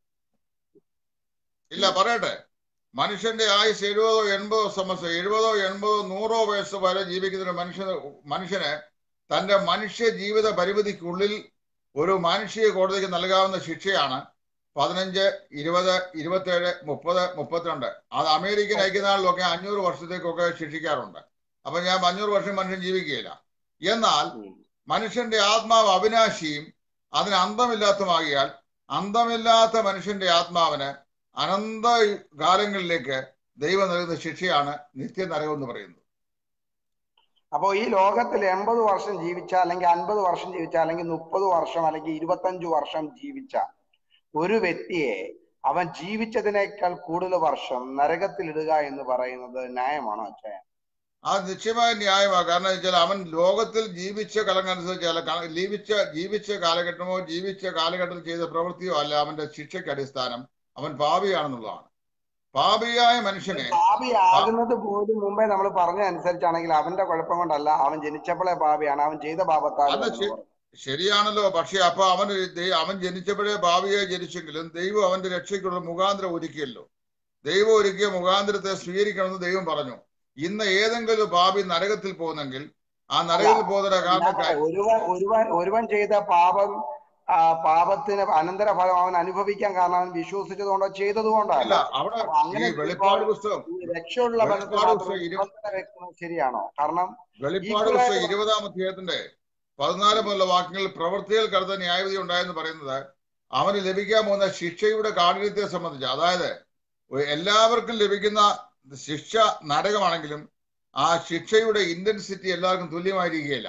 ഇല്ല പറയട്ടെ മനുഷ്യന്റെ ആയുസ് എഴുപതോ എൺപതോ സംവത്സരം എഴുപതോ എൺപതോ നൂറോ വയസ്സ് വരെ ജീവിക്കുന്ന മനുഷ്യ മനുഷ്യന് തന്റെ മനുഷ്യ ജീവിത പരിമിതിക്കുള്ളിൽ ഒരു മാനുഷിക കോടതിക്ക് നൽകാവുന്ന ശിക്ഷയാണ് പതിനഞ്ച് ഇരുപത് ഇരുപത്തേഴ് മുപ്പത് മുപ്പത്തിരണ്ട് അത് അമേരിക്കൻ ഐക്യനാളിലൊക്കെ അഞ്ഞൂറ് വർഷത്തേക്കൊക്കെ ശിക്ഷിക്കാറുണ്ട് അപ്പൊ ഞാൻ അഞ്ഞൂറ് വർഷം മനുഷ്യൻ ജീവിക്കുകയില്ല എന്നാൽ മനുഷ്യന്റെ ആത്മാവ് അവിനാശിയും അതിന് അന്തമില്ലാത്തമാകിയാൽ അന്തമില്ലാത്ത മനുഷ്യന്റെ ആത്മാവിന് അനന്ത കാലങ്ങളിലേക്ക് ദൈവം നൽകുന്ന ശിക്ഷയാണ് നിത്യനരകം എന്ന് പറയുന്നത് അപ്പോ ഈ ലോകത്തിൽ എൺപത് വർഷം ജീവിച്ച അല്ലെങ്കിൽ അൻപത് വർഷം ജീവിച്ച അല്ലെങ്കിൽ മുപ്പത് വർഷം അല്ലെങ്കിൽ ഇരുപത്തഞ്ചു വർഷം ജീവിച്ച ഒരു വ്യക്തിയെ അവൻ ജീവിച്ചതിനേക്കാൾ കൂടുതൽ വർഷം നരകത്തിൽ ഇടുക എന്ന് പറയുന്നത് ന്യായമാണോ അച്ഛൻ ആ നിശ്ചയമായ ന്യായമാണ് കാരണം വെച്ചാൽ അവൻ ലോകത്തിൽ ജീവിച്ച കാലങ്ങനുസരിച്ച് ജീവിച്ച ജീവിച്ച കാലഘട്ടമോ ജീവിച്ച കാലഘട്ടത്തിൽ ചെയ്ത പ്രവൃത്തിയോ അല്ല അവന്റെ ശിക്ഷയ്ക്ക് അടിസ്ഥാനം അവൻ പാപിയാണെന്നുള്ളതാണ് പാപിയായ മനുഷ്യനെ പാപിയാകുന്നത് പോലും മുമ്പേ നമ്മൾ പറഞ്ഞ അനുസരിച്ചാണെങ്കിൽ അവന്റെ കുഴപ്പം കൊണ്ടല്ല അവൻ ജനിച്ചപ്പോഴേ പാപിയാണ് അവൻ ചെയ്ത പാപത്താൽ ശരിയാണല്ലോ പക്ഷെ അപ്പൊ അവൻ അവൻ ജനിച്ചപ്പോഴേ ഭാവിയെ ജനിച്ചെങ്കിലും ദൈവം അവന്റെ രക്ഷയ്ക്കുള്ള മുഖാന്തരം ഒരുക്കിയല്ലോ ദൈവം ഒരുക്കിയ മുഖാന്തരത്തെ സ്വീകരിക്കണമെന്ന് ദൈവം പറഞ്ഞു ഇന്ന് ഏതെങ്കിലും പാപി നരകത്തിൽ പോകുന്നെങ്കിൽ ആ നരകത്തിൽ പോകുന്ന കാരണം ഒരുവൻ ഒരുവൻ ഒരുവൻ ചെയ്ത പാപം ആ പാപത്തിന് അനന്തരഫലം അവൻ അനുഭവിക്കാൻ കാരണം അവൻ വിശ്വസിച്ചത് കൊണ്ടോ ചെയ്തത് കൊണ്ടല്ല അവിടെ ഈ വെളിപ്പാട് പുസ്തകം രക്ഷയുള്ള ശരിയാണോ കാരണം വെളിപ്പാട് പുസ്തകം ഇരുപതാം അധ്യായത്തിന്റെ പതിനാല് മുതലുള്ള വാക്യങ്ങളിൽ പ്രവൃത്തികൾ കടത്ത ന്യായവിധി ഉണ്ടായെന്ന് പറയുന്നത് അവന് ലഭിക്കാൻ പോകുന്ന ശിക്ഷയുടെ കാഠിന്യത്തെ സംബന്ധിച്ച് അതായത് എല്ലാവർക്കും ലഭിക്കുന്ന ശിക്ഷ നരകമാണെങ്കിലും ആ ശിക്ഷയുടെ ഇന്റൻസിറ്റി എല്ലാവർക്കും തുല്യമായിരിക്കുകയില്ല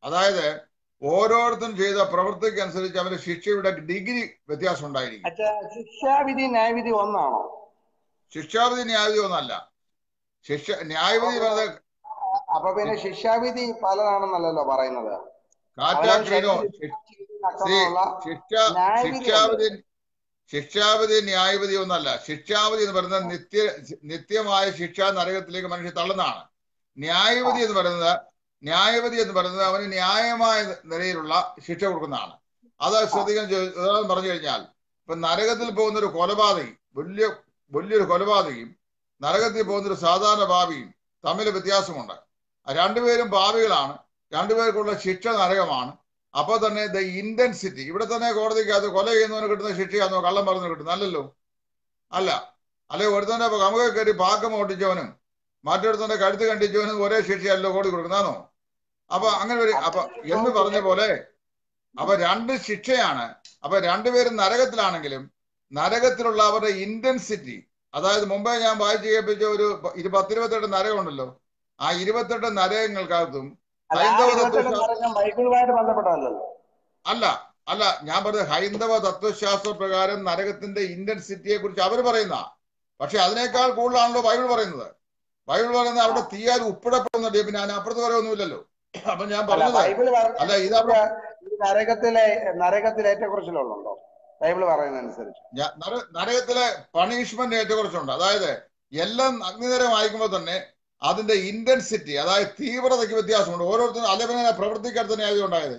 അതായത് ഓരോരുത്തരും ചെയ്ത പ്രവൃത്തിക്ക് അനുസരിച്ച് അവന്റെ ശിക്ഷയുടെ ഡിഗ്രി വ്യത്യാസം ഉണ്ടായിരിക്കും അച്ഛാ ശിക്ഷാവിധി ന്യായവിധി ഒന്നാണോ ശിക്ഷാവിധി ന്യായവിധി ഒന്നല്ല ശിക്ഷ ന്യായവിധി പറയുന്നത് അപ്പൊ പിന്നെ ശിക്ഷാവിധി പലതാണെന്നല്ലല്ലോ പറയുന്നത് കാറ്റാക്രീനോ അക്രമമുള്ള ശിക്ഷ ന്യായവിധി ശിക്ഷാവിധി ശിക്ഷാവിധി ന്യായവിധി ഒന്നല്ല ശിക്ഷാവിധി എന്ന് പറയുന്നത് നിത്യ നിത്യമായ ശിക്ഷ നരകത്തിലേക്ക് മനുഷ്യൻ തള്ളുന്നതാണ് ന്യായവിധി എന്ന് പറയുന്നത് ന്യായവിധി എന്ന് പറയുന്നത് അവന് ന്യായമായ നിലയിലുള്ള ശിക്ഷ കൊടുക്കുന്നതാണ് അത് ശ്രദ്ധിക്കാൻ ചോ- ഉദാഹരണം പറഞ്ഞു കഴിഞ്ഞാൽ ഇപ്പൊ നരകത്തിൽ പോകുന്ന ഒരു കൊലപാതകി വലിയ വലിയൊരു കൊലപാതകിയും നരകത്തിൽ പോകുന്ന ഒരു സാധാരണ ഭാവിയും തമ്മിൽ വ്യത്യാസമുണ്ട് ആ രണ്ടുപേരും ഭാവികളാണ് രണ്ടുപേർക്കുള്ള ശിക്ഷ നരകമാണ് അപ്പോൾ തന്നെ ദ ഇന്റൻസിറ്റി ഇവിടെ തന്നെ കോടതിക്ക് അത് കൊല ചെയ്യുന്നവന് കിട്ടുന്ന ശിക്ഷയാണോ കള്ളം പറഞ്ഞു കിട്ടുന്നത് അല്ലല്ലോ അല്ല അല്ലെ ഒരുത്തന്റെ കമുക കയറി പാക്കം ഓട്ടിച്ചവനും മറ്റൊരുത്തന്റെ കഴുത്ത് കണ്ടിച്ചവനും ഒരേ ശിക്ഷയല്ലോ കോടതി കൊടുക്കുന്നതാണോ അപ്പൊ അങ്ങനെ ഒരു അപ്പൊ എന്ന് പറഞ്ഞ പോലെ അപ്പൊ രണ്ട് ശിക്ഷയാണ് അപ്പൊ രണ്ടുപേരും നരകത്തിലാണെങ്കിലും നരകത്തിലുള്ള അവരുടെ ഇന്റൻസിറ്റി അതായത് മുമ്പേ ഞാൻ വായിച്ചു കേൾപ്പിച്ച ഒരു ഇരു പത്തിരുപത്തെട്ട് നരകമുണ്ടല്ലോ ആ ഇരുപത്തെട്ട് നരകങ്ങൾക്കകത്തും അല്ല, ആ ഹൈന്ദവ ഇരുപത്തെട്ട് തത്വശാ- നരകം ബൈബിളുമായിട്ട് ബന്ധപ്പെട്ടതല്ലല്ലോ അല്ല അല്ല ഞാൻ പറഞ്ഞത് ഹൈന്ദവ തത്വശാസ്ത്ര പ്രകാരം നരകത്തിന്റെ ഇന്റൻസിറ്റിയെ കുറിച്ച് അവർ പറയുന്ന പക്ഷെ അതിനേക്കാൾ കൂടുതലാണല്ലോ ബൈബിൾ പറയുന്നത് ബൈബിൾ പറയുന്നത് അവിടെ തീയാൽ ഉപ്പിടപ്പെടുന്നുണ്ട് പിന്നെ അതിന് അപ്പുറത്ത് പറയൊന്നുമില്ലല്ലോ അപ്പൊ ഞാൻ അല്ല പറഞ്ഞത് ബൈബിള് അല്ല ഇതവിടെ ഈ നരകത്തിലെ നരകത്തിലെ ഏറ്റക്കുറച്ചിലുള്ളതുണ്ടോ ബൈബിള് പറയുന്നതനുസരിച്ച് ഞാൻ നര- നരകത്തിലെ പണിഷ്മെന്റ് ഏറ്റക്കുറച്ചുണ്ട് അതായത് എല്ലാം അഗ്നിതരമായിരിക്കുമ്പോൾ തന്നെ അതിന്റെ ഇന്റൻസിറ്റി അതായത് തീവ്രതയ്ക്ക് വ്യത്യാസമുണ്ട് ഓരോരുത്തരും അല്ലെ പിന്നെ പ്രവർത്തിക്കാൻ തന്നെ ആയത് ഉണ്ടായത്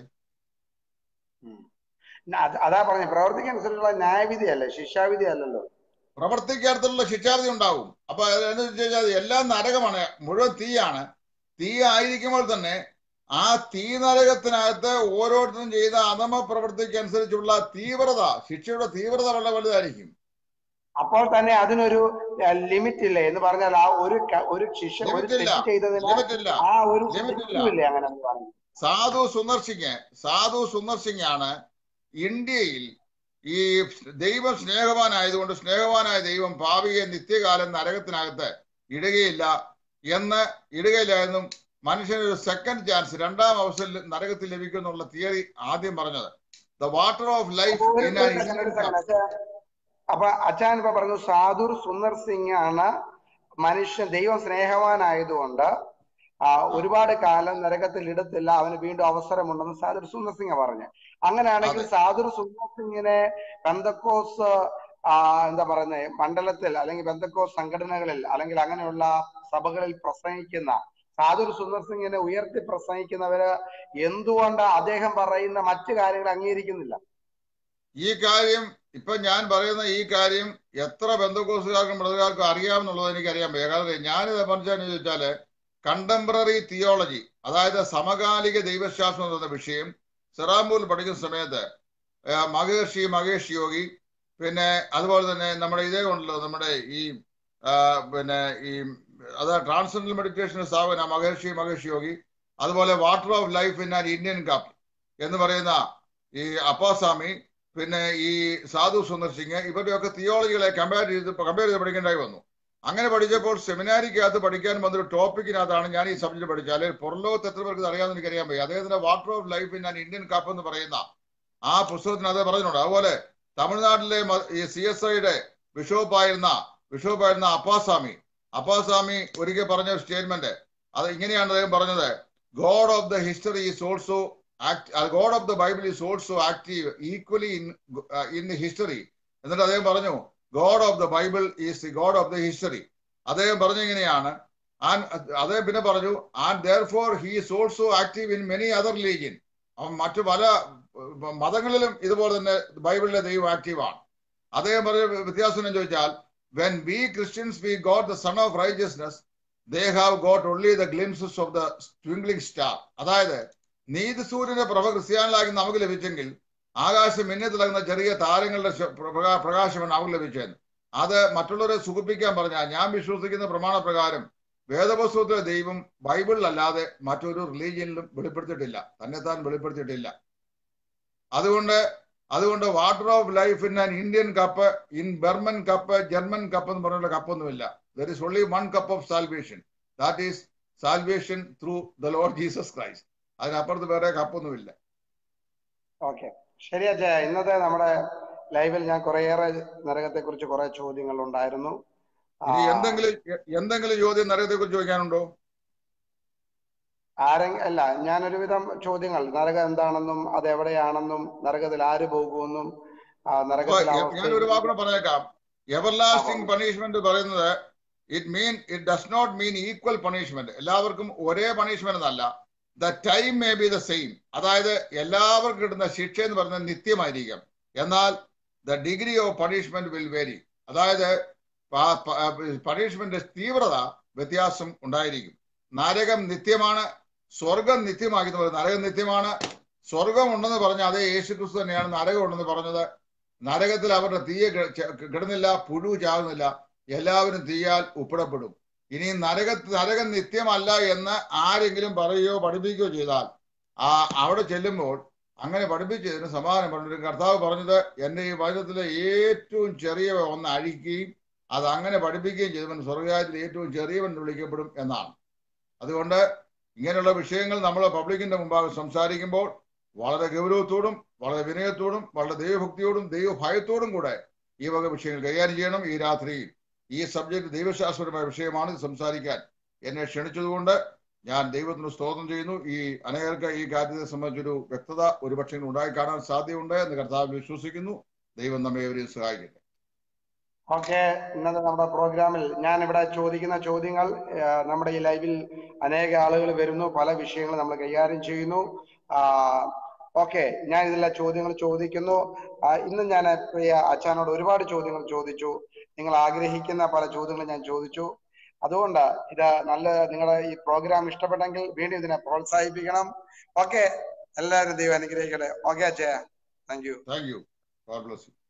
ഉം. അത് അതാ പറഞ്ഞ പ്രവർത്തിക്കനുസരിച്ചുള്ള ന്യായവിധി അല്ലേ ശിക്ഷാവിധി അല്ലല്ലോ പ്രവർത്തിക്കാർത്ഥമുള്ള ശിക്ഷാവിധി ഉണ്ടാവും അപ്പൊ എന്ന് വെച്ച് കഴിഞ്ഞാൽ എല്ലാം നരകമാണ് മുഴുവൻ തീയാണ് തീ ആയിരിക്കുമ്പോൾ തന്നെ ആ തീ നരകത്തിനകത്ത് ഓരോരുത്തരും ചെയ്ത അധമ പ്രവൃത്തിക്ക് അനുസരിച്ചുള്ള തീവ്രത ശിക്ഷയുടെ തീവ്രത വളരെ വലുതായിരിക്കും അപ്പോൾ തന്നെ അതിനൊരു ലിമിറ്റ് ഇല്ലേ എന്ന് പറഞ്ഞാൽ ആ ഒരു ക- ഒരു ശിക്ഷ ഒരു ലിമിറ്റ് ഇല്ല തെറ്റ് ചെയ്തതിന് ലിമിറ്റ് ഇല്ല ആ ഒരു ലിമിറ്റ് ഇല്ല ശിക്ഷയില്ലേ അങ്ങനെ എന്ന് പറഞ്ഞു സാധു സുന്ദർ സിംഗ് സാധു സുന്ദർ സിംഗ് ആണ് ഇന്ത്യയിൽ ഈ ദൈവം സ്നേഹവാനായതുകൊണ്ട് സ്നേഹവാനായ ദൈവം ഭാവിയെ നിത്യകാലം നരകത്തിനകത്ത് ഇടുകയില്ല എന്ന് ഇടുകയില്ല എന്നും മനുഷ്യനൊരു സെക്കൻഡ് ചാൻസ് രണ്ടാം അവസരം നരകത്തിൽ ലഭിക്കും എന്നുള്ള തിയറി ആദ്യം പറഞ്ഞത് ദ വാട്ടർ ഓഫ് ലൈഫ് ഒരു ഇൻ ഒരു second, ഒരു second. അച്ഛാ, അപ്പൊ അച്ഛൻ ഇപ്പൊ പറഞ്ഞു സാധുർ സുന്ദർ സിംഗ് ആണ് മനുഷ്യൻ ദൈവം സ്നേഹവാനായതുകൊണ്ട് ആ ഒരുപാട് കാലം നരകത്തിൽ ഇടത്തില്ല അവന് വീണ്ടും അവസരമുണ്ടെന്ന് സാധുർ സുന്ദർ സിംഗ് പറഞ്ഞു അങ്ങനെയാണെങ്കിൽ അതെ. സാധുർ സുന്ദർ സിംഗിനെ ബന്ധക്കോസ് ആ എന്താ പറയുന്നത് മണ്ഡലത്തിൽ അല്ലെങ്കിൽ ബന്ധക്കോസ് സംഘടനകളിൽ അല്ലെങ്കിൽ അങ്ങനെയുള്ള സഭകളിൽ പ്രസംഗിക്കുന്ന സാധുർ സുന്ദർ സിംഗിനെ ഉയർത്തി പ്രസംഗിക്കുന്നവര് എന്തുകൊണ്ട് അദ്ദേഹം പറയുന്ന മറ്റു കാര്യങ്ങൾ അംഗീകരിക്കുന്നില്ല ഈ കാര്യം ഇപ്പൊ ഞാൻ പറയുന്ന ഈ കാര്യം എത്ര ബന്ധുക്കോസുകാർക്കും മൃതകാർക്കും അറിയാമെന്നുള്ളത് എനിക്ക് അറിയാൻ വയ്യ കാരണം ഞാനിത് പറഞ്ഞതെന്ന് ചോദിച്ചാല് കണ്ടംപററി തിയോളജി അതായത് സമകാലിക ദൈവശാസ്ത്രം എന്ന വിഷയം സെറാമ്പൂൽ പഠിക്കുന്ന സമയത്ത് ആ, മഹർഷി മഹേഷ് യോഗി പിന്നെ അതുപോലെ തന്നെ നമ്മുടെ ഇതേ ഉണ്ടല്ലോ നമ്മുടെ ഈ ആ, പിന്നെ ഈ അത് ട്രാൻസെൻഡൽ മെഡിറ്റേഷൻ സ്ഥാപന മഹർഷി മഹേഷ് യോഗി അതുപോലെ water of life in an Indian cup എന്ന് പറയുന്ന ഈ അപ്പാസ്വാമി പിന്നെ ഈ സാധു സുന്ദർ സിംഗ് ഇവരുടെയൊക്കെ തിയോളജികളെ കമ്പയർ ചെയ്ത് കമ്പയർ ചെയ്ത് പഠിക്കേണ്ടായി വന്നു അങ്ങനെ പഠിച്ചപ്പോൾ സെമിനാരിക്കകത്ത് പഠിക്കാൻ വന്നൊരു ടോപ്പിക്കിനകത്താണ് ഞാൻ ഈ സബ്ജക്ട് പഠിച്ചാൽ പുറലോകത്ത് എത്ര പേർക്ക് ഇത് അറിയാമെന്ന് എനിക്കറിയാൻ പോയി അദ്ദേഹത്തിന്റെ water of life in an Indian cup എന്ന് പറയുന്ന ആ പുസ്തകത്തിന് അത് പറഞ്ഞിട്ടുണ്ട് അതുപോലെ തമിഴ്നാട്ടിലെ മ- ഈ സി എസ് ഐയുടെ ബിഷോപ്പായിരുന്ന ബിഷോപ്പായിരുന്ന അപ്പാസ്വാമി അപ്പാസ്വാമി ഒരിക്കൽ പറഞ്ഞ ഒരു സ്റ്റേറ്റ്മെന്റ് അത് ഇങ്ങനെയാണ് അദ്ദേഹം പറഞ്ഞത് God of the history is also God of the Bible is also active equally in in history എന്നിട്ട് അദ്ദേഹം പറഞ്ഞു God of the Bible is the God of the history അദ്ദേഹം പറഞ്ഞു ഇങ്ങനെയാണ് ആൻഡ് അദ്ദേഹം പിന്നെ പറഞ്ഞു and therefore he is also active in many other religion അവൻ മറ്റു പല ഏർ, മതങ്ങളിലും ഇതുപോലെ തന്നെ ബൈബിളിലെ ദൈവം ആക്റ്റീവാണ് അദ്ദേഹം പറഞ്ഞ വ്യത്യാസം എന്ന് ചോദിച്ചാൽ when we Christians we got the sun of righteousness they have got only the glimpses of the twinkling star അതായത് നീതി സൂര്യന്റെ പ്രഭ ക്രിസ്ത്യാനിലാക്കി നമുക്ക് ലഭിച്ചെങ്കിൽ ആകാശം മിന്നി തിളങ്ങുന്ന ചെറിയ താരങ്ങളുടെ ശ- പ്രകാ- പ്രകാശമാണ് നമുക്ക് ലഭിച്ചത് അത് മറ്റുള്ളവരെ സുഖിപ്പിക്കാൻ പറഞ്ഞാൽ ഞാൻ വിശ്വസിക്കുന്ന പ്രമാണപ്രകാരം വേദപുസ്തകത്തിലെ ദൈവം ബൈബിളിലല്ലാതെ മറ്റൊരു റിലീജിയനിലും വെളിപ്പെടുത്തിയിട്ടില്ല തന്നെത്താൻ വെളിപ്പെടുത്തിയിട്ടില്ല അതുകൊണ്ട് അതുകൊണ്ട് water of life in an Indian cup in Burman cup German cup എന്ന് പറഞ്ഞുള്ള കപ്പൊന്നുമില്ല there is only one cup of salvation that is salvation through the Lord Jesus Christ അതിനപ്പുറത്ത് വേറെ കപ്പൊന്നുമില്ല ഓക്കെ ശരി അച്ഛാ ഇന്നത്തെ നമ്മുടെ ലൈവിൽ ഞാൻ കുറേയേറെ നരകത്തെ കുറിച്ച് കുറെ ചോദ്യങ്ങൾ ഉണ്ടായിരുന്നു ആ, ഇനി എന്തെങ്കിലും എന്തെങ്കിലും ചോദ്യം നരകത്തെ കുറിച്ച് ചോദിക്കാനുണ്ടോ ആരെ അല്ല ഞാൻ ഒരുവിധം ചോദ്യങ്ങൾ നരകം എന്താണെന്നും അത് എവിടെയാണെന്നും നരകത്തിൽ ആര് പോകുമെന്നും ആ, അപ്പൊ നരകത്തിലെ ഞാൻ ഒരു അവസ്ഥ വാക്കുകൂടെ പറഞ്ഞേക്കാം എവർലാസ്റ്റിംഗ് ആ, പണിഷ്മെന്റ് പറയുന്നത് it mean it does not mean equal punishment എല്ലാവർക്കും ഒരേ പണിഷ്മെന്റ് എന്നല്ല the time may be the same അതായത് എല്ലാവർക്കും കിട്ടുന്ന ശിക്ഷ എന്ന് പറയുന്നത് നിത്യമായിരിക്കും എന്നാൽ the degree of punishment will vary അതായത് പണിഷ്മെന്റ് തീവ്രത വ്യത്യാസം ഉണ്ടായിരിക്കും നരകം നിത്യമാണ് സ്വർഗം നിത്യമാക്കി പറയുന്നത് നരകം നിത്യമാണ് സ്വർഗം ഉണ്ടെന്ന് പറഞ്ഞ അതേ യേശു ക്രിസ്തു തന്നെയാണ് നരകം ഉണ്ടെന്ന് പറഞ്ഞത് നരകത്തിൽ അവരുടെ തീയെ കെ- ചെ- കിടന്നില്ല പുഴു ചാകുന്നില്ല എല്ലാവരും തീയാൽ ഉപ്പിടപ്പെടും ഇനി നരക നരകം നിത്യമല്ല എന്ന് ആരെങ്കിലും പറയുകയോ പഠിപ്പിക്കുകയോ ചെയ്താൽ ആ അവിടെ ചെല്ലുമ്പോൾ അങ്ങനെ പഠിപ്പിച്ചതിന് സമാധാനം പറഞ്ഞു കർത്താവ് പറഞ്ഞത് എൻ്റെ ഈ വചനത്തിലെ ഏറ്റവും ചെറിയ ഒന്ന് അഴിക്കുകയും അത് അങ്ങനെ പഠിപ്പിക്കുകയും ചെയ്തവൻ സ്വർഗരാജ്യത്തിൽ ഏറ്റവും ചെറിയവൻ എന്ന് വിളിക്കപ്പെടും എന്നാണ് അതുകൊണ്ട് ഇങ്ങനെയുള്ള വിഷയങ്ങൾ നമ്മൾ പബ്ലിക്കിന്റെ മുമ്പാകെ സംസാരിക്കുമ്പോൾ വളരെ ഗൗരവത്തോടും വളരെ വിനയത്തോടും വളരെ ദൈവഭക്തിയോടും ദൈവഭയത്തോടും കൂടെ ഈ വക വിഷയങ്ങൾ കൈകാര്യം ചെയ്യണം ഈ രാത്രി ഈ സബ്ജക്ട് ദൈവശാസ്ത്രപരമായ വിഷയമാണ് ഇത് സംസാരിക്കാൻ എന്നെ ക്ഷണിച്ചതുകൊണ്ട് ഞാൻ ദൈവത്തിന് സ്തോത്രം ചെയ്യുന്നു ഈ അനേകർക്ക് ഈ കാര്യത്തെ സംബന്ധിച്ചൊരു വ്യക്തത ഒരുപക്ഷെ ഉണ്ടായി കാണാൻ സാധ്യതയുണ്ട് എന്ന് കർത്താവിൽ വിശ്വസിക്കുന്നു ദൈവം നമ്മെ അവരെയും സഹായിക്കട്ടെ ഓക്കെ ഇന്നത്തെ നമ്മുടെ പ്രോഗ്രാമിൽ ഞാൻ ഇവിടെ ചോദിക്കുന്ന ചോദ്യങ്ങൾ ആ, നമ്മുടെ ഈ ലൈവിൽ അനേക ആളുകൾ വരുന്നു പല വിഷയങ്ങൾ നമ്മൾ കൈകാര്യം ചെയ്യുന്നു ഓക്കെ ഞാൻ ഇതിലെ ചോദ്യങ്ങൾ ചോദിക്കുന്നു ആ, ഇന്ന് ഞാൻ പ്രിയ അച്ഛനോട് ഒരുപാട് ചോദ്യങ്ങൾ ചോദിച്ചു നിങ്ങൾ ആഗ്രഹിക്കുന്ന പല ചോദ്യങ്ങളും ഞാൻ ചോദിച്ചു അതുകൊണ്ട് ഇത് നല്ല നിങ്ങളുടെ ഈ പ്രോഗ്രാം ഇഷ്ടപ്പെട്ടെങ്കിൽ വീണ്ടും ഇതിനെ പ്രോത്സാഹിപ്പിക്കണം ഓക്കെ എല്ലാവരും ദൈവം അനുഗ്രഹിക്കട്ടെ ഓക്കെ അച്ഛാ thank you thank you God bless U